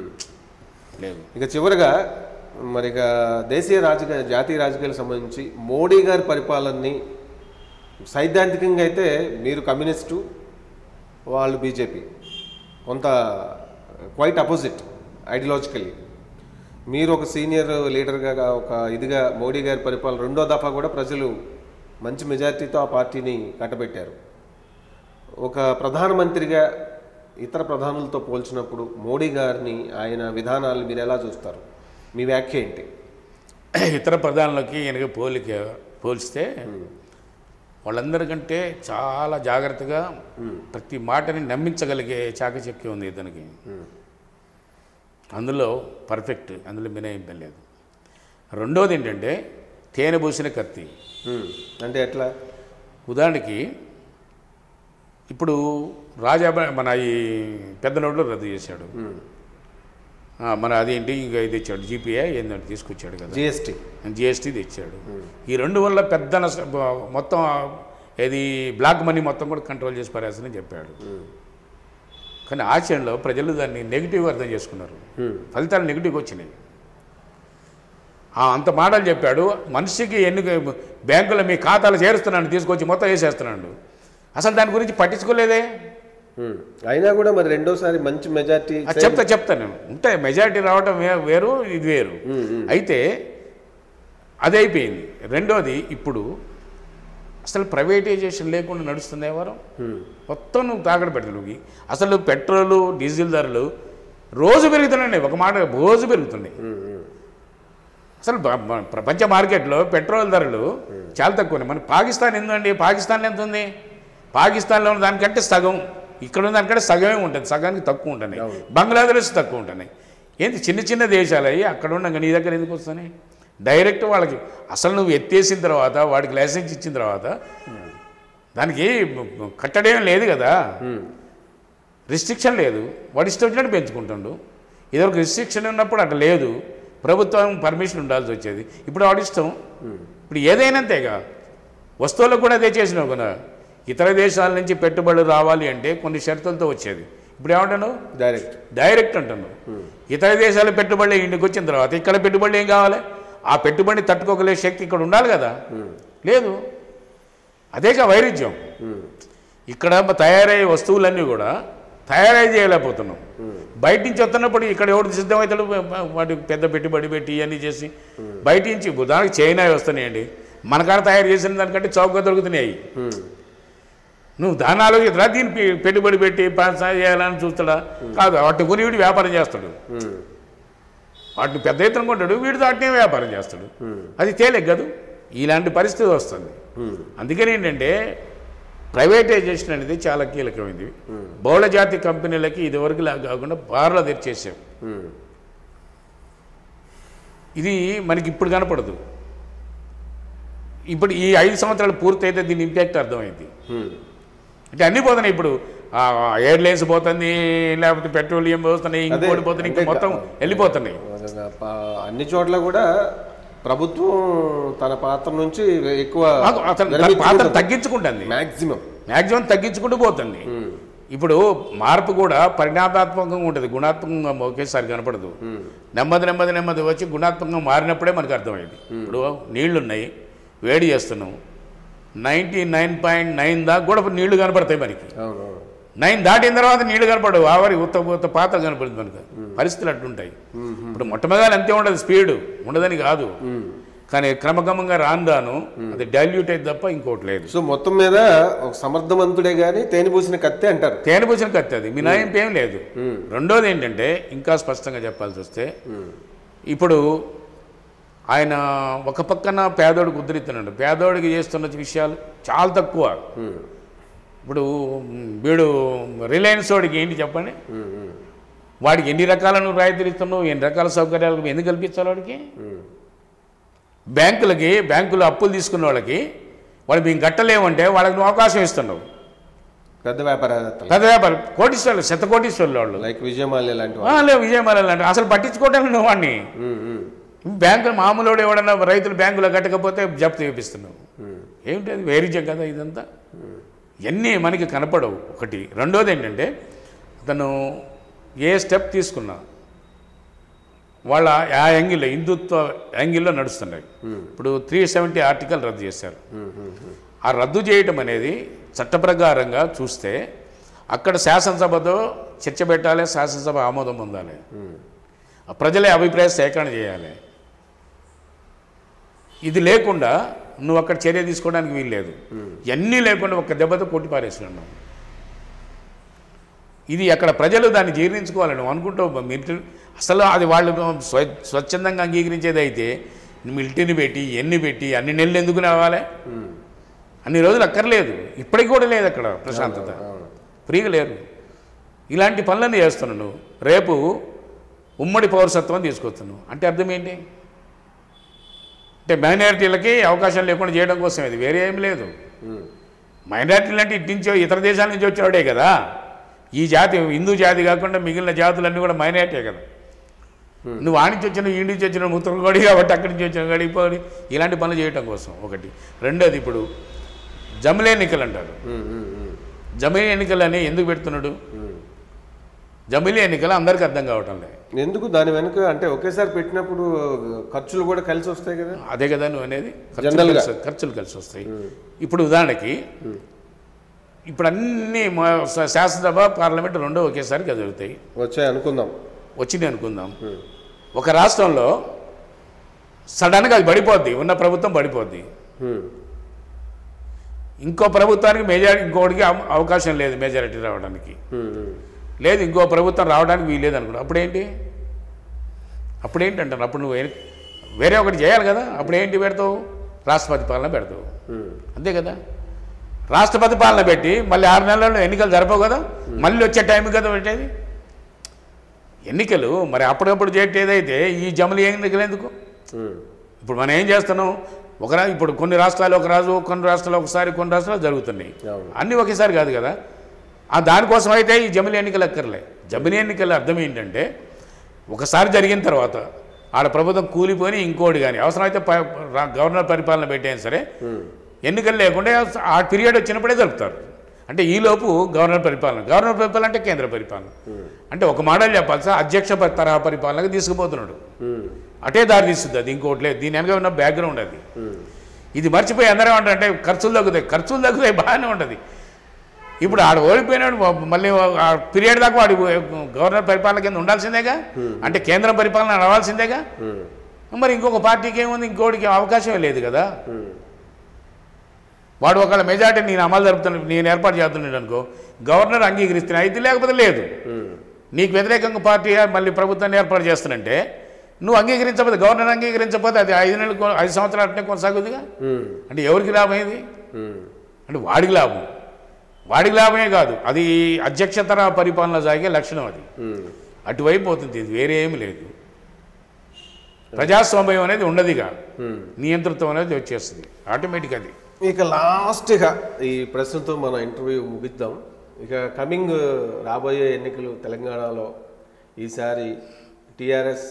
లేదు ఇక చివరగా మరి ఇక దేశీయ రాజకీయ జాతీయ రాజకీయాలకు సంబంధించి మోడీ గారి పరిపాలనని సైద్ధాంతికంగా అయితే మీరు కమ్యూనిస్టు వాళ్ళు బీజేపీ కొంత క్వైట్ అపోజిట్ ఐడియాలజికలీ మీరు ఒక సీనియర్ లీడర్గా ఒక ఇదిగా మోడీ గారి పరిపాలన రెండో దఫా కూడా ప్రజలు మంచి మెజారిటీతో ఆ పార్టీని కట్టబెట్టారు ఒక ప్రధానమంత్రిగా ఇతర ప్రధానులతో పోల్చినప్పుడు మోడీ గారిని ఆయన విధానాలు మీరు ఎలా చూస్తారు మీ వ్యాఖ్య ఏంటి ఇతర ప్రధానులకి ఈయనకి పోలిక పోల్చితే వాళ్ళందరికంటే చాలా జాగ్రత్తగా ప్రతి మాటని నమ్మించగలిగే చాకచక్యం ఉంది ఇతనికి అందులో పర్ఫెక్ట్ అందులో మినహాయింపం లేదు రెండోది ఏంటంటే తేనె పూసిన కత్తి ఉమ్, అంటే ఎట్లా ఉదాహరణకి ఇప్పుడు రాజా మన ఈ పెద్ద నోట్లు రద్దు చేశాడు ఆ, మన అదేంటి ఇంకా ఇది తెచ్చాడు జీపీఐ ఏంటంటే తీసుకొచ్చాడు కదా జిఎస్టీ జిఎస్టీ తెచ్చాడు ఈ రెండు వల్ల పెద్ద నష్ట మొత్తం ఏది బ్లాక్ మనీ మొత్తం కూడా కంట్రోల్ చేసి పారేస్తుందని చెప్పాడు కానీ ఆచరణలో ప్రజలు దాన్ని నెగిటివ్గా అర్థం చేసుకున్నారు ఫలితాలు నెగిటివ్గా వచ్చినాయి ఆ, అంత మాటలు చెప్పాడు మనిషికి ఎన్ని బ్యాంకులో మీ ఖాతాలు చేరుస్తున్నాను తీసుకొచ్చి మొత్తం వేసేస్తున్నాడు అసలు దాని గురించి పట్టించుకోలేదే అయినా కూడా మరి రెండోసారి మంచి మెజార్టీ అది చెప్తా చెప్తా నేను ఉంటాయి మెజారిటీ రావడం వే- వేరు ఇది వేరు అయితే అది అయిపోయింది రెండోది ఇప్పుడు అసలు ప్రైవేటైజేషన్ లేకుండా నడుస్తుంది ఎవరు మొత్తం నువ్వు తాగడ పెడుతున్నావు అసలు పెట్రోలు డీజిల్ ధరలు రోజు పెరుగుతున్నాయి ఒక మాట రోజు పెరుగుతున్నాయి అసలు బ- బ- ప్రపంచ మార్కెట్లో పెట్రోల్ ధరలు చాలా తక్కువ ఉన్నాయి మన పాకిస్తాన్ ఎంతండి పాకిస్తాన్లో ఎంత ఉంది పాకిస్తాన్లో ఉన్న దానికంటే సగం ఇక్కడ ఉన్న దానికంటే సగమే ఉంటుంది సగానికి తక్కువ ఉంటున్నాయి బంగ్లాదేశ్ తక్కువ ఉంటున్నాయి ఏంటి చిన్న చిన్న దేశాలు అయ్యి అక్కడ ఉండగా నీ దగ్గర ఎందుకు వస్తున్నాయి డైరెక్ట్ వాళ్ళకి అసలు నువ్వు ఎత్తేసిన తర్వాత వాడికి లైసెన్స్ ఇచ్చిన తర్వాత దానికి కట్టడేం లేదు కదా రిస్ట్రిక్షన్ లేదు వాడు ఇష్టం వచ్చినట్టు పెంచుకుంటుండు ఇదివరకు రిస్ట్రిక్షన్ ఉన్నప్పుడు అట్లా లేదు ప్రభుత్వం పర్మిషన్ ఉండాల్సి వచ్చేది ఇప్పుడు వాడి ఇష్టం ఇప్పుడు ఏదైనా అంతేగా వస్తువులకు కూడా అదే చేసినావు కదా ఇతర దేశాల నుంచి పెట్టుబడులు రావాలి అంటే కొన్ని షరతులతో వచ్చేది ఇప్పుడు ఏమంటాను డైరెక్ట్ డైరెక్ట్ అంటున్నావు ఇతర దేశాల పెట్టుబడులు ఇంటికి వచ్చిన తర్వాత ఇక్కడ పెట్టుబడులు ఏం కావాలి ఆ పెట్టుబడిని తట్టుకోగలే శక్తి ఇక్కడ ఉండాలి కదా లేదు అదేగా వైరుధ్యం ఇక్కడ తయారయ్యే వస్తువులన్నీ కూడా తయారై చేయలేకపోతున్నాం బయట నుంచి వస్తున్నప్పుడు ఇక్కడ ఎవడు సిద్ధమవుతాడు వాటి పెద్ద పెట్టుబడి పెట్టి ఇవన్నీ చేసి బయట నుంచి ఉదాహరణకి చైనా వస్తున్నాయండి మన కాడ తయారు చేసిన దానికంటే చౌకగా దొరుకుతున్నాయి నువ్వు దాన్ని ఆలోచిస్తారా దీన్ని పె- పెట్టుబడి పెట్టి పాస్ చేయాలని చూస్తాడా కాదు వాటి కొని వీడు వ్యాపారం చేస్తాడు వాటిని పెద్ద ఎత్తున కొంటాడు వీడు దాటినే వ్యాపారం చేస్తాడు అది తేలిక కాదు ఇలాంటి పరిస్థితి వస్తుంది అందుకని ఏంటంటే ప్రైవేటైజేషన్ అనేది చాలా కీలకమైంది బహుళ జాతి కంపెనీలకి ఇదివరకు లా కాకుండా బార్లో తెచ్చేసాం ఇది మనకి ఇప్పుడు కనపడదు ఇప్పుడు ఈ ఐదు సంవత్సరాలు పూర్తయితే దీని ఇంపాక్ట్ అర్థమైంది అంటే అన్నీ పోతున్నాయి ఇప్పుడు ఎయిర్లైన్స్ పోతుంది లేకపోతే పెట్రోలియం పోతున్నాయి ఇంకోటి పోతున్నాయి ఇంక అంటే మొత్తం వెళ్ళిపోతున్నాయి అన్ని చోట్ల కూడా ప్రభుత్వం తన పాత్ర నుంచి ఎక్కువ మాకు అతను తన పాత్ర తగ్గించుకుంటుంది మాక్సిమం మ్యాక్సిమం తగ్గించుకుంటూ పోతుంది ఇప్పుడు మార్పు కూడా పరిణామాత్మకంగా ఉంటుంది గుణాత్మకంగా ఒకేసారి కనపడదు నెమ్మది నెమ్మది నెమ్మది వచ్చి గుణాత్మకంగా మారినప్పుడే మనకు అర్థమైంది ఇప్పుడు నీళ్లు ఉన్నాయి వేడి చేస్తున్నాం నైంటీ నైన్ పాయింట్ నైన్ దాకా కూడా నీళ్లు కనపడతాయి మనకి అవును నైన్ దాటిన తర్వాత నీళ్లు కనపడవు ఆవరి ఉత్త ఉత్త పాత్ర కనపడుతుంది మనకు పరిస్థితులు అట్టుంటాయి ఇప్పుడు మొట్టమొదటి అంతే ఉండదు స్పీడ్ ఉండదని కాదు కానీ క్రమక్రమంగా రాను రాను అది డైల్యూట్ అయితే తప్ప ఇంకోటి లేదు సో మొత్తం మీద ఒక సమర్థవంతుడే గాని తేనె పూసిన కత్తి అంటారు తేనె పూసిన కత్తి అది మినాయింపు ఏం లేదు రెండోది ఏంటంటే ఇంకా స్పష్టంగా చెప్పాల్సి వస్తే ఇప్పుడు ఆయన ఒక పక్కన పేదోడికి ఉద్ధరిస్తున్నాడు పేదోడికి చేస్తున్న విషయాలు చాలా తక్కువ ఇప్పుడు మ్, వీడు రిలయన్స్ వాడికి ఏంటి చెప్పండి వాడికి ఎన్ని రకాల నువ్వు రాయితీలు ఇస్తున్నావు ఎన్ని రకాల సౌకర్యాలు నువ్వు ఎందుకు కల్పించాలి వాడికి బ్యాంకులకి బ్యాంకులు అప్పులు తీసుకున్న వాళ్ళకి వాళ్ళు మేము కట్టలేమంటే వాళ్ళకి నువ్వు అవకాశం ఇస్తున్నావు పెద్ద వ్యాపారవేత్తలు పెద్ద వ్యాపారం కోటీశ్వర్లు శత కోటీశ్వర్లు వాళ్ళు లైక్ విజయమాల్య లాంటి ఆ, లేవు విజయమాల అంటే అసలు పట్టించుకోవటానికి నువ్వు వాడిని బ్యాంకులు మామూలుడు ఎవడన్నా రైతులు బ్యాంకులో కట్టకపోతే జప్తు చేపిస్తున్నావు ఏమిటి అది వైరుధ్యం కదా ఇదంతా ఇవన్నీ మనకి కనపడవు ఒకటి రెండోది ఏంటంటే అతను ఏ స్టెప్ తీసుకున్నా వాళ్ళ ఆ యాంగిల్లో హిందుత్వ యాంగిల్లో నడుస్తున్నాయి ఇప్పుడు త్రీ సెవెంటీ ఆర్టికల్ రద్దు చేశారు ఆ రద్దు చేయటం అనేది చట్ట ప్రకారంగా చూస్తే అక్కడ శాసనసభతో చర్చ పెట్టాలి శాసనసభ ఆమోదం పొందాలి ఆ ప్రజలే అభిప్రాయ సేకరణ చేయాలి ఇది లేకుండా నువ్వు అక్కడ చర్య తీసుకోవడానికి వీలు లేదు ఇవన్నీ లేకుండా ఒక్క దెబ్బతో కొట్టి పారేస్తున్నావు ఇది అక్కడ ప్రజలు దాన్ని జీర్ణించుకోవాలి నువ్వు అనుకుంటావు మిలిటరీ అసలు అది వాళ్ళు స్వ స్వచ్ఛందంగా అంగీకరించేది అయితే మిలిటరీని పెట్టి ఎన్ని పెట్టి అన్ని నెలలు ఎందుకు రావాలి అన్ని రోజులు అక్కర్లేదు ఇప్పటికి కూడా లేదు అక్కడ ప్రశాంతత ఫ్రీగా లేరు ఇలాంటి పనులన్నీ చేస్తున్నావు నువ్వు రేపు ఉమ్మడి పౌరసత్వం తీసుకొస్తున్నావు అంటే అర్థం ఏంటి అంటే మైనారిటీలకి అవకాశం లేకుండా చేయడం కోసం ఇది వేరే ఏం లేదు మైనార్టీలు అంటే ఇటు నుంచో ఇతర దేశాల నుంచి వచ్చినవాడే కదా ఈ జాతి హిందూ జాతి కాకుండా మిగిలిన జాతులన్నీ కూడా మైనార్టీ కదా నువ్వు ఆ నుంచి వచ్చిన ఈ నుంచి వచ్చిన ముత్తలగోడి కాబట్టి అక్కడి నుంచి వచ్చిన గడిపోయి ఇలాంటి పనులు చేయటం కోసం ఒకటి రెండోది ఇప్పుడు జమిలే ఎన్నికలు అంటారు ఉమ్, ఉమ్, ఉమ్, జమిలీ ఎన్నికలు అని ఎందుకు పెడుతున్నాడు ఉమ్. జమిలీ ఎన్నికలు అందరికీ అర్థం కావటం లేదు ఎందుకు దాని వెనుక అంటే ఒకేసారి పెట్టినప్పుడు ఖర్చులు కూడా కలిసి వస్తాయి కదా అదే కదా నువ్వు అనేది ఖర్చులు General గా. కలిసి- ఖర్చులు కలిసి వస్తాయి ఇప్పుడు ఉదాహరణకి ఇప్పుడు అన్ని మా శా- శాసనసభ పార్లమెంట్ రెండో ఒకేసారి జరుగుతాయి వచ్చాయి అనుకుందాం వచ్చింది అనుకుందాం ఒక రాష్ట్రంలో సడన్గా అది పడిపోద్ది ఉన్న ప్రభుత్వం పడిపోద్ది ఉమ్, ఇంకో ప్రభుత్వానికి మెజారిటీ ఇంకోటికి అవ- అవకాశం లేదు మెజారిటీ రావడానికి ఉమ్, ఉమ్. లేదు ఇంకో ప్రభుత్వం రావడానికి వీలేదు అనుకున్నా అప్పుడేంటి అప్పుడేంటి అంటారు అప్పుడు నువ్వు ఏ- వేరే ఒకటి చేయాలి కదా అప్పుడు ఏంటి పెడతావు రాష్ట్రపతి పాలన పెడతావు ఉమ్. అంతే కదా రాష్ట్రపతి పాలన పెట్టి మళ్ళీ ఆరు నెలల్లో ఎన్నికలు జరపవు కదా మళ్ళీ వచ్చే టైం కదా పెట్టేది ఎన్నికలు మరి అప్పుడప్పుడు చేయటేదైతే ఈ జమలి ఎన్నికలు ఎందుకు ఉమ్. ఇప్పుడు మనం ఏం చేస్తున్నాం ఒక రా ఇప్పుడు కొన్ని రాష్ట్రాలు ఒక రాజు కొన్ని రాష్ట్రాలు ఒకసారి కొన్ని రాష్ట్రాలు జరుగుతున్నాయి అవును. అన్నీ ఒకేసారి కాదు కదా ఆ దానికోసం అయితే ఈ జమిలి ఎన్నికలు ఎక్కర్లే జమిలి ఎన్నికల అర్థం ఏంటంటే ఒకసారి జరిగిన తర్వాత ఆడ ప్రభుత్వం కూలిపోయి ఇంకోటి కానీ అవసరమైతే ప- రా- గవర్నర్ పరిపాలన పెట్టైనా సరే ఉమ్. ఎన్నికలు లేకుండా ఆ పీరియడ్ వచ్చినప్పుడే జరుపుతారు అంటే ఈలోపు గవర్నర్ పరిపాలన గవర్నర్ పరిపాలన అంటే కేంద్ర పరిపాలన అంటే ఒక మోడల్ చెప్పాలి సార్ అధ్యక్ష ప- తరహా పరిపాలనకు తీసుకుపోతున్నాడు ఉమ్. అటే దారి తీస్తుంది అది ఇంకోటి లేదు దీని వెనక ఉన్న బ్యాక్గ్రౌండ్ అది ఉమ్. ఇది మర్చిపోయి అందరూ ఏమంటారంటే ఖర్చులు తగ్గుతాయి ఖర్చులు తగ్గుతాయి బాగానే ఉంటుంది ఇప్పుడు ఆడ ఓడిపోయినాడు మ- మళ్ళీ ఆ పీరియడ్ దాకా వాడు గవర్నర్ పరిపాలన కింద ఉండాల్సిందేగా అంటే కేంద్రం పరిపాలన రావాల్సిందేగా ఉమ్. మరి ఇంకొక పార్టీకి ఏముంది ఇంకోటికి అవకాశమే లేదు కదా ఉమ్. వాడు ఒకవేళ మెజార్టీ నేను అమలు జరుపుతాను నేను ఏర్పాటు చేస్తున్నాడు అనుకో గవర్నర్ అంగీకరిస్తున్నా అయితే లేకపోతే లేదు ఉమ్. నీకు వ్యతిరేకంగా పార్టీ మళ్ళీ ప్రభుత్వాన్ని ఏర్పాటు చేస్తున్నంటే నువ్వు అంగీకరించకపోతే గవర్నర్ అంగీకరించకపోతే అది ఐదు నెలలు కొ- ఐదు సంవత్సరాలు అట్నే కొనసాగుతుందిగా ఉమ్. అంటే ఎవరికి లాభం ఇది ఉమ్. అంటే వాడికి లాభం వాడికి లాభమే కాదు అది అధ్యక్షతర పరిపాలన సాగే లక్షణం అది ఉమ్. అటువైపు పోతుంది ఇది వేరే ఏమి లేదు ప్రజాస్వామ్యం అనేది ఉండదుగా ఉమ్. నియంతృత్వం అనేది వచ్చేస్తుంది ఆటోమేటిక్ అది ఇక లాస్ట్గా ఈ ప్రశ్నతో మన ఇంటర్వ్యూ ముగిద్దాం ఇక కమింగ్ రాబోయే ఎన్నికలు తెలంగాణలో ఈసారి టీఆర్ఎస్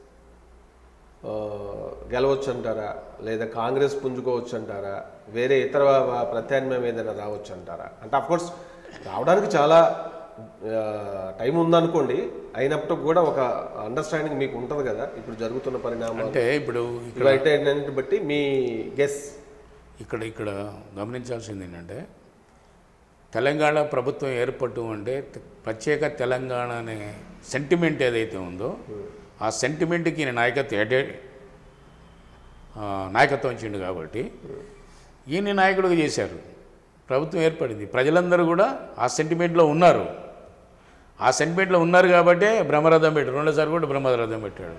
గెలవచ్చు అంటారా లేదా కాంగ్రెస్ పుంజుకోవచ్చు అంటారా వేరే ఇతర ప్రత్యామ్నాయం ఏదైనా రావచ్చు అంటారా అంటే కోర్స్ రావడానికి చాలా టైం ఉందనుకోండి అయినప్పటికి కూడా ఒక అండర్స్టాండింగ్ మీకు ఉంటుంది కదా ఇప్పుడు జరుగుతున్న పరిణామాలు అంటే ఇప్పుడు ఇక్కడ ఇవైతే బట్టి మీ గెస్ ఇక్కడ ఇక్కడ గమనించాల్సింది ఏంటంటే తెలంగాణ ప్రభుత్వం ఏర్పడటం అంటే తె- ప్రత్యేక తెలంగాణ అనే సెంటిమెంట్ ఏదైతే ఉందో ఆ సెంటిమెంట్కి ఈయన నాయకత్వం ఏటే ఆ, నాయకత్వం ఇచ్చిండు కాబట్టి ఈయన నాయకుడిగా చేశారు ప్రభుత్వం ఏర్పడింది ప్రజలందరూ కూడా ఆ సెంటిమెంట్లో ఉన్నారు ఆ సెంటిమెంట్లో ఉన్నారు కాబట్టే బ్రహ్మరథం పెట్టాడు రెండోసారి కూడా బ్రహ్మరథం పెట్టాడు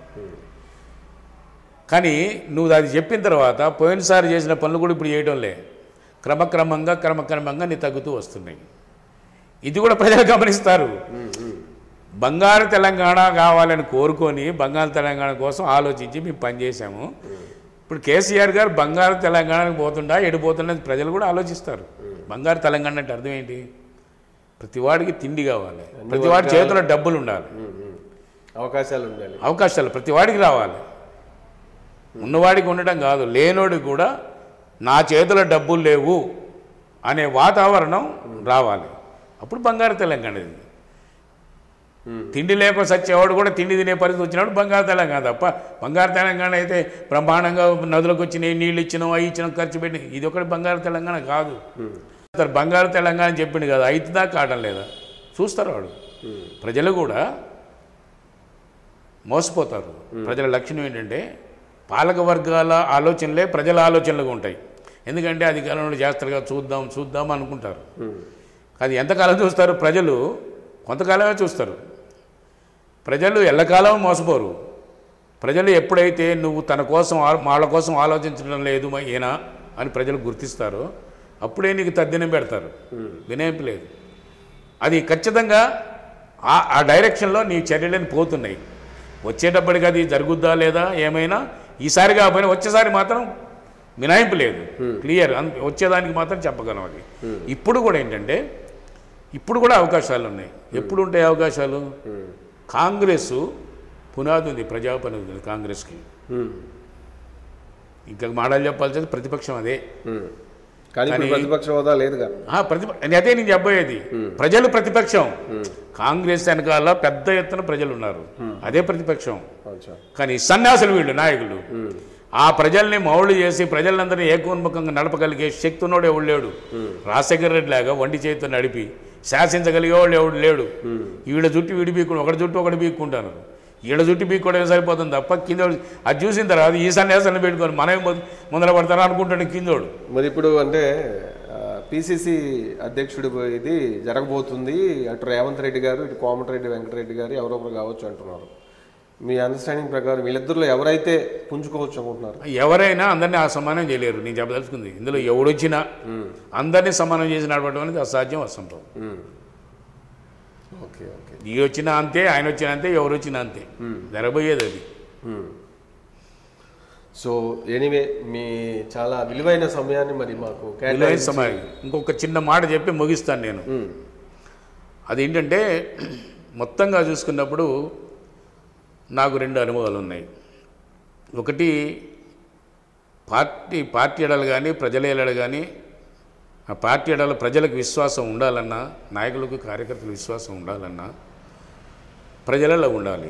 కానీ నువ్వు అది చెప్పిన తర్వాత పోయినసారి చేసిన పనులు కూడా ఇప్పుడు చేయడం లే క్రమక్రమంగా క్రమక్రమంగా నీ తగ్గుతూ వస్తున్నాయి ఇది కూడా ప్రజలు గమనిస్తారు బంగారు తెలంగాణ కావాలని కోరుకొని బంగారు తెలంగాణ కోసం ఆలోచించి మేము పనిచేసాము ఇప్పుడు కేసీఆర్ గారు బంగారు తెలంగాణకు పోతుండా ఎడిపోతుండా అని ప్రజలు కూడా ఆలోచిస్తారు బంగారు తెలంగాణ అంటే అర్థం ఏంటి ప్రతివాడికి తిండి కావాలి ప్రతివాడి చేతిలో డబ్బులు ఉండాలి ఉమ్, ఉమ్. అవకాశాలు ఉండాలి అవకాశాలు ప్రతి వాడికి రావాలి ఉన్నవాడికి ఉండటం కాదు లేనోడికి కూడా నా చేతిలో డబ్బులు లేవు అనే వాతావరణం రావాలి అప్పుడు బంగారు తెలంగాణ ఇది తిండి లేక సచ్చేవాడు కూడా తిండి తినే పరిస్థితి వచ్చినప్పుడు బంగారు తెలంగాణ తప్ప బంగారు తెలంగాణ అయితే బ్రహ్మాండంగా నదులకు వచ్చినాయి నీళ్ళు ఇచ్చినాం అవి ఇచ్చినాం ఖర్చు పెట్టి ఇది ఒకటి బంగారు తెలంగాణ కాదు సార్ బంగారు తెలంగాణ అని చెప్పింది కదా అవుతుందా కావడం లేదా చూస్తారు వాడు ప్రజలు కూడా మోసపోతారు ప్రజల లక్షణం ఏంటంటే పాలక వర్గాల ఆలోచనలే ప్రజల ఆలోచనలుగా ఉంటాయి ఎందుకంటే అధికారంలో చేస్తారు కదా చూద్దాం చూద్దాం అనుకుంటారు అది ఎంతకాలం చూస్తారు ప్రజలు కొంతకాలమే చూస్తారు ప్రజలు ఎల్లకాలం మోసపోరు ప్రజలు ఎప్పుడైతే నువ్వు తన కోసం ఆ- వాళ్ళ కోసం ఆలోచించడం లేదు మ- ఈయన అని ప్రజలు గుర్తిస్తారో అప్పుడే నీకు తద్దినం పెడతారు వినయింపు లేదు అది ఖచ్చితంగా ఆ ఆ డైరెక్షన్లో నీ చర్యలని పోతున్నాయి వచ్చేటప్పటికి అది జరుగుద్దా లేదా ఏమైనా ఈసారి కాకపోయినా వచ్చేసారి మాత్రం మినాయింపు లేదు క్లియర్ అన్- వచ్చేదానికి మాత్రం చెప్పగలం అది ఇప్పుడు కూడా ఏంటంటే ఇప్పుడు కూడా అవకాశాలు ఉన్నాయి ఎప్పుడు ఉంటాయి అవకాశాలు కాంగ్రెస్ పునాది ఉంది ప్రజాపని ఉంది కాంగ్రెస్కి ఉమ్. ఇంకా మాటలు చెప్పాల్సింది ప్రతిపక్షం అదే ఉమ్. కానీ ఇప్పుడు ప్రతిపక్ష హోదా లేదుగా ఆ, ప్రతిప అదే నేను చెప్పబోయేది ప్రజలు ప్రతిపక్షం కాంగ్రెస్ వెనకాల పెద్ద ఎత్తున ప్రజలు ఉన్నారు అదే ప్రతిపక్షం అచ్చా కానీ సన్యాసులు వీళ్ళు నాయకులు ఆ ప్రజల్ని మౌళ్ళు చేసి ప్రజలందరినీ ఏకోన్ముఖంగా నడపగలిగే శక్తి ఉన్నోడు ఎవడు లేడు రాజశేఖర రెడ్డి లాగా వండి చేతితో నడిపి శాసించగలిగేవాడు ఎవడు లేడు వీళ్ళ జుట్టు వీడి బీక్కు ఒకటి జుట్టు ఒకటి బీక్కుంటాను వీళ్ళ జుట్టు బీక్కోవడం సరిపోతుంది తప్ప కింద అది చూసిన తర్వాత ఈ సన్యాసాన్ని పెట్టుకొని మనమే మొద- ముందర పడతారా అనుకుంటాడు కిందోడు మరి ఇప్పుడు అంటే పిసిసి అధ్యక్షుడు ఇది జరగబోతుంది అటు రేవంత్ రెడ్డి గారు ఇటు కోమటిరెడ్డి వెంకటరెడ్డి గారు ఎవరో ఒకరు కావచ్చు అంటున్నారు మీ అండర్స్టాండింగ్ ప్రకారం వీళ్ళిద్దరిలో ఎవరైతే పుంజుకోవచ్చు అనుకుంటున్నారు ఎవరైనా అందరినీ ఆ సమానం చేయలేరు నేను చెప్పదలుచుకుంది ఇందులో ఎవడొచ్చినా అందరినీ సమానం చేసి నడపడం అనేది అసాధ్యం అసంభవం ఓకే ఓకే ఈ వచ్చినా అంతే ఆయన వచ్చినా అంతే ఎవరు వచ్చినా అంతే జరగబోయేది అది సో ఎనీవే మీ చాలా విలువైన సమయాన్ని మరి మాకు విలువైన కేటాయించి సమయం ఇంకొక చిన్న మాట చెప్పి ముగిస్తాను నేను ఉమ్, అదేంటంటే మొత్తంగా చూసుకున్నప్పుడు నాకు రెండు అనుభవాలు ఉన్నాయి ఒకటి పార్టీ పార్టీ ఎడలు కానీ ప్రజల ఎడలు కానీ ఆ పార్టీ ఎడల ప్రజలకు విశ్వాసం ఉండాలన్నా నాయకులకు కార్యకర్తలకు విశ్వాసం ఉండాలన్నా ప్రజలలో ఉండాలి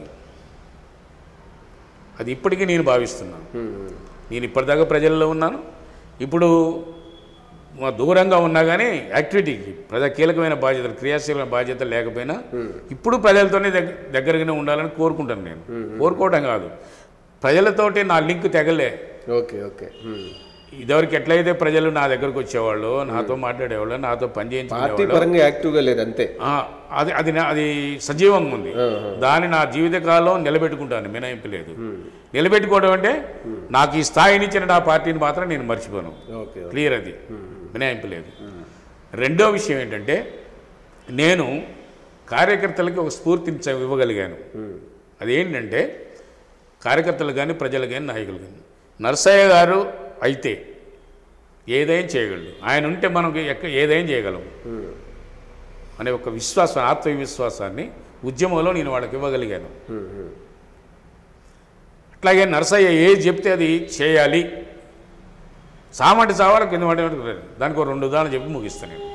అది ఇప్పటికీ నేను భావిస్తున్నాను ఉమ్, ఉమ్, నేను ఇప్పటిదాకా ప్రజల్లో ఉన్నాను ఇప్పుడు మా దూరంగా ఉన్నా కానీ యాక్టివిటీకి ప్రజా కీలకమైన బాధ్యతలు క్రియాశీలమైన బాధ్యత లేకపోయినా ఇప్పుడు ప్రజలతోనే దగ్గ దగ్గరగానే ఉండాలని కోరుకుంటాను నేను కోరుకోవడం కాదు ప్రజలతోటి నా లింక్ తెగలే ఓకే ఓకే ఉమ్. ఇదివరకు ఎట్లయితే ప్రజలు నా దగ్గరకు వచ్చేవాళ్ళు నాతో మాట్లాడేవాళ్ళు నాతో పార్టీ పనిచేయించుకునేవాళ్ళు పరంగా యాక్టివ్గా లేరు అంతే ఆ, అది అది నా- అది సజీవంగా ఉంది ఆహా. దాన్ని నా జీవితకాలం నిలబెట్టుకుంటాను మినహాయింపు లేదు నిలబెట్టుకోవడం అంటే నాకు ఈ స్థాయినిచ్చిన నా పార్టీని మాత్రం నేను మర్చిపోను ఓకే క్లియర్ అది మినహాయింపు లేదు రెండో విషయం ఏంటంటే నేను కార్యకర్తలకి ఒక స్ఫూర్తిని చ- ఇవ్వగలిగాను అదేంటంటే కార్యకర్తలు కానీ ప్రజలు కానీ నాయకులు కానీ నర్సయ్య గారు అయితే ఏదైనా చేయగలడు ఆయన ఉంటే మనం ఎక్క ఏదైనా చేయగలం అనే ఒక విశ్వాసం ఆత్మవిశ్వాసాన్ని ఉద్యమంలో నేను వాళ్ళకి ఇవ్వగలిగాను అట్లాగే నరసయ్య ఏది చెప్తే అది చేయాలి సామంటి చావాలి కింద మాట దానికి ఒక రెండు ఉదాహరణ చెప్పి ముగిస్తాను నేను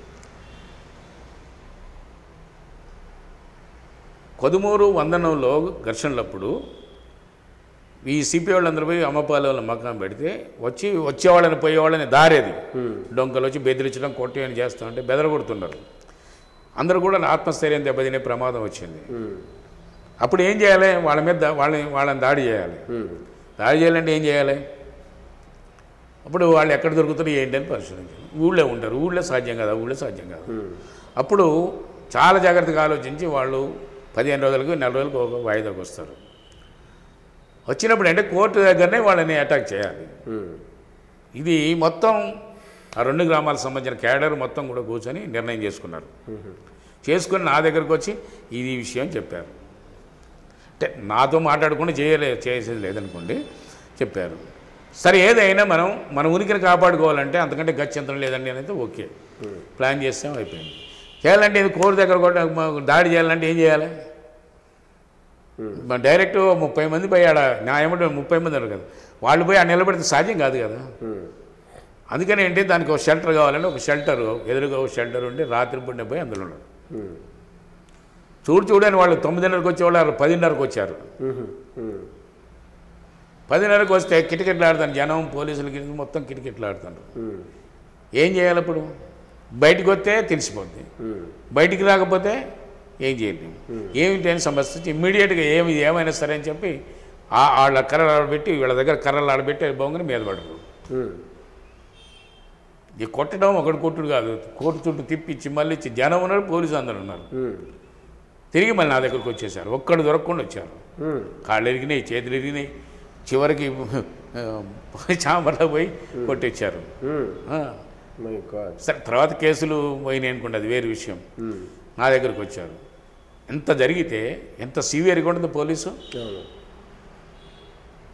కొదుమూరు వందనంలో ఘర్షణలప్పుడు ఈ సిపి వాళ్ళందరూ పోయి అమ్మపాల వాళ్ళ మకాం పెడితే వచ్చి వచ్చేవాళ్ళని పోయేవాళ్ళని దారేది డొంకలు వచ్చి బెదిరించడం కొట్టేయని చేస్తా అంటే బెదరగొడుతున్నారు అందరూ కూడా ఆత్మస్థైర్యం దెబ్బతినే ప్రమాదం వచ్చింది అప్పుడు ఏం చేయాలి వాళ్ళ మీద దా- వాళ్ళని వాళ్ళని దాడి చేయాలి దాడి చేయాలంటే ఏం చేయాలి అప్పుడు వాళ్ళు ఎక్కడ దొరుకుతారు ఏంటి అని పరిశీలించాలి ఊళ్ళో ఉంటారు ఊళ్ళో సాధ్యం కదా ఊళ్ళో సాధ్యం కాదు అప్పుడు చాలా జాగ్రత్తగా ఆలోచించి వాళ్ళు పదిహేను రోజులకు నెల రోజులకు ఒక వాయిదాకు వస్తారు వచ్చినప్పుడు అంటే కోర్టు దగ్గరనే వాళ్ళని అటాక్ చేయాలి ఇది మొత్తం ఆ రెండు గ్రామాలకు సంబంధించిన క్యాడర్ మొత్తం కూడా కూర్చొని నిర్ణయం చేసుకున్నారు చేసుకుని నా దగ్గరకు వచ్చి ఇది విషయం చెప్పారు అంటే నాతో మాట్లాడకుండా చేయలే చేసేది లేదనుకోండి చెప్పారు సరే ఏదైనా మనం మన ఉనికిని కాపాడుకోవాలంటే అంతకంటే గత్యంతరం లేదండి అనేది ఓకే ప్లాన్ చేస్తాం అయిపోయింది చేయాలంటే ఇది కోరు దగ్గర కూడా మ- దాడి చేయాలంటే ఏం చేయాలి మన డైరెక్ట్ ముప్పై మంది పోయి ఆడ న్యాయమంటే ముప్పై మంది అన్నారు కదా వాళ్ళు పోయి ఆ నిలబడితే సాధ్యం కాదు కదా అందుకని ఏంటి దానికి ఒక షెల్టర్ కావాలంటే ఒక షెల్టర్ ఎదురుగా ఒక షెల్టర్ ఉండి రాత్రి పూట పోయి అందులో ఉన్నారు చూడు చూడని వాళ్ళు తొమ్మిదిన్నరకు వచ్చేవాళ్ళు వాళ్ళు పదిన్నరకు వచ్చారు పదిన్నరకు వస్తే కిటకిటలు ఆడుతాను జనం పోలీసులకి మొత్తం కిటకిటలు ఆడుతారు ఏం చేయాలి అప్పుడు బయటకు వస్తే తెలిసిపోద్ది బయటికి రాకపోతే ఏం చేయలేదు ఏమిటి అని సమస్య వచ్చి ఇమ్మీడియట్గా ఏమి ఏమైనా సరే అని చెప్పి ఆ వాళ్ళ కర్రలు ఆడబెట్టి వీళ్ళ దగ్గర కర్రలు ఆడబెట్టి బొంగని మీద పడరు ఈ కొట్టడం ఒకటి కొట్టుడు కాదు కోర్టు చుట్టూ తిప్పించి మళ్ళీ ఇచ్చి జనం ఉన్నారు పోలీసు అందరు ఉన్నారు తిరిగి మళ్ళీ నా దగ్గరకు వచ్చేసారు ఒక్కడు దొరకకుండా వచ్చారు కాళ్ళు ఎరిగినాయి చేతులు ఎరిగినాయి చివరికి చాంబర్లో పోయి కొట్టించారు ఆ. మై గాడ్ సరే తర్వాత కేసులు పోయినాయి అనుకోండి అది వేరే విషయం నా దగ్గరకు వచ్చారు ఎంత జరిగితే ఎంత సివియర్గా ఉంటుంది పోలీసు అవును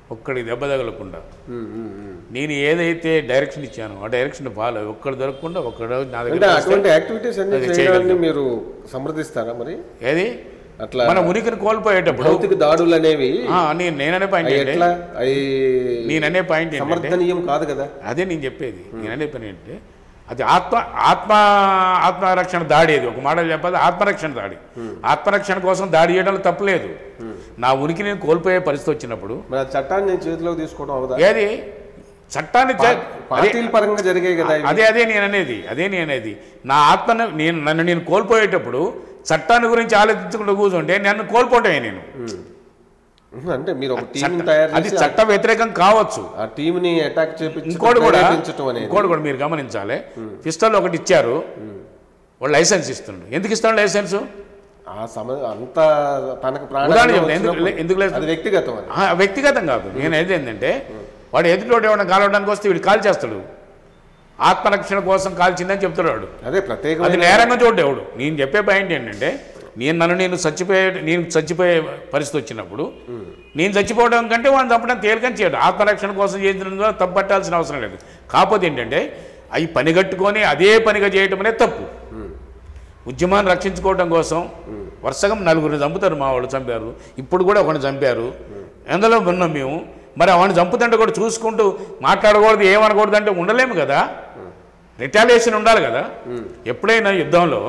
ఒక్కడికి దెబ్బ తగలకుండా ఉమ్, ఉమ్, ఉమ్. నేను ఏదైతే డైరెక్షన్ ఇచ్చానో ఆ డైరెక్షన్ ఫాలో ఒక్కడు దొరకకుండా ఒక్కడు నా అంటే దగ్గర అటువంటి యాక్టివిటీస్ అన్ని అది చేయడాన్ని మీరు సమర్థిస్తారా మరి ఏది అట్లా మన ఉనికిని కోల్పోయేటప్పుడు భౌతిక దాడులు అనేవి ఆ, నేను నేననే పాయింట్ అవి ఏంటి ఎట్లా అవి నేననే పాయింట్ ఏంటంటే సమర్థనీయం కాదు కదా అదే నేను చెప్పేది నేననే పని ఏంటంటే అది ఆత్మ ఆత్మ ఆత్మరక్షణ దాడి అది ఒక మాటలు చెప్పాలి ఆత్మరక్షణ దాడి ఆత్మరక్షణ కోసం దాడి చేయడంలో తప్పలేదు నా ఉనికి నేను కోల్పోయే పరిస్థితి వచ్చినప్పుడు మరి ఆ చట్టాన్ని నేను చేతిలోకి తీసుకోవడం అవదా ఏది చట్టాన్ని చ- అదే పార్టీల పరంగా జరిగాయి కదా ఇవి. అదే అదే నేను అనేది అదే నేను అనేది నా ఆత్మను నేను నన్ను నేను కోల్పోయేటప్పుడు చట్టాన్ని గురించి ఆలోచించకుండా కూర్చుంటే నన్ను కోల్పోవటమే నేను ఉహు, అంటే మీరు ఒక టీం చట్ట- తయారు అది చేసి చట్ట వ్యతిరేకం కావచ్చు ఆ టీం ని అటాక్ చేపించి ఇంకోటి కూడా ప్రేరేపించటం అనేది ఇంకోటి కూడా మీరు గమనించాలి పిస్టల్ ఒకటి ఇచ్చారు వాళ్ళు లైసెన్స్ ఇస్తుండ్రు ఎందుకు ఇస్తాడు లైసెన్స్ ఆ సమ అంత తనకు ఉదాహరణ ప్రాణాలు చెప్తా ఎందుకు వచ్చినప్పుడు ఎందుకు లేదు అది వ్యక్తిగతం అది ఆ, వ్యక్తిగతం కాదు నేను ఏది ఏంటంటే వాడు ఎదుటోడు ఏమైనా కాలవడానికి వస్తే వీడు కాల్ చేస్తాడు ఆత్మరక్షణ కోసం కాల్చిందని చెప్తాడు వాడు అదే అది ప్రత్యేకమైన నేరంగా చూడేవాడు నేను చెప్పే పాయింట్ ఏంటంటే నేను నన్ను నేను చచ్చిపోయే నేను చచ్చిపోయే పరిస్థితి వచ్చినప్పుడు నేను చచ్చిపోవడం కంటే వాడిని చంపడం తేలికని చేయడు ఆత్మరక్షణ కోసం చేసిన తప్పు పట్టాల్సిన అవసరం లేదు కాకపోతే ఏంటంటే అవి పని కట్టుకొని అదే పనిగా చేయటం అనేది తప్పు ఉద్యమాన్ని రక్షించుకోవడం కోసం వరుసగా నలుగురిని చంపుతారు మా వాళ్ళు చంపారు ఇప్పుడు కూడా ఒకరిని చంపారు ఎందులో ఉన్నాం మేము మరి వాడిని చంపుతుంటే కూడా చూసుకుంటూ మాట్లాడకూడదు ఏమనకూడదు అంటే ఉండలేము కదా రిటాలియేషన్ ఉండాలి కదా ఎప్పుడైనా యుద్ధంలో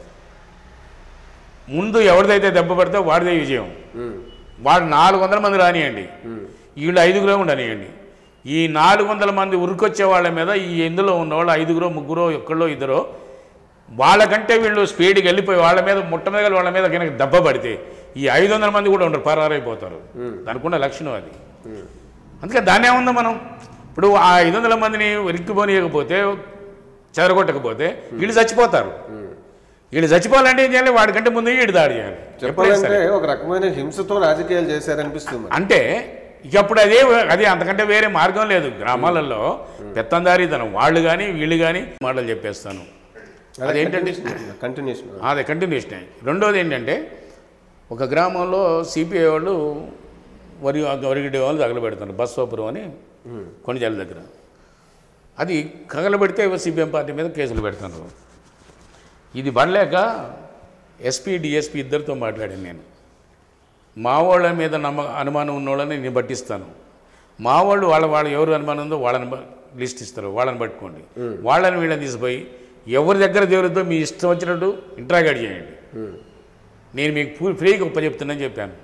ముందు ఎవరిదైతే దెబ్బ పడితే వాడిదే విజయం ఉమ్, వాడు నాలుగు వందల మంది రానియండి వీళ్ళు ఐదుగురే ఉండనియండి ఈ నాలుగు వందల మంది ఉరికొచ్చే వాళ్ళ మీద ఈ ఇందులో ఉన్న వాళ్ళు ఐదుగురో ముగ్గురో ఒక్కళ్ళో ఇద్దరో వాళ్ళకంటే వీళ్ళు స్పీడ్కి వెళ్ళిపోయి వాళ్ళ మీద ముట్టమేగల వాళ్ళ మీద కనుక దెబ్బ పడితే ఈ ఐదు వందల మంది కూడా ఉండరు పరారైపోతారు దానికి ఉన్న లక్షణం అది అందుకే దాన్నే ఉందా మనం ఇప్పుడు ఆ ఐదు వందల మందిని ఇరిక్కిపోనీయకపోతే చెదరగొట్టకపోతే వీళ్ళు చచ్చిపోతారు వీళ్ళు చచ్చిపోవాలంటే ఏం చేయాలి వాడికంటే ముందు వీడు దాడి చేయాలి ఎప్పుడైనా సరే. చెప్పాలంటే ఒక రకమైన హింసతో రాజకీయాలు చేశారనిపిస్తుంది మరి. అంటే ఇక అప్పుడు అదే అదే అంతకంటే వేరే మార్గం లేదు గ్రామాలలో పెత్తందారీతనం వాళ్ళు కానీ వీళ్ళు కానీ మాటలు చెప్పేస్తాను అదేంటంటే కంటిన్యూషన్ అదే కంటిన్యూషన్ అయ్యి రెండోది ఏంటంటే ఒక గ్రామంలో సిపిఐ వాళ్ళు వరి వరిగడ్డి వాళ్ళు తగలబెడుతున్నారు బస్సోపురం అని కొనిజాల దగ్గర అది కగలబెడితే సిపిఎం పార్టీ మీద కేసులు పెడుతున్నారు ఇది పడలేక ఎస్పీ డిఎస్పీ ఇద్దరితో మాట్లాడాను నేను మా వాళ్ళ మీద నమ్మ అనుమానం ఉన్న వాళ్ళని నేను పట్టిస్తాను మా వాళ్ళు వాళ్ళ వాళ్ళు ఎవరు అనుమానం ఉందో వాళ్ళని బ- లిస్ట్ ఇస్తారు వాళ్ళని పట్టుకోండి వాళ్ళని వీళ్ళని తీసిపోయి ఎవరి దగ్గర దేవుడితో మీ ఇష్టం వచ్చినట్టు ఇంట్రాగేట్ చేయండి నేను మీకు ఫూ- ఫ్రీగా గొప్ప చెప్తున్నానని చెప్పాను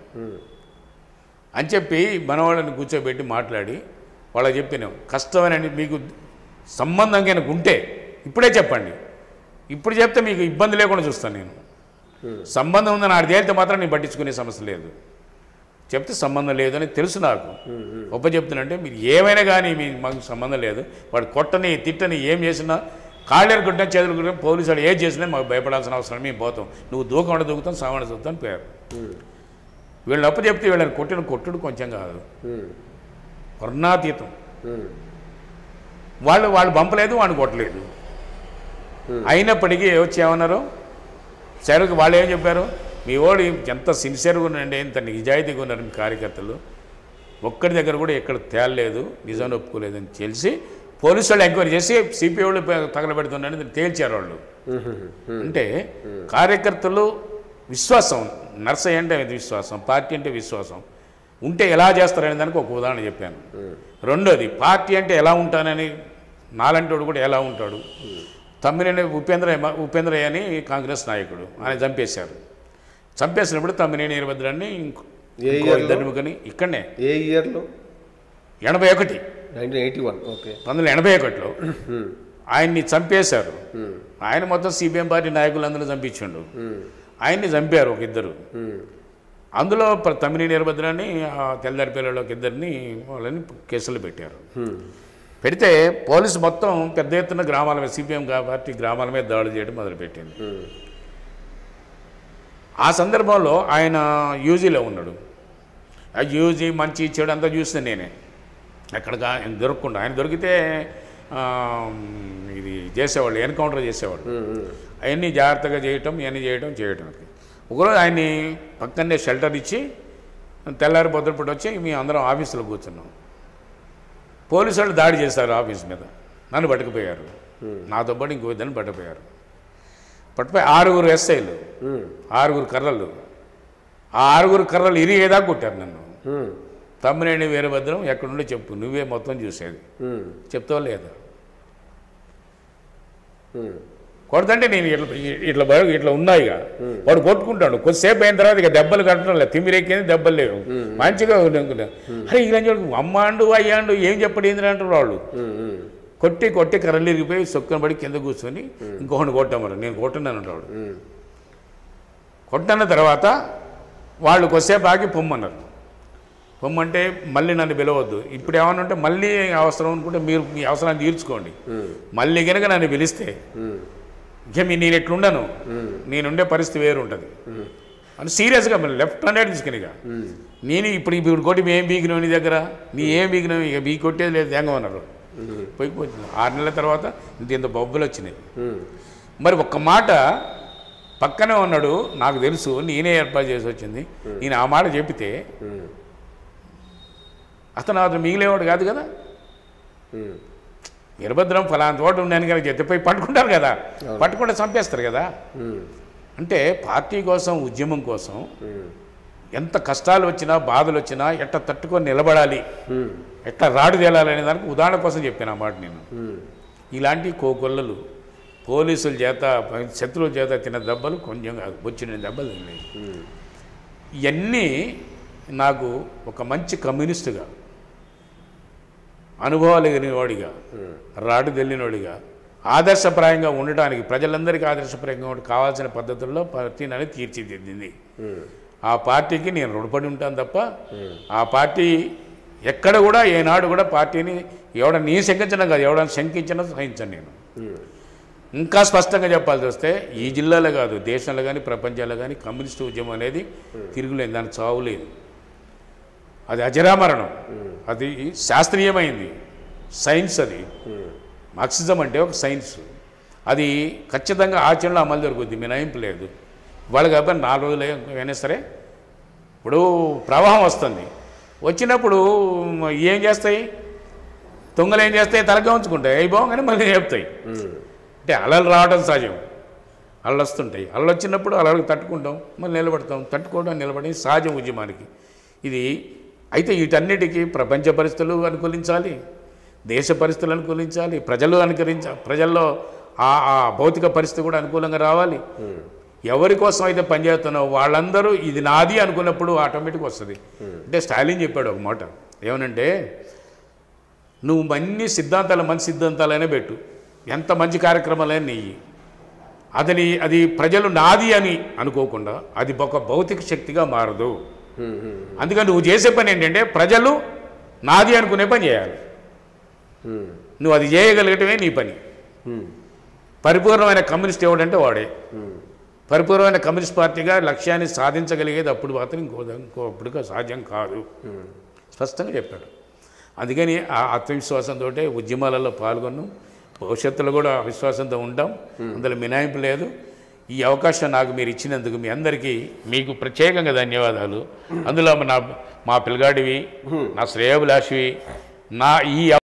అని చెప్పి మన వాళ్ళని కూర్చోబెట్టి మాట్లాడి వాళ్ళకి చెప్పినాం కష్టమని మీకు సంబంధం కనుక ఉంటే ఇప్పుడే చెప్పండి ఇప్పుడు చెప్తే మీకు ఇబ్బంది లేకుండా చూస్తాను నేను సంబంధం ఉందని ఆడ తేలితే మాత్రం నేను పట్టించుకునే సమస్య లేదు చెప్తే సంబంధం లేదు అని తెలుసు నాకు గొప్ప చెప్తున్నంటే మీరు ఏమైనా కానీ మీ మాకు సంబంధం లేదు వాడు కొట్టని తిట్టని ఏం చేసినా కాళ్ళేరు కొట్టినా చేతులు కొట్టినా పోలీసు వాడు ఏం చేసినా మాకు భయపడాల్సిన అవసరం మేము పోతాం నువ్వు దూకమండ దూకుతాం సామాన్ దూకుతాం పేరు వీళ్ళని అప్పు చెప్తే వీళ్ళని కొట్టిన కొట్టుడు కొంచెం కాదు వర్ణాతీతం వాళ్ళు వాళ్ళు పంపలేదు వాడిని కొట్టలేదు అయినప్పటికీ వచ్చి ఏమన్నారు సరుకు వాళ్ళు ఏం చెప్పారు మీ ఓడి ఎంత సిన్సియర్గా ఉన్నారండి ఎంత నిజాయితీగా ఉన్నారు మీ కార్యకర్తలు ఒక్కడి దగ్గర కూడా ఎక్కడ తేలలేదు నిజాన్ని ఒప్పుకోలేదని తెలిసి పోలీసు వాళ్ళు ఎంక్వైరీ చేసి సిపిఐ వాళ్ళు తగలబెడుతున్నారని తేల్చారు వాళ్ళు అంటే కార్యకర్తలు విశ్వాసం నర్సయ్య అంటే అది విశ్వాసం పార్టీ అంటే విశ్వాసం ఉంటే ఎలా చేస్తారనే దానికి ఒక ఉదాహరణ చెప్పాను రెండోది పార్టీ అంటే ఎలా ఉంటానని నాలంటోడు కూడా ఎలా ఉంటాడు తమ్మినేని ఉపేంద్ర ఉపేంద్రయ్య అని కాంగ్రెస్ నాయకుడు ఆయన చంపేశారు చంపేసినప్పుడు తమ్మినేని వీరభద్రాన్ని ఇంకో ఏ ఇంకో year లో? ఇద్దరిని ముగ్గురిని ఇక్కడనే ఏ ఇయర్లో ఎనభై ఒకటి నైన్టీన్ ఎయిటీ వన్ ఓకే పంతొమ్మిది వందల ఎనభై ఒకటిలో ఆయన్ని చంపేశారు ఆయన మొత్తం సిపిఎం పార్టీ నాయకులందరూ చంపించిండు ఆయన్ని చంపారు ఒక ఇద్దరు అందులో ప్ర- తమ్మినేని వీరభద్రాన్ని ఆ తెల్లదారి పిల్లలు ఒక ఇద్దరిని వాళ్ళని కేసులు పెట్టారు పెడితే పోలీసు మొత్తం పెద్ద ఎత్తున గ్రామాల మీద సిపిఎం పార్టీ గ్రామాల మీద దాడులు చేయడం మొదలుపెట్టింది ఆ సందర్భంలో ఆయన యూజీలో ఉన్నాడు ఆ యూజీ మంచి చెడు అంతా చూస్తే నేనే ఎక్కడికి ఆయన దొరకకుండా ఆయన దొరికితే ఆ, ఇది చేసేవాళ్ళు ఎన్కౌంటర్ చేసేవాళ్ళు అవన్నీ జాగ్రత్తగా చేయటం ఇవన్నీ చేయటం చేయటం ఒకరోజు ఆయన్ని పక్కనే షెల్టర్ ఇచ్చి తెల్లారి పొద్దుపూట వచ్చి మేము అందరం ఆఫీసులో కూర్చున్నాం పోలీసు వాళ్ళు దాడి చేశారు ఆఫీస్ మీద నన్ను పట్టుకుపోయారు నాతో పాటు ఇంకో ఇద్దరిని పట్టుకుపోయారు పట్టుపోయి ఆరుగురు ఎస్ఐలు ఉమ్, ఆరుగురు కర్రలు ఆ ఆరుగురు కర్రలు ఇరిగేదాకా కొట్టారు నన్ను ఉమ్, తమ్మినేని వీరభద్రం ఎక్కడుండో చెప్పు నువ్వే మొత్తం చూసేది ఉమ్, చెప్తావా లేదా ఉమ్, కొడతంటే నేను ఇట్లా ఇట్లా బయ- ఇట్లా ఉన్నాయిగా వాడు కొట్టుకుంటాడు కొద్దిసేపు అయిన తర్వాత ఇక దెబ్బలు కట్టడం లేదు తిమ్మిరెక్కింది దెబ్బలు లేవు మంచిగా అనుకున్నా అరే ఇలా అమ్మాండు అయ్యాండు ఏం చెప్పడింది అంటారు వాళ్ళు ఉమ్, ఉమ్, కొట్టి కొట్టి కర్రలు ఇరిగిపోయి సొక్కన పడి కింద కూర్చొని ఇంకొకటి కొట్టామరు నేను కొట్టున్నాను వాడు ఉమ్, కొట్టన్న తర్వాత వాళ్ళు కొద్దిసేపు ఆగి పొమ్మన్నారు పొమ్మంటే మళ్ళీ నన్ను పిలవద్దు ఇప్పుడు ఏమన్నా ఉంటే మళ్ళీ అవసరం అనుకుంటే మీరు మీ అవసరాన్ని తీర్చుకోండి ఉమ్, మళ్ళీ కనుక నన్ను పిలిస్తే ఉమ్, ఇక మీ నేను ఎట్లుండను ఉమ్, నేనుండే పరిస్థితి వేరు ఉంటుంది ఉమ్, అని సీరియస్గా మళ్ళీ లెఫ్ట్ హ్యాండెడ్ తీసుకునిగా ఉమ్, నేను ఇప్పుడు ఇప్పుడు కొట్టి ఏం బీకినావు నీ దగ్గర నీ ఏం బీకినావు ఇక బీ కొట్టేది లేదు తెంగమన్నారు ఉమ్, పోయి పోయింది ఆరు నెలల తర్వాత ఇంత ఇంత బొబ్బులు వచ్చినాయి ఉమ్, మరి ఒక్క మాట పక్కనే ఉన్నాడు నాకు తెలుసు నేనే ఏర్పాటు చేసి వచ్చింది నేను ఆ మాట చెప్పితే ఉమ్, అతను అతను మిగిలేవాడు కాదు కదా ఉమ్, వీరభద్రం ఫలానా తోట ఉన్నాను కానీ చెప్తే పోయి పట్టుకుంటారు కదా పట్టుకుంటే చంపేస్తారు కదా ఉమ్, అంటే పార్టీ కోసం ఉద్యమం కోసం ఉమ్, ఎంత కష్టాలు వచ్చినా బాధలు వచ్చినా ఎట్ట తట్టుకొని నిలబడాలి ఉమ్, ఎట్లా రాడు తేలాలి అనే దానికి ఉదాహరణ కోసం చెప్పాను ఆ మాట నేను ఉమ్, ఇలాంటి కోకొల్లలు పోలీసుల చేత శత్రువుల చేత తిన్న దెబ్బలు కొంచెం కాదు వచ్చిన దెబ్బలు తిన్నాయి ఉమ్, ఇవన్నీ నాకు ఒక మంచి కమ్యూనిస్టుగా అనుభవాలు ఎగిరిన వాడిగా ఉమ్, రాడు తెలియనివాడిగా ఆదర్శప్రాయంగా ఉండటానికి ప్రజలందరికీ ఆదర్శప్రాయంగా ఉండి కావాల్సిన పద్ధతుల్లో పార్టీని అనేది తీర్చిదిద్దింది ఉమ్, ఆ పార్టీకి నేను రుణపడి ఉంటాను తప్ప ఉమ్, ఆ పార్టీ ఎక్కడ కూడా ఏనాడు కూడా పార్టీని ఎవడ నీ శంకించడం కాదు ఎవడని శంకించినా సహించను నేను ఉమ్, ఇంకా స్పష్టంగా చెప్పాల్సి వస్తే ఈ జిల్లాలో కాదు దేశంలో కానీ ప్రపంచంలో కానీ కమ్యూనిస్టు ఉద్యమం అనేది తిరుగులేదు దానికి చావు లేదు అది అజరామరణం అది శాస్త్రీయమైంది సైన్స్ అది ఉమ్, మార్క్సిజం అంటే ఒక సైన్స్ అది ఖచ్చితంగా ఆచరణలో అమలు జరుగుద్ది మినహాయింపు లేదు వాళ్ళ కాబట్టి నాలుగు రోజులు అయినా సరే ఇప్పుడు ప్రవాహం వస్తుంది వచ్చినప్పుడు ఏం చేస్తాయి దొంగలు ఏం చేస్తాయి తలగా ఉంచుకుంటాయి అవి బాగుంగానే మళ్ళీ చెప్తాయి ఉమ్, అంటే అలలు రావడం సహజం అలలు వస్తుంటాయి అలలు వచ్చినప్పుడు అలలకు తట్టుకుంటాం మళ్ళీ నిలబడతాం తట్టుకోవడం నిలబడి సహజం ఉద్యమానికి ఇది అయితే వీటన్నిటికీ ప్రపంచ పరిస్థితులు అనుకూలించాలి దేశ పరిస్థితులు అనుకూలించాలి ప్రజలు అనుకరించ ప్రజల్లో ఆ ఆ భౌతిక పరిస్థితి కూడా అనుకూలంగా రావాలి ఉమ్, ఎవరి కోసం అయితే పనిచేస్తున్నావు వాళ్ళందరూ ఇది నాది అనుకున్నప్పుడు ఆటోమేటిక్ వస్తుంది అంటే స్టాలిన్ చెప్పాడు ఒక మాట ఏమనంటే నువ్వు అన్ని సిద్ధాంతాలు మంచి సిద్ధాంతాలైనా పెట్టు ఎంత మంచి కార్యక్రమాలైనా నెయ్యి అదని అది ప్రజలు నాది అని అనుకోకుండా అది ఒక భౌతిక శక్తిగా మారదు ఉమ్, ఉమ్, అందుకని నువ్వు చేసే పని ఏంటంటే ప్రజలు నాది అనుకునే పని చేయాలి ఉమ్, నువ్వు అది చేయగలగటమే నీ పని ఉమ్, పరిపూర్ణమైన కమ్యూనిస్ట్ ఎవడంటే వాడే ఉమ్, పరిపూర్ణమైన కమ్యూనిస్ట్ పార్టీగా లక్ష్యాన్ని సాధించగలిగేది అప్పుడు మాత్రం ఇంకో ఇంకోప్పుడుగా సాధ్యం కాదు ఉమ్. స్పష్టంగా చెప్పాడు అందుకని ఆ ఆత్మవిశ్వాసంతో ఉద్యమాలలో పాల్గొన్నాం భవిష్యత్తులో కూడా ఆ విశ్వాసంతో ఉంటాం అందులో మినాయింపు లేదు ఈ అవకాశం నాకు మీరు ఇచ్చినందుకు మీ అందరికీ మీకు ప్రత్యేకంగా ధన్యవాదాలు అందులో నా మా పిల్లగాడివి నా శ్రేయోభిలాషివి నా ఈ